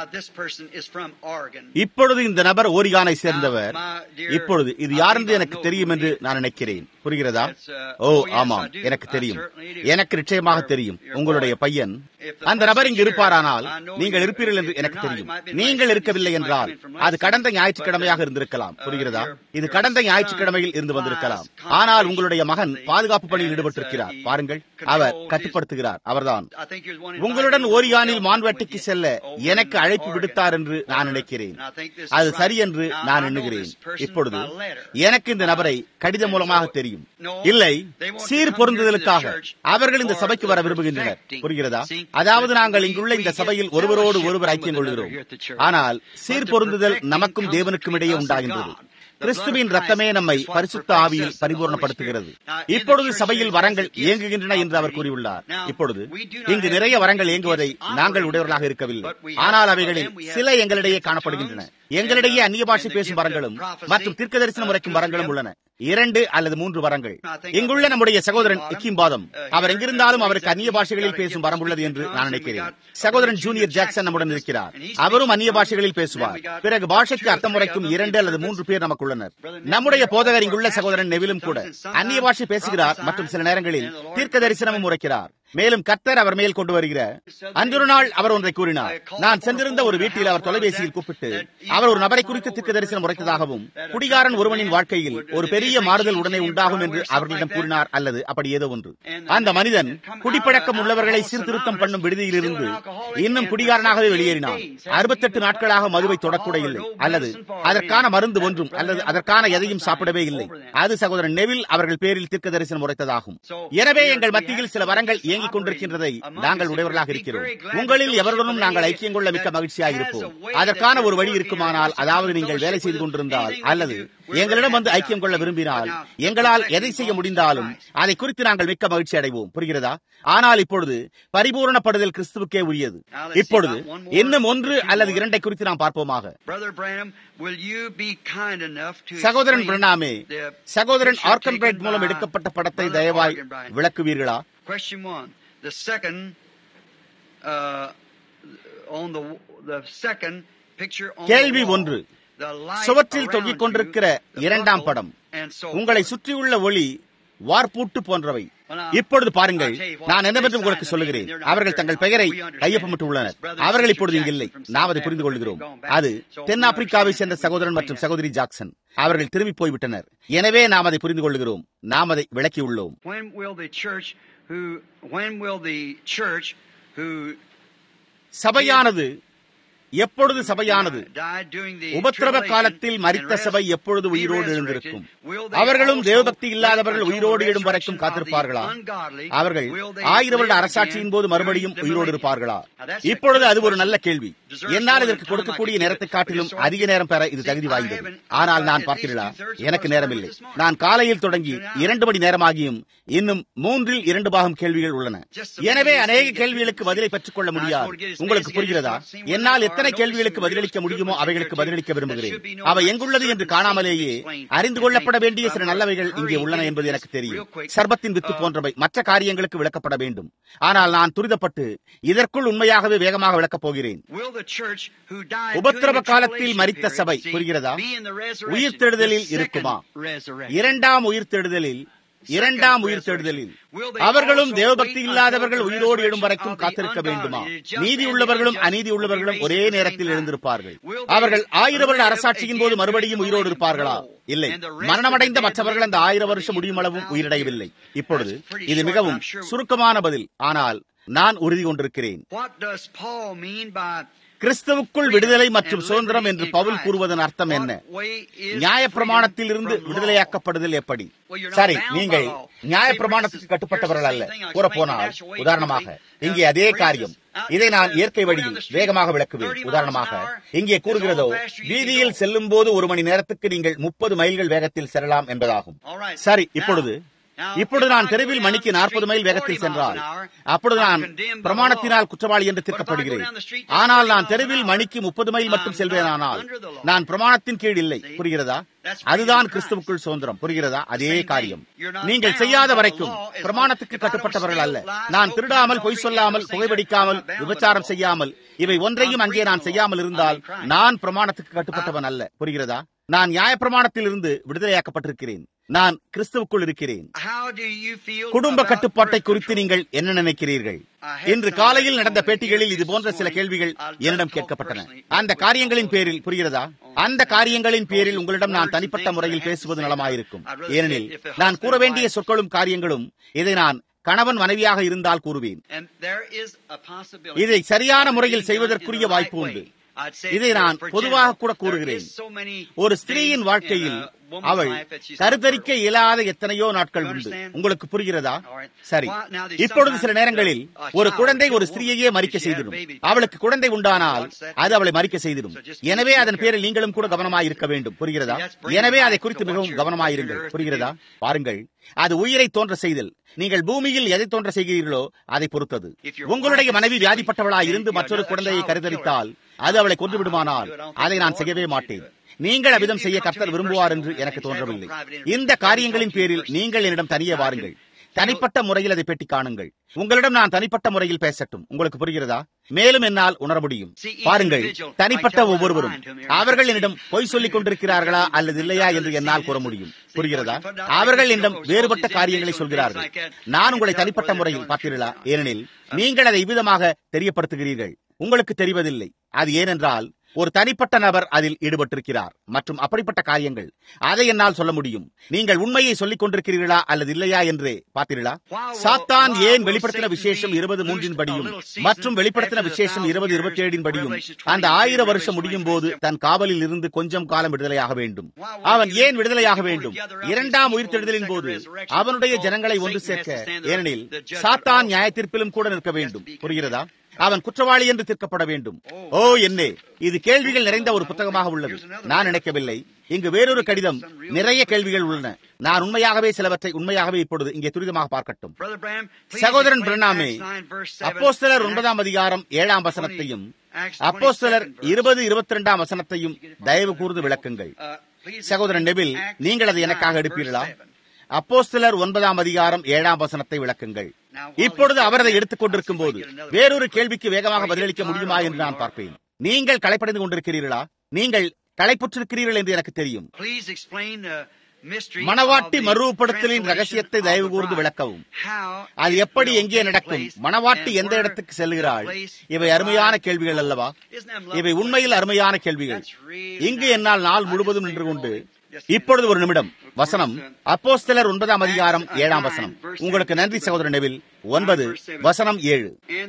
இப்பொழுது இந்த நபர் ஓரிகானை சேர்ந்தவர் இப்பொழுது இது யார் என்று எனக்கு தெரியும் என்று நான் நினைக்கிறேன் புரிகிறதா ஓ ஆமாம் எனக்கு தெரியும் எனக்கு நிச்சயமாக தெரியும் உங்களுடைய பையன் அந்த நபர் இங்கு இருப்பாரானால் நீங்கள் இருப்பீர்கள் என்று எனக்கு தெரியும் நீங்கள் இருக்கவில்லை என்றால் அது கடந்த ஞாயிற்றுக்கிழமையாக இருந்திருக்கலாம் புரிகிறதா இது கடந்த ஞாயிற்றுக்கிழமையில் இருந்து வந்திருக்கலாம் ஆனால் உங்களுடைய மகன் பாதுகாப்பு பணியில் ஈடுபட்டிருக்கிறார் பாருங்கள் அவர் கட்டுப்படுத்துகிறார் அவர்தான் உங்களுடன் ஓரியானில் மான்வேட்டைக்கு செல்ல எனக்கு அழைப்பு விடுத்தார் என்று நான் நினைக்கிறேன் அது சரி என்று நான் எண்ணுகிறேன் இப்பொழுது எனக்கு இந்த நபரை கடிதம் மூலமாக தெரியும் இல்லை சீர் பொருந்துதலுக்காக அவர்கள் இந்த சபைக்கு வர விரும்புகின்றனர் புரிகிறதா அதாவது நாங்கள் இங்குள்ள இந்த சபையில் ஒருவரோடு ஒருவர் ஐக்கியம் கொள்கிறோம் ஆனால் சீர் பொருந்துதல் நமக்கும் தேவனுக்கும் இடையே உண்டாகின்றது கிறிஸ்துவின் ரத்தமே நம்மை பரிசுத்த ஆவியில் பரிபூர்ணப்படுத்துகிறது இப்பொழுது சபையில் வரங்கள் இயங்குகின்றன என்று அவர் கூறியுள்ளார் இப்பொழுது இங்கு நிறைய வரங்கள் இயங்குவதை நாங்கள் உடையவர்களாக இருக்கவில்லை ஆனால் அவைகளில் சில எங்களிடையே காணப்படுகின்றன எங்களிடையே அந்நிய பாஷை பேசும் வரங்களும் மற்றும் தீர்க்க தரிசனம் உரைக்கும் வரங்களும் உள்ளன இரண்டு அல்லது மூன்று வரங்கள் இங்குள்ள நம்முடைய சகோதரன் இக்கிம்பாதம் அவர் எங்கிருந்தாலும் அவருக்கு அந்நிய பாஷைகளில் பேசும் வரம் உள்ளது என்று நான் நினைக்கிறேன் சகோதரன் ஜூனியர் ஜாக்சன் நம்முடன் இருக்கிறார் அவரும் அந்நிய பாஷைகளில் பேசுவார் பிறகு பாஷைக்கு அர்த்தம் உரைக்கும் இரண்டு அல்லது மூன்று பேர் நமக்கு உள்ளனர் நம்முடைய போதகர் இங்குள்ள சகோதரன் நெவிலும் கூட அந்நிய பாஷை பேசுகிறார் மற்றும் சில நேரங்களில் தீர்க்க தரிசனமும் உரைக்கிறார் மேலும் கத்தர் அவர் மேல் கொண்டு வருகிற அன்றொரு நாள் அவர் ஒன்றை கூறினார் நான் சென்றிருந்த ஒரு வீட்டில் அவர் தொலைபேசியில் கூப்பிட்டு அவர் ஒரு நபரை குறித்து திக்கு தரிசனம் உரைத்ததாகவும் குடிகாரன் ஒருவனின் வாழ்க்கையில் ஒரு பெரிய மாறுதல் உடனே உண்டாகும் என்று அவர்களிடம் கூறினார் அல்லது அப்படி ஏதோ ஒன்று அந்த மனிதன் குடிப்பழக்கம் உள்ளவர்களை சீர்திருத்தம் பண்ணும் விடுதியிலிருந்து இன்னும் குடிகாரனாகவே வெளியேறினான் அறுபத்தெட்டு நாட்களாக மதுவை தொடக்கூட இல்லை அல்லது அதற்கான மருந்து ஒன்றும் அல்லது அதற்கான எதையும் சாப்பிடவே இல்லை அது சகோதரன் நெவில் அவர்கள் பேரில் தீர்க்க தரிசனம் உரைத்ததாகும் எனவே எங்கள் மத்தியில் சில வரங்கள் இயங்கிக் கொண்டிருக்கின்றதை நாங்கள் உடையவர்களாக இருக்கிறோம் உங்களில் எவருடனும் நாங்கள் ஐக்கியம் கொள்ள மிக்க மகிழ்ச்சியாக இருப்போம் அதற்கான ஒரு வழி இருக்குமானால் அதாவது நீங்கள் வேலை செய்து கொண்டிருந்தால் அல்லது எங்களிடம் வந்து ஐக்கியம் கொள்ள விரும்பினால் எங்களால் எதை செய்ய முடிந்தாலும் அதை குறித்து நாங்கள் மிக்க மகிழ்ச்சி அடைவோம் புரிகிறதா ஆனால் இப்பொழுது பரிபூரணப்படுதல் கிறிஸ்துவுக்கே உரியது இப்பொழுது இன்னும் ஒன்று அல்லது இரண்டை குறித்து நாம் பார்ப்போமாக சகோதரன் பிரணாமே சகோதரன் ஆர்கன்பிரைட் மூலம் எடுக்கப்பட்ட படத்தை தயவாய் விளக்குவீர்களா Question one. The second, uh, on the the second picture on கேள்வி the wall, ஒன்று the light சுவற்றில் around தொங்கிக் you, கொண்டிருக்கிற the இரண்டாம் bubble, படம் and so உங்களை forth. சுற்றியுள்ள ஒளி வார்ப்பூட்டு போன்றவை இப்பொழுது பாருங்கள் நான் என்னவென்று உங்களுக்கு சொல்லுகிறேன் அவர்கள் தங்கள் பெயரை கையொப்பமிட்டு உள்ளனர் அவர்கள் இப்பொழுது இங்கில்லை நாம் அதை புரிந்து கொள்கிறோம் அது தென்னாப்பிரிக்காவை சேர்ந்த சகோதரன் மற்றும் சகோதரி ஜாக்சன் அவர்கள் திரும்பி போய்விட்டனர் எனவே நாம் அதை புரிந்து கொள்கிறோம் நாம் அதை விளக்கியுள்ளோம் When will the church who when will the church who சபையானது எப்பொழுது சபையானது died during the உபத்திரவ tribulation காலத்தில் மரித்த and சபை res- எப்பொழுது be உயிரோடு resurrected, எழுந்திருக்கும் will they அவர்களும் also தேவபக்தி wait இல்லாதவர்கள் until உயிரோடு the எழும் வரைக்கும் resurrection of the காத்திருப்பார்களா ungodly? அவர்கள் Will they ஆயிரம் வருட live அரசாட்சியின் again போது during மறுபடியும் the உயிரோடு millennium? இருப்பார்களா Now, that's a இப்பொழுது good அது ஒரு question. நல்ல கேள்வி Deserves என்னால் more இதற்கு time கொடுக்கக்கூடிய I can நேரத்தை give it. காட்டிலும் But it's அதிக நேரம் பெற இது See, தகுதி I வாய்ந்தது haven't- ஆனால் I've நான் got at பார்த்தீர்களா least two-thirds of எனக்கு what I நேரமில்லை started this morning. நான் காலையில் தொடங்கி Two hours. இரண்டு மணி நேரமாகியும் இன்னும் மூன்றில் இரண்டு பாகம் கேள்விகள் உள்ளன Just so எனவே many அநேக things கேள்விகளுக்கு பதிலை பெற்றுக் கொள்ள I just முடியாது want to get his உங்களுக்கு face, get his புரிகிறதா thoughts, see what என்னால் they எத்தனை are. கேள்விகளுக்கு Notice பதிலளிக்க some முடியுமோ real அவைகளுக்கு good பதிலளிக்க ones விரும்புகிறேன் that should be known அவை by எங்குள்ளது என்று certain காணாமலேயே things explained. அறிந்து கொள்ளப்பட வேண்டிய சில நல்லவைகள் இங்கே உள்ளன என்பது எனக்கு தெரியும் சர்பத்தின் வித்து போன்றவை மற்ற காரியங்களுக்கு விளக்கப்பட வேண்டும் ஆனால் நான் துரிதப்பட்டு இதற்குள் உண்மையாகவே வேகமாக விளக்கப் போகிறேன் Will the church who died உபத்திரவ during the காலத்தில் tribulation மரித்த சபை period, see, புரிகிறதா be in the resurrection, உயிர்த்தெழுதலில் the second இருக்குமா resurrection. இரண்டாம் உயிர்த்தெழுதலில் இரண்டாம் உயிர் தேடுதலில் அவர்களும் தேவபக்தி இல்லாதவர்கள் உயிரோடு எழும் வரைக்கும் காத்திருக்க வேண்டுமா நீதி உள்ளவர்களும் அநீதி உள்ளவர்களும் ஒரே நேரத்தில் எழுந்திருப்பார்கள் அவர்கள் ஆயிரம் வருட அரசாட்சியின் போது மறுபடியும் உயிரோடு இருப்பார்களா இல்லை மரணமடைந்த மற்றவர்கள் அந்த ஆயிரம் வருஷம் முடியும் அளவும் உயிரடையவில்லை இப்பொழுது இது மிகவும் சுருக்கமான பதில் ஆனால் நான் உறுதி கொண்டிருக்கிறேன் What does Paul mean by கிறிஸ்துவுக்குள் விடுதலை மற்றும் சுதந்திரம் என்று பவுல் கூறுவதன் அர்த்தம் என்ன நியாயப்பிரமாணத்தில் இருந்து விடுதலையாக்கப்படுதல் எப்படி சரி நீங்கள் நியாயப்பிரமாணத்துக்கு கட்டுப்பட்டவர்கள் அல்ல கூறப்போனால் உதாரணமாக இங்கே அதே காரியம் இதை நான் இயற்கை வழியில் வேகமாக விளக்குவேன் உதாரணமாக இங்கே கூறுகிறதோ வீதியில் செல்லும் போது ஒரு மணி நேரத்துக்கு நீங்கள் முப்பது மைல்கள் வேகத்தில் செல்லலாம் என்பதாகும் சரி இப்பொழுது இப்பொழுது நான் தெருவில் மணிக்கு நாற்பது மைல் வேகத்தில் சென்றால் அப்பொழுது நான் பிரமாணத்தினால் குற்றவாளி என்று தீர்க்கப்படுகிறேன் ஆனால் நான் தெருவில் மணிக்கு முப்பது மைல் மட்டும் செல்வேனானால் நான் பிரமாணத்தின் கீழ் இல்லை புரிகிறதா அதுதான் கிறிஸ்துவுக்குள் சுதந்திரம் புரிகிறதா அதே காரியம் நீங்கள் செய்யாத வரைக்கும் பிரமாணத்துக்கு கட்டுப்பட்டவர்கள் அல்ல நான் திருடாமல் பொய் சொல்லாமல் புகைப்பிடிக்காமல் விபச்சாரம் செய்யாமல் இவை ஒன்றையும் அங்கே நான் செய்யாமல் இருந்தால் நான் பிரமாணத்துக்கு கட்டுப்பட்டவன் அல்ல புரிகிறதா நான் நியாயப்பிரமாணத்தில் இருந்து விடுதலையாக்கப்பட்டிருக்கிறேன் நான் கிறிஸ்துவுக்குள் இருக்கிறேன் how do you feel குடும்ப about கட்டுப்பாட்டை birth குறித்து control? நீங்கள் என்ன நினைக்கிறீர்கள் இன்று காலையில் நடந்த பேட்டிகளில் இது போன்ற சில கேள்விகள் என்னிடம் கேட்கப்பட்டன அந்த காரியங்களின் பேரில் புரிகிறதா அந்த காரியங்களின் பேரில் உங்களிடம் நான் தனிப்பட்ட முறையில் பேசுவது நலமாயிருக்கும் ஏனெனில் நான் கூற வேண்டிய சொற்களும் காரியங்களும் இதை நான் கணவன் மனைவியாக இருந்தால் கூறுவேன் And there is a possibility. இதை சரியான முறையில் செய்வதற்குரிய வாய்ப்பு உண்டு I'd say இதை நான் for பொதுவாக general, கூட there கூறுகிறேன் is so many ஒரு things ஸ்திரீயின் in வாழ்க்கையில் a woman's அவள் life that she's கருத்தரிக்க not இயலாத எத்தனையோ நாட்கள் You உண்டு understand? உங்களுக்கு புரிகிறதா All right. சரி Well, now there's இப்பொழுது சில sometimes நேரங்களில் a ஒரு child குழந்தை will ஒரு kill a ஸ்திரீயையே woman மறிக்க if she had a செய்திடும் baby. அவளுக்கு குழந்தை உண்டானால் What's that? அது அவளை மறிக்க செய்திடும் So just எனவே be அதன் careful. பேரில் நீங்களும் கூட கவனமாக இருக்க வேண்டும் புரிகிறதா See, that's bringing எனவே life அதை to குறித்து what மிகவும் you're- கவனமாயிருங்கள் what you're புரிகிறதா to பாருங்கள் அது உயிரை தோன்ற செய்தல் நீங்கள் பூமியில் எதை தோன்ற செய்கிறீர்களோ அதை பொறுத்தது If your உங்களுடைய wife is மனைவி sick, வியாதிப்பட்டவளாய் இருந்து then மற்றொரு your குழந்தையை child will kill her. கருத்தரித்தால் அது அவளை கொன்று விடுமானால் அதை நான் செய்யவே மாட்டேன் நீங்கள் அவ்விதம் செய்ய கர்த்தர் விரும்புவார் என்று எனக்கு தோன்றவில்லை இந்த காரியங்களின் பேரில் நீங்கள் என்னிடம் தனியே வாருங்கள் தனிப்பட்ட முறையில் அதை பெட்டி காணுங்கள் உங்களிடம் நான் தனிப்பட்ட முறையில் பேசட்டும் உங்களுக்கு புரிகிறதா மேலும் என்னால் உணர முடியும் பாருங்கள் தனிப்பட்ட ஒவ்வொருவரும் அவர்கள் என்னிடம் பொய் சொல்லிக் கொண்டிருக்கிறார்களா அல்லது இல்லையா என்று என்னால் கூற முடியும் புரிகிறதா அவர்கள் என்னிடம் வேறுபட்ட காரியங்களை சொல்கிறார்கள் நான் உங்களை தனிப்பட்ட முறையில் பார்த்தீர்களா ஏனெனில் நீங்கள் அதை இவ்விதமாக தெரியப்படுத்துகிறீர்கள் உங்களுக்கு தெரிவதில்லை அது ஏனென்றால் ஒரு தனிப்பட்ட நபர் அதில் ஈடுபட்டிருக்கிறார் மற்றும் அப்படிப்பட்ட காரியங்கள் அதை என்னால் சொல்ல முடியும் நீங்கள் உண்மையை சொல்லிக் கொண்டிருக்கிறீர்களா அல்லது இல்லையா என்று பார்த்தீர்களா சாத்தான் ஏன் வெளிப்படுத்தின விசேஷம் இருபது மூன்றின் படியும் மற்றும் வெளிப்படுத்தின விசேஷம் இருபது இருபத்தி ஏழின் படியும் அந்த ஆயிரம் வருஷம் முடியும் போது தன் காவலில் இருந்து கொஞ்சம் காலம் விடுதலையாக வேண்டும் அவன் ஏன் விடுதலையாக வேண்டும் இரண்டாம் உயிர்த்தெழுதலின் போது அவனுடைய ஜனங்களை ஒன்று சேர்க்க ஏனெனில் சாத்தான் நியாயத்தீர்ப்பிலும் கூட நிற்க வேண்டும் புரிகிறதா அவன் குற்றவாளி என்று தீர்க்கப்பட வேண்டும் ஓ என்னே இது கேள்விகள் நிறைந்த ஒரு புத்தகமாக உள்ளது நான் நினைக்கவில்லை இங்கு வேறொரு கடிதம் நிறைய கேள்விகள் உள்ளன நான் உண்மையாகவே சிலவற்றை உண்மையாகவே இப்பொழுது இங்கே துரிதமாக பார்க்கட்டும் Brother Branham, please சகோதரன் explain பிரணாமே Acts 9, verse 7, அப்போஸ்தலர் and ஒன்பதாம் Acts அதிகாரம் ஏழாம் 20, வசனத்தையும் Acts அப்போஸ்தலர் 22 verse. இருபது இருபத்தி ரெண்டாம் வசனத்தையும் தயவு கூர்ந்து விளக்குங்கள் Uh, please சகோதரன் explain நெபில் Acts நீங்கள் அதை 9, எனக்காக verse எடுப்பீர்களா 7. அப்போஸ்தலர் ஒன்பதாம் அதிகாரம் ஏழாம் வசனத்தை விளக்குங்கள் இப்பொழுது அவர் அதை எடுத்துக் கொண்டிருக்கும் போது வேறொரு கேள்விக்கு வேகமாக பதிலளிக்க முடியுமா என்று நான் பார்ப்பேன் நீங்கள் களைப்படைந்து கொண்டிருக்கிறீர்களா நீங்கள் களைப்புற்றிருக்கிறீர்கள் என்று எனக்கு தெரியும் Please explain the mystery மணவாட்டி of the மறுரூபப்படுத்தலின் translation ரகசியத்தை of the தயவு கூர்ந்து bride. விளக்கவும் How அது it எப்படி will எங்கே take நடக்கும் place மணவாட்டி and எந்த where இடத்துக்கு the செல்கிறாள் place இவை the அருமையான bride கேள்விகள் goes. அல்லவா Isn't them lovely இவை உண்மையில் அருமையான கேள்விகள் இங்கு என்னால் நாள் முழுவதும் நின்று கொண்டு இப்பொழுது ஒரு நிமிடம் வசனம் அப்போஸ்தலர் ஒன்பதாம் அதிகாரம் ஏழாம் வசனம் உங்களுக்கு நன்றி சகோதரன் நெவில் ஒன்பது வசனம் ஏழு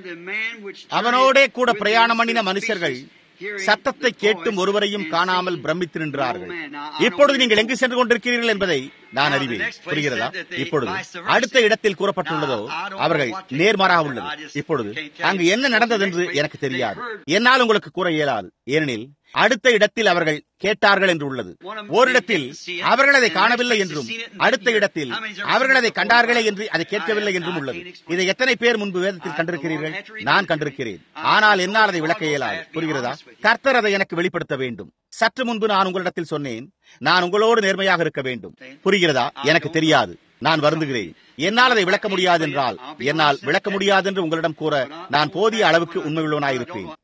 அவனோடே கூட பிரயாணம் பண்ணின மனுஷர்கள் சத்தத்தை கேட்டும் ஒருவரையும் காணாமல் பிரமித்து நின்றார்கள் இப்பொழுது நீங்கள் எங்கு சென்று கொண்டிருக்கிறீர்கள் என்பதை நான் அறிவேன் புரிகிறதா இப்பொழுது அடுத்த இடத்தில் கூறப்பட்டுள்ளதோ அவர்கள் நேர்மாறாக உள்ளது இப்பொழுது அங்கு என்ன நடந்தது என்று எனக்கு தெரியாது என்னால் உங்களுக்கு கூற இயலாது ஏனெனில் அடுத்த இடத்தில் அவர்கள் கேட்டார்கள் என்று உள்ளது ஓரிடத்தில் அவர்கள் அதை காணவில்லை என்றும் அடுத்த இடத்தில் அவர்கள் அதை கண்டார்களே என்று அதை கேட்கவில்லை என்றும் உள்ளது இதை எத்தனை பேர் முன்பு வேதத்தில் கண்டிருக்கிறீர்கள் நான் கண்டிருக்கிறேன் ஆனால் என்னால் அதை விளக்க இயலாது புரிகிறதா கர்த்தர் அதை எனக்கு வெளிப்படுத்த வேண்டும் சற்று முன்பு நான் உங்களிடத்தில் சொன்னேன் நான் உங்களோடு நேர்மையாக இருக்க வேண்டும் புரிகிறதா எனக்கு தெரியாது நான் வருந்துகிறேன் என்னால் அதை விளக்க முடியாது என்றால் என்னால் விளக்க முடியாது என்று உங்களிடம் கூற நான் போதிய அளவுக்கு உண்மையுள்ளவனாயிருப்பேன்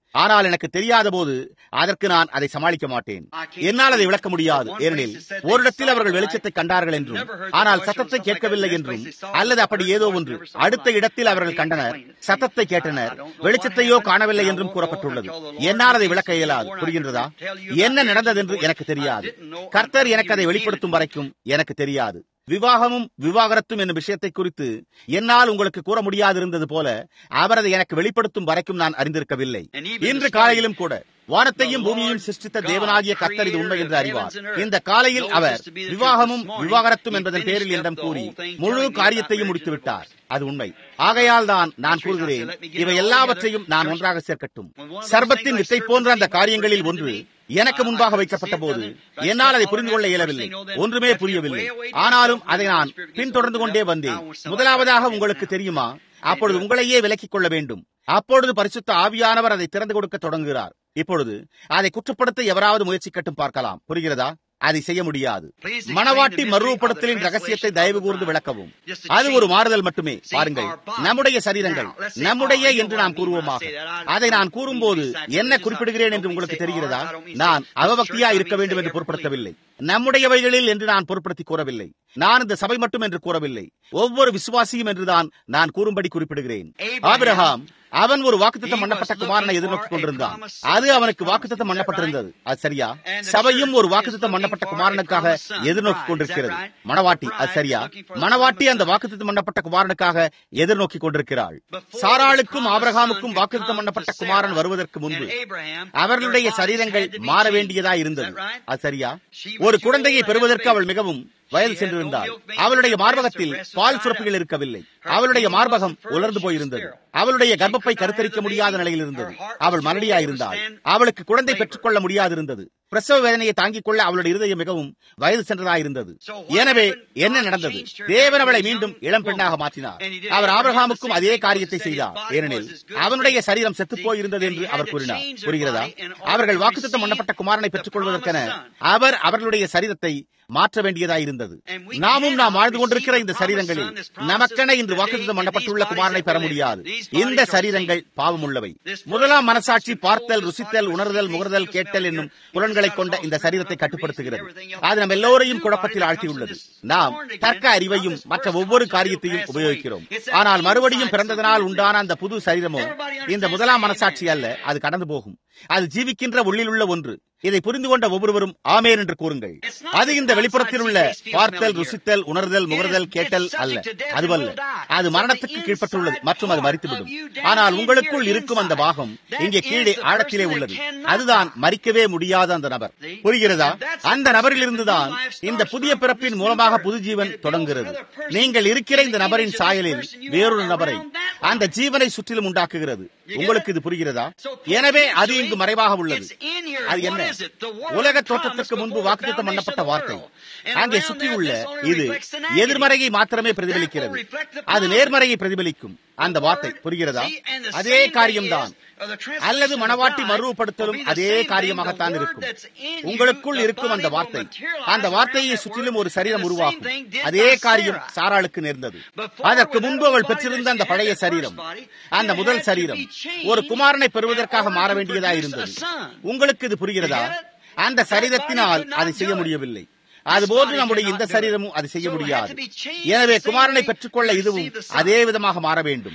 ஆனால் எனக்கு தெரியாத போது அதற்கு நான் அதை சமாளிக்க மாட்டேன் என்னால் அதை விளக்க முடியாது ஏனெனில் ஓரிடத்தில் அவர்கள் வெளிச்சத்தை கண்டார்கள் என்றும் ஆனால் சத்தத்தை கேட்கவில்லை என்றும் அல்லது அப்படி ஏதோ ஒன்று அடுத்த இடத்தில் அவர்கள் கண்டனர் சத்தத்தை கேட்டனர் வெளிச்சத்தையோ காணவில்லை என்றும் கூறப்பட்டுள்ளது என்னால் அதை விளக்க இயலாது புரிகின்றதா என்ன நடந்தது என்று எனக்கு தெரியாது கர்த்தர் எனக்கு அதை வெளிப்படுத்தும் வரைக்கும் எனக்கு தெரியாது விவாகமும் விவாகரத்தும் என்னும் விஷயத்தை குறித்து என்னால் உங்களுக்கு கூற முடியாதிருந்தது போல அவர் அதை எனக்கு வெளிப்படுத்தும் வரைக்கும் நான் அறிந்திருக்கவில்லை இன்று காலையிலும் கூட வானத்தையும் பூமியையும் சிருஷ்டித்த தேவனாகிய கர்த்தர் இது உண்மை என்று அறிவார் இந்த காலையில் அவர் விவாகமும் விவாகரத்தும் என்பதன் பேரில் என்னிடம் கூறி முழு காரியத்தையும் முடித்து விட்டார் அது உண்மை ஆகையால் தான் நான் கூறுகிறேன் இவை எல்லாவற்றையும் நான் ஒன்றாக சேர்க்கட்டும் சர்பத்தின் வித்தை போன்ற அந்த காரியங்களில் ஒன்று எனக்கு முன்பாக வைக்கப்பட்ட போது என்னால் அதை புரிந்து கொள்ள இயலவில்லை ஒன்றுமே புரியவில்லை ஆனாலும் அதை நான் பின்தொடர்ந்து கொண்டே வந்தேன் முதலாவதாக உங்களுக்கு தெரியுமா அப்பொழுது உங்களையே விலக்கிக் கொள்ள வேண்டும் அப்பொழுது பரிசுத்த ஆவியானவர் அதை திறந்து கொடுக்க தொடங்குகிறார் இப்பொழுது அதை குற்றப்படுத்த எவராவது முயற்சிக்கட்டும் பார்க்கலாம் புரிகிறதா அதை செய்ய முடியாது மணவாட்டி மறுவப்படுத்தலின் ரகசியத்தை தயவு கூர்ந்து விளக்கவும் அது ஒரு மாறுதல் மட்டுமே பாருங்கள் நம்முடைய சரீரங்கள் நம்முடைய என்று நாம் கூறுவோமாக அதை நான் கூறும்போது என்ன குறிப்பிடுகிறேன் என்று உங்களுக்கு தெரிகிறதா நான் அவபக்தியா இருக்க வேண்டும் என்று பொருட்படுத்தவில்லை நம்முடையவைகளில் என்று நான் பொருட்படுத்தி கூறவில்லை நான் இந்த சபை மட்டும் என்று கூறவில்லை ஒவ்வொரு விசுவாசியும் என்றுதான் நான் கூறும்படி குறிப்பிடுகிறேன் ஆபிரகாம் அவன் ஒரு வாக்குத்தத்தம் பண்ணப்பட்ட குமாரனை எதிர்நோக்கி கொண்டிருந்தான் அது அவனுக்கு வாக்குத்தத்தம் பண்ணப்பட்டிருந்தது அது சரியா சபையும் ஒரு வாக்குத்தத்தம் பண்ணப்பட்ட குமாரனுக்காக எதிர்நோக்கி கொண்டிருக்கிறது மணவாட்டி அது சரியா மணவாட்டி அந்த வாக்குத்தத்தம் பண்ணப்பட்ட குமாரனுக்காக எதிர்நோக்கி கொண்டிருக்கிறாள் சாராளுக்கும் ஆபிரகாமுக்கும் வாக்குத்தத்தம் பண்ணப்பட்ட குமாரன் வருவதற்கு முன்பு அவர்களுடைய சரீரங்கள் மாற வேண்டியதா இருந்தது அது சரியா ஒரு குழந்தையை பெறுவதற்கு அவள் மிகவும் வயது சென்றிருந்தாள் அவளுடைய மார்பகத்தில் பால் சுரப்புகள் இருக்கவில்லை அவளுடைய மார்பகம் உலர்ந்து போயிருந்தது அவளுடைய கர்ப்பப்பை கருத்தரிக்க முடியாத நிலையில் இருந்தது அவள் மலடியாயிருந்தாள் அவளுக்கு குழந்தை பெற்றுக்கொள்ள முடியாதிருந்தது பிரசவ வேதனையை தாங்கிக் கொள்ள அவளுடைய இருதயம் மிகவும் வயது சென்றதாயிருந்தது எனவே என்ன நடந்தது தேவன் அவளை மீண்டும் இளம் பெண்ணாக மாற்றினார் அவர் ஆபிரகாமுக்கும் அதே காரியத்தை செய்தார் ஏனெனில் அவனுடைய சரீரம் செத்துப் போயிருந்தது என்று அவர் கூறினார் புரிகிறதா அவர்கள் வாக்குத்தம் பண்ணப்பட்ட குமாரனை பெற்றுக் கொள்வதற்கென அவர் அவர்களுடைய சரீரத்தை மாற்ற வேண்டியதாயிருந்தது நாமும் நாம் வாழ்ந்து கொண்டிருக்கிற இந்த சரீரங்களில் நமக்கென இன்று வாக்குத்தம் பண்ணப்பட்டுள்ள குமாரனை பெற முடியாது இந்த சரீரங்கள் பாவம் உள்ளவை முதலாம் மனசாட்சி பார்த்தல் ருசித்தல் உணர்தல் முகர்தல் கேட்டல் என்னும் புலன்களை கொண்ட இந்த சரீரத்தை கட்டுப்படுத்துகிறது அது நம் எல்லோரையும் குழப்பத்தில் ஆழ்த்தியுள்ளது நாம் தர்க்க அறிவையும் மற்ற ஒவ்வொரு காரியத்தையும் உபயோகிக்கிறோம் ஆனால் மறுபடியும் பிறந்ததனால் உண்டான அந்த புது சரீரமோ இந்த முதலாம் மனசாட்சி அல்ல அது கடந்து போகும் அது ஜீவிக்கின்ற உள்ளில் உள்ள ஒன்று இதை புரிந்து கொண்ட ஒவ்வொருவரும் ஆமேன் என்று கூறுங்கள் அது இந்த வெளிப்புறத்தில் உள்ள பார்த்தல் ருசித்தல் உணர்தல் முகர்தல் கேட்டல் அல்ல அதுவல்ல அது மரணத்துக்கு கீழ்ப்பட்டுள்ளது மற்றும் அது மறித்துவிடும் ஆனால் உங்களுக்குள் இருக்கும் அந்த பாகம் இங்கே கீழே ஆழத்திலே உள்ளது அதுதான் மறிக்கவே முடியாத அந்த நபர் புரிகிறதா அந்த நபரில் இருந்துதான் இந்த புதிய பிறப்பின் மூலமாக புது ஜீவன் தொடங்குகிறது நீங்கள் இருக்கிற இந்த நபரின் சாயலில் வேறொரு நபரை அந்த ஜீவனை சுற்றிலும் உண்டாக்குகிறது உங்களுக்கு இது புரிகிறதா எனவே அது இங்கு மறைவாக உள்ளது அது என்ன உலக தோற்றத்திற்கு முன்பு வாக்குத்தம் பண்ணப்பட்ட வார்த்தை அங்கே சுற்றியுள்ள இது எதிர்மறையை மாத்திரமே பிரதிபலிக்கிறது அது நேர்மறையை பிரதிபலிக்கும் அந்த வார்த்தை புரிகிறதா அதே காரியம்தான் அல்லது மனவாட்டி மறுவப்படுத்தலும் அதே காரியமாகத்தான் இருக்கும் உங்களுக்குள் இருக்கும் அந்த வார்த்தை அந்த வார்த்தையை சுற்றிலும் ஒரு சரீரம் உருவாகும் அதே காரியம் சாராளுக்கு நேர்ந்தது அதற்கு முன்பு அவள் பெற்றிருந்த அந்த பழைய சரீரம் அந்த முதல் சரீரம் ஒரு குமாரனை பெறுவதற்காக மாற வேண்டியதா இருந்தது உங்களுக்கு இது புரிகிறதா அந்த சரீரத்தினால் அதை செய்ய முடியவில்லை அதுபோன்று நம்முடைய இந்த சரீரமும் அதை செய்ய முடியாது எனவே குமாரனை பெற்றுக்கொள்ள இதுவும் அதே விதமாக மாற வேண்டும்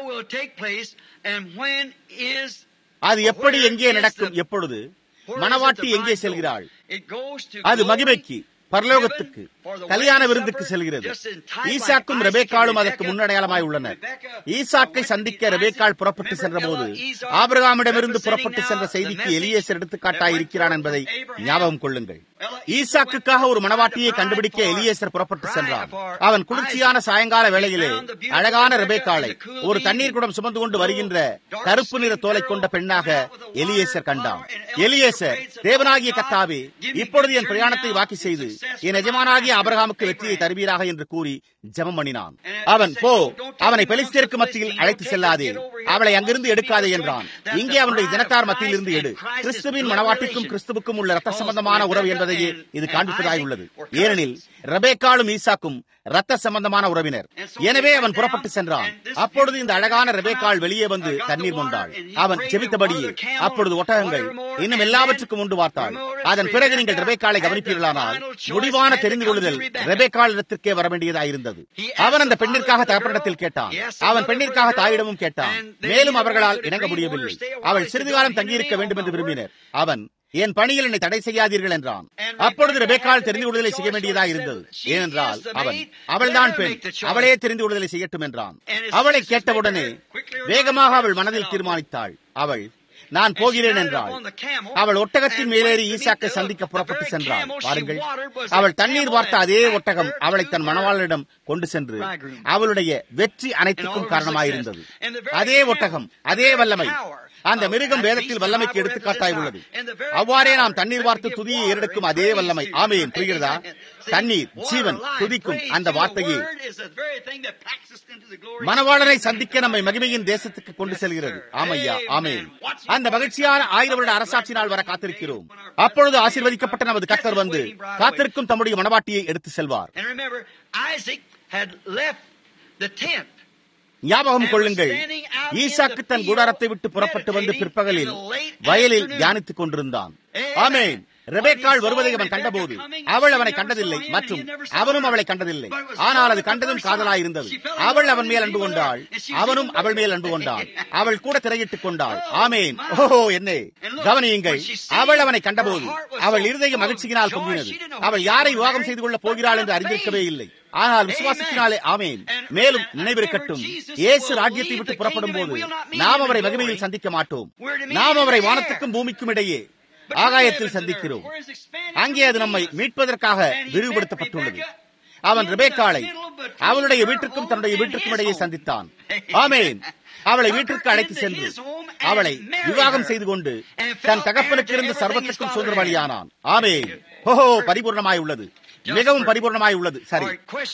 அது எப்படி எங்கே நடக்கும் எப்பொழுது மணவாட்டி எங்கே செல்கிறாள் அது மகிமைக்கு பரலோகத்துக்கு கல்யாண விருந்துக்கு செல்கிறது ஈசாக்கும் ரெபேக்காலும் அதற்கு முன்னடையாளமாய் உள்ளனர் ஈசாக்கை சந்திக்க ரெபேக்கால் புறப்பட்டு சென்ற போது ஆபிரகாமிடமிருந்து புறப்பட்டு சென்ற செய்திக்கு எலியேசர் எடுத்துக்காட்டாய் இருக்கிறான் என்பதை ஞாபகம் கொள்ளுங்கள் ஈசாக்குக்காக ஒரு மனவாட்டியை கண்டுபிடிக்க எலியேசர் புறப்பட்டு சென்றான் அவன் குளிர்ச்சியான சாயங்கால வேளையிலே அழகான ரெபேக்காலை ஒரு தண்ணீர் குடம் சுமந்து கொண்டு வருகின்ற கருப்பு நிற தோலை கொண்ட பெண்ணாக எலியேசர் கண்டான் எலியேசர் தேவனாகிய கத்தாவே இப்பொழுது என் பிரயாணத்தை வாக்கி செய்து என் எஜமானாகிய அபரகாமுக்கு வெற்றியை தருவீராக என்று கூறி ஜெபம் பண்ணினான் அவன் போ அவனை பெலிஸ்தேருக்கு மத்தியில் அழைத்து செல்லாதே அவளை அங்கிருந்து எடுக்காதே என்றான் இங்கே அவனுடைய ஜனத்தார் மத்தியில் இருந்து எடு கிறிஸ்துவின் மனவாட்டிக்கும் கிறிஸ்துவுக்கும் உள்ள ரத்த சம்பந்தமான உறவு என்பதையே இது காண்பிப்பதாய் உள்ளது ஏனெனில் ரெபேக்காலும் ஈசாக்கும் ரத்த சம்பந்தமான உறவினர் எனவே அவன் புறப்பட்டு சென்றான் அப்பொழுது இந்த அழகான ரெபேக்கால் வெளியே வந்து தண்ணீர் கொண்டாள் அவன் ஜெபித்தபடியே அப்பொழுது ஒட்டகங்கள் இன்னும் எல்லாவற்றுக்கும் உண்டு பார்த்தாள் அதன் பிறகு நீங்கள் ரெபேக்காலை கவனிப்பீர்களானால் முடிவான தெரிந்து கொள்ளுதல் ரெபேக்கால் இடத்திற்கே வர வேண்டியதாயிருந்தது அவன் அந்த பெண்ணிற்காக தகப்பனிடத்தில் கேட்டான் அவன் பெண்ணிற்காக தாயிடமும் கேட்டான் மேலும் அவர்களால் இணங்க முடியவில்லை அவள் சிறிது காலம் தங்கியிருக்க வேண்டும் என்று விரும்பினர் அவன் என் பணியில் என்னை தடை செய்யாதீர்கள் என்றான் அப்பொழுது ரெபேக்கால் தெரிந்து கொள்ளுதலை செய்ய வேண்டியதா இருந்தது ஏனென்றால் அவன் அவள்தான் பெண் அவளே தெரிந்து கொள்ளுதலை செய்யட்டும் என்றான் அவளை கேட்டவுடனே வேகமாக அவள் மனதில் தீர்மானித்தாள் அவள் நான் போகிறேன் என்றாள் அவள் ஒட்டகத்தின் மேலேறி ஈசாக்கை சந்திக்க புறப்பட்டு சென்றாள் பாருங்கள் அவள் தண்ணீர் பார்த்த அதே ஒட்டகம் அவளை தன் மணவாளரிடம் கொண்டு சென்று அவளுடைய வெற்றி அனைத்துக்கும் காரணமாயிருந்தது அதே ஒட்டகம் அதே வல்லமை அந்த மிருகம் வேதத்தில் வல்லமைக்கு எடுத்துக்காட்டாய் உள்ளது அவ்வாறே நாம் தண்ணீர் வார்த்து துதியை ஏறெடுக்கும் அதே வல்லமை ஆமையின் புரிகிறதா தண்ணீர் ஜீவன் துதிக்கும் அந்த வார்த்தையே மனவாளரை சந்திக்க நம்மை மகிமையின் தேசத்துக்கு கொண்டு செல்கிறது ஆமையா ஆமே அந்த மகிழ்ச்சியான ஆயிரம் வருட அரசாட்சி நாள் வர காத்திருக்கிறோம் அப்பொழுது ஆசீர்வதிக்கப்பட்ட நமது கத்தர் வந்து காத்திருக்கும் தம்முடைய மனவாட்டியை எடுத்து செல்வார் ஞாபகம் கொள்ளுங்கள் ஈசாக்கு தன் கூடாரத்தை விட்டு புறப்பட்டு வந்து பிற்பகலில் வயலில் தியானித்துக் கொண்டிருந்தான் ஆமேன் ரெபேக்காள் வருவதை அவன் கண்டபோது அவள் அவனை கண்டதில்லை மற்றும் அவனும் அவளை கண்டதில்லை ஆனால் அது கண்டதும் காதலாயிருந்தது அவள் அவன் மேல் அன்பு கொண்டாள் அவனும் அவள் மேல் அன்பு கொண்டாள் அவள் கூட திரையிட்டுக் கொண்டாள் ஆமேன் ஓஹோ என்னே கவனியுங்கள் அவள் அவனை கண்டபோது அவள் இருதய மகிழ்ச்சியினால் பொங்கினது அவள் யாரை விவாகம் செய்து கொள்ளப் போகிறாள் என்று அறிந்திருக்கவே இல்லை ஆனால் விசுவாசத்தினாலே ஆமேன் மேலும் நினைவிருக்கட்டும் இயேசு ராஜ்யத்தை விட்டு புறப்படும் போது நாம் அவரை மகிமையில் சந்திக்க மாட்டோம் நாம் அவரை வானத்துக்கும் பூமிக்கும் இடையே ஆகாயத்தில் சந்திக்கிறோம் அங்கே அது நம்மை மீட்பதற்காக விரிவுபடுத்தப்பட்டுள்ளது அவன் ரிபேக்காளை அவளுடைய வீட்டிற்கும் தன்னுடைய வீட்டிற்கும் இடையே சந்தித்தான் ஆமேன் அவளை வீட்டிற்கு அழைத்து சென்று அவளை விவாகம் செய்து கொண்டு தன் தகப்பனுக்கு இருந்த சர்வத்துக்கும் சுதந்திரவாளியானான் ஆமேன் ஓஹோ பரிபூர்ணமாய் உள்ளது மிகவும் பரிபூர்ணமாய் உள்ளது சரி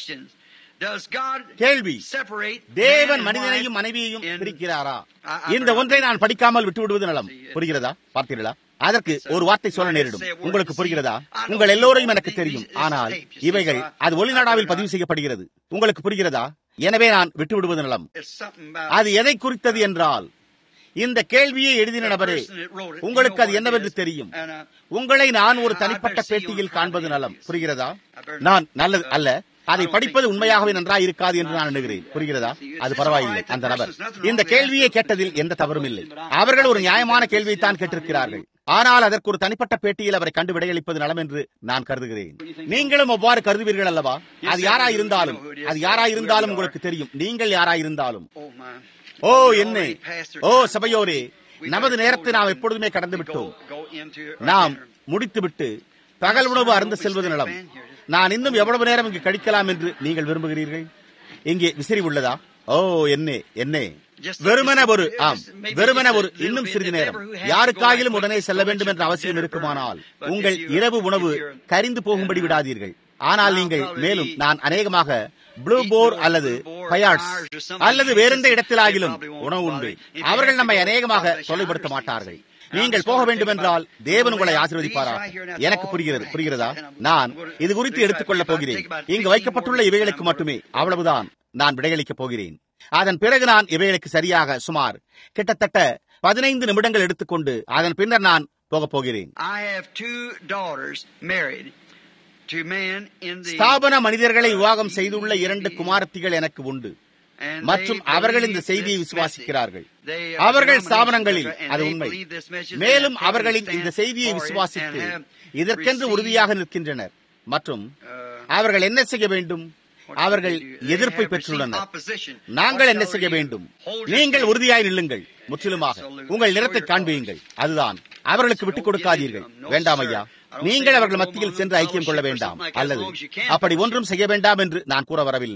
கேள்வி தேவன் மனிதனையும் மனைவியையும் பிரிக்கிறாரா இந்த ஒன்றை நான் படிக்காமல் விட்டுவிடுவது நலம் புரிகிறதா பார்த்தீர்களா அதற்கு ஒரு வார்த்தை சொல்ல நேரிடும் உங்களுக்கு புரிகிறதா உங்கள் எல்லோரையும் எனக்கு தெரியும் ஆனால் இவைகள் அது ஒளிநாடாவில் பதிவு செய்யப்படுகிறது உங்களுக்கு புரிகிறதா எனவே நான் விட்டுவிடுவது நலம் அது எதை குறித்தது என்றால் இந்த கேள்வியை எழுதின நபரே உங்களுக்கு அது என்னவென்று தெரியும் உங்களை நான் ஒரு தனிப்பட்ட பேட்டியில் காண்பது நலம் புரிகிறதா நான் நல்லது அல்ல அதை படிப்பது உண்மையாகவே நன்றாக இருக்காது என்று நான் எண்ணுகிறேன் புரிகிறதா அது பரவாயில்லை அந்த நபர் இந்த கேள்வியை கேட்டதில் எந்த தவறும் இல்லை அவர்கள் ஒரு நியாயமான கேள்வியைத்தான் கேட்டிருக்கிறார்கள் ஆனால் அதற்கு ஒரு தனிப்பட்ட பேட்டியில் அவரை கண்டு விடையளிப்பது நலம் என்று நான் கருதுகிறேன் நீங்களும் அவ்வாறு கருதுவீர்கள் அல்லவா அது யாரா இருந்தாலும் அது யாரா இருந்தாலும் உங்களுக்கு தெரியும் நீங்கள் யாரா இருந்தாலும் ஓ என்ன ஓ சபையோரே நமது நேரத்தை நாம் எப்பொழுதுமே கடந்து விட்டோம் நாம் முடித்துவிட்டு பகல் உணவு அருந்து செல்வது நலம் நான் இன்னும் எவ்வளவு நேரம் இங்கு கழிக்கலாம் என்று நீங்கள் விரும்புகிறீர்கள் இங்கே விசிறி உள்ளதா ஓ என்ன என்ன வெறுமன ஒரு ஆம் வெறுமன ஒரு இன்னும் சிறிது நேரம் யாருக்காகிலும் உடனே செல்ல வேண்டும் என்ற அவசியம் இருக்குமானால் உங்கள் இரவு உணவு கரிந்து போகும்படி விடாதீர்கள் ஆனால் நீங்கள் மேலும் நான் அநேகமாக ப்ளூ போர் அல்லது பயாட்ஸ் அல்லது வேறெந்த இடத்திலாகிலும் உணவு உண்டு அவர்கள் நம்மை அநேகமாக தொலைப்படுத்த மாட்டார்கள் நீங்கள் போக வேண்டும் என்றால் தேவன் உங்களை ஆசீர்வதிப்பாரா எனக்கு புரிகிறது புரிகிறதா நான் இது குறித்து எடுத்துக்கொள்ளப் போகிறேன் இங்கு வைக்கப்பட்டுள்ள இவைகளுக்கு மட்டுமே அவ்வளவுதான் நான் விடையளிக்கப் போகிறேன் அதன் பிறகு நான் இவைகளுக்கு சரியாக சுமார் கிட்டத்தட்ட பதினைந்து நிமிடங்கள் எடுத்துக்கொண்டு அதன் பின்னர் நான் போகப் போகிறேன் ஸ்தாபன மனிதர்களை விவாகம் செய்துள்ள இரண்டு குமாரத்திகள் எனக்கு உண்டு மற்றும் அவர்கள் இந்த செய்தியை விசுவாசிக்கிறார்கள் அவர்கள் ஸ்தாபனங்களில் அது உண்மை மேலும் அவர்களின் இந்த செய்தியை விசுவாசித்து இதற்கென்று உறுதியாக நிற்கின்றனர் மற்றும் அவர்கள் என்ன செய்ய வேண்டும் அவர்கள் எதிர்ப்பை பெற்றுள்ளனர் நாங்கள் என்ன செய்ய வேண்டும் நீங்கள் உறுதியாய் நில்லுங்கள் முற்றிலுமாக உங்கள் நிறத்தை காண்பியுங்கள் அதுதான் அவர்களுக்கு விட்டுக் கொடுக்காதீர்கள் வேண்டாம் ஐயா நீங்கள் அவர்கள் மத்தியில் சென்று ஐக்கியம் கொள்ள வேண்டாம் அல்லது அப்படி ஒன்றும் செய்ய வேண்டாம் என்று நான் கூற வரவில்லை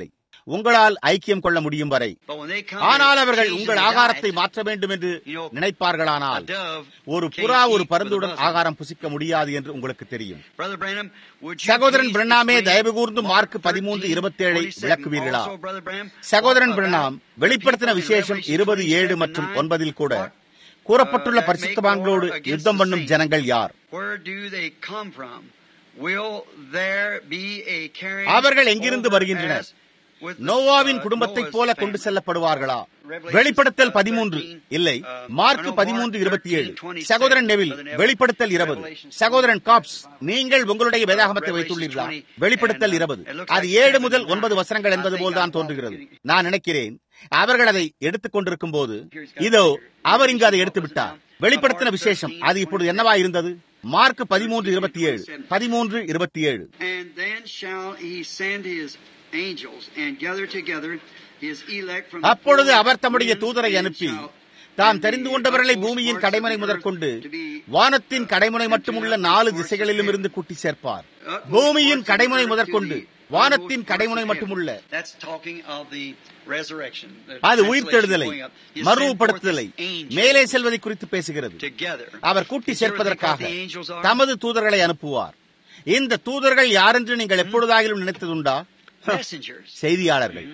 உங்களால் ஐக்கியம் கொள்ள முடியும் வரை But when they come, ஆனால் they அவர்கள் change உங்கள் their ஆகாரத்தை diet. மாற்ற வேண்டும் என்று You know, நினைப்பார்களானால் A dove ஒரு can't புறா ஒரு eat with a பருந்துடன் buzzard. ஆகாரம் புசிக்க முடியாது என்று உங்களுக்கு தெரியும் Brother Branham, would you சகோதரன் please பிரணாமே explain தயவு கூர்ந்து மார்க் Mark பதிமூன்று 13, இருபத்தேழை 27 விளக்குவீர்களா also, Brother Branham, சகோதரன் what பிரணாம் about வெளிப்படுத்தின the people in விசேஷம் Revelation இருபது ஏழு 27 மற்றும் 9, ஒன்பதில் கூட what, கூறப்பட்டுள்ள uh, that make பரிசுத்தவான்களோடு war against யுத்தம் the பண்ணும் saints? ஜனங்கள் யார் Where do they come from? Will there be a carrying அவர்கள் எங்கிருந்து over வருகின்றனர்? as with the, நோவாவின் uh, குடும்பத்தைப் Noah's போல family? கொண்டு செல்லப்படுவார்களா Revelation வெளிப்படுத்தல் பதிமூன்று 13, இல்லை uh, மார்க் I know பதிமூன்று Mark இருபத்தி ஏழு 13, 27, சகோதரன் நெவில் Brother Neville. வெளிப்படுத்தல் இருபது Revelation சகோதரன் காப்ஸ் நீங்கள் உங்களுடைய வேதாகமத்தை Revelation வைத்துள்ளீர்களா 20, வெளிப்படுத்தல் and, uh, இருபது it looks அது like ஏழு seven முதல் and ஒன்பது nine. வசனங்கள் என்பது I think போல்தான் I'm தோன்றுகிறது getting- நான் நினைக்கிறேன் அவர்கள் அதை எடுத்துக் கொண்டிருக்கும் போது இதோ அவர் இங்கு அதை எடுத்து விட்டார் வெளிப்படுத்தின விசேஷம் அது இப்பொழுது என்னவா இருந்தது மார்க் பதிமூன்று இருபத்தி ஏழு பதிமூன்று இருபத்தி ஏழு And then shall he send his angels and gather together his elect from the அப்பொழுது four அவர் தம்முடைய winds தூதரை and அனுப்பி shall தாம் bring தெரிந்து the கொண்டவர்களை utmost பூமியின் parts கடைமுனை of the முதற்கொண்டு earth to be வானத்தின் கடைமுனை மட்டுமுள்ள நாலு திசைகளிலும் இருந்து கூட்டி சேர்ப்பார் பூமியின் கடைமுனை முதற்கொண்டு வானத்தின் கடைமுனை மட்டுமுள்ள That's talking of the resurrection. the அது translation உயிர்த்தெழுதலை going up. He sent மறுவுப்படுத்துதலை forth his angels மேலே செல்வதை குறித்து பேசுகிறது together. அவர் கூட்டி Did you ever think what சேர்ப்பதற்காக the angels are? தமது தூதர்களை அனுப்புவார் இந்த தூதர்கள் யாரென்று நீங்கள் எப்பொழுதாகிலும் நினைத்ததுண்டா Messengers. செய்தியாளர்கள்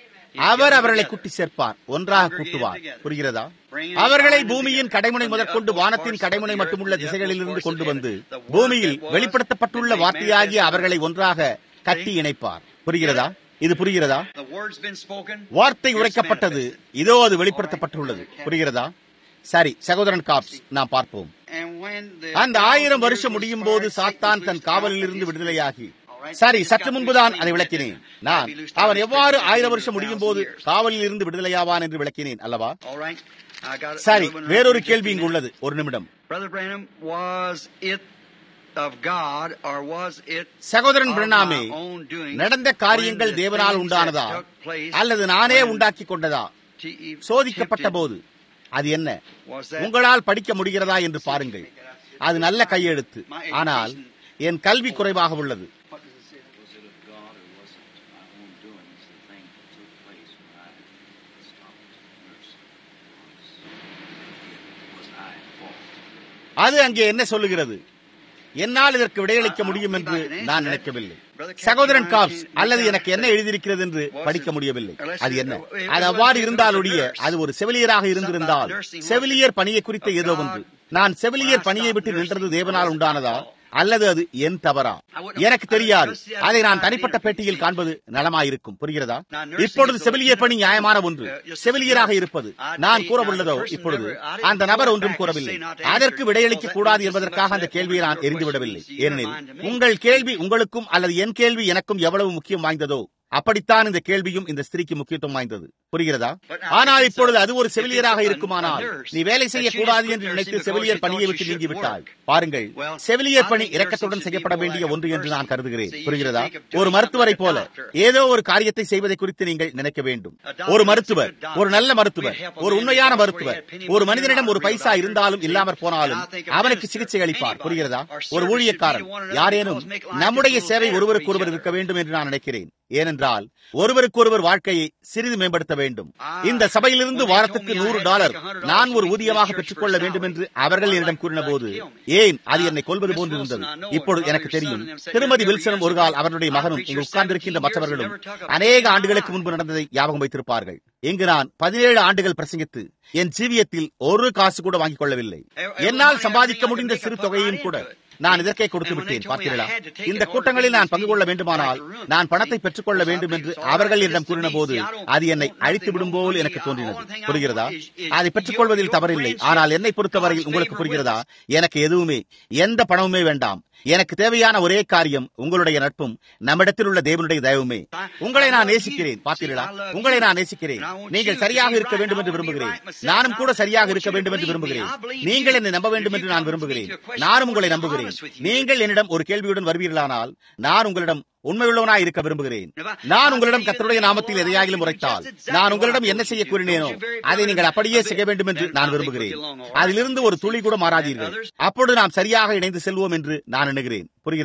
அவர் அவர்களை கூட்டி சேர்ப்பார் ஒன்றாக கூட்டுவார் புரிகிறதா அவர்களை பூமியின் கடைமுனை முதற்கொண்டு வானத்தின் கடைமுனை மட்டுமுள்ள திசைகளிலிருந்து கொண்டு வந்து பூமியில் வெளிப்படுத்தப்பட்டுள்ள வார்த்தையாகிய அவர்களை ஒன்றாக கட்டி இணைப்பார் புரிகிறதா இது புரிகிறதா The word's been spoken. வார்த்தை உரைக்கப்பட்டது இதோ அது வெளிப்படுத்தப்பட்டுள்ளது புரிகிறதா சரி சகோதரன் காப்ஸ் நாம் பார்ப்போம் And when the அந்த ஆயிரம் வருஷம் முடியும் போது சாத்தான் தன் காவலில் இருந்து விடுதலையாகி சரி சற்று முன்புதான் அதை விளக்கினேன் நான் அவன் எவ்வாறு ஆயிரம் வருஷம் முடியும் போது காவலில் இருந்து விடுதலையாவான் என்று விளக்கினேன் அல்லவா All right. I got it. சரி Another one வேறொரு right கேள்வி here. இங்கு உள்ளது ஒரு நிமிடம் Brother Branham, was it of God or was it சகோதரன் of பிரணாமே my own doing நடந்த காரியங்கள் when the தேவனால் things உண்டானதா that took place அல்லது நானே when உண்டாக்கி கொண்டதா she tempted- சோதிக்கப்பட்ட போது அது என்ன was that உங்களால் படிக்க முடிகிறதா என்று பாருங்கள் அது நல்ல கையெழுத்து ஆனால் என் கல்வி குறைவாக உள்ளது Was it of God or was it my own doings, the thing that took place when I stopped nursing? Was, was I at fault? அது அங்கே என்ன சொல்லுகிறது என்னால் இதற்கு விடையளிக்க முடியும் என்று நான் நினைக்கவில்லை சகோதரன் காப்ஸ் அல்லது எனக்கு என்ன எழுதியிருக்கிறது என்று படிக்க முடியவில்லை அது என்ன அது அவ்வாறு இருந்தாலொழிய அது ஒரு செவிலியராக இருந்திருந்தால் செவிலியர் பணியை குறித்த ஏதோ ஒன்று நான் செவிலியர் பணியை விட்டு நின்றது தேவனால் உண்டானதா அல்லது அது என் தவறா எனக்கு தெரியாது அதை நான் தனிப்பட்ட பேட்டியில் காண்பது நலமாயிருக்கும் புரிகிறதா இப்பொழுது செவிலியர் பணி நியாயமான ஒன்று செவிலியராக இருப்பது நான் கூறவுள்ளதோ இப்பொழுது அந்த நபர் ஒன்றும் கூறவில்லை அதற்கு விடையளிக்க கூடாது என்பதற்காக அந்த கேள்வியை நான் எரிந்துவிடவில்லை ஏனெனில் உங்கள் கேள்வி உங்களுக்கும் அல்லது என் கேள்வி எனக்கும் எவ்வளவு முக்கியம் வாய்ந்ததோ அப்படித்தான் இந்த கேள்வியும் இந்த ஸ்திரீக்கு முக்கியத்துவம் வாய்ந்தது புரிகிறதா ஆனால் இப்பொழுது அது ஒரு செவிலியராக இருக்குமானால் நீ வேலை செய்யக்கூடாது என்று நினைத்து செவிலியர் பணியை விட்டு நீங்கி விட்டாய் பாருங்கள் செவிலியர் பணி இரக்கத்துடன் செய்யப்பட வேண்டிய ஒன்று என்று நான் கருதுகிறேன் புரிகிறதா ஒரு மருத்துவரை போல ஏதோ ஒரு காரியத்தை செய்வதை குறித்து நீங்கள் நினைக்க வேண்டும் ஒரு மருத்துவர் ஒரு நல்ல மருத்துவர் ஒரு உண்மையான மருத்துவர் ஒரு மனிதனிடம் ஒரு பைசா இருந்தாலும் இல்லாமற் போனாலும் அவனுக்கு சிகிச்சை அளிப்பார் புரிகிறதா ஒரு ஊழியக்காரன் யாரேனும் நம்முடைய சேவை ஒருவருக்கொருவர் இருக்க வேண்டும் என்று நான் நினைக்கிறேன் ஏனென்றால் ஒருவருக்கொருவர் வாழ்க்கையை சிறிது மேம்படுத்த வேண்டும் இந்த சபையிலிருந்து வாரத்துக்கு நூறு டாலர் நான் ஒரு ஊதியமாக பெற்றுக்கொள்ள வேண்டும் என்று அவர்கள் என்னிடம் கூறின போது ஏன் அது என்னை கொள்வது போன்று இருந்தது இப்பொழுது எனக்கு தெரியும் திருமதி வில்சனும் ஒரு கால் அவருடைய மகனும் இங்கு உட்கார்ந்திருக்கின்ற மற்றவர்களும் அநேக ஆண்டுகளுக்கு முன்பு நடந்ததை ஞாபகம் வைத்திருப்பார்கள் இங்கு நான் பதினேழு ஆண்டுகள் பிரசங்கித்து என் ஜீவியத்தில் ஒரு காசு கூட வாங்கிக் கொள்ளவில்லை என்னால் சம்பாதிக்க முடிந்த சிறு தொகையையும் கூட நான் இதற்கே கொடுத்து விட்டேன் பார்த்தீர்களா இந்த கூட்டங்களில் நான் பங்கு கொள்ள வேண்டுமானால் நான் பணத்தை பெற்றுக் கொள்ள வேண்டும் என்று அவர்கள் என்னிடம் கூறின போது அது என்னை அழித்து விடும் போல் எனக்கு தோன்றினது புரிகிறதா அதை பெற்றுக் கொள்வதில் தவறில்லை ஆனால் என்னை பொறுத்தவரையில் உங்களுக்கு புரிகிறதா எனக்கு எதுவுமே எந்த பணமுமே வேண்டாம் எனக்கு தேவையான ஒரே காரியம் உங்களுடைய நட்பும் நம்மிடத்தில் உள்ள தேவனுடைய தயவுமே உங்களை நான் நேசிக்கிறேன் பார்த்தீர்களா உங்களை நான் நேசிக்கிறேன் நீங்கள் சரியாக இருக்க வேண்டும் என்று விரும்புகிறேன் நானும் கூட சரியாக இருக்க வேண்டும் என்று விரும்புகிறேன் நீங்கள் என்னை நம்ப வேண்டும் என்று நான் விரும்புகிறேன் நானும் உங்களை நம்புகிறேன் நீங்கள் என்னிடம் ஒரு கேள்வியுடன் வருவீர்களானால் நான் உங்களிடம் உண்மையுள்ளவனாய் இருக்க விரும்புகிறேன் நான் உங்களிடம் கத்தருடைய நாமத்தில் எதையாகிலும் உரைத்தால் நான் உங்களிடம் என்ன செய்ய கூறினேனோ அதை நீங்கள் அப்படியே செய்ய வேண்டும் என்று நான் விரும்புகிறேன் அதிலிருந்து ஒரு துளி கூட மாறாதீர்கள் அப்பொழுது நாம் சரியாக இணைந்து செல்வோம் என்று நான் எண்ணுகிறேன் புரிகிறதா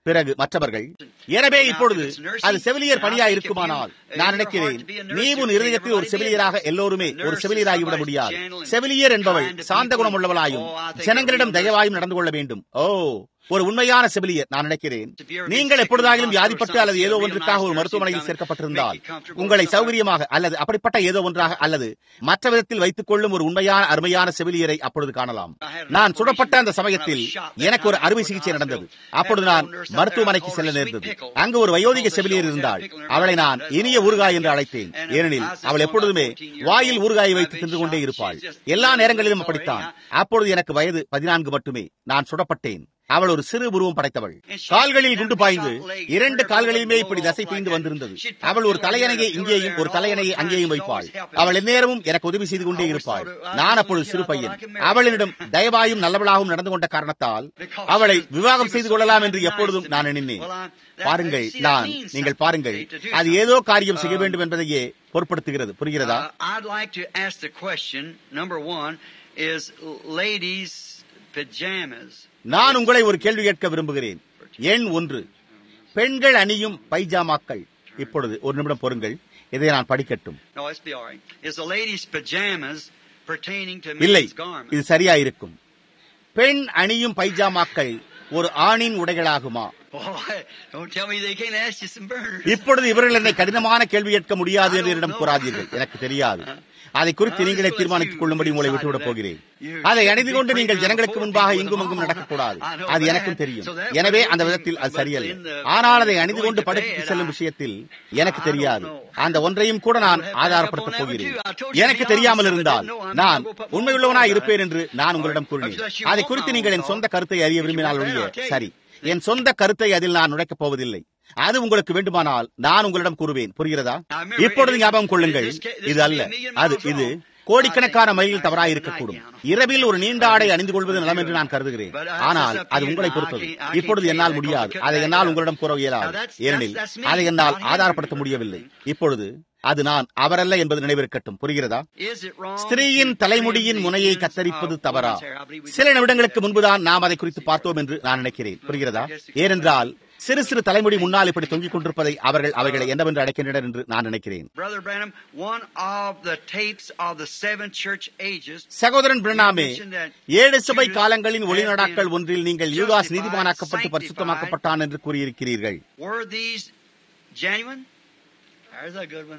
பிறகு மற்றவர்கள் எனவே இப்பொழுது அது செவிலியர் பணியா இருக்குமானால் நான் நினைக்கிறேன் நீ உன் இருதயத்தில் ஒரு செவிலியராக எல்லோருமே ஒரு செவிலியராகிவிட முடியாது செவிலியர் என்பவள் சாந்த குணம் உள்ளவளாயும் ஜனங்களிடம் தயவாயும் நடந்து கொள்ள வேண்டும் ஓ ஒரு உண்மையான செவிலியர் நான் நினைக்கிறேன் நீங்கள் எப்பொழுதாகிலும் வியாதிப்பட்டு அல்லது ஏதோ ஒன்றுக்காக ஒரு மருத்துவமனையில் சேர்க்கப்பட்டிருந்தால் உங்களை சௌகரியமாக அல்லது அப்படிப்பட்ட ஏதோ ஒன்றாக அல்லது மற்ற விதத்தில் வைத்துக் கொள்ளும் ஒரு உண்மையான அருமையான செவிலியரை அப்பொழுது காணலாம் நான் சுடப்பட்ட அந்த சமயத்தில் எனக்கு ஒரு அறுவை சிகிச்சை நடந்தது அப்பொழுது நான் மருத்துவமனைக்கு செல்ல நேர்ந்தது அங்கு ஒரு வயோதிக செவிலியர் இருந்தாள் அவளை நான் இனிய ஊறுகாய் என்று அழைத்தேன் ஏனெனில் அவள் எப்பொழுதுமே வாயில் ஊறுகாயை வைத்து தின்று கொண்டே இருப்பாள் எல்லா நேரங்களிலும் அப்படித்தான் அப்பொழுது எனக்கு வயது பதினான்கு மட்டுமே நான் சுடப்பட்டேன் அவள் ஒரு சிறு உருவம் படைத்தவள் கால்களில் குண்டு பாய்ந்து இரண்டு கால்களிலுமே இப்படி தசை பிய்ந்து வந்திருந்தது அவள் ஒரு தலையணையை இங்கேயும் ஒரு தலையணையை அங்கேயும் வைப்பாள் அவள் எந்நேரமும் எனக்கு உதவி செய்து கொண்டே இருப்பாள் நான் அப்பொழுது சிறு பையன் அவளிடம் தயவாயும் நல்லவளாகவும் நடந்து கொண்ட காரணத்தால் அவளை விவாகம் செய்து கொள்ளலாம் என்று எப்பொழுதும் நான் எண்ணினேன் பாருங்கள் நான் நீங்கள் பாருங்கள் அது ஏதோ காரியம் செய்ய வேண்டும் என்பதையே பொருட்படுத்துகிறது புரிகிறதா Uh, I'd like to ask the question. Number one is ladies' pajamas. நான் உங்களை ஒரு கேள்வி கேட்க விரும்புகிறேன் எண் ஒன்று பெண்கள் அணியும் பைஜாமாக்கள் இப்பொழுது ஒரு நிமிடம் பொறுங்கள் இதை நான் படிக்கட்டும் No, let's be all right. Is the ladies' pajamas pertaining to இல்லை men's garments? இது சரியா இருக்கும் பெண் அணியும் பைஜாமாக்கள் ஒரு ஆணின் உடைகளாகுமா Boy, don't tell me they can't ask you some burners. இப்பொழுது இவர்கள் என்னை கடினமான கேள்வி கேட்க முடியாது என்று என்னிடம் கூறாதீர்கள் எனக்கு தெரியாது அதை குறித்து நீங்களே தீர்மானித்துக் கொள்ளும்படி உங்களை விட்டுவிடப் போகிறேன் அதை அணிந்து கொண்டு நீங்கள் ஜனங்களுக்கு முன்பாக இங்கும் அங்கும் நடக்கக்கூடாது அது எனக்கும் தெரியும் எனவே அந்த விதத்தில் அது சரியல்ல ஆனால் அதை அணிந்து கொண்டு படுக்கைக்கு செல்லும் விஷயத்தில் எனக்கு தெரியாது அந்த ஒன்றையும் கூட நான் ஆதாரப்படுத்தப் போகிறேன் எனக்கு தெரியாமல் இருந்தால் நான் உண்மையுள்ளவனாய் இருப்பேன் என்று நான் உங்களிடம் கூறினேன் அதை குறித்து நீங்கள் என் சொந்த கருத்தை அறிய விரும்பினால் ஒழிய சரி என் சொந்த கருத்தை அதில் நான் நுழைக்கப் போவதில்லை அது உங்களுக்கு வேண்டுமானால் நான் உங்களிடம் கூறுவேன் புரிகிறதா இப்பொழுது ஞாபகம் கொள்ளுங்கள் இது அல்ல அது இது கோடிக்கணக்கான மைல்கள் தவறாய் இருக்கக்கூடும் இரவில் ஒரு நீண்ட ஆடை அணிந்து கொள்வது நலம் என்று நான் கருதுகிறேன் ஆனால் அது உங்களை பொறுத்தது இப்பொழுது என்னால் முடியாது அதை என்னால் உங்களிடம் கூற இயலாது ஏனெனில் அதை என்னால் ஆதாரப்படுத்த முடியவில்லை இப்பொழுது அது நான் அவரல்ல என்பது நினைவிருக்கட்டும் புரிகிறதா Is it wrong ஸ்திரீயின் to தலைமுடியின் trim முனையை the கத்தரிப்பது ends of தவறா women's hair? I believe we சில did. நிமிடங்களுக்கு முன்புதான் நாம் அதை குறித்து பார்த்தோம் என்று நான் நினைக்கிறேன் புரிகிறதா ஏனென்றால் சிறு சிறு தலைமுடி முன்னால் இப்படி தொங்கிக் கொண்டிருப்பதை அவர்கள் அவைகளை என்னவென்று அழைக்கின்றனர் என்று நான் நினைக்கிறேன் Brother Branham, one of the tapes of the seven church ages சகோதரன் பிரணாமே ஏழு சபை காலங்களின் ஒளிநடாக்கள் ஒன்றில் நீங்கள் யூதாஸ் நீதிமானாக்கப்பட்டு பரிசுத்தமாக்கப்பட்டான் என்று கூறியிருக்கிறீர்கள் were these genuine? There's a good one.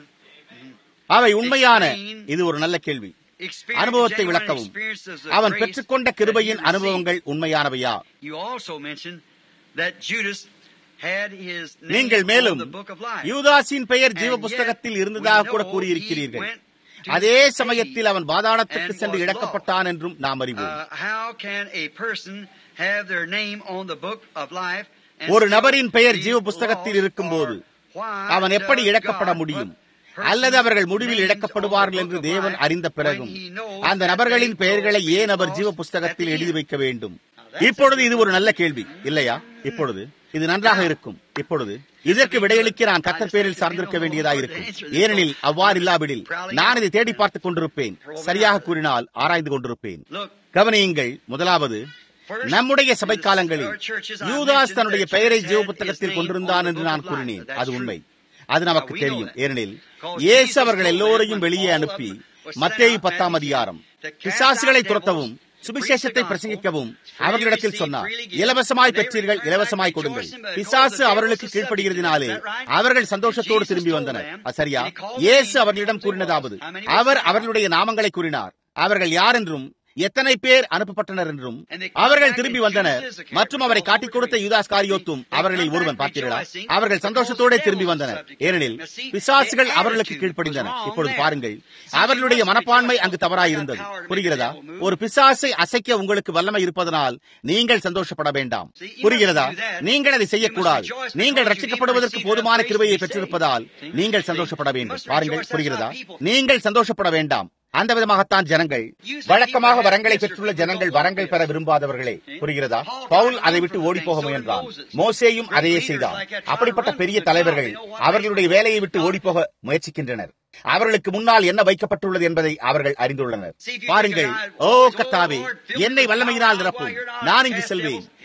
அவை உண்மையான இது ஒரு நல்ல கேள்வி Experience- அனுபவத்தை genuine விளக்கவும் experiences of அவன் grace பெற்றுக்கொண்ட that கிருபையின் he received. அனுபவங்கள் உண்மையானவையா You also mentioned that Judas had his name நீங்கள் on மேலும் the book of life. யூதாஸின் பெயர் ஜீவ And புஸ்தகத்தில் yet இருந்ததாக we கூட know கூறியிருக்கிறீர்கள் he went to அதே Hades சமயத்தில் அவன் பாதாளத்துக்கு and சென்று was இழக்கப்பட்டான் என்றும் நாம் அறிவோம் Uh, how can a person have their name on the book of life and ஒரு still நபரின் பெயர் be ஜீவ புஸ்தகத்தில் lost இருக்கும்போது or why அவன் எப்படி does இழக்கப்பட God முடியும் put அல்லது அவர்கள் முடிவில் names இழக்கப்படுவார்கள் on the என்று book of தேவன் life அறிந்த பிறகும் when he knows அந்த that நபர்களின் they பெயர்களை will be ஏன் அவர் ஜீவ lost புஸ்தகத்தில் at the எழுதி end. வைக்க வேண்டும் that's இப்பொழுது a இது ஒரு நல்ல கேள்வி இல்லையா இப்பொழுது இது நன்றாக இருக்கும் இப்பொழுது இதற்கு விடையளிக்க நான் கத்தர் பேரில் சார்ந்திருக்க வேண்டியதாக இருக்கும் ஏனெனில் அவ்வாறு இல்லாவிடில் நான் இதை தேடி பார்த்துக் கொண்டிருப்பேன் சரியாக கூறினால் ஆராய்ந்து கொண்டிருப்பேன் Look, கவனியுங்கள் முதலாவது நம்முடைய சபை காலங்களில் யூதாஸ் தன்னுடைய பெயரை ஜீவ புத்தகத்தில் கொண்டிருந்தான் என்று நான் கூறினேன் அது உண்மை அது நமக்கு தெரியும் ஏனெனில் இயேசு அவர்கள் எல்லோரையும் வெளியே அனுப்பி மத்தேயு பத்தாம் அதிகாரம் பிசாசுகளை துரத்தவும் சுவிசேஷத்தை பிரசங்கிக்கவும் அவர்களிடத்தில் சொன்னார் இலவசமாய் பெற்றீர்கள் இலவசமாய் கொடுங்கள் பிசாசு அவர்களுக்கு கீழ்ப்படுகிறதினாலே அவர்கள் சந்தோஷத்தோடு திரும்பி வந்தனர் அது சரியா இயேசு அவர்களிடம் கூறினதாவது அவர் அவர்களுடைய நாமங்களை கூறினார் அவர்கள் யார் என்றும் எத்தனை பேர் அனுப்பப்பட்டனர் என்றும் அவர்கள் திரும்பி வந்தனர் மற்றும் அவரை காட்டிக் கொடுத்த யூதாஸ் காரியோத்தும் அவர்களில் ஒருவன் பார்த்தீர்களா அவர்கள் சந்தோஷத்தோடு திரும்பி வந்தனர் ஏனெனில் பிசாசுகள் அவர்களுக்கு கீழ்ப்படிந்தன இப்பொழுது பாருங்கள் அவர்களுடைய மனப்பான்மை அங்கு தவறாய் இருந்தது புரிகிறதா ஒரு பிசாசை அசைக்க உங்களுக்கு வல்லமை இருப்பதனால் நீங்கள் சந்தோஷப்பட வேண்டாம் புரிகிறதா நீங்கள் அதை செய்யக்கூடாது நீங்கள் ரட்சிக்கப்படுவதற்கு போதுமான கிருபையை பெற்றிருப்பதால் நீங்கள் சந்தோஷப்பட வேண்டும் பாருங்கள் புரிகிறதா நீங்கள் சந்தோஷப்பட வேண்டாம் அந்த விதமாகத்தான் ஜனங்கள் வழக்கமாக வரங்களை பெற்றுள்ள ஜனங்கள் வரங்கள் பெற விரும்பாதவர்களே புரிகிறதா பவுல் அதை விட்டு ஓடி போக முயன்றான் மோசேயும் அதையே செய்தார் அப்படிப்பட்ட பெரிய தலைவர்கள் அவர்களுடைய வேலையை விட்டு ஓடி போக முயற்சிக்கின்றனர் அவர்களுக்கு முன்னால் என்ன வைக்கப்பட்டுள்ளது என்பதை அவர்கள் அறிந்துள்ளனர் பாருங்கள் ஓ கத்தாவே என்னை வல்லமையினால் நிரப்பும் நான் இங்கு செல்வேன்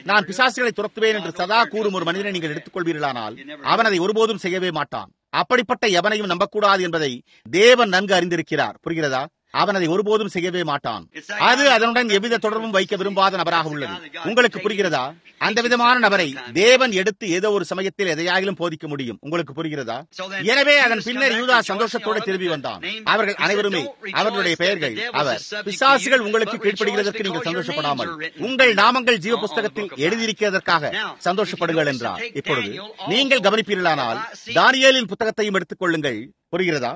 நான் பிசாசுகளை துரத்துவேன் என்று சதா கூறும் ஒரு மனிதனை நீங்கள் எடுத்துக்கொள்வீர்களானால் அவன் அதை ஒருபோதும் செய்யவே மாட்டான் அப்படிப்பட்ட எவனையும் நம்பக்கூடாது என்பதை தேவன் நன்கு அறிந்திருக்கிறார் புரிகிறதா அவன் அதை ஒருபோதும் செய்யவே மாட்டான் அது அதனுடன் எவ்வித தொடர்பும் வைக்க விரும்பாத நபராக உள்ளது உங்களுக்கு புரிகிறதா அந்த விதமான நபரை தேவன் எடுத்து ஏதோ ஒரு சமயத்தில் எதையாகிலும் போதிக்க முடியும் உங்களுக்கு புரிகிறதா எனவே அதன் பின்னர் யூதா சந்தோஷத்தோடு திரும்பி வந்தான் அவர்கள் அனைவருமே அவர்களுடைய பெயர்கள் அவர் பிசாசுகள் உங்களுக்கு கீழ்ப்படுகிறதற்கு நீங்கள் சந்தோஷப்படாமல் உங்கள் நாமங்கள் ஜீவ புஸ்தகத்தில் எழுதியிருக்கிறதற்காக சந்தோஷப்படுங்கள் என்றார் இப்பொழுது நீங்கள் கவனிப்பீர்களானால் தானியேலின் புத்தகத்தையும் எடுத்துக் கொள்ளுங்கள் புரிகிறதா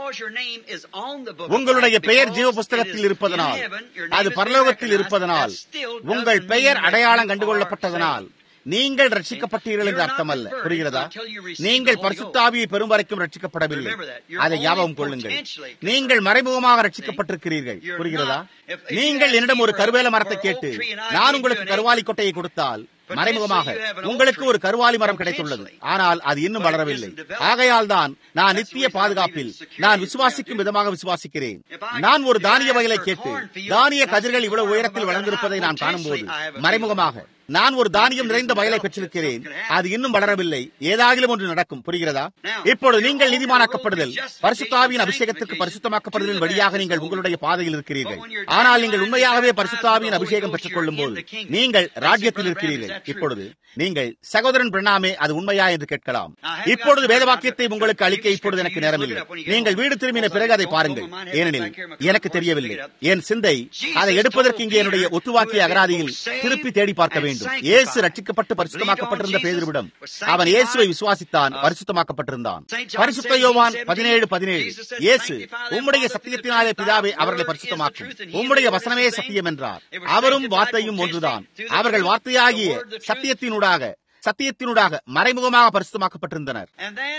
உங்களுடைய பெயர் ஜீவ புஸ்தகத்தில் இருப்பதனால் அது பரலோகத்தில் இருப்பதனால் உங்கள் பெயர் அடையாளம் கண்டுகொள்ளப்பட்டதனால் நீங்கள் ரட்சிக்கப்பட்டீர்கள் என்று அர்த்தமல்ல புரிகிறதா நீங்கள் பரிசுத்தாவியை பெரும் வரைக்கும் ரட்சிக்கப்படவில்லை அதை ஞாபகம் கொள்ளுங்கள் நீங்கள் மறைமுகமாக ரட்சிக்கப்பட்டிருக்கிறீர்கள் புரிகிறதா நீங்கள் என்னிடம் ஒரு கருவேல மரத்தை கேட்டு நான் உங்களுக்கு கருவாலி கொட்டையை கொடுத்தால் மறைமுகமாக உங்களுக்கு ஒரு கருவாலி மரம் கிடைத்துள்ளது ஆனால் அது இன்னும் வளரவில்லை ஆகையால் தான் நான் நித்திய பாதுகாப்பில் நான் விசுவாசிக்கும் விதமாக விசுவாசிக்கிறேன் நான் ஒரு தானிய வயலை கேட்டு தானிய கதிர்கள் இவ்வளவு உயரத்தில் வளர்ந்திருப்பதை நான் காணும்போது மறைமுகமாக நான் ஒரு தானியம் நிறைந்த வயலை பெற்றிருக்கிறேன் அது இன்னும் வளரவில்லை ஏதாகிலும் ஒன்று நடக்கும் புரிகிறதா இப்பொழுது நீங்கள் நீதிமானாக்கப்படுதல் பரிசுத்தாவியின் அபிஷேகத்திற்கு பரிசுத்தமாக்கப்படுதலின் வழியாக நீங்கள் உங்களுடைய பாதையில் இருக்கிறீர்கள் ஆனால் நீங்கள் உண்மையாகவே பரிசுத்தாவியின் அபிஷேகம் பெற்றுக் கொள்ளும் போது நீங்கள் ராஜ்யத்தில் இருக்கிறீர்கள் இப்பொழுது நீங்கள் சகோதரன் பிரணாமே அது உண்மையா என்று கேட்கலாம் இப்பொழுது வேதவாக்கியத்தை உங்களுக்கு அளிக்க இப்பொழுது எனக்கு நேரமில்லை நீங்கள் வீடு திரும்பின பிறகு அதை பாருங்கள் ஏனெனில் எனக்கு தெரியவில்லை என் சிந்தை அதை எடுப்பதற்கு இங்கே என்னுடைய ஒத்துவாக்கிய அகராதியில் திருப்பி தேடி பார்க்க வேண்டும் இயேசு ரட்சிக்கப்பட்டு பரிசுத்தமாக்கப்பட்டிருந்த பேதருவிடம் அவன் இயேசுவை விசுவாசித்தான் பரிசுத்தமாக்கப்பட்டிருந்தான் பரிசுத்த யோவான் பதினேழு பதினேழு இயேசு உம்முடைய சத்தியத்தினாலே பிதாவே அவர்களை பரிசுத்தமாக்கும் உம்முடைய வசனமே சத்தியம் என்றார் அவரும் வார்த்தையும் ஒன்றுதான் அவர்கள் வார்த்தையாகிய சத்தியத்தினூடாக சத்தியத்தினூடாக மறைமுகமாக பரிசுத்தமாக்கப்பட்டிருந்தனர்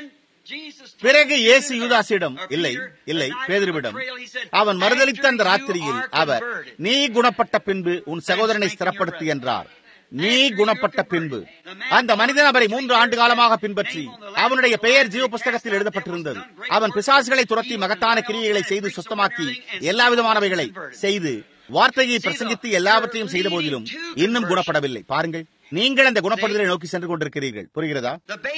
பிறகு இயேசு யூதாசிடம் இல்லை இல்லை பேதருவிடம் அவன் மறுதளித்த அந்த ராத்திரியில் அவர் நீ குணப்பட்ட பின்பு உன் சகோதரனை ஸ்திரப்படுத்து என்றார் நீ குணப்பட்ட பின்பு அந்த மனிதன் அவரை மூன்று ஆண்டு காலமாக பின்பற்றி அவனுடைய பெயர் ஜீவ புஸ்தகத்தில் எழுதப்பட்டிருந்தது அவன் பிசாசுகளை துரத்தி மகத்தான கிரியைகளை செய்து சுத்தமாக்கி எல்லா விதமானவைகளை செய்து வார்த்தையை பிரசங்கித்து எல்லாவற்றையும் செய்த போதிலும் இன்னும் குணப்படவில்லை பாருங்கள் நீங்கள் அந்த குணப்படுதலை நோக்கி சென்று கொண்டிருக்கிறீர்கள் புரிகிறதா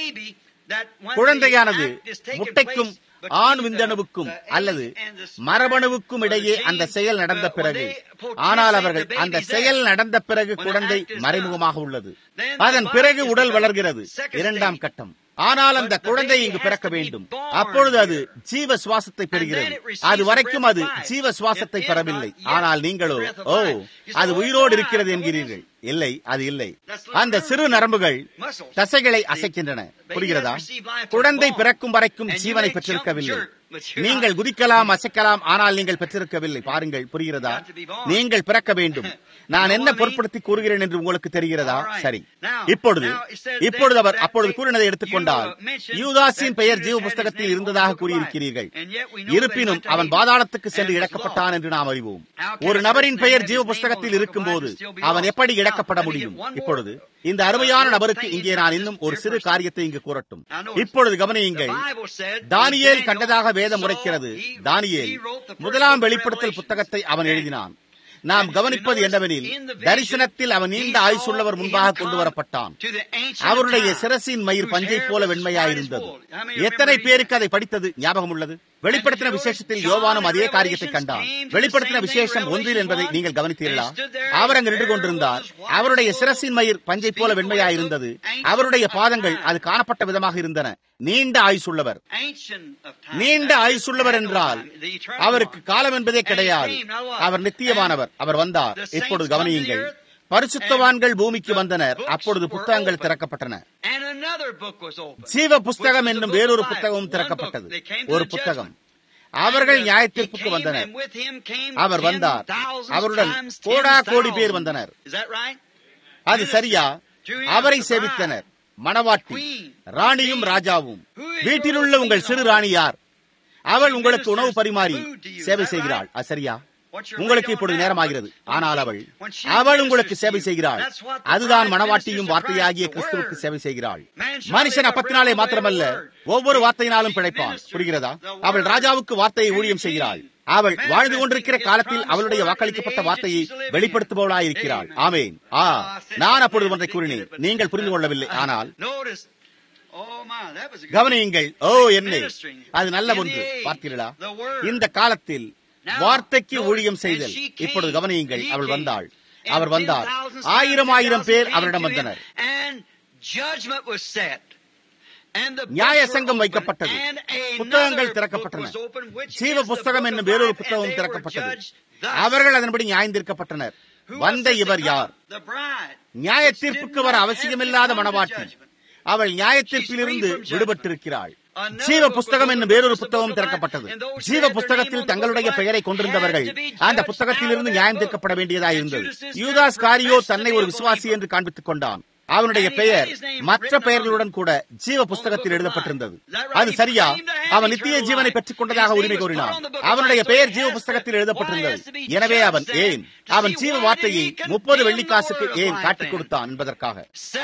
குழந்தையானது முட்டைக்கும் ஆண் விந்தணுவுக்கும் அல்லது மரபணுவுக்கும் இடையே அந்த செயல் நடந்த பிறகு ஆனால் அவர்கள் அந்த செயல் நடந்த பிறகு குழந்தை மறைமுகமாக உள்ளது அதன் பிறகு உடல் வளர்கிறது இரண்டாம் கட்டம் ஆனால் அந்த குழந்தை இங்கு பிறக்க வேண்டும் அப்பொழுது அது ஜீவ சுவாசத்தை பெறுகிறது அது வரைக்கும் அது ஜீவ சுவாசத்தை பெறவில்லை ஆனால் நீங்களோ ஓ அது உயிரோடு இருக்கிறது என்கிறீர்கள் இல்லை அது இல்லை அந்த சிறு நரம்புகள் தசைகளை அசைக்கின்றன புரிகிறதா குழந்தை பிறக்கும் வரைக்கும் ஜீவனை பெற்றிருக்கவில்லை நீங்கள் குதிக்கலாம் அசைக்கலாம் ஆனால் நீங்கள் பெற்றிருக்கவில்லை பாருங்கள் புரிகிறதா நீங்கள் பிறக்க வேண்டும் நான் என்ன பொருட்படுத்தி கூறுகிறேன் என்று உங்களுக்கு தெரிகிறதா சரி இப்பொழுது இப்பொழுது அவர் அப்பொழுது கூறினதை எடுத்துக்கொண்டால் யூதாஸின் பெயர் ஜீவ புஸ்தகத்தில் இருந்ததாக கூறியிருக்கிறீர்கள் இருப்பினும் அவன் பாதாளத்துக்கு சென்று இழக்கப்பட்டான் என்று நாம் அறிவோம் ஒரு நபரின் பெயர் ஜீவ புஸ்தகத்தில் இருக்கும் போது அவன் எப்படி இழக்கப்பட முடியும் இப்பொழுது இந்த அருமையான நபருக்கு இங்கே நான் இன்னும் ஒரு சிறு காரியத்தை இங்கு கூறட்டும் இப்பொழுது கவனியுங்கள் தானியேல் கண்டதாக வேதம் உரைக்கிறது தானியேல் முதலாம் வெளிப்படுத்தல் புத்தகத்தை அவன் எழுதினான் நாம் கவனிப்பது என்னவெனில் தரிசனத்தில் அவன் நீண்ட ஆயுசுள்ளவர் முன்பாக கொண்டு வரப்பட்டான் அவருடைய சிரசின் மயிர் பஞ்சை போல வெண்மையாயிருந்தது எத்தனை பேருக்கு அதை படித்தது ஞாபகம் உள்ளது வெளிப்படுத்தின விசேஷத்தில் யோவானும் அதே காரியத்தை கண்டான் வெளிப்படுத்தின விசேஷம் ஒன்றில் என்பதை நீங்கள் கவனித்தீர்களா அவர் அங்கு நின்று கொண்டிருந்தார் அவருடைய சிரசின் மயிர் பஞ்சை போல வெண்மையாயிருந்தது அவருடைய பாதங்கள் அது காணப்பட்ட விதமாக இருந்தன நீண்ட ஆயுசுள்ளவர் நீண்ட ஆயுசுள்ளவர் என்றால் அவருக்கு காலம் என்பதே கிடையாது அவர் நித்தியமானவர் அவர் வந்தார் இப்பொழுது கவனியுங்கள் பரிசுத்தவான்கள் பூமிக்கு வந்தனர் அப்பொழுது புத்தகங்கள் திறக்கப்பட்டன ஜீவ புஸ்தகம் என்னும் வேறொரு புத்தகமும் திறக்கப்பட்டது ஒரு புத்தகம் அவர்கள் நியாயத்தீர்ப்புக்கு வந்தனர் அவர் வந்தார் அவருடன் கோடா கோடி பேர் வந்தனர் அது சரியா அவரை சேவித்தனர் மணவாட்டி ராணியும் ராஜாவும் வீட்டிலுள்ள உங்கள் சிறு ராணி யார் அவள் உங்களுக்கு உணவு பரிமாறி சேவை செய்கிறாள் அது சரியா உங்களுக்கு இப்பொழுது நேரமாகிறது ஆனால் அவள் அவள் உங்களுக்கு சேவை செய்கிறாள் அதுதான் மனவாட்டியும் வார்த்தையாகிய கிறிஸ்துவுக்கு சேவை செய்கிறாள் மனுஷன் அப்பத்தினாலே மாத்திரமல்ல ஒவ்வொரு வார்த்தையினாலும் பிழைப்பான் புரிகிறதா அவள் ராஜாவுக்கு வார்த்தையை ஊழியம் செய்கிறாள் அவள் வாழ்ந்து கொண்டிருக்கிற காலத்தில் அவளுடைய வாக்களிக்கப்பட்ட வார்த்தையை வெளிப்படுத்துபவளாயிருக்கிறாள் ஆமேன் ஆ நான் அப்பொழுது ஒன்றை கூறினேன் நீங்கள் புரிந்து கொள்ளவில்லை ஆனால் Notice. Oh my, that was a good கவனியுங்கள் ஓ என்ன அது நல்ல ஒன்று பார்த்தீர்களா இந்த காலத்தில் வார்த்தைக்கு ஊழியம் செய்தல் இப்பொழுது கவனியுங்கள் அவள் வந்தாள் அவர் வந்தார் ஆயிரம் ஆயிரம் பேர் அவரிடம் வந்தனர் நியாய சங்கம் வைக்கப்பட்டது புத்தகங்கள் திறக்கப்பட்டன ஜீவ புஸ்தகம் என்னும் வேறொரு புத்தகம் திறக்கப்பட்டது அவர்கள் அதன்படி நியாயந்திருக்கப்பட்டனர் வந்த இவர் யார் நியாய தீர்ப்புக்கு வர அவசியமில்லாத மனவாட்டி அவள் நியாய தீர்ப்பிலிருந்து விடுபட்டிருக்கிறாள் ஜீவ புஸ்தகம் என்னும் வேறொரு புத்தகம் திறக்கப்பட்டது ஜீவ புஸ்தகத்தில் தங்களுடைய பெயரை கொண்டிருந்தவர்கள் அந்த புத்தகத்திலிருந்து நியாயம் தீர்க்கப்பட வேண்டியதாக இருந்தது யூதாஸ் காரியோ தன்னை ஒரு விசுவாசி என்று காண்பித்துக் கொண்டான் அவனுடைய பெயர் மற்ற பெயர்களுடன் கூட ஜீவ புஸ்தகத்தில் எழுதப்பட்டிருந்தது அது சரியா அவன் நித்திய ஜீவனை பெற்றுக் கொண்டதாக உரிமை கோரினான் அவனுடைய பெயர் ஜீவ புஸ்தகத்தில் எழுதப்பட்டிருந்தது எனவே அவன் ஏன் அவன் ஜீவ வார்த்தையை முப்பது வெள்ளிக்காசுக்கு ஏன் காட்டிக் கொடுத்தான் என்பதற்காக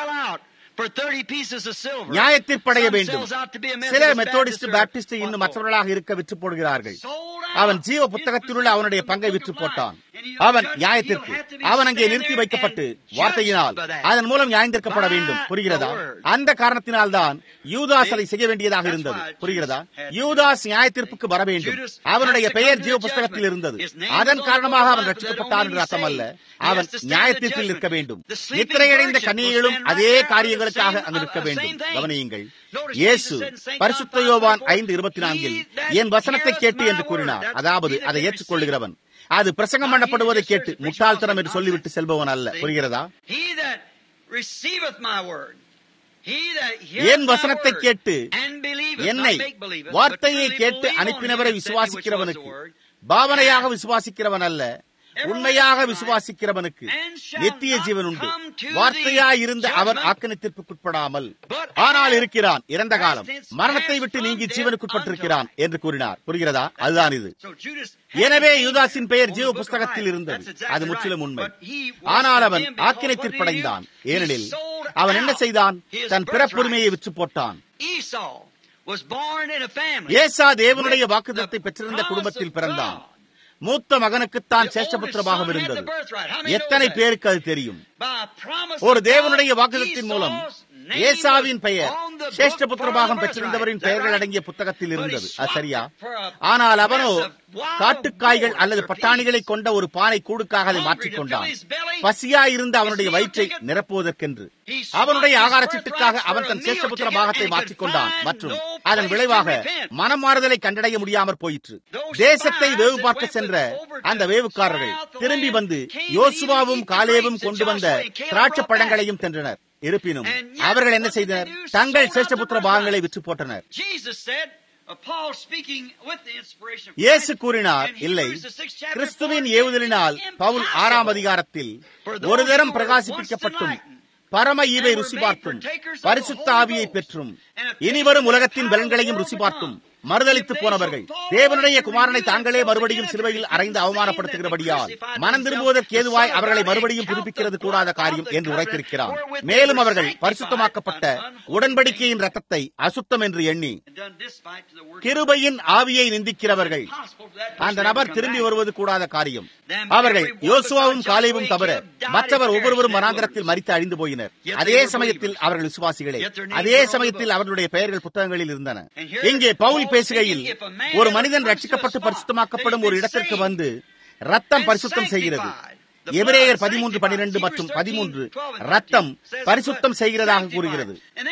நியாயத்திற்படைய வேண்டும் சில மெத்தோடிஸ்ட் பாப்டிஸ்ட் இன்னும் மற்றவர்களாக இருக்க விற்று போடுகிறார்கள் அவன் ஜீவ புத்தகத்திலுள்ள அவனுடைய பங்கை விற்று போட்டான் அவன் நியாயத்திற்கு அவன் அங்கே நிறுத்தி வைக்கப்பட்டு வார்த்தையினால் அதன் மூலம் நியாயந்திருக்கப்பட வேண்டும் புரிகிறதா அந்த காரணத்தினால் தான் யூதாஸ் அதை செய்ய வேண்டியதாக இருந்தது புரிகிறதா யூதாஸ் நியாயத்தீர்ப்புக்கு வர வேண்டும் அவனுடைய பெயர் ஜீவ புஸ்தகத்தில் இருந்தது அதன் காரணமாக அவன் ரட்சிக்கப்பட்டான் என்று அர்த்தம் அல்ல அவன் நியாயத்தீர்ப்பில் நிற்க வேண்டும் நித்திரையடைந்த கன்னியைகளும் அதே காரியங்களுக்காக அங்கு நிற்க வேண்டும் கவனியுங்கள் இயேசு பரிசுத்த யோவான் ஐந்து இருபத்தி நான்கில் என் வசனத்தை கேட்டு என்று கூறினார் அதாவது அதை ஏற்றுக்கொள்கிறவன் அது பிரசங்கம் பண்ணப்படுவதை கேட்டு முட்டாள்தனம் என்று சொல்லிவிட்டு செல்பவன் அல்ல புரிகிறதா என் வசனத்தை கேட்டு என்னை வார்த்தையை கேட்டு அனுப்பினவரை விசுவாசிக்கிறவனுக்கு பாவனையாக விசுவாசிக்கிறவன் அல்ல உண்மையாக விசுவாசிக்கிறவனுக்கு நித்திய ஜீவன் உண்டு வார்த்தையாய் இருந்த அவன் ஆக்கணித்திற்குட்படாமல் ஆனால் இருக்கிறான் இறந்த காலம் மரணத்தை விட்டு நீங்கி ஜீவனுக்குட்பட்டிருக்கிறான் என்று கூறினார் புரிகிறதா அதுதான் இது எனவே யூதாஸின் பெயர் ஜீவ புஸ்தகத்தில் இருந்தது அது முற்றிலும் உண்மை ஆனால் அவன் ஆக்கினைத்திற்படைந்தான் ஏனெனில் அவன் என்ன செய்தான் தன் பிறப்புரிமையை விற்று போட்டான் ஏசா தேவனுடைய வாக்குதத்தை பெற்றிருந்த குடும்பத்தில் பிறந்தான் மூத்த மகனுக்குத்தான் சேஷ்டபுத்திரமாக இருந்தது எத்தனை பேருக்கு அது தெரியும் ஒரு தேவனுடைய வாக்குதத்தின் மூலம் ஏசாவின் பெயர் சேஷ்டபுத்திர பாகம் பெற்றிருந்தவரின் பெயர்கள் அடங்கிய புத்தகத்தில் இருந்தது அது சரியா ஆனால் அவனோ காட்டுக்காய்கள் அல்லது பட்டாணிகளை கொண்ட ஒரு பானை கூடுக்காக அதை மாற்றிக்கொண்டான் பசியா இருந்த அவனுடைய வயிற்றை நிரப்புவதற்கென்று அவனுடைய ஆகார சிட்டுக்காக அவன் தன் சேஷ்டபுத்திர பாகத்தை மாற்றிக்கொண்டான் மற்றும் அதன் விளைவாக மனம் மாறுதலை கண்டடைய முடியாமற் போயிற்று தேசத்தை வேவு பார்க்க சென்ற அந்த வேவுக்காரர்கள் திரும்பி வந்து யோசுவாவும் காலேவும் கொண்டு வந்த திராட்சை பழங்களையும் தென்றனர் இருப்பினும் அவர்கள் என்ன செய்தனர் தங்கள் சேஷ்டபுத்திர பாகங்களை விற்று போட்டனர் இயேசு கூறினார் இல்லை கிறிஸ்துவின் ஏவுதலினால் பவுல் ஆறாம் அதிகாரத்தில் ஒரு தரம் பிரகாசிப்பிக்கப்பட்டும் பரம ஈவை ருசி பார்த்தும் பரிசுத்த ஆவியை பெற்றும் இனிவரும் உலகத்தின் பலன்களையும் ருசி பார்த்தும் மறுதளித்து போனவர்கள் தேவனுடைய குமாரனை தாங்களே மறுபடியும் சிலுவையில் அறைந்து அவமானப்படுத்துகிறபடியால் மனம் திரும்புவதற்கு ஏதுவாய் அவர்களை மறுபடியும் புதுப்பிக்கிறது கூடாத காரியம் என்று உரைத்திருக்கிறார் மேலும் அவர்கள் பரிசுத்தமாக்கப்பட்ட உடன்படிக்கையின் ரத்தத்தை அசுத்தம் என்று எண்ணி கிருபையின் ஆவியை நிந்திக்கிறவர்கள் அந்த நபர் திரும்பி வருவது கூடாத காரியம் அவர்கள் யோசுவாவும் காலைவும் தவிர மற்றவர் ஒவ்வொருவரும் மனாந்திரத்தில் மறித்து அழிந்து போயினர் அதே சமயத்தில் அவர்கள் விசுவாசிகளே அதே சமயத்தில் அவர்களுடைய பெயர்கள் புத்தகங்களில் இருந்தன இங்கே பவுல் பேசுகையில் ஒரு மனிதன் ரட்சிக்கப்பட்டு பரிசுத்தமாக்கப்படும் ஒரு இடத்திற்கு வந்து ரத்தம் பரிசுத்தம் செய்கிறது எபிரேயர் பதிமூன்று பனிரெண்டு மற்றும் பதிமூன்று ரத்தம் பரிசுத்தம் செய்கிறதாக கூறுகிறது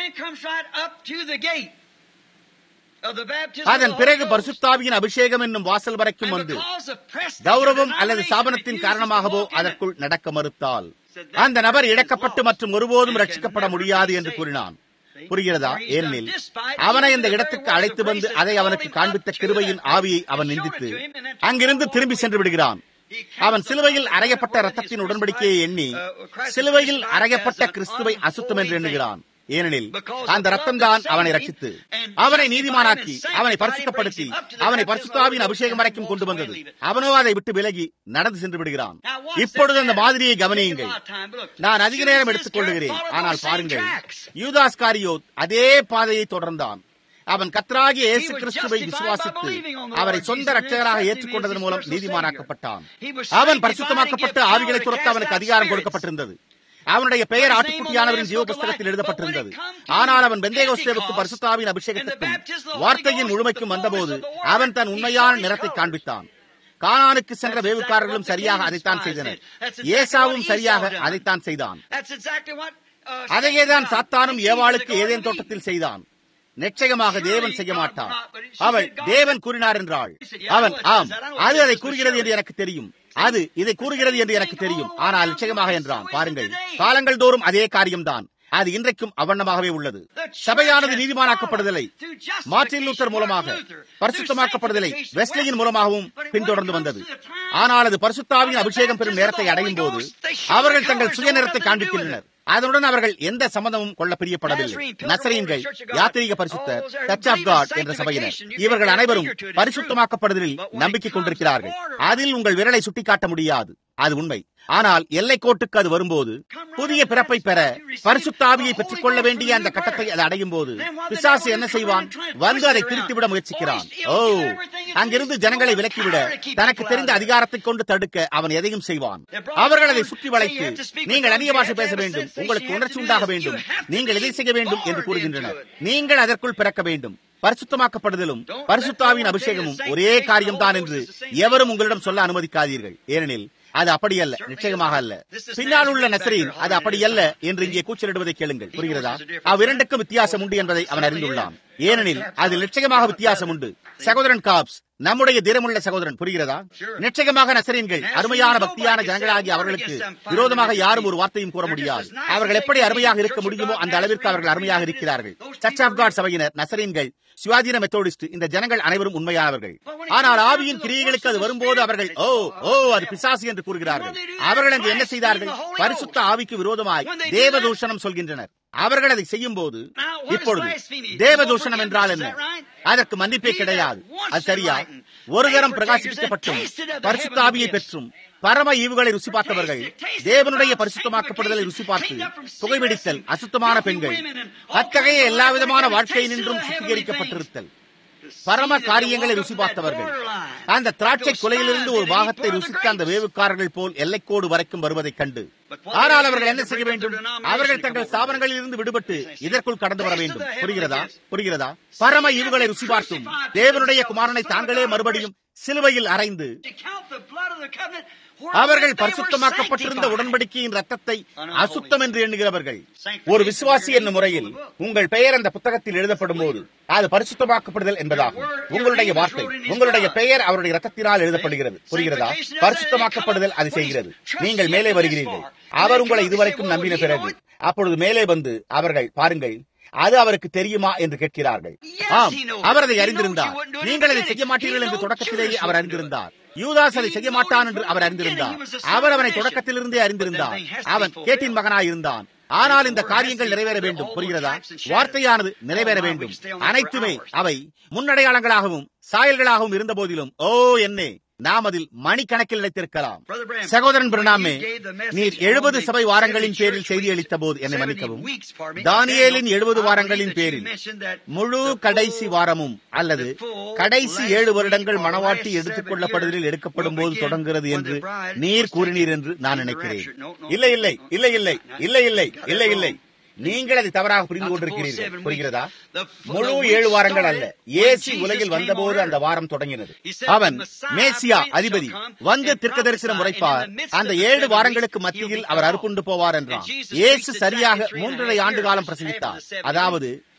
அதன் பிறகு பரிசுத்தாவியின் அபிஷேகம் என்னும் வாசல் வரைக்கும் வந்து கௌரவம் அல்லது சாபனத்தின் காரணமாகவோ அதற்குள் நடக்க மறுத்தால் அந்த நபர் இழக்கப்பட்டு மற்றும் ஒருபோதும் ரட்சிக்கப்பட முடியாது என்று கூறினான் புரிகிறதா ஏனெனில் அவனை இந்த இடத்துக்கு அழைத்து வந்து அதை அவனுக்கு காண்பித்த கிருபையின் ஆவியை அவன் நிந்தித்து அங்கிருந்து திரும்பி சென்று விடுகிறான் அவன் சிலுவையில் அறையப்பட்ட ரத்தத்தின் உடன்படிக்கையை எண்ணி சிலுவையில் அறையப்பட்ட கிறிஸ்துவை அசுத்தம் என்று எண்ணுகிறான் ஏனெனில் அந்த ரத்தம் தான் அவனை ரட்சித்து அவனை நீதிமானாக்கி அவனை பரிசுத்தப்படுத்தி அவனை பரிசுத்தாவின் அபிஷேகம் வரைக்கும் கொண்டு வந்தது அவனோ அதை விட்டு விலகி நடந்து சென்று விடுகிறான் இப்பொழுது அந்த மாதிரியை கவனியுங்கள் நான் அதிக நேரம் எடுத்துக் கொள்ளுகிறேன் ஆனால் பாருங்கள் யூதாஸ் காரியோத் அதே பாதையை தொடர்ந்தான் அவன் கத்ராகிய இயேசு கிறிஸ்துவை விசுவாசித்து அவரை சொந்த ரட்சகராக ஏற்றுக்கொண்டதன் மூலம் நீதிமானாக்கப்பட்டான் அவன் பரிசுத்தமாக்கப்பட்டு ஆவிகளை துரத்த அவனுக்கு அதிகாரம் கொடுக்கப்பட்டிருந்தது அவனுடைய பெயர் ஆட்டுக்குட்டியானவரின் ஜீவ புஸ்தகத்தில் எழுதப்பட்டிருந்தது ஆனால் அவன் பெந்தேகோஸ்தேவுக்கு பரிசுத்தாவின் அபிஷேகத்துக்கும் வார்த்தையின் முழுமைக்கும் வந்தபோது அவன் தன் உண்மையான நிறத்தை காண்பித்தான் கானானுக்கு சென்ற வேவுக்காரர்களும் சரியாக அதைத்தான் செய்தனர் ஏசாவும் சரியாக அதைத்தான் செய்தான் அதையேதான் சாத்தானும் ஏவாளுக்கு ஏதேன் தோட்டத்தில் செய்தான் நிச்சயமாக தேவன் செய்ய மாட்டான் அவள் தேவன் கூறினார் என்றாள் அவன் ஆம் அது அதை கூறுகிறது என்று எனக்கு தெரியும் அது இதை கூறுகிறது என்று எனக்கு தெரியும் ஆனால் நிச்சயமாக என்றான் பாருங்கள் காலங்கள் தோறும் அதே காரியம்தான் அது இன்றைக்கும் அவண்ணமாகவே உள்ளது சபையானது நீதிமானாக்கப்படுதலை மார்டின் லூத்தர் மூலமாக பரிசுத்தமாக்கப்படுதலை வெஸ்லியின் மூலமாகவும் பின்தொடர்ந்து வந்தது ஆனால் அது பரிசுத்தாவின் அபிஷேகம் பெறும் நேரத்தை அடையும் போது அவர்கள் தங்கள் சுய நேரத்தை காண்பிக்கின்றனர் அதனுடன் அவர்கள் எந்த சம்பந்தமும் கொள்ள பிரியப்படவில்லை நசரீன்கள் யாத்திரிக பரிசுத்தர் சர்ச் ஆஃப் காட் என்ற சபையினர் இவர்கள் அனைவரும் பரிசுத்தமாக்கப்படுதலில் நம்பிக்கை கொண்டிருக்கிறார்கள் அதில் உங்கள் விரலை சுட்டிக்காட்ட முடியாது அது உண்மை ஆனால் எல்லை கோட்டுக்கு அது வரும்போது புதிய பிறப்பை பெற பரிசுத்தாவியை பெற்றுக் கொள்ள வேண்டிய அந்த கட்டத்தை அது அடையும் போது பிசாசு என்ன செய்வான் வந்து அதை திருத்திவிட முயற்சிக்கிறான் ஓ அங்கிருந்து ஜனங்களை விலக்கிவிட தனக்கு தெரிந்த அதிகாரத்தை கொண்டு தடுக்க அவன் எதையும் செய்வான் அவர்கள் அதை சுற்றி வளைத்து நீங்கள் அந்நிய பாஷை பேச வேண்டும் உங்களுக்கு உணர்ச்சி உண்டாக வேண்டும் நீங்கள் எதை செய்ய வேண்டும் என்று கூறுகின்றனர் நீங்கள் அதற்குள் பிறக்க வேண்டும் பரிசுத்தமாக்கப்படுதலும் பரிசுத்தாவின் அபிஷேகமும் ஒரே காரியம்தான் என்று எவரும் உங்களிடம் சொல்ல அனுமதிக்காதீர்கள் ஏனெனில் அது அப்படி அல்ல நிச்சயமாக அல்ல பின்னால் உள்ள நசரின் அது அப்படி அல்ல என்று இங்கே கூச்சலிடுவதை கேளுங்கள் புரிகிறதா அவ்விரண்டுக்கும் வித்தியாசம் உண்டு என்பதை அவன் அறிந்துள்ளான் ஏனெனில் அதில் நிச்சயமாக வித்தியாசம் உண்டு சகோதரன் காப்ஸ் நம்முடைய தினமுள்ள சகோதரன் புரிகிறதா நிச்சயமாக நசரீன்கள் அருமையான பக்தியான ஜனங்களாகி அவர்களுக்கு விரோதமாக யாரும் ஒரு வார்த்தையும் கூற முடியாது அவர்கள் எப்படி அருமையாக இருக்க முடியுமோ அந்த அளவிற்கு அவர்கள் அருமையாக இருக்கிறார்கள் சர்ச் ஆஃப் காட் சபையினர் நசரீன்கள் சிவாஜின மெத்தோடிஸ்ட் இந்த ஜனங்கள் அனைவரும் உண்மையானவர்கள் ஆனால் ஆவியின் கிரியைகளுக்கு அது வரும்போது அவர்கள் ஓ ஓ அது பிசாசு என்று கூறுகிறார்கள் அவர்கள் அங்கு என்ன செய்தார்கள் பரிசுத்த ஆவிக்கு விரோதமாய் தேவதூஷணம் சொல்கின்றனர் அவர்கள் அதை செய்யும் போது இப்பொழுது தேவதூஷணம் என்றால் என்ன அதற்கு மன்னிப்பே கிடையாது அது சரியா ஒரு தரம் பிரகாசிப்பிக்கப்பட்டும் பரிசுத்த ஆவியை பெற்றும் பரம ஈவுகளை ருசி பார்த்தவர்கள் தேவனுடைய பரிசுத்தமாக்கப்படுதலை ருசி பார்த்து புகைபிடித்தல் அசுத்தமான பெண்கள் அத்தகைய எல்லா விதமான வாழ்க்கை நின்றும் சுத்திகரிக்கப்பட்டிருத்தல் பரம காரியங்களை ருசி பார்த்தவர்கள் அந்த திராட்சை கொலையிலிருந்து ஒரு பாகத்தை ருசித்த அந்த வேவுக்காரர்கள் போல் எல்லைக்கோடு வரைக்கும் வருவதைக் கண்டு ஆனால் அவர்கள் என்ன செய்ய வேண்டும் அவர்கள் தங்கள் ஸ்தாபனங்களில் இருந்து விடுபட்டு இதற்குள் கடந்து வர வேண்டும் புரிகிறதா புரிகிறதா பரம ஈவுகளை ருசி பார்த்தும் தேவனுடைய குமாரனை தாங்களே மறுபடியும் சிலுவையில் அறைந்து அவர்கள் பரிசுத்தமாக்கப்பட்டிருந்த உடன்படிக்கையின் ரத்தத்தை அசுத்தம் என்று எண்ணுகிறவர்கள் ஒரு விசுவாசி என்னும் முறையில் உங்கள் பெயர் அந்த புத்தகத்தில் எழுதப்படும் போது அது பரிசுத்தமாக்கப்படுதல் என்பதாகும் உங்களுடைய வார்த்தை உங்களுடைய பெயர் அவருடைய ரத்தத்தினால் எழுதப்படுகிறது புரிகிறதா பரிசுத்தமாக்கப்படுதல் அது செய்கிறது நீங்கள் மேலே வருகிறீர்கள் அவர் உங்களை இதுவரைக்கும் நம்பின பிறகு அப்பொழுது மேலே வந்து அவர்கள் பாருங்கள் அது அவருக்கு தெரியுமா என்று கேட்கிறார்கள் ஆம் அவர் அதை அறிந்திருந்தார் நீங்கள் அதை செய்ய மாட்டீர்கள் என்று தொடக்கத்திலேயே அவர் அறிந்திருந்தார் யூதாஸ் அதை செய்ய மாட்டான் என்று அவர் அறிந்திருந்தார் அவர் அவனை தொடக்கத்திலிருந்தே அறிந்திருந்தார் அவன் கேட்டின் மகனாய் இருந்தான் ஆனால் இந்த காரியங்கள் நிறைவேற வேண்டும் புரிகிறதா வார்த்தையானது நிறைவேற வேண்டும் அனைத்துமே அவை முன்னடையாளங்களாகவும் சாயல்களாகவும் இருந்த போதிலும் ஓ என்னே நாம் அதில் மணிக்கணக்கில் நினைத்திருக்கலாம் சகோதரன் பிரணாமே நீர் எழுபது சபை வாரங்களின் பேரில் செய்தி அளித்த போது என்னை மன்னிக்கவும் தானியேலின் எழுபது வாரங்களின் பேரில் முழு கடைசி வாரமும் அல்லது கடைசி ஏழு வருடங்கள் மணவாட்டி எடுத்துக் கொள்ளப்படுவதில் எடுக்கப்படும் போது தொடங்குகிறது என்று நீர் கூறினீர் என்று நான் நினைக்கிறேன் இல்லை இல்லை இல்லை இல்லை இல்லை இல்லை இல்லை இல்லை நீங்கள் அதை தவறாக புரிந்து கொண்டிருக்கிறீர்கள் புரிகிறதா முழு ஏழு வாரங்கள் அல்ல ஏசி உலகில் வந்தபோது அந்த வாரம் தொடங்கினது அவன் மேசியா அதிபதி வந்து திருக்க தரிசனம் உரைப்பார் அந்த ஏழு வாரங்களுக்கு மத்தியில் அவர் அறுப்புண்டு போவார் என்றான் ஏசு சரியாக மூன்றரை ஆண்டு காலம் பிரசங்கித்தார் அதாவது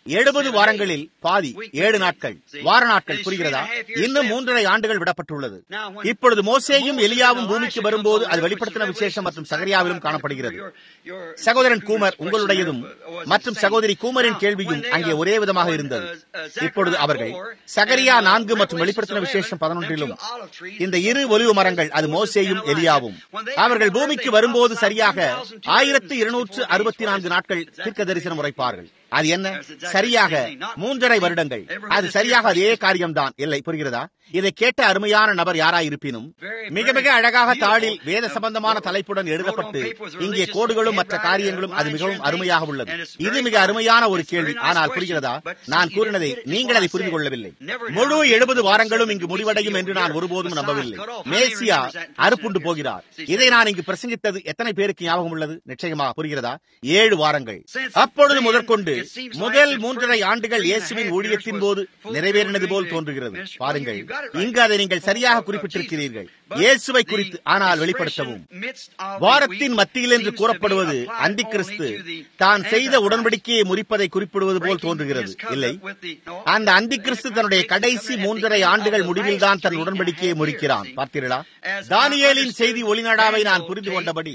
எழுபது வாரங்களில் பாதி ஏழு நாட்கள் வார நாட்கள் புரிகிறதா இன்னும் மூன்றரை ஆண்டுகள் விடப்பட்டுள்ளது இப்பொழுது மோசேயும் எலியாவும் பூமிக்கு வரும்போது அது வெளிப்படுத்தின விசேஷம் மற்றும் சகரியாவிலும் காணப்படுகிறது சகோதரன் கூமர் உங்களுடையதும் மற்றும் சகோதரி கூமரின் கேள்வியும் அங்கே ஒரே விதமாக இருந்தது இப்பொழுது அவர்கள் சகரியா நான்கு மற்றும் வெளிப்படுத்தின விசேஷம் பதினொன்றிலும் இந்த இரு ஒலிவு மரங்கள் அது மோசேயும் எலியாவும் அவர்கள் பூமிக்கு வரும்போது சரியாக ஆயிரத்தி இருநூற்று அறுபத்தி நான்கு நாட்கள் தீர்க்க தரிசனம் உரைப்பார்கள் அது என்ன சரியாக மூன்றரை வருடங்கள் அது சரியாக அதே காரியம்தான் இல்லை புரிகிறதா இதை கேட்ட அருமையான நபர் யாராயிருப்பினும் மிக மிக அழகாக தாளில் வேத சம்பந்தமான தலைப்புடன் எழுதப்பட்டு இங்கே கோடுகளும் மற்ற காரியங்களும் அது மிகவும் அருமையாக உள்ளது இது மிக அருமையான ஒரு கேள்வி ஆனால் புரிகிறதா நான் கூறினதை நீங்கள் அதை புரிந்து கொள்ளவில்லை முழு எழுபது வாரங்களும் இங்கு முடிவடையும் என்று நான் ஒருபோதும் நம்பவில்லை மேசியா அறுப்புண்டு போகிறார் இதை நான் இங்கு பிரசங்கித்தது எத்தனை பேருக்கு ஞாபகம் உள்ளது நிச்சயமாக புரிகிறதா ஏழு வாரங்கள் அப்பொழுது முதற்கொண்டு முதல் மூன்றரை ஆண்டுகள் இயேசுவின் ஊழியத்தின் போது நிறைவேறினது போல் தோன்றுகிறது பாருங்கள் இங்கு அதை நீங்கள் சரியாக குறிப்பிட்டிருக்கிறீர்கள் இயேசுவை குறித்து ஆனால் வெளிப்படுத்தவும் வாரத்தின் மத்தியில் என்று கூறப்படுவது அந்தி கிறிஸ்து தான் செய்த உடன்படிக்கையை முறிப்பதை குறிப்பிடுவது போல் தோன்றுகிறது இல்லை அந்த அந்தி கிறிஸ்து தன்னுடைய கடைசி மூன்றரை ஆண்டுகள் முடிவில் தான் தன் உடன்படிக்கையை முறிக்கிறான் பார்த்தீர்களா தானியேலின் செய்தி ஒளிநாடாவை நான் புரிந்து கொண்டபடி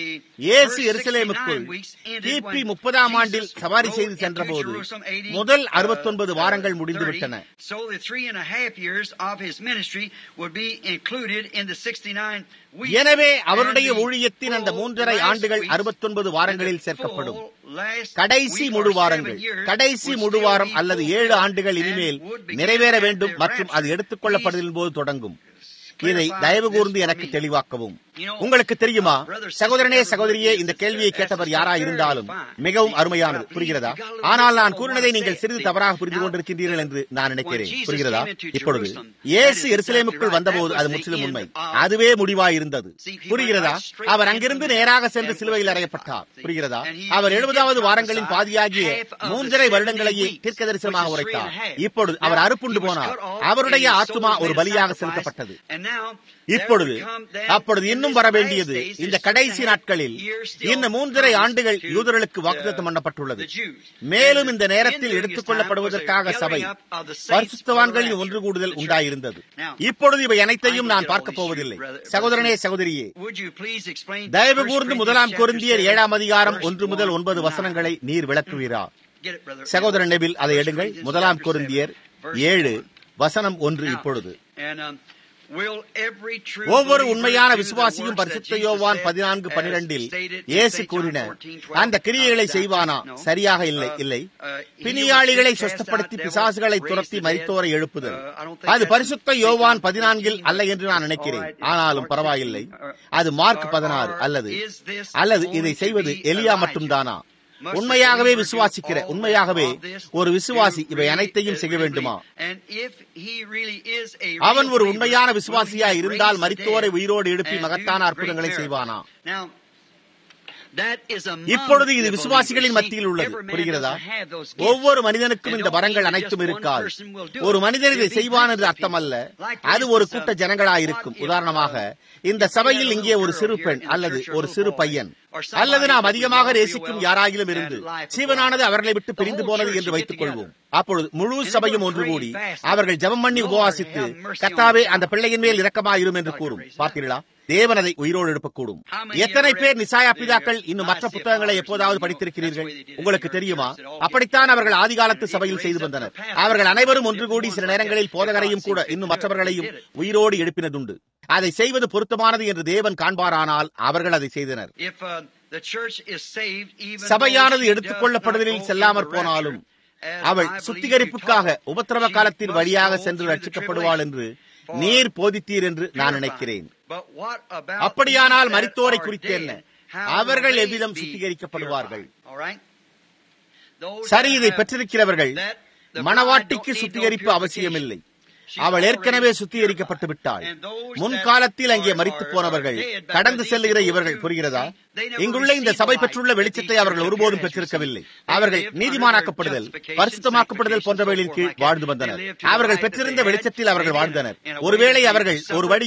இயேசு எருசலேமுக்குள் கிபி முப்பதாம் ஆண்டில் சவாரி செய்து சென்றபோது முதல் அறுபத்தொன்பது வாரங்கள் முடிந்துவிட்டன So the three and a half years of his ministry would be included in the 69 weeks. எனவே அவருடைய And the ஊழியத்தின் அந்த full மூன்றரை last ஆண்டுகள் weeks அறுபத்தொன்பது and வாரங்களில் the சேர்க்கப்படும் full last கடைசி week முழு or வாரங்கள் seven years கடைசி would முழு still வாரம் be அல்லது fulfilled ஏழு ஆண்டுகள் and இனிமேல் would begin நிறைவேற at வேண்டும் the மற்றும் அது rapture. எடுத்துக்கொள்ளப்படுதலின் போது தொடங்கும் இதை clarify தயவு this கூர்ந்து for எனக்கு me. தெளிவாக்கவும் You know, உங்களுக்கு தெரியுமா brother, sister, சகோதரனே everybody சகோதரியே is இந்த just கேள்வியை as கேட்டவர் very யாரா இருந்தாலும் fine. மிகவும் அருமையானது But புரிகிறதா you got a little ஆனால் நான் bit கூறினதை more நீங்கள் sense. சிறிது தவறாக புரிந்து Now, கொண்டிருக்கின்றீர்கள் என்று நான் நினைக்கிறேன் when Jesus புரிகிறதா came into இப்பொழுது Jerusalem, இயேசு that is எருசலேமுக்குள் exactly வந்தபோது right. அது That was முற்றிலும் the உண்மை end of- அதுவே முடிவாய் இருந்தது See, he புரிகிறதா went right straight அவர் into அங்கிருந்து the- நேராக சென்று and சிலுவையில் was அறையப்பட்டார் crucified. புரிகிறதா And he- அவர் he எழுபதாவது did வாரங்களின் prophesy பாதியாகிய half of the மூன்றரை 70 வருடங்களையே weeks, தீர்க்க தரிசனமாக which is three and a உரைத்தார் half. இப்பொழுது Now, அவர் அறுப்புண்டு he was போனார் cut off அவருடைய and his ஆத்துமா soul ஒரு made a பலியாக sacrifice. செலுத்தப்பட்டது And now, இப்பொழுது there would come then அப்பொழுது in இன்னும் this வர last வேண்டியது days, இந்த this கடைசி three and a half நாட்களில் years still இந்த மூன்றரை promised ஆண்டுகள் to யூதர்களுக்கு the- வாக்குத்தத்தம் பண்ணப்பட்டுள்ளது the Jews. மேலும் And இந்த நேரத்தில் in எடுத்துக் this கொள்ளப்படுவதற்காக time was a சபை gathering up of the saints பரிசுத்தவான்களின் for the ஒன்று கூடுதல் rapture. உண்டாயிருந்தது Now, இப்பொழுது இவை அனைத்தையும் I நான் will get பார்க்க all these போவதில்லை true, brother- சகோதரனே brother- சகோதரியே Would you please explain தயவு 1 கூர்ந்து Corinthians முதலாம் chapter கொரிந்தியர் seven, ஏழாம் அதிகாரம் verse ஒன்று முதல் one ஒன்பது to nine. வசனங்களை நீர் விளக்குவீரா Get it, brother. சகோதரன் நெபில் அதை 1 எடுங்கள் Corinthians முதலாம் chapter கொரிந்தியர் seven, verse ஏழு one. வசனம் ஒன்று Now, இப்பொழுது and, um, will every true ஒவ்வொரு believer உண்மையான do the விசுவாசியும் works that பரிசுத்த Jesus யோவான் said பதினான்கு as பனிரெண்டில் stated in இயேசு St. John கூறின 14:12? அந்த கிரியைகளை Uh, செய்வானா no. சரியாக இல்லை Uh, இல்லை uh, he பிணியாளிகளை will cast out சொஸ்தப்படுத்தி devils, பிசாசுகளை raise துரத்தி the dead. மரித்தோரை எழுப்புதல் Uh, I don't think அது that's பரிசுத்த in யோவான் St. John பதினான்கில் 14, அல்ல என்று நான் but நினைக்கிறேன் all right, ஆனாலும் Mark பரவாயில்லை 15, or- அது மார்க் or- பதினாறு or அல்லது is this அல்லது only இதை to செய்வது be எலியா Elijah? மட்டும்தானா Must உண்மையாகவே the believer do விசுவாசிக்கிற all உண்மையாகவே of this? ஒரு விசுவாசி Do இவை really- அனைத்தையும் செய்ய really வேண்டுமா believe? And if he really is a அவன் real ஒரு believer, உண்மையான will he விசுவாசியாய் raise இருந்தால் the மரித்தோரை dead உயிரோடு எழுப்பி and மகத்தான do அற்புதங்களை great செய்வானா miracles? Now, that is among இப்பொழுது இது the விசுவாசிகளின் believers. மத்தியில் See, உள்ளது every man புரிகிறதா doesn't have those gifts. ஒவ்வொரு மனிதனுக்கும் And இந்த don't வரங்கள் mean that அனைத்தும் just one இருக்காது person will do ஒரு it. மனிதன் இதை It'll be செய்வான் என்று groups of அர்த்தமல்ல people. Like அது for ஒரு instance, கூட்ட uh, ஜனங்களாயிருக்கும் what if, உதாரணமாக uh, இந்த if we சபையில் had a இங்கே little ஒரு girl சிறு here பெண் in the அல்லது church or a ஒரு little சிறு boy, பையன் or somebody அல்லது நாம் that we அதிகமாக love real நேசிக்கும் well யாராகிலும் and இருந்து life of சீவனானது life. அவர்களை விட்டு The பிரிந்து whole போனது church என்று should get வைத்துக் கொள்வோம் together. அப்பொழுது முழு And சபையும் they ஒன்று will கூடி pray fast. அவர்கள் ஜெபம் பண்ணி Lord, உபவாசித்து have mercy on கர்த்தாவே the அந்த child. பிள்ளையின் மேல் இரக்கமாயிரும் என்று God கூறும் raise it up. பார்த்தீர்களா தேவன் அதை உயிரோடு எழுப்பக்கூடும் How many எத்தனை ever பேர் read நிசாயா the பிதாக்கள் இன்னும் மற்ற Isaiah புத்தகங்களை fathers? எப்போதாவது You know, படித்திருக்கிறீர்கள் that's the way they did it உங்களுக்கு in தெரியுமா church. They all get அப்படித்தான் அவர்கள் ஆதி காலத்து together. சபையில் They செய்து raised up வந்தனர் the pastor. அவர்கள் அனைவரும் ஒன்று Different கூடி ones சில like நேரங்களில் that. போதகரையும் If கூட God sees இன்னும் fit, மற்றவர்களையும் they did it. உயிரோடு எழுப்பினதுண்டு அதை செய்வது பொருத்தமானது என்று தேவன் காண்பாரானால் அவர்கள் அதை செய்தனர் If uh, the church is saved, even சபையானது though she எடுத்துக் does கொள்ளப்படுவதில் not go செல்லாமற் in the போனாலும் rapture, as அவள் I believe சுத்திகரிப்புக்காக you taught, உபத்திரவ she காலத்தின் must வழியாக go சென்று through the ரட்சிக்கப்படுவாள் என்று tribulation நீர் for போதித்தீர் என்று நான் purifying. நினைக்கிறேன் But what about அப்படியானால் these that மரித்தோரை are குறித்து dead? என்ன How அவர்கள் will they எவ்விதம் be சுத்திகரிக்கப்படுவார்கள் purified? All right? Those சரி that இதை have- பெற்றிருக்கிறவர்கள் that the bride மணவாட்டிக்கு don't need no சுத்திகரிப்பு purification. அவசியமில்லை She's அவள் already ஏற்கனவே purified. சுத்திகரிக்கப்பட்டு விட்டாள் And those முன்காலத்தில் that அங்கே are- மறித்து are- போனவர்கள் are dead, but கடந்து these செல்லுகிற people இவர்கள் who- புரிகிறதா see, they never இங்குள்ள இந்த received சபை the பெற்றுள்ள light வெளிச்சத்தை that அவர்கள் these ஒருபோதும் churches பெற்றிருக்கவில்லை received. They அவர்கள் lived நீதிமானாக்கப்படுதல் under their பரிசுத்தமாக்கப்படுதல் justification, போன்றவைகளின் so கீழ் forth like வாழ்ந்து that. வந்தனர் They lived to the அவர்கள் light that பெற்றிருந்த they had. வெளிச்சத்தில் அவர்கள் They வாழ்ந்தனர் lived in a way ஒருவேளை that they அவர்கள் ஒரு suffered. வழியில்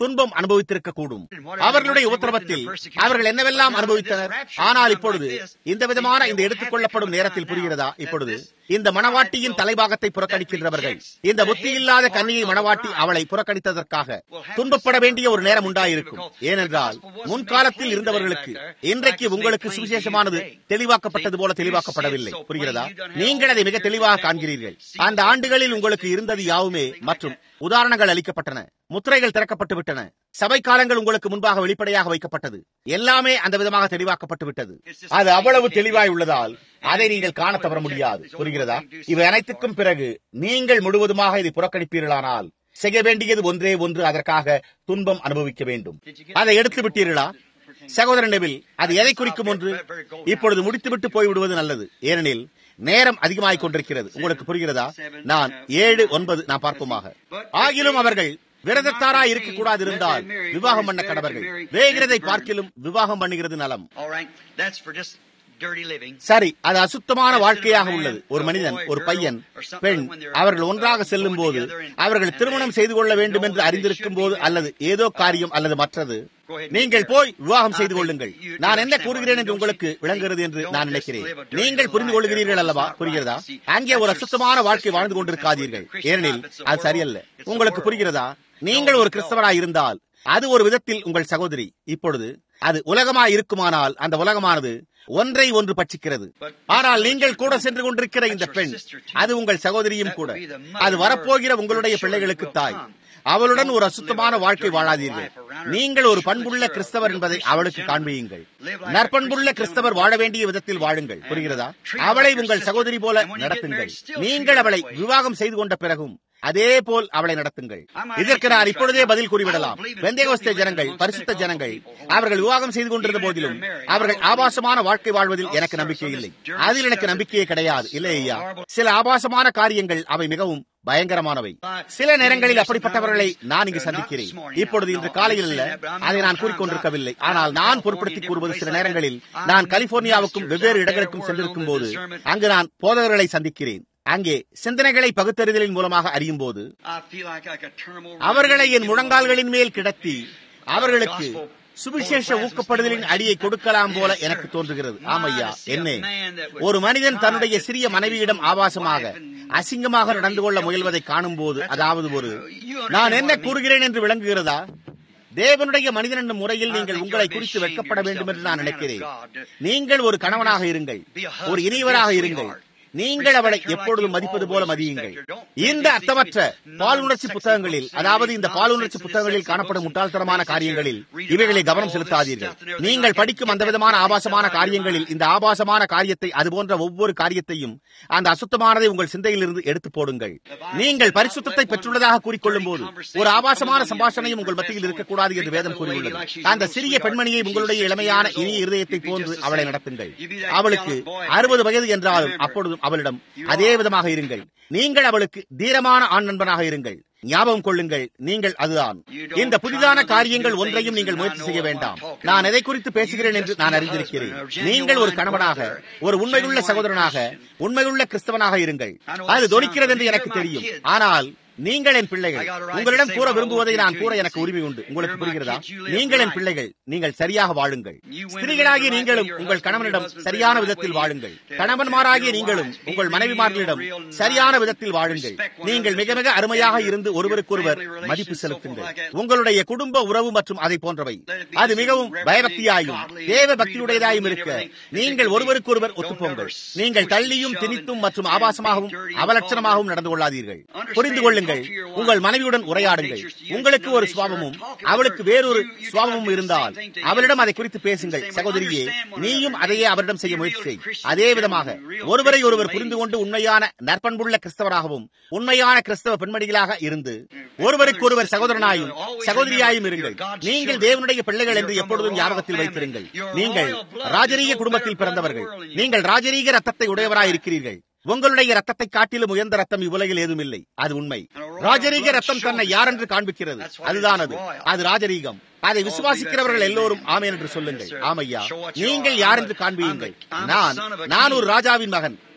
துன்பம் அனுபவித்திருக்க கூடும் அவர்களுடைய உத்தரவத்தில் அவர்கள் என்னவெல்லாம் அனுபவித்தனர் ஆனால் இப்பொழுது இந்த விதமான இந்த எடுத்துக்கொள்ளப்படும் நேரத்தில் புரிகிறதா இப்பொழுது இந்த மணவாட்டியின் தலைபாகத்தை புறக்கணிக்கின்றவர்கள் இந்த புத்தி இல்லாத கன்னியை மணவாட்டி அவளை புறக்கணித்ததற்காக துன்பப்பட வேண்டிய ஒரு நேரம் உண்டாயிருக்கும் ஏனென்றால் முன்காலத்தில் இருந்தவர்களுக்கு இன்றைக்கு உங்களுக்கு சுவிசேஷமானது தெளிவாக்கப்பட்டது போல தெளிவாக்கப்படவில்லை புரிகிறதா நீங்கள் அதை மிக தெளிவாக காண்கிறீர்கள் அந்த ஆண்டுகளில் உங்களுக்கு இருந்தது யாவுமே மற்றும் உதாரணங்கள் அளிக்கப்பட்டன முத்திரைகள் திறக்கப்பட்டு விட்டன சபை காலங்கள் உங்களுக்கு முன்பாக வெளிப்படையாக வைக்கப்பட்டது எல்லாமே அந்த விதமாக தெளிவாக்கப்பட்டு விட்டது அது அவ்வளவு தெளிவாய் உள்ளதால் அதை நீங்கள் காண தவற முடியாது புரிகிறதா இவை அனைத்துக்கும் பிறகு நீங்கள் முழுவதுமாக இதை புறக்கணிப்பீர்களானால் செய்ய வேண்டியது ஒன்றே ஒன்று அதற்காக துன்பம் அனுபவிக்க வேண்டும் அதை எடுத்து விட்டீர்களா சகோதரன் நெவில் அது எதை குறிக்கும் ஒன்று இப்பொழுது முடித்துவிட்டு போய்விடுவது நல்லது ஏனெனில் நேரம் அதிகமாகிக் கொண்டிருக்கிறது உங்களுக்கு புரிகிறதா நான் ஏழு ஒன்பது நான் பார்ப்போமாக ஆகிலும் அவர்கள் விரதத்தாரா இருக்கக்கூடாது இருந்தால் விவாகம் பண்ண கடவர்கள் வேகிறதை பார்க்கிலும் விவாகம் பண்ணுகிறது நலம் All right, that's for just dirty living. சரி அது அசுத்தமான வாழ்க்கையாக உள்ளது ஒரு மனிதன் ஒரு பையன் பெண் அவர்கள் ஒன்றாக செல்லும் போது அவர்கள் திருமணம் செய்து கொள்ள வேண்டும் என்று அறிந்திருக்கும் போது அல்லது ஏதோ காரியம் அல்லது மற்றது நீங்கள் போய் விவாகம் செய்து கொள்ளுங்கள் நான் என்ன கூறுகிறேன் என்று உங்களுக்கு விளங்குகிறது என்று நான் நினைக்கிறேன் நீங்கள் புரிந்து கொள்கிறீர்கள் அல்லவா புரிகிறதா அங்கே ஒரு அசுத்தமான வாழ்க்கை வாழ்ந்து கொண்டிருக்காதீர்கள் ஏனெனில் அது சரியல்ல உங்களுக்கு புரிகிறதா நீங்கள் ஒரு கிறிஸ்தவராய் இருந்தால் அது ஒரு விதத்தில் உங்கள் சகோதரி இப்பொழுது அது உலகமாய் இருக்குமானால் அந்த உலகமானது ஒன்றை ஒன்று பட்சிக்கிறது ஆனால் நீங்கள் கூட சென்று கொண்டிருக்கிற இந்த பெண் அது உங்கள் சகோதரியும் கூட அது வரப்போகிற உங்களுடைய பிள்ளைகளுக்கு தாய் அவளுடன் ஒரு அசுத்தமான வாழ்க்கை வாழாதீர்கள் நீங்கள் ஒரு பண்புள்ள கிறிஸ்தவர் என்பதை அவளுக்கு காண்பியுங்கள் நற்பண்புள்ள கிறிஸ்தவர் வாழ வேண்டிய விதத்தில் வாழுங்கள் புரிகிறதா அவளை உங்கள் சகோதரி போல நடத்துங்கள் நீங்கள் அவளை விவாகம் செய்து கொண்ட பிறகும் அதே போல் அவளை நடத்துங்கள் இதற்கு நான் இப்பொழுதே பதில் கூறிவிடலாம் வெந்தேகோஸ்தே ஜனங்கள் பரிசுத்த ஜனங்கள் அவர்கள் விவாகம் செய்து கொண்டிருந்த போதிலும் அவர்கள் ஆபாசமான வாழ்க்கை வாழ்வதில் எனக்கு நம்பிக்கை இல்லை அதில் எனக்கு நம்பிக்கையே கிடையாது இல்லை ஐயா சில ஆபாசமான காரியங்கள் அவை மிகவும் பயங்கரமானவை சில நேரங்களில் அப்படிப்பட்டவர்களை நான் இங்கு சந்திக்கிறேன் இப்பொழுது இன்று காலையில் அல்ல அதை நான் கூறிக்கொண்டிருக்கவில்லை ஆனால் நான் பொருட்படுத்தி கூறுவது சில நேரங்களில் நான் கலிபோர்னியாவுக்கும் வெவ்வேறு இடங்களுக்கும் சென்றிருக்கும் போது அங்கு நான் போதகர்களை சந்திக்கிறேன் அங்கே சிந்தனைகளை பகுத்தறிதலின் மூலமாக அறியும் போது I feel like I could turn them over. அவர்களை என் முழங்கால்களின் மேல் கிடத்தி அவர்களுக்கு சுவிசேஷ ஊக்கப்படுதலின் அடியை கொடுக்கலாம் போல எனக்கு தோன்றுகிறது ஆமையா என்ன ஒரு மனிதன் தன்னுடைய சிறிய மனைவியிடம் ஆபாசமாக அசிங்கமாக நடந்து கொள்ள முயல்வதை காணும் போது அதாவது ஒரு நான் என்ன கூறுகிறேன் என்று விளங்குகிறதா தேவனுடைய மனிதன் என்னும் முறையில் நீங்கள் உங்களை குறித்து வெட்கப்பட வேண்டும் என்று நான் நினைக்கிறேன் நீங்கள் ஒரு கணவனாக இருங்கள் ஒரு இனியவராக இருங்கள் நீங்கள் அவளை எப்பொழுதும் மதிப்பது போல மதியுங்கள் இந்த அர்த்தமற்ற பாலுணர்ச்சி புத்தகங்களில் அதாவது இந்த பாலுணர்ச்சி புத்தகங்களில் காணப்படும் முட்டாள்தனமான காரியங்களில் இவைகளை கவனம் செலுத்தாதீர்கள் நீங்கள் படிக்கும் அந்த விதமான ஆபாசமான காரியங்களில் இந்த ஆபாசமான காரியத்தை அதுபோன்ற ஒவ்வொரு காரியத்தையும் அந்த அசுத்தமானதை உங்கள் சிந்தையிலிருந்து எடுத்து போடுங்கள் நீங்கள் பரிசுத்தத்தை பெற்றுள்ளதாக கூறிக்கொள்ளும் போது ஒரு ஆபாசமான சம்பாஷணையும் உங்கள் மத்தியில் இருக்கக்கூடாது என்று வேதம் கூறியுள்ளது அந்த சிறிய பெண்மணியை உங்களுடைய இளமையான இனிய இருதயத்தை போன்று அவளை நடத்துங்கள் அவளுக்கு அறுபது வயது என்றாலும் அப்பொழுதும் அவளிடம் அதே விதமாக இருங்கள் நீங்கள் அவளுக்கு தீரமான ஆண் நண்பனாக இருங்கள் ஞாபகம் கொள்ளுங்கள் நீங்கள் அதுதான் இந்த புதிதான காரியங்கள் ஒன்றையும் நீங்கள் முயற்சி செய்ய வேண்டாம் நான் எதை குறித்து பேசுகிறேன் என்று நான் அறிந்திருக்கிறேன் நீங்கள் ஒரு கணவனாக ஒரு உண்மையுள்ள சகோதரனாக உண்மையுள்ள கிறிஸ்தவனாக இருங்கள் அது தொனிக்கிறது என்று எனக்கு தெரியும் ஆனால் நீங்கள் என் பிள்ளைகள் உங்களிடம் கூற விரும்புவதை நான் கூற எனக்கு உரிமை உண்டு உங்களுக்கு புரிகிறதா நீங்கள் என் பிள்ளைகள் நீங்கள் சரியாக வாழுங்கள் ஸ்திரீகளாகிய நீங்களும் உங்கள் கணவனிடம் சரியான விதத்தில் வாழுங்கள் கணவன்மாராகிய நீங்களும் உங்கள் மனைவிமார்களிடம் சரியான விதத்தில் வாழுங்கள் நீங்கள் மிக மிக அருமையாக இருந்து ஒருவருக்கொருவர் மதிப்பு செலுத்துங்கள் உங்களுடைய குடும்ப உறவு மற்றும் அதை போன்றவை அது மிகவும் பயபக்தியாயும் தேவ பக்தியுடையதாயும் இருக்க நீங்கள் ஒருவருக்கொருவர் ஒத்துப்போங்கள் நீங்கள் தள்ளியும் திணித்தும் மற்றும் ஆபாசமாகவும் அவலட்சணமாகவும் நடந்து கொள்ளாதீர்கள் புரிந்து கொள்ளுங்கள் உங்கள் மனைவியுடன் உரையாடுங்கள் உங்களுக்கு ஒரு சுவாபமும் அவளுக்கு வேறொரு சுவாபமும் இருந்தால் அவளிடம் அதை குறித்து பேசுங்கள் சகோதரியே நீயும் அதையே அவரிடம் செய்ய முயற்சி செய் அதே விதமாக ஒருவரை ஒருவர் புரிந்து கொண்டு உண்மையான நற்பண்புள்ள கிறிஸ்தவராகவும் உண்மையான கிறிஸ்தவ பெண்மணிகளாக இருந்து ஒருவருக்கு ஒருவர் சகோதரனாயும் சகோதரியாயும் இருங்கள் நீங்கள் தேவனுடைய பிள்ளைகள் என்று எப்பொழுதும் ஞாபகத்தில் வைத்திருங்கள் நீங்கள் ராஜரீக குடும்பத்தில் பிறந்தவர்கள் நீங்கள் ராஜரீக ரத்தத்தை உடையவராய் இருக்கிறீர்கள் உங்களுடைய ரத்தத்தை காட்டிலும் உயர்ந்த ரத்தம் இவ்வுலகில் ஏதும் இல்லை அது உண்மை ராஜரீக ரத்தம் தன்னை யார் என்று காண்பிக்கிறது அதுதான் அது அது ராஜரீகம் அதை விசுவாசிக்கிறவர்கள் எல்லோரும் ஆமேன் என்று சொல்லுங்கள் ஆமையா நீங்கள் யார் என்று காண்பியுங்கள் நான் நான் ஒரு ராஜாவின் மகன்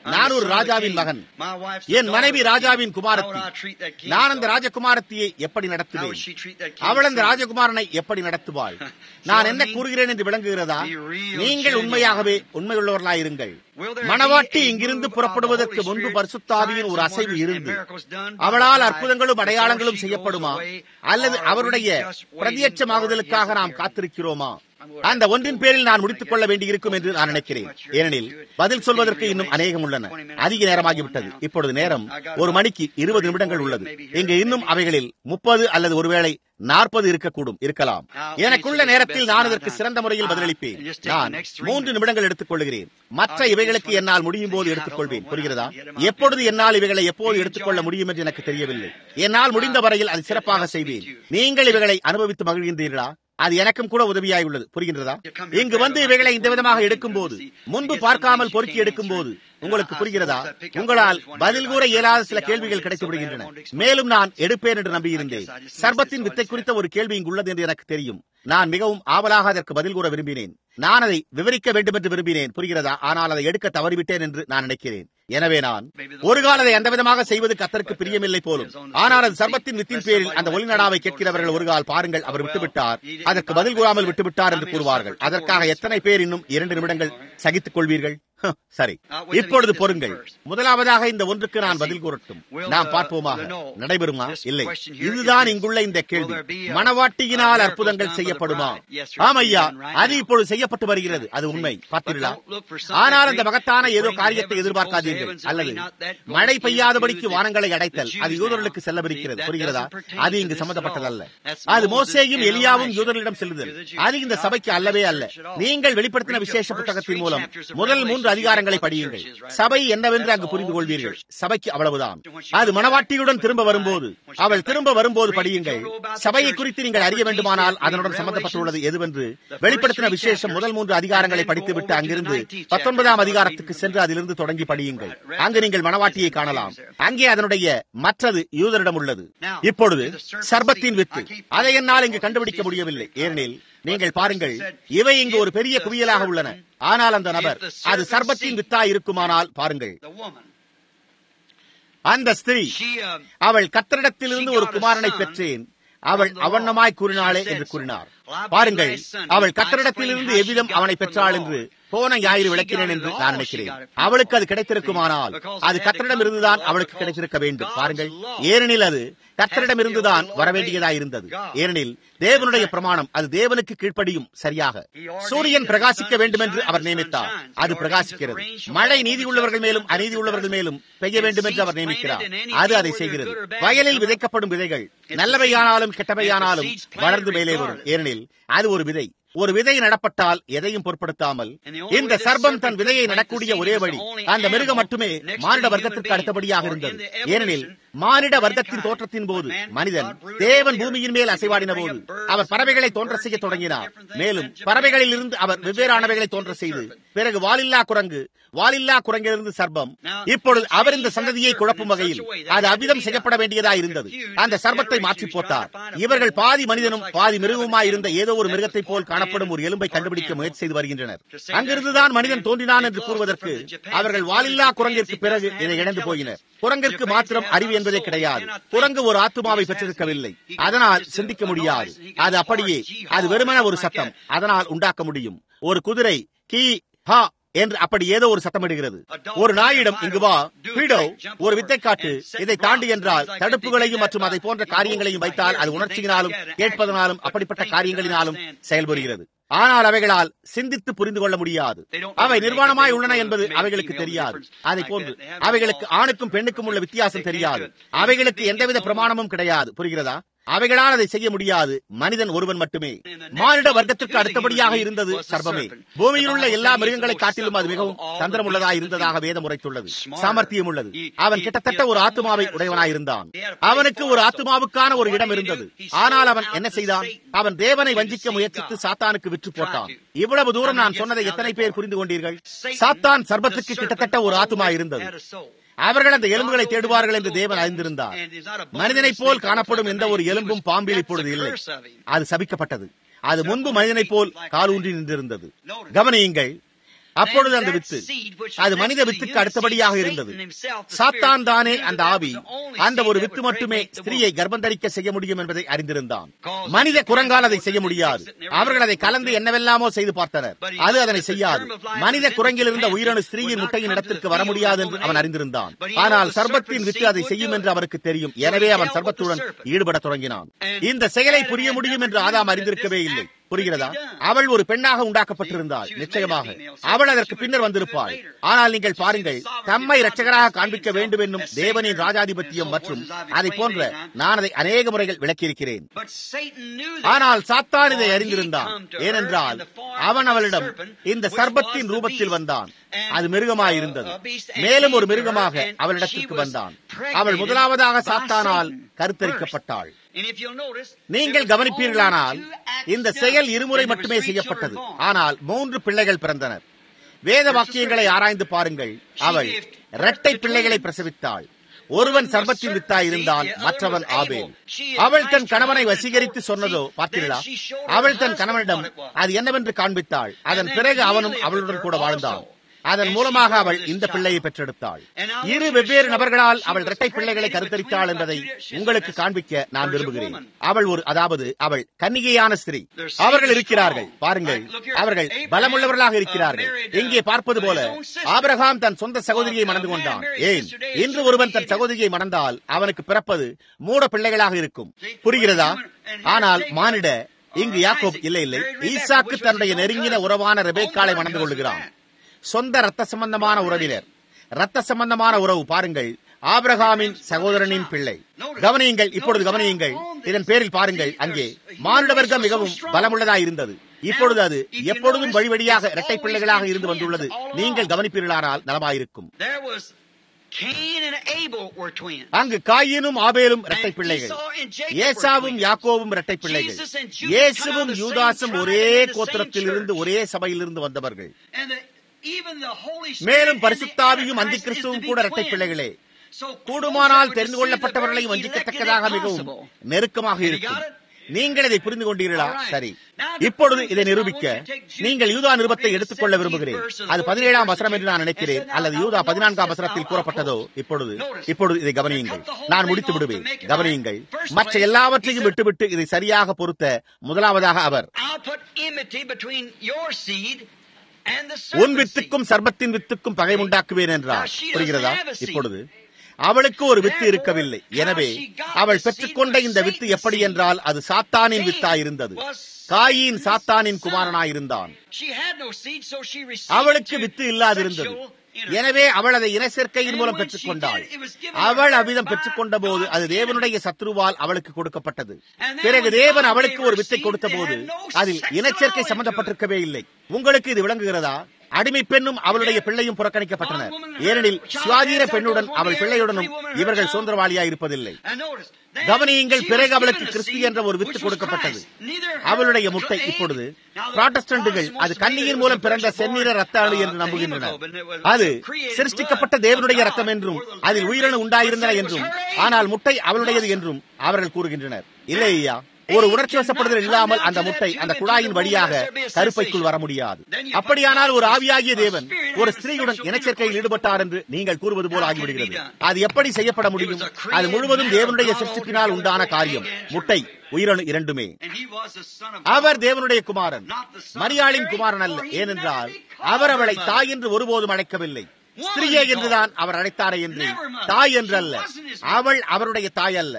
நான் ஒரு ராஜாவின் மகன் என் மனைவி ராஜாவின் குமாரத்தி நான் அந்த ராஜகுமாரத்தியை எப்படி நடத்துவேன் அவள் அந்த ராஜகுமாரனை எப்படி நடத்துவாள் நான் என்ன கூறுகிறேன் என்று விளங்குகிறதா நீங்கள் உண்மையாகவே உண்மையுள்ளவர்களாயிருங்கள் மணவாட்டி இங்கிருந்து புறப்படுவதற்கு முன்பு பரிசுத்தாவியின் ஒரு அசைவு இருந்து அவளால் அற்புதங்களும் அடையாளங்களும் செய்யப்படுமா அல்லது அவருடைய பிரதியட்சமாகுதலுக்காக நாம் காத்திருக்கிறோமா அந்த ஒன்றின் பேரில் நான் முடித்துக் கொள்ள வேண்டியிருக்கும் என்று நான் நினைக்கிறேன் ஏனெனில் பதில் சொல்வதற்கு இன்னும் அநேகம் உள்ளன அதிக நேரமாகிவிட்டது இப்பொழுது நேரம் ஒரு மணிக்கு இருபது நிமிடங்கள் உள்ளது இங்கு இன்னும் அவைகளில் முப்பது அல்லது ஒருவேளை நாற்பது இருக்கக்கூடும் இருக்கலாம் எனக்குள்ள நேரத்தில் நான் இதற்கு சிறந்த முறையில் பதிலளிப்பேன் நான் மூன்று நிமிடங்கள் எடுத்துக் கொள்கிறேன் மற்ற இவைகளுக்கு என்னால் முடியும் போது எடுத்துக்கொள்வேன் புரிகிறதா எப்பொழுது என்னால் இவைகளை எப்போது எடுத்துக்கொள்ள முடியும் என்று எனக்கு தெரியவில்லை என்னால் முடிந்த வரையில் அதை சிறப்பாக செய்வேன் நீங்கள் இவைகளை அனுபவித்து மகிழ்கின்றீர்களா அது எனக்கும் கூட உதவியாய் உள்ளது புரிகின்றதா இங்கு வந்து இவைகளை இந்த விதமாக எடுக்கும் போது முன்பு பார்க்காமல் பொறுக்கி எடுக்கும் போது உங்களுக்கு புரிகிறதா உங்களால் பதில் கூற இயலாத சில கேள்விகள் கிடைத்து விடுகின்றன மேலும் நான் எடுப்பேன் என்று நம்பியிருந்தேன் சர்பத்தின் வித்தை குறித்த ஒரு கேள்வி இங்கு உள்ளது என்று எனக்கு தெரியும் நான் மிகவும் ஆவலாக அதற்கு பதில் கூற விரும்பினேன் நான் அதை விவரிக்க வேண்டும் என்று விரும்பினேன் புரிகிறதா ஆனால் அதை எடுக்க தவறிவிட்டேன் என்று நான் நினைக்கிறேன் எனவே நான் ஒரு கால அதை அந்த விதமாக செய்வது கத்தருக்கு பிரியமில்லை போலும் ஆனால் அது சர்பத்தின் வித்தின் பேரில் அந்த ஒளிநடாவை கேட்கிறவர்கள் ஒரு கால் பாருங்கள் அவர் விட்டுவிட்டார் அதற்கு பதில் கூறாமல் விட்டுவிட்டார் என்று கூறுவார்கள் அதற்காக எத்தனை பேர் இன்னும் இரண்டு நிமிடங்கள் சகித்துக் கொள்வீர்கள் சரி இப்பொழுது பொறுங்கள் முதலாவதாக இந்த ஒன்றுக்கு நான் பதில் கூறட்டும் நாம் பார்ப்போமாக நடைபெறுமா இல்லை இதுதான் இங்குள்ள இந்த கேள்வி மணவாட்டியினால் அற்புதங்கள் செய்யப்படுமா ஆமையா அது இப்பொழுது செய்யப்பட்டு வருகிறது அது உண்மை பார்த்தீர்களா ஆனால் அந்த மகத்தான ஏதோ காரியத்தை எதிர்பார்க்காதீர்கள் அல்லது மழை பெய்யாதபடிக்கு வானங்களை அடைத்தல் அது யூதர்களுக்கு செல்லவிருக்கிறது புரிகிறதா அது இங்கு சம்பந்தப்பட்டதல்ல அது மோசேயும் எலியாவும் யூதர்களிடம் செல்லுதல் அது இந்த சபைக்கு அல்லவே அல்ல நீங்கள் வெளிப்படுத்தின விசேஷ புத்தகத்தின் மூலம் முதல் மூன்று அதிகாரங்களை படியுங்கள் சபை என்னவென்று அங்கு புரிந்து கொள்வீர்கள் சபைக்கு அவ்வளவுதான் அது மனவாட்டியுடன் திரும்ப வரும்போது அவள் திரும்ப வரும்போது படியுங்கள் சபையை குறித்து நீங்கள் அறிய வேண்டுமானால் அதனுடன் சம்பந்தப்பட்டுள்ளது எதுவென்று வெளிப்படுத்தின விசேஷம் முதல் மூன்று அதிகாரங்களை படித்துவிட்டு அங்கிருந்து பத்தொன்பதாம் அதிகாரத்துக்கு சென்று அதிலிருந்து தொடங்கி படியுங்கள் அங்கு நீங்கள் மனவாட்டியை காணலாம் அங்கே அதனுடைய மற்றது யூதரிடம் உள்ளது இப்பொழுது சர்பத்தின் வித்து அதை என்னால் இங்கு கண்டுபிடிக்க முடியவில்லை ஏனெனில் நீங்கள் பாருங்கள் இவை இங்கு ஒரு பெரிய குவியலாக உள்ளன ஆனால் அந்த நபர் அது சர்பத்தின் வித்தா இருக்குமானால் பாருங்கள் அந்த ஸ்திரீ அவள் கத்தரிடத்திலிருந்து ஒரு குமாரனை பெற்றேன் அவள் அவண்ணமாய் கூறினாளே என்று கூறினார் பாருங்கள் அவள் கத்தரிடத்திலிருந்து எவ்விதம் அவனை பெற்றாள் என்று போன ஞாயிறு விளக்கினேன் என்று நான் நினைக்கிறேன் அவளுக்கு அது கிடைத்திருக்குமானால் அது கத்தரிடம் இருந்துதான் அவளுக்கு கிடைத்திருக்க வேண்டும் பாருங்கள் ஏனெனில் அது கத்தரிடம் இருந்துதான் வரவேண்டியதா இருந்தது ஏனெனில் தேவனுடைய பிரமாணம் அது தேவனுக்கு கீழ்ப்படியும் சரியாக சூரியன் பிரகாசிக்க வேண்டும் என்று அவர் நியமித்தார் அது பிரகாசிக்கிறது மழை நீதி உள்ளவர்கள் மேலும் அநீதி உள்ளவர்கள் மேலும் பெய்ய வேண்டும் என்று அவர் நியமிக்கிறார் அது அதை செய்கிறது வயலில் விதைக்கப்படும் விதைகள் நல்லவையானாலும் கெட்டவையானாலும் வளர்ந்து மேலே வரும் ஏனெனில் அது ஒரு விதை ஒரு விதை நடப்பட்டால் எதையும் பொருட்படுத்தாமல் இந்த சர்பம் தன் விதையை நடக்கூடிய ஒரே வழி அந்த மிருகம் மட்டுமே மானிட வர்க்கத்திற்கு அடுத்தபடியாக இருந்தது ஏனெனில் மானிட வர்க்கத்தின் தோற்றத்தின் போது மனிதன் தேவன் பூமியின் மேல் அசைவாடின போது அவர் பறவைகளை தோன்ற செய்ய தொடங்கினார் மேலும் பறவைகளில் இருந்து அவர் வெவ்வேறானவைகளை தோன்ற செய்து பிறகு வாலில்லா குரங்கு வாலில்லா குரங்கிலிருந்து சர்பம் இப்பொழுது அவர் இந்த சந்ததியை குழப்பும் வகையில் அது அவ்விதம் செய்யப்பட வேண்டியதா இருந்தது அந்த சர்பத்தை மாற்றி போட்டார் இவர்கள் பாதி மனிதனும் பாதி மிருகவுமாய் இருந்த ஏதோ ஒரு மிருகத்தை போல் காணப்படும் ஒரு எலும்பை கண்டுபிடிக்க முயற்சி செய்து வருகின்றனர் அங்கிருந்துதான் மனிதன் தோன்றினான் என்று கூறுவதற்கு அவர்கள் வாலில்லா குரங்கிற்கு பிறகு இதை இழந்து போயினர் குரங்கிற்கு மாத்திரம் அறிவு என்பதே கிடையாது குரங்கு ஒரு ஆத்துமாவை பெற்றிருக்கவில்லை அதனால் சிந்திக்க முடியாது அது அப்படியே அது வெறுமன ஒரு சத்தம் அதனால் உண்டாக்க முடியும் ஒரு குதிரை கி ஹா என்று அப்படி ஏதோ ஒரு சத்தமிடுகிறது ஒரு நாயிடம் இங்கு வா பீடோ ஒரு வித்தை காட்டு இதை தாண்டி என்றால் தடுப்புகளையும் மற்றும் அதை போன்ற காரியங்களையும் வைத்தால் அது உணர்ச்சியினாலும் கேட்பதனாலும் அப்படிப்பட்ட காரியங்களினாலும் செயல்புறுகிறது ஆனால் அவைகளால் சிந்தித்து புரிந்து கொள்ள முடியாது அவை நிர்வாணமாய் உள்ளன என்பது அவைகளுக்கு தெரியாது அதை போன்று அவைகளுக்கு ஆணுக்கும் பெண்ணுக்கும் உள்ள வித்தியாசம் தெரியாது அவைகளுக்கு எந்தவித பிரமாணமும் கிடையாது புரிகிறதா அவைகளால் அதை செய்ய முடியாது மனிதன் ஒருவன் மட்டுமே மானிட வர்க்கத்திற்கு அடுத்தபடியாக இருந்தது சர்வமே பூமியில் உள்ள எல்லா மிருகங்களை காட்டிலும் அது மிகவும் தந்திரம் உள்ளதா இருந்ததாக வேதம் உரைத்துள்ளது சாமர்த்தியம் உள்ளது அவன் கிட்டத்தட்ட ஒரு ஆத்மாவை உடையவனாயிருந்தான் அவனுக்கு ஒரு ஆத்மாவுக்கான ஒரு இடம் இருந்தது ஆனால் அவன் என்ன செய்தான் அவன் தேவனை வஞ்சிக்க முயற்சித்து சாத்தானுக்கு விற்று போட்டான் இவ்வளவு தூரம் நான் சொன்னதை எத்தனை பேர் புரிந்து கொண்டீர்கள் சாத்தான் சர்பத்துக்கு கிட்டத்தட்ட ஒரு ஆத்மா இருந்தது அவர்கள் அந்த எலும்புகளை தேடுவார்கள் என்று தேவன் அறிந்திருந்தார் மனிதனைப் போல் காணப்படும் எந்த ஒரு எலும்பும் பாம்பில் இப்பொழுது இல்லை அது சபிக்கப்பட்டது அது முன்பு மனிதனைப் போல் காலூன்றி நின்றிருந்தது கவனியுங்கள் அப்பொழுது அந்த வித்து அது மனித வித்துக்கு அடுத்தபடியாக இருந்தது சாத்தான் தானே அந்த ஆவி அந்த ஒரு வித்து மட்டுமே ஸ்திரீயை கர்ப்பந்தரிக்க செய்ய முடியும் என்பதை அறிந்திருந்தான் மனித குரங்கால் அதை செய்ய முடியாது அவர்கள் அதை கலந்து என்னவெல்லாமோ செய்து பார்த்தனர் அது அதனை செய்யாது மனித குரங்கில் இருந்த உயிரணு ஸ்திரீயின் முட்டையின் இடத்திற்கு வர முடியாது என்று அவன் அறிந்திருந்தான் ஆனால் சர்பத்தின் வித்து அதை செய்யும் என்று அவருக்கு தெரியும் எனவே அவன் சர்பத்துடன் ஈடுபட தொடங்கினான் இந்த செயலை புரிய முடியும் என்று ஆதாம் அறிந்திருக்கவே இல்லை புரிகிறதா அவள் ஒரு பெண்ணாக உண்டாக்கப்பட்டிருந்தாள் நிச்சயமாக அவள் அதற்கு பின்னர் வந்திருப்பாள் ஆனால் நீங்கள் பாருங்கள் தம்மை இரட்சகராக காண்பிக்க வேண்டும் என்னும் தேவனின் ராஜாதிபத்தியம் மற்றும் அதை போன்ற நான் அதை அநேக முறைகள் விளக்கியிருக்கிறேன் ஆனால் சாத்தான் இதை அறிந்திருந்தான் ஏனென்றால் அவன் அவளிடம் இந்த சர்பத்தின் ரூபத்தில் வந்தான் அது மிருகமாயிருந்தது மேலும் ஒரு மிருகமாக அவளிடத்திற்கு வந்தான் அவள் முதலாவதாக சாத்தானால் கருத்தரிக்கப்பட்டாள் நீங்கள் கவனிப்பீர்களானால் இந்த செயல் இருமுறை மட்டுமே செய்யப்பட்டது ஆனால் மூன்று பிள்ளைகள் பிறந்தனர் வேத வாக்கியங்களை ஆராய்ந்து பாருங்கள் அவள் இரட்டை பிள்ளைகளை பிரசவித்தாள் ஒருவன் சர்பத்தின் வித்தாய் இருந்தால் மற்றவன் ஆபேல் அவள் தன் கணவனை வசீகரித்து சொன்னதோ பார்த்தீர்களா அவள் தன் கணவனிடம் அது என்னவென்று காண்பித்தாள் அதன் பிறகு அவனும் அவளுடன் கூட வாழ்ந்தான் அதன் மூலமாக அவள் இந்த பிள்ளையை பெற்றெடுத்தாள் இரு வெவ்வேறு நபர்களால் அவள் இரட்டை பிள்ளைகளை கருத்தரித்தாள் என்பதை உங்களுக்கு காண்பிக்க நான் விரும்புகிறேன் அவள் ஒரு அதாவது அவள் கன்னிகையான ஸ்திரீ அவர்கள் இருக்கிறார்கள் பாருங்கள் அவர்கள் பலமுள்ளவர்களாக இருக்கிறார்கள் இங்கே பார்ப்பது போல ஆபிரகாம் தன் சொந்த சகோதரியை மணந்து கொண்டான் ஏன் இன்று ஒருவன் தன் சகோதரியை மணந்தால் அவனுக்கு பிறப்பது மூட பிள்ளைகளாக இருக்கும் புரிகிறதா ஆனால் மானிட இங்கு யாக்கோப் இல்லை இல்லை ஈசாக்கு தன்னுடைய நெருங்கின உறவான ரெபேக்காலை மணந்து கொள்கிறான் சொந்த ரத்த சம்பந்தமான உறவினர் ரத்த சம்பந்தமான உறவு பாருங்கள் ஆபிரகாமின் சகோதரனின் பிள்ளை கவனியுங்கள் இப்பொழுது கவனியுங்கள் இதன் பேரில் பாருங்கள் அங்கே மானுட வர்க்கம் மிகவும் பலமுள்ளதாக இருந்தது இப்பொழுது அது எப்பொழுதும் வழி வழியாக இரட்டை பிள்ளைகளாக இருந்து வந்துள்ளது நீங்கள் கவனிப்பீர்களானால் நலமாயிருக்கும் அங்கு காயினும் ஆபேலும் இரட்டை பிள்ளைகள் ஏசாவும் யாக்கோவும் இரட்டை பிள்ளைகள் இயேசுவும் யூதாசும் ஒரே கோத்திரத்தில் இருந்து ஒரே சபையிலிருந்து வந்தவர்கள் மேலும் பரிசுத்தாவியும் அந்தி கிறிஸ்துவும் கூட இரட்டை பிள்ளைகளே கூடுமானால் தெரிந்து கொள்ளப்பட்டவர்களையும் வஞ்சிக்கத்தக்கதாக மிகவும் நெருக்கமாக இருக்கும் நீங்கள் இதை புரிந்து கொண்டீர்களா சரி இப்பொழுது இதை நிரூபிக்க நீங்கள் யூதா நிருபத்தை எடுத்துக்கொள்ள விரும்புகிறேன் அது பதினேழாம் வசனம் என்று நான் நினைக்கிறேன் அல்லது யூதா பதினான்காம் வசனத்தில் கூறப்பட்டதோ இப்பொழுது இப்பொழுது இதை கவனியுங்கள் நான் முடித்து விடுவேன் கவனியுங்கள் மற்ற எல்லாவற்றையும் விட்டுவிட்டு இதை சரியாக பொருத்த முதலாவதாக அவர் உன் வித்துக்கும் சர்பத்தின் வித்துக்கும் பகை உண்டாக்குவேன் என்றார் புரிகிறதா இப்பொழுது அவளுக்கு ஒரு வித்து இருக்கவில்லை எனவே அவள் பெற்றுக்கொண்ட இந்த வித்து எப்படி என்றால் அது சாத்தானின் வித்தாயிருந்தது காயின் சாத்தானின் குமாரனாயிருந்தான் அவளுக்கு வித்து இல்லாதிருந்தது எனவே அவள் அதை இனச்சேர்க்கையின் மூலம் பெற்றுக் கொண்டாள் அவள் அவ்விதம் பெற்றுக் கொண்ட போது அது தேவனுடைய சத்ருவால் அவளுக்கு கொடுக்கப்பட்டது பிறகு தேவன் அவளுக்கு ஒரு வித்தை கொடுத்த போது அதில் இனச்சேர்க்கை சம்பந்தப்பட்டிருக்கவே இல்லை உங்களுக்கு இது விளங்குகிறதா அடிமை பெண்ணும் அவளுடைய பிள்ளையும் புறக்கணிக்கப்பட்டனர் ஏனெனில் சுவாதீன பெண்ணுடன் அவள் பிள்ளையுடனும் இவர்கள் சுதந்திரவாளியா இருப்பதில்லை கவனியுங்கள் பிறகு அவளுக்கு கிறிஸ்து என்ற ஒரு வித்து கொடுக்கப்பட்டது அவளுடைய முட்டை இப்பொழுது புராட்டஸ்டன்ட்டுகள் அது கண்ணீர் மூலம் பிறந்த செந்நிற ரத்த அணு என்று நம்புகின்றனர் அது சிருஷ்டிக்கப்பட்ட தேவனுடைய ரத்தம் என்றும் அதில் உயிரணு உண்டாயிருந்தன என்றும் ஆனால் முட்டை அவளுடையது என்றும் அவர்கள் கூறுகின்றனர் இல்லை ஐயா ஒரு உணர்ச்சி வசப்படுதல் இல்லாமல் அந்த முட்டை அந்த குழாயின் வழியாக கருப்பைக்குள் வர முடியாது அப்படியானால் ஒரு ஆவியாகிய தேவன் ஒரு ஸ்திரீயுடன் இனச்சேர்க்கையில் ஈடுபட்டார் என்று நீங்கள் கூறுவது போல் ஆகிவிடுகிறது அது எப்படி செய்யப்பட முடியும் அது முழுவதும் தேவனுடைய சிருஷ்டிப்பினால் உண்டான காரியம் முட்டை உயிரணு இரண்டுமே அவர் தேவனுடைய குமாரன் மரியாளின் குமாரன் அல்ல ஏனென்றால் அவர் அவளை தாய் என்று ஒருபோதும் அழைக்கவில்லை ஸ்திரீயே என்றுதான் அவர் அழைத்தாரே என்று தாய் என்று அல்ல அவள் அவருடைய தாய் அல்ல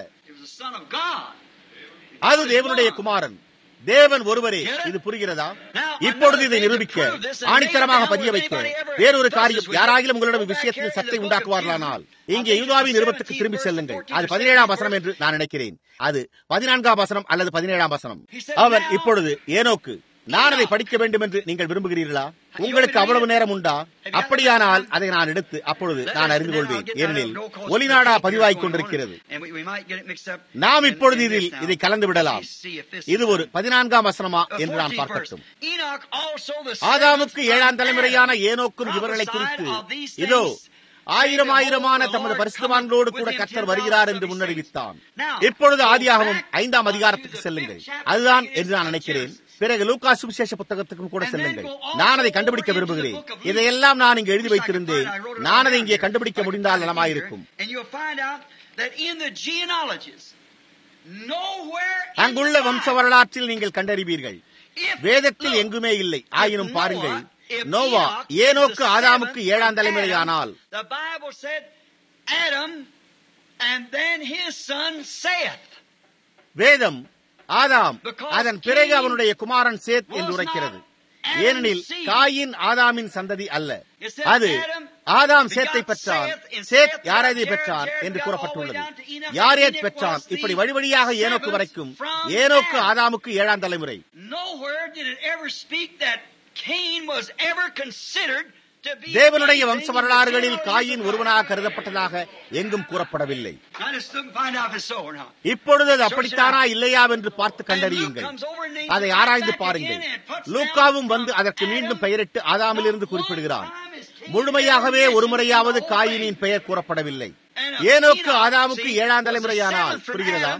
அது தேவனுடைய குமாரன் தேவன் ஒருவரே இது புரிகிறதா இப்பொழுது இதை நிரூபிக்க ஆணித்தரமாக பதிய வைக்க வேறொரு காரியம் யாராகிலும் உங்களிடம் விஷயத்தில் சத்தை உண்டாக்குவார்களானால் இங்கே யூதாவின் நிறுவனத்துக்கு திரும்பி செல்லுங்கள் அது பதினேழாம் வசனம் என்று நான் நினைக்கிறேன் அது பதினான்காம் வசனம் அல்லது பதினேழாம் வசனம் அவர் இப்பொழுது ஏனோக்கு நான் அதை படிக்க வேண்டும் என்று நீங்கள் விரும்புகிறீர்களா உங்களுக்கு அவ்வளவு நேரம் உண்டா அப்படியானால் அதை நான் எடுத்து அப்பொழுது நான் அறிந்து கொள்வேன் ஏனெனில் ஒலிநாடா பதிவாய்க் கொண்டிருக்கிறது நாம் இப்பொழுது இதில் இதை கலந்து விடலாம் இது ஒரு பதினான்காம் வசனமா என்று நாம் பார்க்கட்டும் ஆதாமுக்கு ஏழாம் தலைமுறையான ஏனோக்கும் இவர்களை குறித்து இதோ ஆயிரம் ஆயிரமான தமது பரிசுத்தவான்களோடு கூட கத்தர் வருகிறார் என்று முன்னறிவித்தான் இப்பொழுது ஆதியாகவும் ஐந்தாம் அதிகாரத்துக்கு செல்லுங்கள் அதுதான் என்று நான் நினைக்கிறேன் பிறகு லூக்கா சுவிசேஷ புத்தகத்துக்கும் கூட செல்லுங்கள் நான் அதை கண்டுபிடிக்க விரும்புகிறேன் இதையெல்லாம் நான் இங்கு எழுதி வைத்திருந்தேன் நான் அதை இங்கே கண்டுபிடிக்க முடிந்தால் நலமாயிருக்கும் And you'll find out that in the genealogies, nowhere in அங்குள்ள the வம்ச Bible, வரலாற்றில் நீங்கள் கண்டறிவீர்கள் if- வேதத்தில் look, எங்குமே இல்லை if ஆயினும் பாருங்கள் Noah, if Noah Enoch is ஏனோக்கு the ஆதாமுக்கு seventh ஏழாம் from தலைமுறையானால் Adam, The Bible said Adam and then his son Seth. வேதம் ஆதாம் Because அதன் பிறகு Cain அவனுடைய குமாரன் சேத் was என்று not உரைக்கிறது Adam's ஏனெனில் seed. காயின் ஆதாமின் சந்ததி அல்ல It said அது Adam ஆதாம் begot சேத்தை பெற்றான் Seth, and Seth Seth யாரேதை begot பெற்றான் Jared, என்று begot all the way கூறப்பட்டுள்ளது down to Enoch, யாரேத் and it பெற்றான் was the இப்படி வழி வழியாக ஏனோக்கு seventh வரைக்கும் from ஏனோக்கு Adam. ஆதாமுக்கு ஏழாம் தலைமுறை Nowhere did it ever speak that Cain was ever considered to be தேவனுடைய anything வம்ச in the வரலாறுகளில் genealogy காயின் of God. ஒருவனாக கருதப்பட்டதாக எங்கும் கூறப்படவில்லை Now let's look and find out if it's so or not. இப்பொழுது அது அப்படித்தானா இல்லையா என்று பார்த்து கண்டறியுங்கள் அதை ஆராய்ந்து பாருங்கள் லூக்காவும் வந்து அதற்கு மீண்டும் பெயரிட்டு ஆதாமிலிருந்து குறிப்பிடுகிறான் முழுமையாகவே ஒருமுறையாவது காயினின் பெயர் கூறப்படவில்லை ஏனோக்கு ஆதாமுக்கு ஏழாம் தலைமுறையானால் புரிகிறதா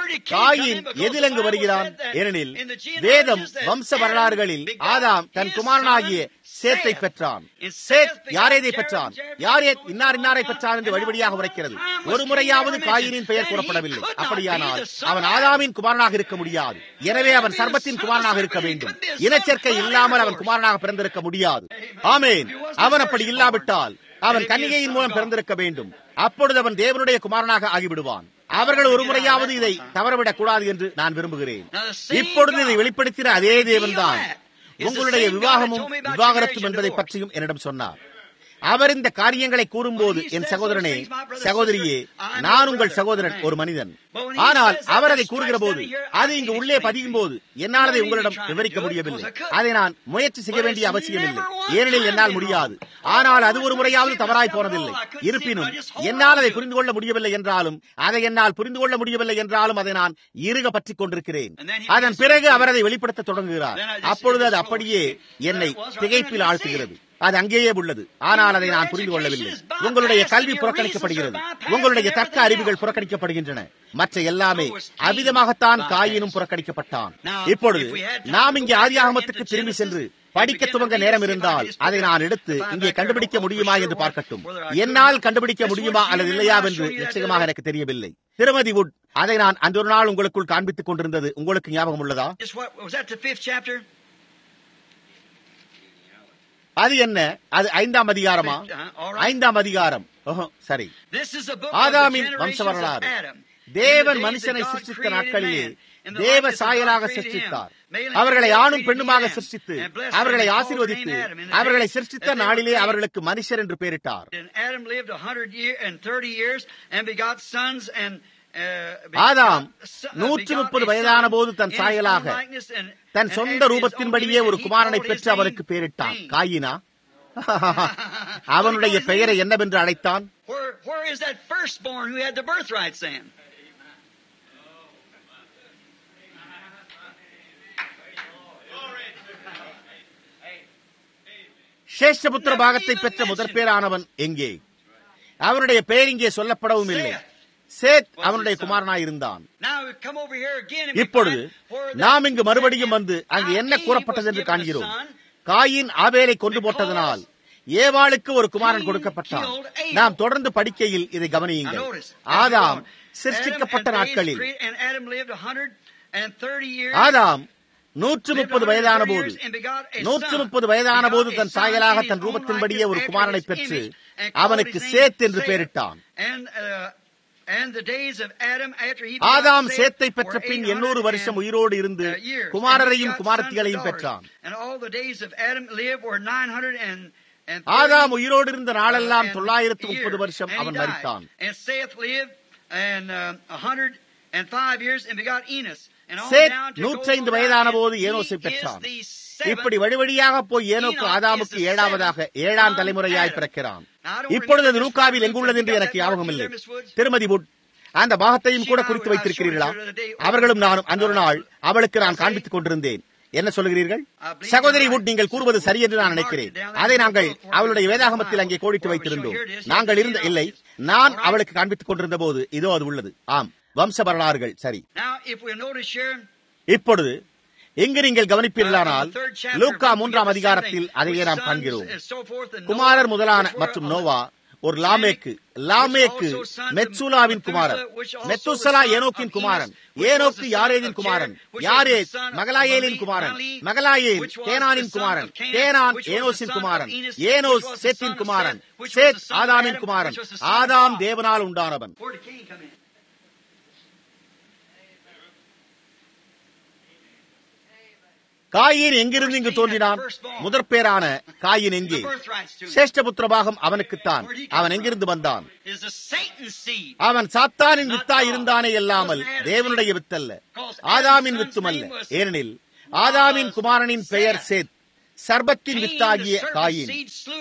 காயின் எதில் அங்கு வருகிறான் ஏனெனில் வேதம் வம்ச வரலாறுகளில் ஆதாம் தன் குமாரனாகிய சேத்தை பெற்றான் சேத் யாரேதை பெற்றான் யாரேத் இன்னார் இன்னாரை பெற்றான் என்று வழிபடியாக உரைக்கிறது ஒரு முறையாவது காயினின் பெயர் கூறப்படவில்லை அப்படியானால் அவன் ஆதாமின் குமாரனாக இருக்க முடியாது எனவே அவன் சர்பத்தின் குமாரனாக இருக்க வேண்டும் இனச்சேர்க்கை இல்லாமல் அவன் குமாரனாக பிறந்திருக்க முடியாது ஆமேன் அவன் அப்படி இல்லாவிட்டால் அவன் கன்னிகையின் மூலம் பிறந்திருக்க வேண்டும் அப்பொழுது அவன் தேவனுடைய குமாரனாக ஆகிவிடுவான் அவர்கள் ஒரு முறையாவது இதை தவறவிடக் கூடாது என்று நான் விரும்புகிறேன் இப்பொழுது இதை வெளிப்படுத்தின அதே தேவன்தான் உங்களுடைய விவாகமும் விவாகரத்தும் என்பதை பற்றியும் என்னிடம் சொன்னார் அவர் இந்த காரியங்களை கூறும்போது என் சகோதரனே சகோதரியே நான் உங்கள் சகோதரன் ஒரு மனிதன் ஆனால் அவர் அதை கூறுகிற போது அது இங்கு உள்ளே பதியும் போது என்னால் அதை உங்களிடம் விவரிக்க முடியவில்லை அதை நான் முயற்சி செய்ய வேண்டிய அவசியம் இல்லை ஏனெனில் என்னால் முடியாது ஆனால் அது ஒரு முறையாவது தவறாய் போனதில்லை இருப்பினும் என்னால் அதை புரிந்து கொள்ள முடியவில்லை என்றாலும் அதை என்னால் புரிந்து கொள்ள முடியவில்லை என்றாலும் அதை நான் இருக பற்றிக் கொண்டிருக்கிறேன் அதன் பிறகு அவர் அதை வெளிப்படுத்த தொடங்குகிறார் அப்பொழுது அது அப்படியே என்னை திகைப்பில் ஆழ்த்துகிறது அது அங்கேயே உள்ளது ஆனால் அதை நான் புரிந்து கொள்ளவில்லை உங்களுடைய கல்வி புறக்கணிக்கப்படுகிறது உங்களுடைய தர்க்க அறிவுகள் புறக்கணிக்கப்படுகின்றன மற்ற எல்லாமே அவிதமாகத்தான் காயினும் புறக்கணிக்கப்பட்டான் இப்பொழுது நாம் இங்கே ஆதியாகமத்துக்கு திரும்பி சென்று படிக்க துவங்க நேரம் இருந்தால் அதை நான் எடுத்து இங்கே கண்டுபிடிக்க முடியுமா என்று பார்க்கட்டும் என்னால் கண்டுபிடிக்க முடியுமா அல்லது இல்லையா என்று நிச்சயமாக எனக்கு தெரியவில்லை திருமதி வுட் அதை நான் அந்த ஒரு நாள் உங்களுக்குள் காண்பித்துக் கொண்டிருந்தது உங்களுக்கு ஞாபகம் உள்ளதா Just what was that the fifth chapter? அது என்ன அது ஐந்தாம் அதிகாரமா ஐந்தாம் அதிகாரம் ஓஹோ, சரி This is a book ஆதாமின் of the வம்ச generations of வரலாறு Adam. தேவன் In the days மனுஷனை that God சிருஷ்டித்த created நாட்களிலே man, in the தேவ likeness of சாயலாக God created சிருஷ்டித்தார் him. Male and அவர்களை female ஆணும் created பெண்ணுமாக him, சிருஷ்டித்து and blessed அவர்களை them, and ஆசீர்வதித்து called them Adam. அவர்களை And சிருஷ்டித்த they were நாளிலே created. அவர்களுக்கு மனுஷர் என்று பெயரிட்டார் And Adam lived a hundred year and thirty years and begot sons and uh, Adam begot son- uh, நூற்று begot முப்பது a son வயதான போது தன் in his சாயலாக own likeness and- than and சொந்த after his ரூபத்தின்படியே own ஒரு image, he குமாரனை called his பெற்று அவருக்கு name பெயரிட்டான் Cain. காயினா அவனுடைய பெயரை என்னவென்று அழைத்தான் Where, where is that firstborn who had the birthright then? சேஷபுத்திர பாகத்தை பெற்ற முதற் பேரானவன் எங்கே அவனுடைய பெயர் இங்கே சொல்லப்படவும் இல்லை சேத் அவனுடைய குமாரனாயிருந்தான் Now we come over here again and we இப்பொழுது find where the- நாம் இங்கு மறுபடியும் வந்து அங்கு என்ன கூறப்பட்டது என்று காண்கிறோம் காயின் ஆபேலை கொண்டு போட்டதனால் ஏவாளுக்கு ஒரு குமாரன் கொடுக்கப்பட்டான் நாம் தொடர்ந்து படிக்கையில் இதை Now கவனியுங்கள் notice, ஆதாம் Adam சிருஷ்டிக்கப்பட்ட and நாட்களில் David and Adam lived 130 years. ஆதாம் நூற்று lived முப்பது 130 வயதான போது years and begot a நூற்று son. முப்பது வயதான Begot போது a தன் son சாயலாக in தன் his own ரூபத்தின்படியே ஒரு likeness குமாரனை after his பெற்று image and called அவனுக்கு his name சேத் என்று Seth. பெயரிட்டான் And, uh, and the days of Adam after he begot Adam Seth சேத்தை were பெற்ற பின் 800 எண்ணூறு வருஷம் and, உயிரோடு இருந்து uh, years. And he குமாரரையும் begot குமாரத்திகளையும் sons and பெற்றான் daughters. And all the days of Adam lived were 900 and and ஆதாம் உயிரோடு இருந்த நாளெல்லாம் and தொள்ளாயிரத்து years. முப்பது வருஷம் And he அவன் died. மரித்தான் And Seth lived and uh, a hundred and five years and begot Enos. And on Seth down to நூற்றைந்து go வயதான down, போது and ஏனோசை he பெற்றான் is the seventh. இப்படி வழி வழியாக போய் ஏனோக்கு Enoch ஆதாமுக்கு is the ஏழாவதாக seventh ஏழாம் from தலைமுறையாய் Adam. பிறக்கிறான் Now, I don't இப்பொழுது அது remember லூக்காவில் this எங்குள்ளது என்று Luke, எனக்கு you got that ஞாபகம் இல்லை Mark, Miss Woods? திருமதி வுட் அந்த பாகத்தையும் கூட She, குறித்து I- I வைத்திருக்கிறீர்களா showed her the other day. அவர்களும் நானும் அந்த ஒரு நாள் அவளுக்கு நான் காண்பித்துக் கொண்டிருந்தேன் என்ன சொல்கிறீர்கள் சகோதரி வுட் நீங்கள் கூறுவது சரி என்று நான் நினைக்கிறேன் அதை நாங்கள் அவளுடைய வேதாகமத்தில் அங்கே கோடிட்டு வைத்திருந்தோம் நாங்கள் இருந்த இல்லை நான் அவளுக்கு காண்பித்துக் கொண்டிருந்த போது இதோ அது உள்ளது ஆம் வம்ச வரலாறுகள் சரி Now, if we notice here, இப்பொழுது எங்கு நீங்கள் கவனிப்பீர்களானால் லூக்கா மூன்றாம் அதிகாரத்தில் அதையே நாம் காண்கிறோம் குமாரர் முதலான மற்றும் நோவா ஒரு லாமேக்கு லாமேக்கு மெட்சுலாவின் குமாரன் மெத்துசலா ஏனோக்கின் குமாரன் ஏனோக்கு யாரேதின் குமாரன் யாரே மகலாயேலின் குமாரன் மகலாயேல் கேனானின் குமாரன் கேனான் ஏனோஸின் குமாரன் ஏனோஸ் சேத்தின் குமாரன் சேத் ஆதாமின் குமாரன் ஆதாம் தேவனால் உண்டானவன் Where did Cain come in? காயின் எங்கிருந்து இங்கு தோன்றினான் முதற் பேரான காயின் எங்கே The birthrights to him. சேஷ்டபுத்திர பாகம் அவனுக்குத்தான் அவன் எங்கிருந்து வந்தான் Is the Satan's seed. அவன் சாத்தானின் வித்தாய் இருந்தானே அல்லாமல் தேவனுடைய வித்தல்ல ஆதாமின் வித்துமல்ல ஏனெனில் ஆதாமின் குமாரனின் பெயர் சேத் சர்பத்தின் வித்தாகிய காயின்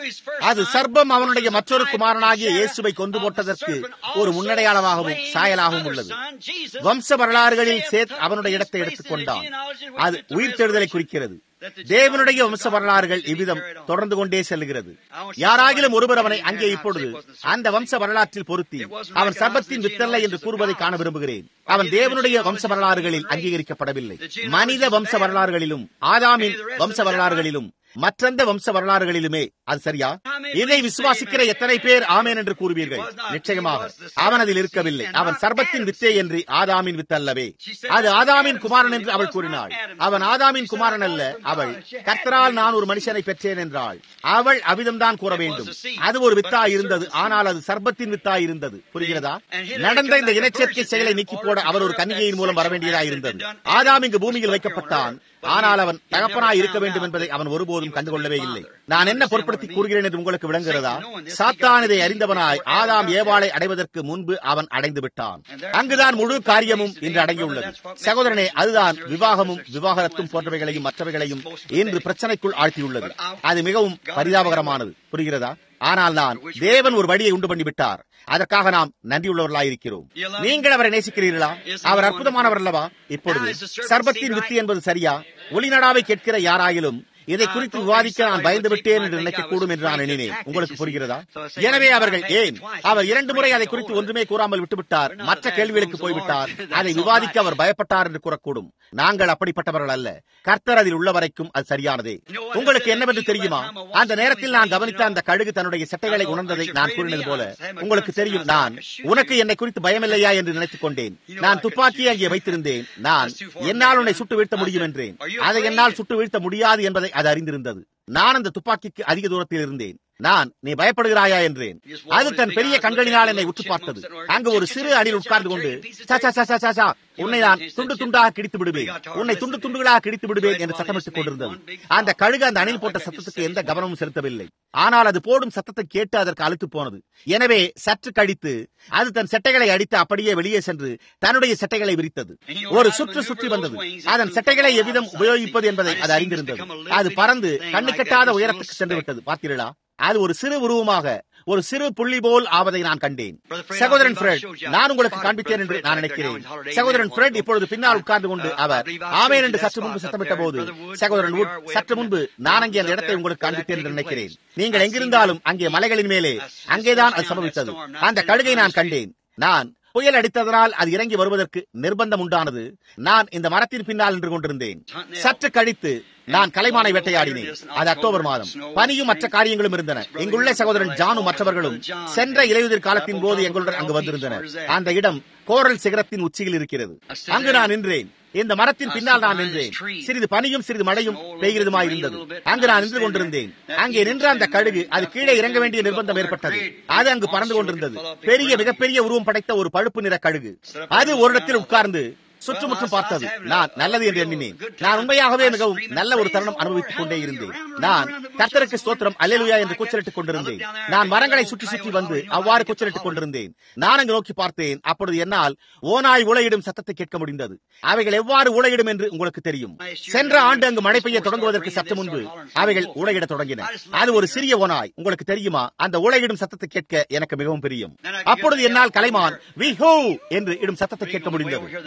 அது சர்ப்பம் அவனுடைய மற்றொரு குமாரனாகிய இயேசுவை கொண்டு போட்டதற்கு ஒரு முன்னடையாளமாகவும் சாயலாகவும் உள்ளது வம்ச வரலாறுகளில் சேத் அவனுடைய இடத்தை எடுத்துக் கொண்டான் அது உயிர்த்தெழுதலை குறிக்கிறது தேவனுடைய வம்ச வரலாறுகள் இவ்விதம் தொடர்ந்து கொண்டே செல்கிறது யாராகிலும் ஒருவர் அவனை அங்கே இப்பொழுது அந்த வம்ச வரலாற்றில் பொருத்தி அவன் சர்பத்தின் வித்தல்ல என்று கூறுவதை காண விரும்புகிறேன் அவன் தேவனுடைய வம்ச வரலாறுகளில் அங்கீகரிக்கப்படவில்லை மனித வம்ச வரலாறுகளிலும் ஆதாமின் வம்ச வரலாறுகளிலும் மற்றெந்த வம்ச வரலாறுகளிலுமே அது சரியா இதை விசுவாசிக்கிற எத்தனை பேர் ஆமேன் என்று கூறுவீர்கள் நிச்சயமாக அவன் அதில் இருக்கவில்லை அவன் சர்பத்தின் வித்தே என்று ஆதாமின் வித்து அல்லவே அது ஆதாமின் குமாரன் என்று அவள் கூறினாள் அவன் ஆதாமின் குமாரன் அல்ல அவள் கர்த்தரால் நான் ஒரு மனுஷனை பெற்றேன் என்றாள் அவள் அவிதம்தான் கூற வேண்டும் அது ஒரு வித்தா இருந்தது ஆனால் அது சர்பத்தின் வித்தா இருந்தது புரிகிறதா நடந்த இந்த இனச்சேர்க்கை செயலை நீக்கி போட அவர் ஒரு கன்னிகையின் மூலம் வர வேண்டியதா இருந்தது ஆதாம் இங்கு பூமியில் வைக்கப்பட்டான் ஆனால் அவன் தகப்பனாய் இருக்க வேண்டும் என்பதை அவன் ஒருபோதும் கண்டுகொள்ளவே இல்லை நான் என்ன பொருட்படுத்தி கூறுகிறேன் என்று உங்களுக்கு விளங்குகிறதா சாத்தான் இதை அறிந்தவனாய் ஆதாம் ஏவாளை அடைவதற்கு முன்பு அவன் அடைந்து விட்டான் அங்குதான் முழு காரியமும் இன்று அடங்கியுள்ளது சகோதரனே அதுதான் விவாகமும் விவாகரத்தும் போன்றவைகளையும் மற்றவைகளையும் இன்று பிரச்சனைக்குள் ஆழ்த்தியுள்ளது அது மிகவும் பரிதாபகரமானது புரிகிறதா ஆனால் நான் தேவன் ஒரு வழியை உண்டு பண்ணிவிட்டார் அதற்காக நாம் நன்றியுள்ளவர்களாயிருக்கிறோம் நீங்கள் அவரை நேசிக்கிறீர்களா அவர் அற்புதமானவர் அல்லவா இப்பொழுது சர்பத்தின் வித்து என்பது சரியா ஒளிநடாவை கேட்கிற யாராயிலும் இதை குறித்து விவாதிக்க நான் பயந்து விட்டேன் என்று நினைக்கக்கூடும் என்று நான் எண்ணினேன் உங்களுக்கு புரிகிறதா எனவே அவர்கள் ஏன் அவர் இரண்டு முறை அதை குறித்து ஒன்றுமே கூறாமல் விட்டுவிட்டார் மற்ற கேள்விகளுக்கு போய்விட்டார் அதை விவாதிக்க அவர் பயப்பட்டார் என்று கூறக்கூடும் நாங்கள் அப்படிப்பட்டவர்கள் அல்ல கர்த்தர் அதில் உள்ள வரைக்கும் அது சரியானதே உங்களுக்கு என்னவென்று தெரியுமா அந்த நேரத்தில் நான் கவனித்த அந்த கழுகு தன்னுடைய சட்டைகளை உணர்ந்ததை நான் கூறினது போல உங்களுக்கு தெரியும் நான் உனக்கு என்னை குறித்து பயமில்லையா என்று நினைத்துக் கொண்டேன் நான் துப்பாக்கியை அங்கே வைத்திருந்தேன் நான் என்னால் உன்னை சுட்டு வீழ்த்த முடியும் என்றேன் அதை என்னால் சுட்டு வீழ்த்த முடியாது என்பதை அது அறிந்திருந்தது நான் அந்த துப்பாக்கிக்கு அதிக தூரத்தில் இருந்தேன் நான் நீ பயப்படுகிறாயா என்றேன் அது தன் பெரிய கண்களினால் என்னை உற்று பார்த்தது அங்கு ஒரு சிறு அணில் உட்கார்ந்து கொண்டு "சா, சா, சா, சா, சா, சா, உன்னை நான் துண்டு துண்டாக கிடித்து விடுவேன் உன்னை துண்டு துண்டுகளாக கிடித்து விடுவேன் என்று சத்தமிட்டுக் கொண்டிருந்தது அந்த கழுகு அந்த அணில் போட்ட சத்தத்துக்கு எந்த கவனமும் செலுத்தவில்லை ஆனால் அது போடும் சத்தத்தை கேட்டு அதற்கு அழுத்து போனது எனவே சற்று கழித்து அது தன் செட்டைகளை அடித்து அப்படியே வெளியே சென்று தன்னுடைய செட்டைகளை விரித்தது ஒரு சுற்று சுற்றி வந்தது அதன் செட்டைகளை எவ்விதம் உபயோகிப்பது என்பதை அது அறிந்திருந்தது அது பறந்து கண்ணு கெட்டாத உயரத்துக்கு சென்று விட்டது பார்த்தீர்களா அது ஒரு சிறு உருவமாக ஒரு சிறு புள்ளி போல் ஆவதை நான் கண்டேன் சகோதரன் ஃப்ரெட் நான் உங்களுக்கு காண்பித்தேன் என்று நான் நினைக்கிறேன் சகோதரன் ஃப்ரெட் இப்பொழுது பின்னால் உட்கார்ந்து கொண்டு அவர் ஆமேன் என்று சற்று முன்பு சத்தமிட்ட போது சகோதரன் வுட் சற்று முன்பு நான் அங்கே அந்த இடத்தை உங்களுக்கு காண்பித்தேன் என்று நினைக்கிறேன் நீங்கள் எங்கிருந்தாலும் அங்கே மலைகளின் மேலே அங்கேதான் அது சம்பவித்தது அந்த கழுகை நான் கண்டேன் நான் புயல் அடித்ததனால் அது இறங்கி வருவதற்கு நிர்பந்தம் உண்டானது நான் இந்த மரத்தின் பின்னால் நின்று கொண்டிருந்தேன் சற்று கழித்து நான் கலைமானை வேட்டையாடினேன் அது அக்டோபர் மாதம் பனியும் மற்ற காரியங்களும் இருந்தன எங்குள்ள சகோதரன் ஜானும் மற்றவர்களும் சென்ற இலையுதிர் காலத்தின் போது எங்களுடன் அங்கு வந்திருந்தனர் அந்த இடம் கோரல் சிகரத்தின் உச்சியில் இருக்கிறது அங்கு நான் நின்றேன் இந்த மரத்தின் பின்னால் நான் நின்றேன் சிறிது பனியும் சிறிது மழையும் பெய்கிறதுமாயிருந்தது அங்கு நான் நின்று கொண்டிருந்தேன் அங்கே நின்ற அந்த கழுகு அது கீழே இறங்க வேண்டிய நிர்பந்தம் ஏற்பட்டது அது அங்கு பறந்து கொண்டிருந்தது பெரிய மிகப்பெரிய உருவம் படைத்த ஒரு பழுப்பு நிற கழுகு அது ஒரு இடத்தில் உட்கார்ந்து சுற்றுமுற்றும் பார்த்தது நான் நல்லது என்று எண்ணினேன் நான் உண்மையாகவே மிகவும் நல்ல ஒரு தருணம் அனுபவித்துக் கொண்டே இருந்தேன் நான் கர்த்தருக்கு ஸ்தோத்திரம் அல்லேலுயா என்று கூச்சலிட்டுக் கொண்டிருந்தேன் நான் மரங்களை சுற்றி சுற்றி வந்து அவ்வாறு கூச்சலிட்டுக் கொண்டிருந்தேன் நான் அங்கு நோக்கி பார்த்தேன் அப்பொழுது என்னால் ஓனாய் உலையிடும் சத்தத்தை கேட்க முடிந்தது அவைகள் எவ்வாறு உலையிடும் என்று உங்களுக்கு தெரியும் சென்ற ஆண்டு அங்கு மழை பெய்ய தொடங்குவதற்கு சற்று முன்பு அவைகள் உலையிட தொடங்கின அது ஒரு சிறிய ஓனாய் உங்களுக்கு தெரியுமா அந்த உலையிடும் சத்தத்தை கேட்க எனக்கு மிகவும் பிரியம் அப்பொழுது என்னால் கலைமான் வி ஹூ என்று இடும் சத்தத்தை கேட்க முடிந்தது உடனே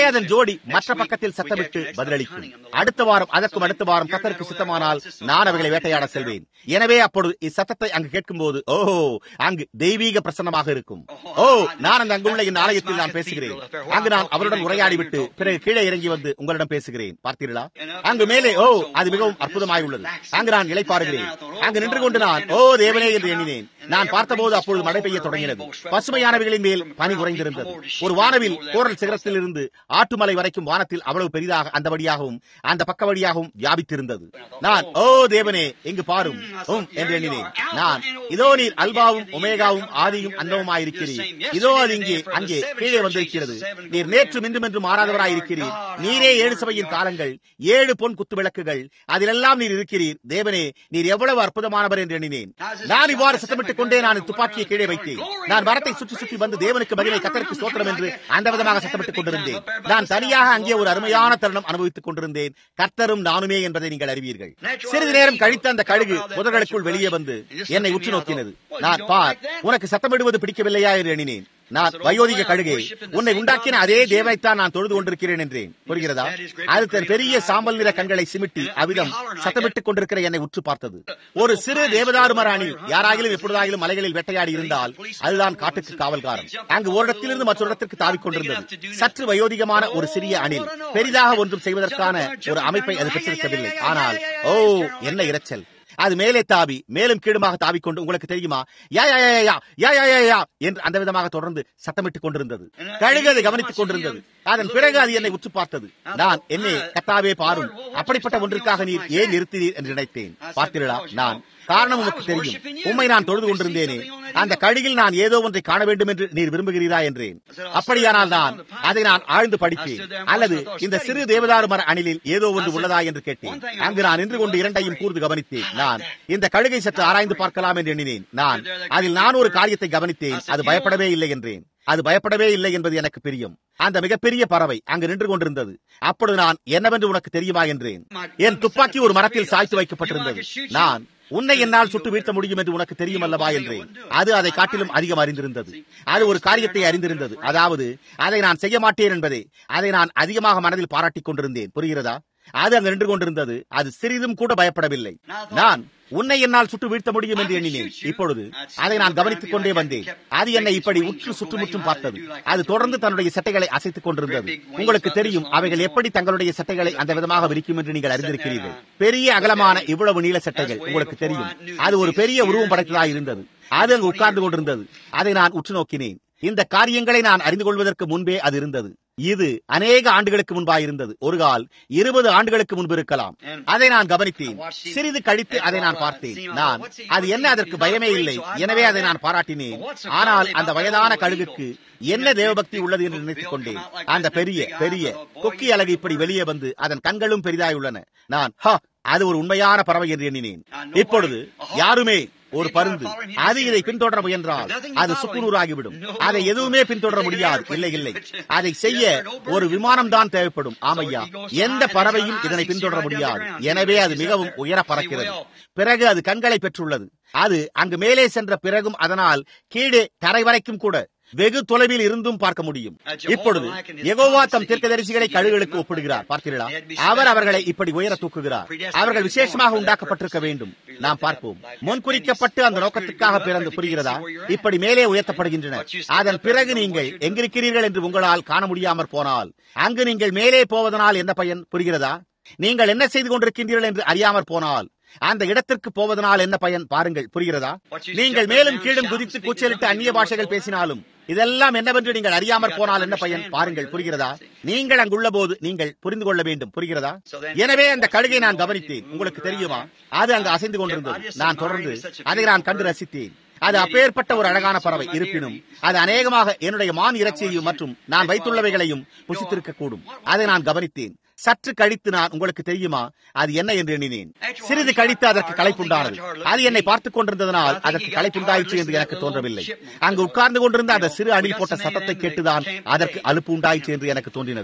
அதன் ஜோடி மற்ற பக்கத்தில் சத்தமிட்டு பதிலளிக்கும் அடுத்த வாரம் அதற்கும் அடுத்த வாரம் கத்தருக்கு சித்தமானால் நான் அவைகளை வேட்டையாட செல்வேன் எனவே அப்பொழுது இச்சத்தத்தை அங்கு கேட்கும்போது ஓஹோ அங்கு தெய்வீக பிரசன்னமாக இருக்கும் ஓ நான் அந்த அங்குள்ள என் ஆலயத்தில் நான் பேசுகிறேன் அங்கு நான் அவருடன் உரையாடிவிட்டு பிறகு கீழே இறங்கி வந்து உங்களிடம் பேசுகிறேன் பார்த்தீர்களா அங்கு மேலே ஓ அது மிகவும் அற்புதமாய் உள்ளது அங்கு நான் இலைப்பாருகிறேன் அங்கு நின்று கொண்டு நான் ஓ தேவனே என்று எண்ணினேன் நான் பார்த்தபோது அப்பொழுது மழை பெய்ய தொடங்கினது பசுமையானவைகளின் மேல் பனி குறைந்திருந்தது ஒரு வானவில் கோரல் சிகரத்தில் இருந்து ஆட்டுமலை வரைக்கும் வானத்தில் அவ்வளவு பெரிதாக அந்த வழியாகவும் அந்த பக்க வழியாகவும் வியாபித்திருந்தது நான் ஓ தேவனே இங்கு பாரும் உம் என்று எண்ணினேன் நான் இதோ நீர் அல்பாவும் ஒமேகாவும் ஆதியும் அந்தவுமாயிருக்கிறீர் இதோ அது இங்கே அங்கே கீழே வந்திருக்கிறது நீர் நேற்று இன்றும் என்று மாறாதவராயிருக்கிறீர் நீரே ஏழு சபையின் காலங்கள் ஏழு பொன் குத்து விளக்குகள் அதிலெல்லாம் நீர் இருக்கிறீர் தேவனே நீர் எவ்வளவு அற்புதமானவர் என்று எண்ணினேன் நான் இவ்வாறு சத்தமிட்டுக் கொண்டே நான் துப்பாக்கியை கீழே வைத்தேன் நான் மரத்தை சுற்றி சுற்றி வந்து தேவனுக்கு பதிலை கத்தருக்கு சோத்திரம் என்று அந்த விதமாக சத்தமிட்டுக் கொண்டிருந்தேன் நான் தனியாக அங்கே ஒரு அருமையான தருணம் அனுபவித்துக் கொண்டிருந்தேன் கர்த்தரும் நானுமே என்பதை நீங்கள் அறிவீர்கள் சிறிது நேரம் கழித்து அந்த கழுகு புதர்களுக்குள் வெளியே வந்து என்னை உற்று நோக்கினது நான் பார் உனக்கு சத்தமிடுவது பிடிக்கவில்லையா என்று எண்ணினேன் நான் வயோதிக கழுகே உன்னை உண்டாக்கின அதே தேவைத்தான் நான் தொழுது கொண்டிருக்கிறேன் என்றேன் புரிகிறதா அது தன் பெரிய சாம்பல் நிற கண்களை சிமிட்டி அவ்விதம் சத்தமிட்டுக் கொண்டிருக்கிற என்னை உற்று பார்த்தது ஒரு சிறு தேவதாரு மராணி யாராகிலும் எப்பொழுதாகிலும் மலைகளில் வேட்டையாடி இருந்தால் அதுதான் காட்டுக்கு காவல்காரன் அங்கு ஒரு இடத்திலிருந்து மற்றொரு இடத்திற்கு தாவிக் கொண்டிருந்தது சற்று வயோதிகமான ஒரு சிறிய அணில் பெரிதாக ஒன்றும் செய்வதற்கான ஒரு அமைப்பை அது பெற்றிருக்கவில்லை ஆனால் ஓ என்ன இரைச்சல் அது மேலே தாவி மேலும் கீழுமாக தாவிக்கொண்டு உங்களுக்கு தெரியுமா யா யா யா யா யா யா யா யா என்று அந்த விதமாக தொடர்ந்து சத்தமிட்டுக் கொண்டிருந்தது கழுகு அதை கவனித்துக் கொண்டிருந்தது அதன் பிறகு அது என்னை உற்று பார்த்தது நான் என்னை கத்தாவே பாரும் அப்படிப்பட்ட ஒன்றிற்காக நீர் ஏன் நிறுத்தினீர் என்று நினைத்தேன் பார்த்தீர்களா நான் காரணம் உமக்கு தெரியும் உண்மை நான் தொழுது கொண்டிருந்தேனே அந்த கழுகில் நான் ஏதோ ஒன்றை காண வேண்டும் என்று நீர் விரும்புகிறீரா என்றேன் அப்படியானால் நான் அதை நான் ஆழ்ந்து படிப்பேன் அல்லது இந்த சிறு தேவதாரு மர அணிலில் ஏதோ ஒன்று உள்ளதா என்று கேட்டேன் அங்கு நான் நின்று கொண்டு இரண்டையும் கூர்ந்து கவனித்தேன் நான் இந்த கழுகை சற்று ஆராய்ந்து பார்க்கலாம் என்று எண்ணினேன் நான் அதில் நான் ஒரு காரியத்தை கவனித்தேன் அது பயப்படவே இல்லை என்றேன் அது பயப்படவே இல்லை என்பது எனக்கு பிரியம் அந்த மிகப்பெரிய பறவை அங்கு நின்று கொண்டிருந்தது அப்பொழுது நான் என்னவென்று உனக்கு தெரியுமா என்றேன் என் துப்பாக்கி ஒரு மரத்தில் சாய்த்து வைக்கப்பட்டிருந்தது நான் உன்னை என்னால் சுட்டு வீழ்த்த முடியும் என்று உனக்கு தெரியும் அல்லவா என்றேன் அது அதை காட்டிலும் அதிகம் அறிந்திருந்தது அது ஒரு காரியத்தை அறிந்திருந்தது அதாவது அதை நான் செய்ய மாட்டேன் என்பதை அதை நான் அதிகமாக மனதில் பாராட்டிக் கொண்டிருந்தேன் புரிகிறதா அது அங்கு நின்று கொண்டிருந்தது அது சிறிதும் கூட பயப்படவில்லை நான் உன்னை என்னால் சுட்டு வீழ்த்த முடியும் என்று எண்ணினேன் இப்பொழுது அதை நான் கவனித்துக் கொண்டே வந்தேன் அது என்னை இப்படி உற்று சுற்றுமுற்றும் பார்த்தது அது தொடர்ந்து தன்னுடைய சட்டைகளை அசைத்துக் கொண்டிருந்தது உங்களுக்கு தெரியும் அவைகள் எப்படி தங்களுடைய சட்டைகளை அந்த விதமாக விரிக்கும் என்று நீங்கள் அறிந்திருக்கிறீர்கள் பெரிய அகலமான இவ்வளவு நீள சட்டைகள் உங்களுக்கு தெரியும் அது ஒரு பெரிய உருவம் படைத்ததாக இருந்தது அது அங்கு உட்கார்ந்து கொண்டிருந்தது அதை நான் உற்று நோக்கினேன் இந்த காரியங்களை நான் அறிந்து கொள்வதற்கு முன்பே அது இருந்தது இது அநேக ஆண்டுகளுக்கு முன்பாக இருந்தது ஒரு கால் இருபது ஆண்டுகளுக்கு முன்பு இருக்கலாம் அதை நான் கவனித்தேன் சிறிது கழித்து அதை நான் பார்த்தேன் நான் அது என்ன அதற்கு பயமே இல்லை எனவே அதை நான் பாராட்டினேன் ஆனால் அந்த வயதான கழுகுக்கு என்ன தேவபக்தி உள்ளது என்று நினைத்துக் கொண்டேன் அந்த பெரிய பெரிய கொக்கி அழகு இப்படி வெளியே வந்து அதன் கண்களும் பெரிதாய் உள்ளன நான் ஹா அது ஒரு உண்மையான பறவை என்று எண்ணினேன் இப்பொழுது யாருமே ஒரு பருந்து அது இதை பின்தொடர முயன்றால் அது சுக்குநூறாகிவிடும் அதை எதுவுமே பின்தொடர முடியாது இல்லை இல்லை அதை செய்ய ஒரு விமானம் தான் தேவைப்படும் ஆமையா எந்த பறவையும் இதனை பின்தொடர முடியாது எனவே அது மிகவும் உயர பறக்கிறது பிறகு அது கண்களை பெற்றுள்ளது அது அங்கு மேலே சென்ற பிறகும் அதனால் கீழே தரை வரைக்கும் கூட வெகு தொலைவில் இருந்தும் பார்க்க முடியும் இப்பொழுது எகோவா தம் தீர்க்கதரிசிகளை கழுகுகளுக்கு ஒப்பிடுகிறார் பார்த்தீர்களா அவர் அவர்களை இப்படி உயர தூக்குகிறார் அவர்கள் விசேஷமாக உண்டாக்கப்பட்டிருக்க வேண்டும் நாம் பார்ப்போம் முன்குறிக்கப்பட்டு அந்த நோக்கத்துக்காக பிறந்து புரிகிறதா இப்படி மேலே உயர்த்தப்படுகின்றன அதன் பிறகு நீங்கள் எங்கிருக்கிறீர்கள் என்று உங்களால் காண முடியாமற் போனால் அங்கு நீங்கள் மேலே போவதனால் என்ன பயன் புரிகிறதா நீங்கள் என்ன செய்து கொண்டிருக்கின்றீர்கள் என்று அறியாமற் போனால் அந்த இடத்திற்கு போவதனால் என்ன பயன் பாருங்கள் புரிகிறதா நீங்கள் மேலும் கீழும் குதித்து கூச்சலிட்டு அந்நிய பாஷைகள் பேசினாலும் இதெல்லாம் என்னவென்று நீங்கள் அறியாமற் போனால் என்ன பயன் பாருங்கள் புரிகிறதா நீங்கள் அங்குள்ள போது நீங்கள் புரிந்து கொள்ள வேண்டும் புரிகிறதா எனவே அந்த கழுகை நான் கவனித்தேன் உங்களுக்கு தெரியுமா அது அங்கு அசைந்து கொண்டிருந்தது நான் தொடர்ந்து அதை நான் கண்டு ரசித்தேன் அது அப்பேற்பட்ட ஒரு அழகான பறவை இருப்பினும் அது அநேகமாக என்னுடைய மான் இறைச்சியையும் மற்றும் நான் வைத்துள்ளவைகளையும் புசித்திருக்க கூடும் அதை நான் கவனித்தேன் சற்று கழித்து நான் உங்களுக்கு தெரியுமா அது என்ன என்று எண்ணினேன் சிறிது கழித்து அதற்கு களைப்புண்டானது அது என்னை பார்த்துக் கொண்டிருந்ததனால் அதற்கு களைப்புண்டாயிற்று என்று எனக்கு தோன்றவில்லை அங்கு உட்கார்ந்து கொண்டிருந்த அந்த சிறு அணில் போட்ட சத்தத்தை கேட்டுதான் அதற்கு அலுப்பு உண்டாயிற்று என்று எனக்கு தோன்றினது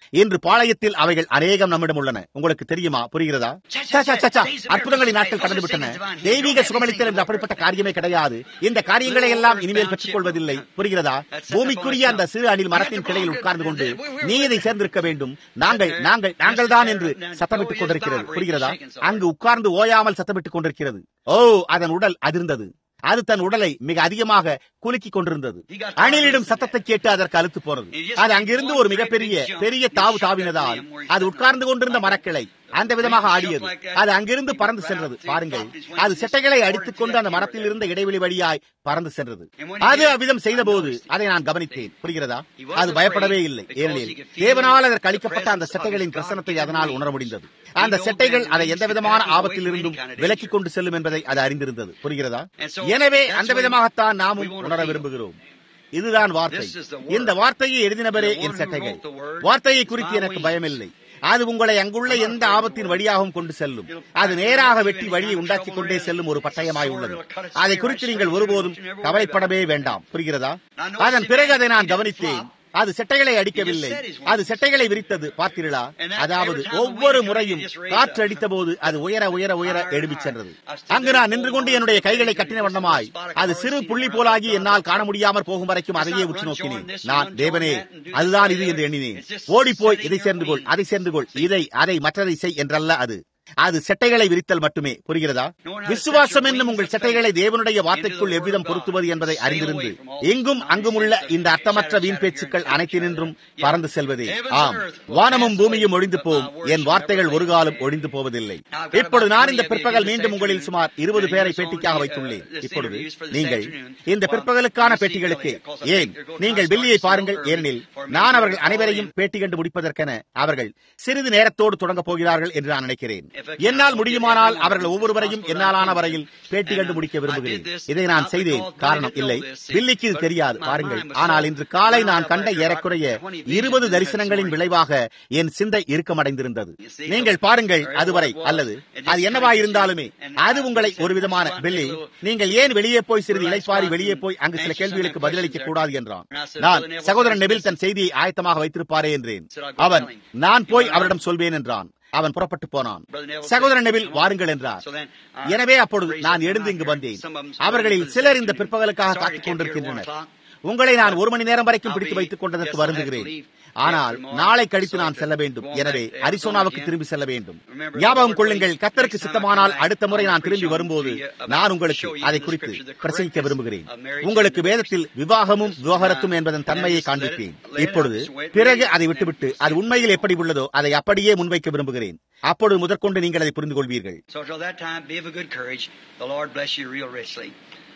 இன்று பாளையத்தில் அவைகள் அநேகம் நம்மிடம் உள்ளன உங்களுக்கு தெரியுமா புரிகிறதா சா, சா, சா, சா. அற்புதங்களின் நாட்கள் கடந்து விட்டன தெய்வீக சுகமளித்தல் என்று அப்படிப்பட்ட காரியமே கிடையாது இந்த காரியங்களை எல்லாம் இனிமேல் பெற்றுக் கொள்வதில்லை புரிகிறதா பூமிக்குரிய அந்த சிறு அணில் மரத்தின் கிளையில் உட்கார்ந்து கொண்டு நீ இதை சேர்ந்திருக்க வேண்டும் நாங்கள் நாங்கள் நாங்கள் தான் என்று சத்தமிட்டுக் கொண்டிருக்கிறது புரிகிறதா அங்கு உட்கார்ந்து ஓயாமல் சத்தமிட்டுக் கொண்டிருக்கிறது ஓ அதன் உடல் அதிர்ந்தது அது தன் உடலை மிக அதிகமாக குலுக்கிக் கொண்டிருந்தது அணிலிடும் சத்தத்தை கேட்டு அதற்கு அழுத்து போனது அது அங்கிருந்து ஒரு மிகப்பெரிய பெரிய தாவு தாவினதால் அது உட்கார்ந்து கொண்டிருந்த மரக்கிளை அந்த விதமாக ஆடியது அது அங்கிருந்து பறந்து சென்றது பாருங்கள் அது செட்டைகளை அடித்துக் கொண்டு அந்த மரத்தில் இருந்த இடைவெளி வழியாய் பறந்து சென்றது அது அவ்விதம் செய்த போது அதை நான் கவனித்தேன் புரிகிறதா அது பயப்படவே இல்லை ஏனெனில் தேவனால் அதற்கு அளிக்கப்பட்ட அந்த செட்டைகளின் பிரசனத்தை அதனால் உணர முடிந்தது அந்த செட்டைகள் அதை எந்த விதமான ஆபத்தில் இருந்தும் விலக்கிக் கொண்டு செல்லும் என்பதை அது அறிந்திருந்தது புரிகிறதா எனவே அந்த விதமாகத்தான் நாமும் உணர விரும்புகிறோம் இதுதான் வார்த்தை இந்த வார்த்தையை எழுதினவரே என் செட்டைகள் வார்த்தையை குறித்து எனக்கு பயமில்லை அது உங்களை அங்குள்ள எந்த ஆபத்தின் வழியாகவும் கொண்டு செல்லும் அது நேராக வெட்டி வழியை உண்டாக்கிக் கொண்டே செல்லும் ஒரு பட்டயமாய் உள்ளது அதை குறித்து நீங்கள் ஒருபோதும் கவலைப்படவே வேண்டாம் புரிகிறதா அதன் பிறகு அதை நான் கவனித்தேன் அது செட்டைகளை அடிக்கவில்லை அது செட்டைகளை விரித்தது பார்த்தீர்களா அதாவது ஒவ்வொரு முறையும் காற்று அடித்த போது அது உயர உயர உயர எழுப்பிச் சென்றது அங்கு நான் நின்று கொண்டு என்னுடைய கைகளை கட்டின வண்ணமாய் அது சிறு புள்ளி போலாகி என்னால் காண முடியாமற் போகும் வரைக்கும் அதையே உற்று நோக்கினேன் நான் தேவனே அதுதான் இது என்று எண்ணினேன் ஓடிப்போய் இதை சேர்ந்து கொள் அதை சேர்ந்து கொள் இதை அதை மற்றதை செய் என்றல்ல அது அது செட்டைகளை விரித்தல் மட்டுமே புரிகிறதா விசுவாசம் என்னும் உங்கள் செட்டைகளை தேவனுடைய வார்த்தைக்குள் எவ்விதம் பொருத்துவது என்பதை அறிந்திருந்து எங்கும் அங்குமுள்ள இந்த அர்த்தமற்ற வீண் பேச்சுக்கள் அனைத்தினின்றும் பறந்து செல்வதே ஆம் வானமும் பூமியும் ஒழிந்து போம் என் வார்த்தைகள் ஒரு காலம் ஒழிந்து போவதில்லை இப்பொழுது நான் இந்த பிற்பகல் மீண்டும் உங்களில் சுமார் இருபது பேரை பேட்டிக்காக வைத்துள்ளேன் இப்பொழுது நீங்கள் இந்த பிற்பகலுக்கான பேட்டிகளுக்கு ஏன் நீங்கள் பில்லியை பாருங்கள் ஏனெனில் நான் அவர்கள் அனைவரையும் பேட்டி கண்டு முடிப்பதற்கென அவர்கள் சிறிது நேரத்தோடு தொடங்கப் போகிறார்கள் என்று நான் நினைக்கிறேன் என்னால் முடியுமானால் அவர்கள் ஒவ்வொருவரையும் என்னாலான வரையில் பேட்டி கண்டு முடிக்க விரும்புகிறேன் இதை நான் செய்தேன் காரணம் இல்லை பில்லிக்கு இது தெரியாது பாருங்கள் ஆனால் இன்று காலை நான் கண்ட ஏறக்குறைய இருபது தரிசனங்களின் விளைவாக என் சிந்தை இறுக்கமடைந்திருந்தது நீங்கள் பாருங்கள் அதுவரை அல்லது அது என்னவா இருந்தாலுமே அது உங்களை ஒரு விதமான பில்லி நீங்கள் ஏன் வெளியே போய் சிறிது இலைப்பாரி வெளியே போய் அங்கு சில கேள்விகளுக்கு பதிலளிக்க கூடாது என்றான் நான் சகோதரன் நெபில் தன் செய்தியை ஆயத்தமாக வைத்திருப்பாரே என்றேன் அவன் நான் போய் அவரிடம் சொல்வேன் என்றான் அவன் புறப்பட்டு போனான் சகோதரன் நெபில் வாருங்கள் என்றார் எனவே அப்பொழுது நான் எழுந்து இங்கு வந்தேன் அவர்களில் சிலர் இந்த பிற்பகலுக்காக காத்துக் கொண்டிருக்கின்றனர் உங்களை நான் ஒரு மணி நேரம் வரைக்கும் பிடித்து வைத்துக் கொண்டதற்கு வருந்துகிறேன் ஆனால் நாளை கழித்து நான் செல்ல வேண்டும் எனவே அரிசோனாவுக்கு திரும்பி செல்ல வேண்டும் ஞாபகம் கொள்ளுங்கள் கத்தருக்கு சித்தமானால் அடுத்த முறை நான் திரும்பி வரும்போது நான் உங்களுக்கு அதை குறித்து பிரசங்கிக்க விரும்புகிறேன் உங்களுக்கு வேதத்தில் விவாகமும் விவாகரத்தும் என்பதன் தன்மையை காண்பிப்பேன் இப்பொழுது பிறகு அதை விட்டுவிட்டு அது உண்மையில் எப்படி உள்ளதோ அதை அப்படியே முன்வைக்க விரும்புகிறேன் அப்பொழுது முதற்கொண்டு நீங்கள் அதை புரிந்து கொள்வீர்கள் So till that time, be of a good courage. The Lord bless you real richly.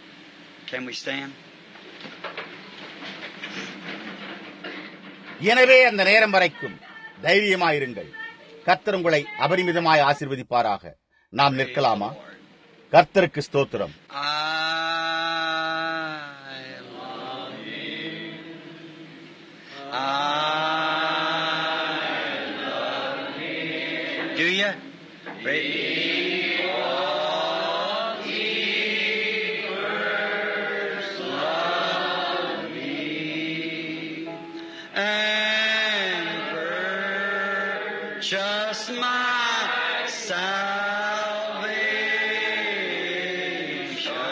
Can we stand? எனவே அந்த நேரம் வரைக்கும் தைரியமாயிருங்கள் கர்த்தர் உங்களை அபரிமிதமாய் ஆசீர்வதிப்பாராக நாம் நிற்கலாமா கர்த்தருக்கு ஸ்தோத்திரம் I love you. I love you. Do you? And purchase my salvation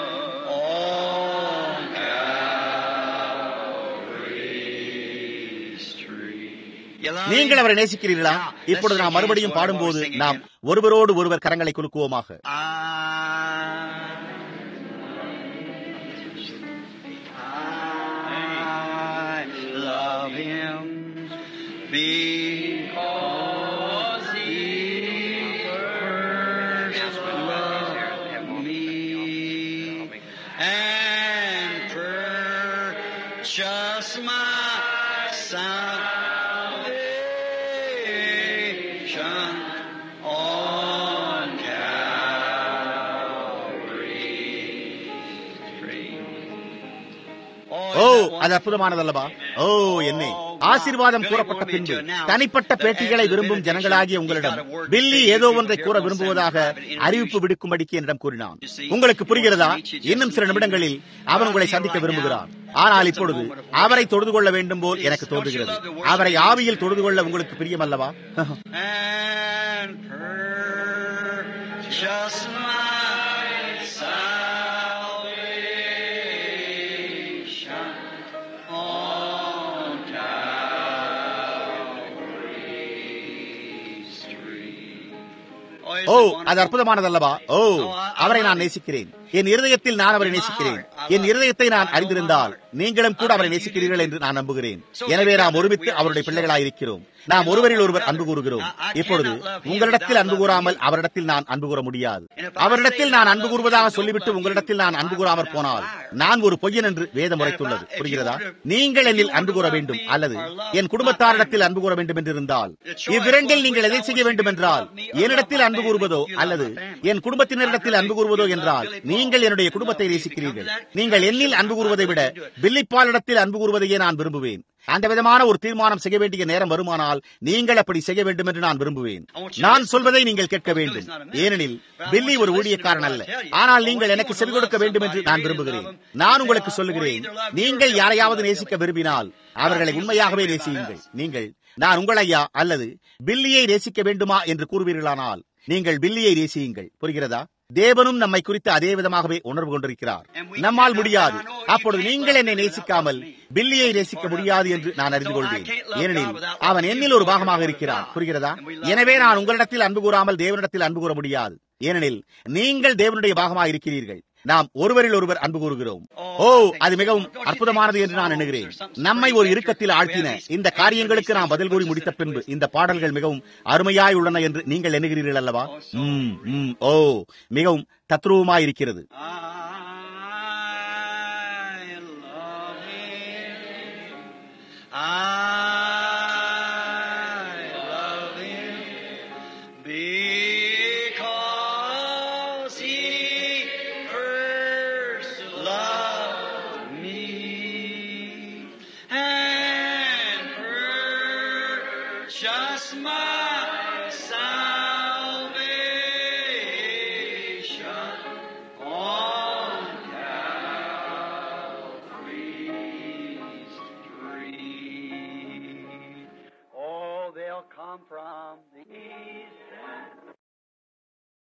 on Calvary's tree. You love நீங்கள் him? அவரை நேசிக்கிறீர்களா இப்பொழுது நாம் மறுபடியும் பாடும்போது நாம் ஒருவரோடு ஒருவர் கரங்களை குலுக்குவோமாக I love him because he first loved me and purchased my salvation on Calvary's tree. ஓ அது அற்புதமானதல்லவா ஓ என்னே ஆசீர்வாதம் கூறப்பட்ட பின்பு தனிப்பட்ட பேட்டிகளை விரும்பும் ஜனங்களாகிய உங்களிடம் பில்லி ஏதோ ஒன்றை கூற விரும்புவதாக அறிவிப்பு விடுக்கும்படிக்கு என்னிடம் கூறினான் உங்களுக்கு புரிகிறதா இன்னும் சில நிமிடங்களில் அவன் உங்களை சந்திக்க விரும்புகிறான் ஆனால் இப்பொழுது அவரை தொழுது கொள்ள வேண்டும் போல் எனக்கு தோன்றுகிறது அவரை ஆவியில் தொழுது கொள்ள உங்களுக்கு பிரியமல்லவா and purchase my salvation on Calvary's tree. ஓ அது அற்புதமானதல்லவா ஓ அவரை நான் நேசிக்கிறேன் என் இருதயத்தில் நான் அவரை நேசிக்கிறேன் என் இருதயத்தை நான் அறிந்திருந்தால் நீங்களும் கூட அவரை நேசிக்கிறீர்கள் என்று நான் நம்புகிறேன் எனவே நாம் ஒருமித்து அவருடைய பிள்ளைகளாய் இருக்கிறோம் நாம் ஒருவரில் ஒருவர் அன்பு கூறுகிறோம் இப்பொழுது உங்களிடத்தில் அன்பு கூறாமல் அவரிடத்தில் நான் அன்பு கூற முடியாது அவரிடத்தில் நான் அன்பு கூறுவதாக சொல்லிவிட்டு உங்களிடத்தில் நான் அன்பு கூறாமற் போனால் நான் ஒரு பொய்யன் என்று வேதம் உரைத்துள்ளது புரிகிறதா நீங்கள் என்னில் அன்பு கூற வேண்டும் அல்லது என் குடும்பத்தாரிடத்தில் அன்பு கூற வேண்டும் என்று இருந்தால் இவ்விரண்டில் நீங்கள் எதை செய்ய வேண்டும் என்றால் என்னிடத்தில் அன்பு கூறுவதோ அல்லது என் குடும்பத்தினரிடத்தில் அன்பு கூறுவதோ என்றால் நீங்கள் என்னுடைய குடும்பத்தை நேசிக்கிறீர்கள் நீங்கள் என்னில் அன்பு கூறுவதை விட பில்லிப்பாலிடத்தில் அன்பு கூறுவதையே நான் விரும்புவேன் அந்த விதமான ஒரு தீர்மானம் செய்ய வேண்டிய நேரம் வருமானால் நீங்கள் அப்படி செய்ய வேண்டும் என்று நான் விரும்புவேன் நான் சொல்வதை நீங்கள் கேட்க வேண்டும் ஏனெனில் பில்லி ஒரு ஊழியக்காரன் அல்ல ஆனால் நீங்கள் எனக்கு செவி கொடுக்க வேண்டும் என்று நான் விரும்புகிறேன் நான் உங்களுக்கு சொல்லுகிறேன் நீங்கள் யாரையாவது நேசிக்க விரும்பினால் அவர்களை உண்மையாகவே நேசியுங்கள் நீங்கள் நான் உங்களையா அல்லது பில்லியை நேசிக்க வேண்டுமா என்று கூறுவீர்களானால் நீங்கள் பில்லியை நேசியுங்கள் புரிகிறதா தேவனும் நம்மை குறித்து அதே விதமாகவே உணர்வு கொண்டிருக்கிறார் நம்மால் முடியாது அப்பொழுது நீங்கள் என்னை நேசிக்காமல் பில்லியை நேசிக்க முடியாது என்று நான் அறிந்து கொள்வேன் ஏனெனில் அவன் என்னில் ஒரு பாகமாக இருக்கிறான் புரிகிறதா எனவே நான் உங்களிடத்தில் அன்பு கூறாமல் தேவனிடத்தில் அன்பு கூற முடியாது ஏனெனில் நீங்கள் தேவனுடைய பாகமாக இருக்கிறீர்கள் நாம் ஒருவரில் ஒருவர் அன்பு கூறுகிறோம் ஓ அது மிகவும் அற்புதமானது என்று நான் எண்ணுகிறேன் நம்மை ஒரு இறுக்கத்தில் ஆழ்த்தின இந்த காரியங்களுக்கு நாம் பதில் கூறி முடித்த பின்பு இந்த பாடல்கள் மிகவும் அருமையாய் உள்ளன என்று நீங்கள் எண்ணுகிறீர்கள் அல்லவா ம், ம், ஓ மிகவும் தத்ரூபமாய் இருக்கிறது I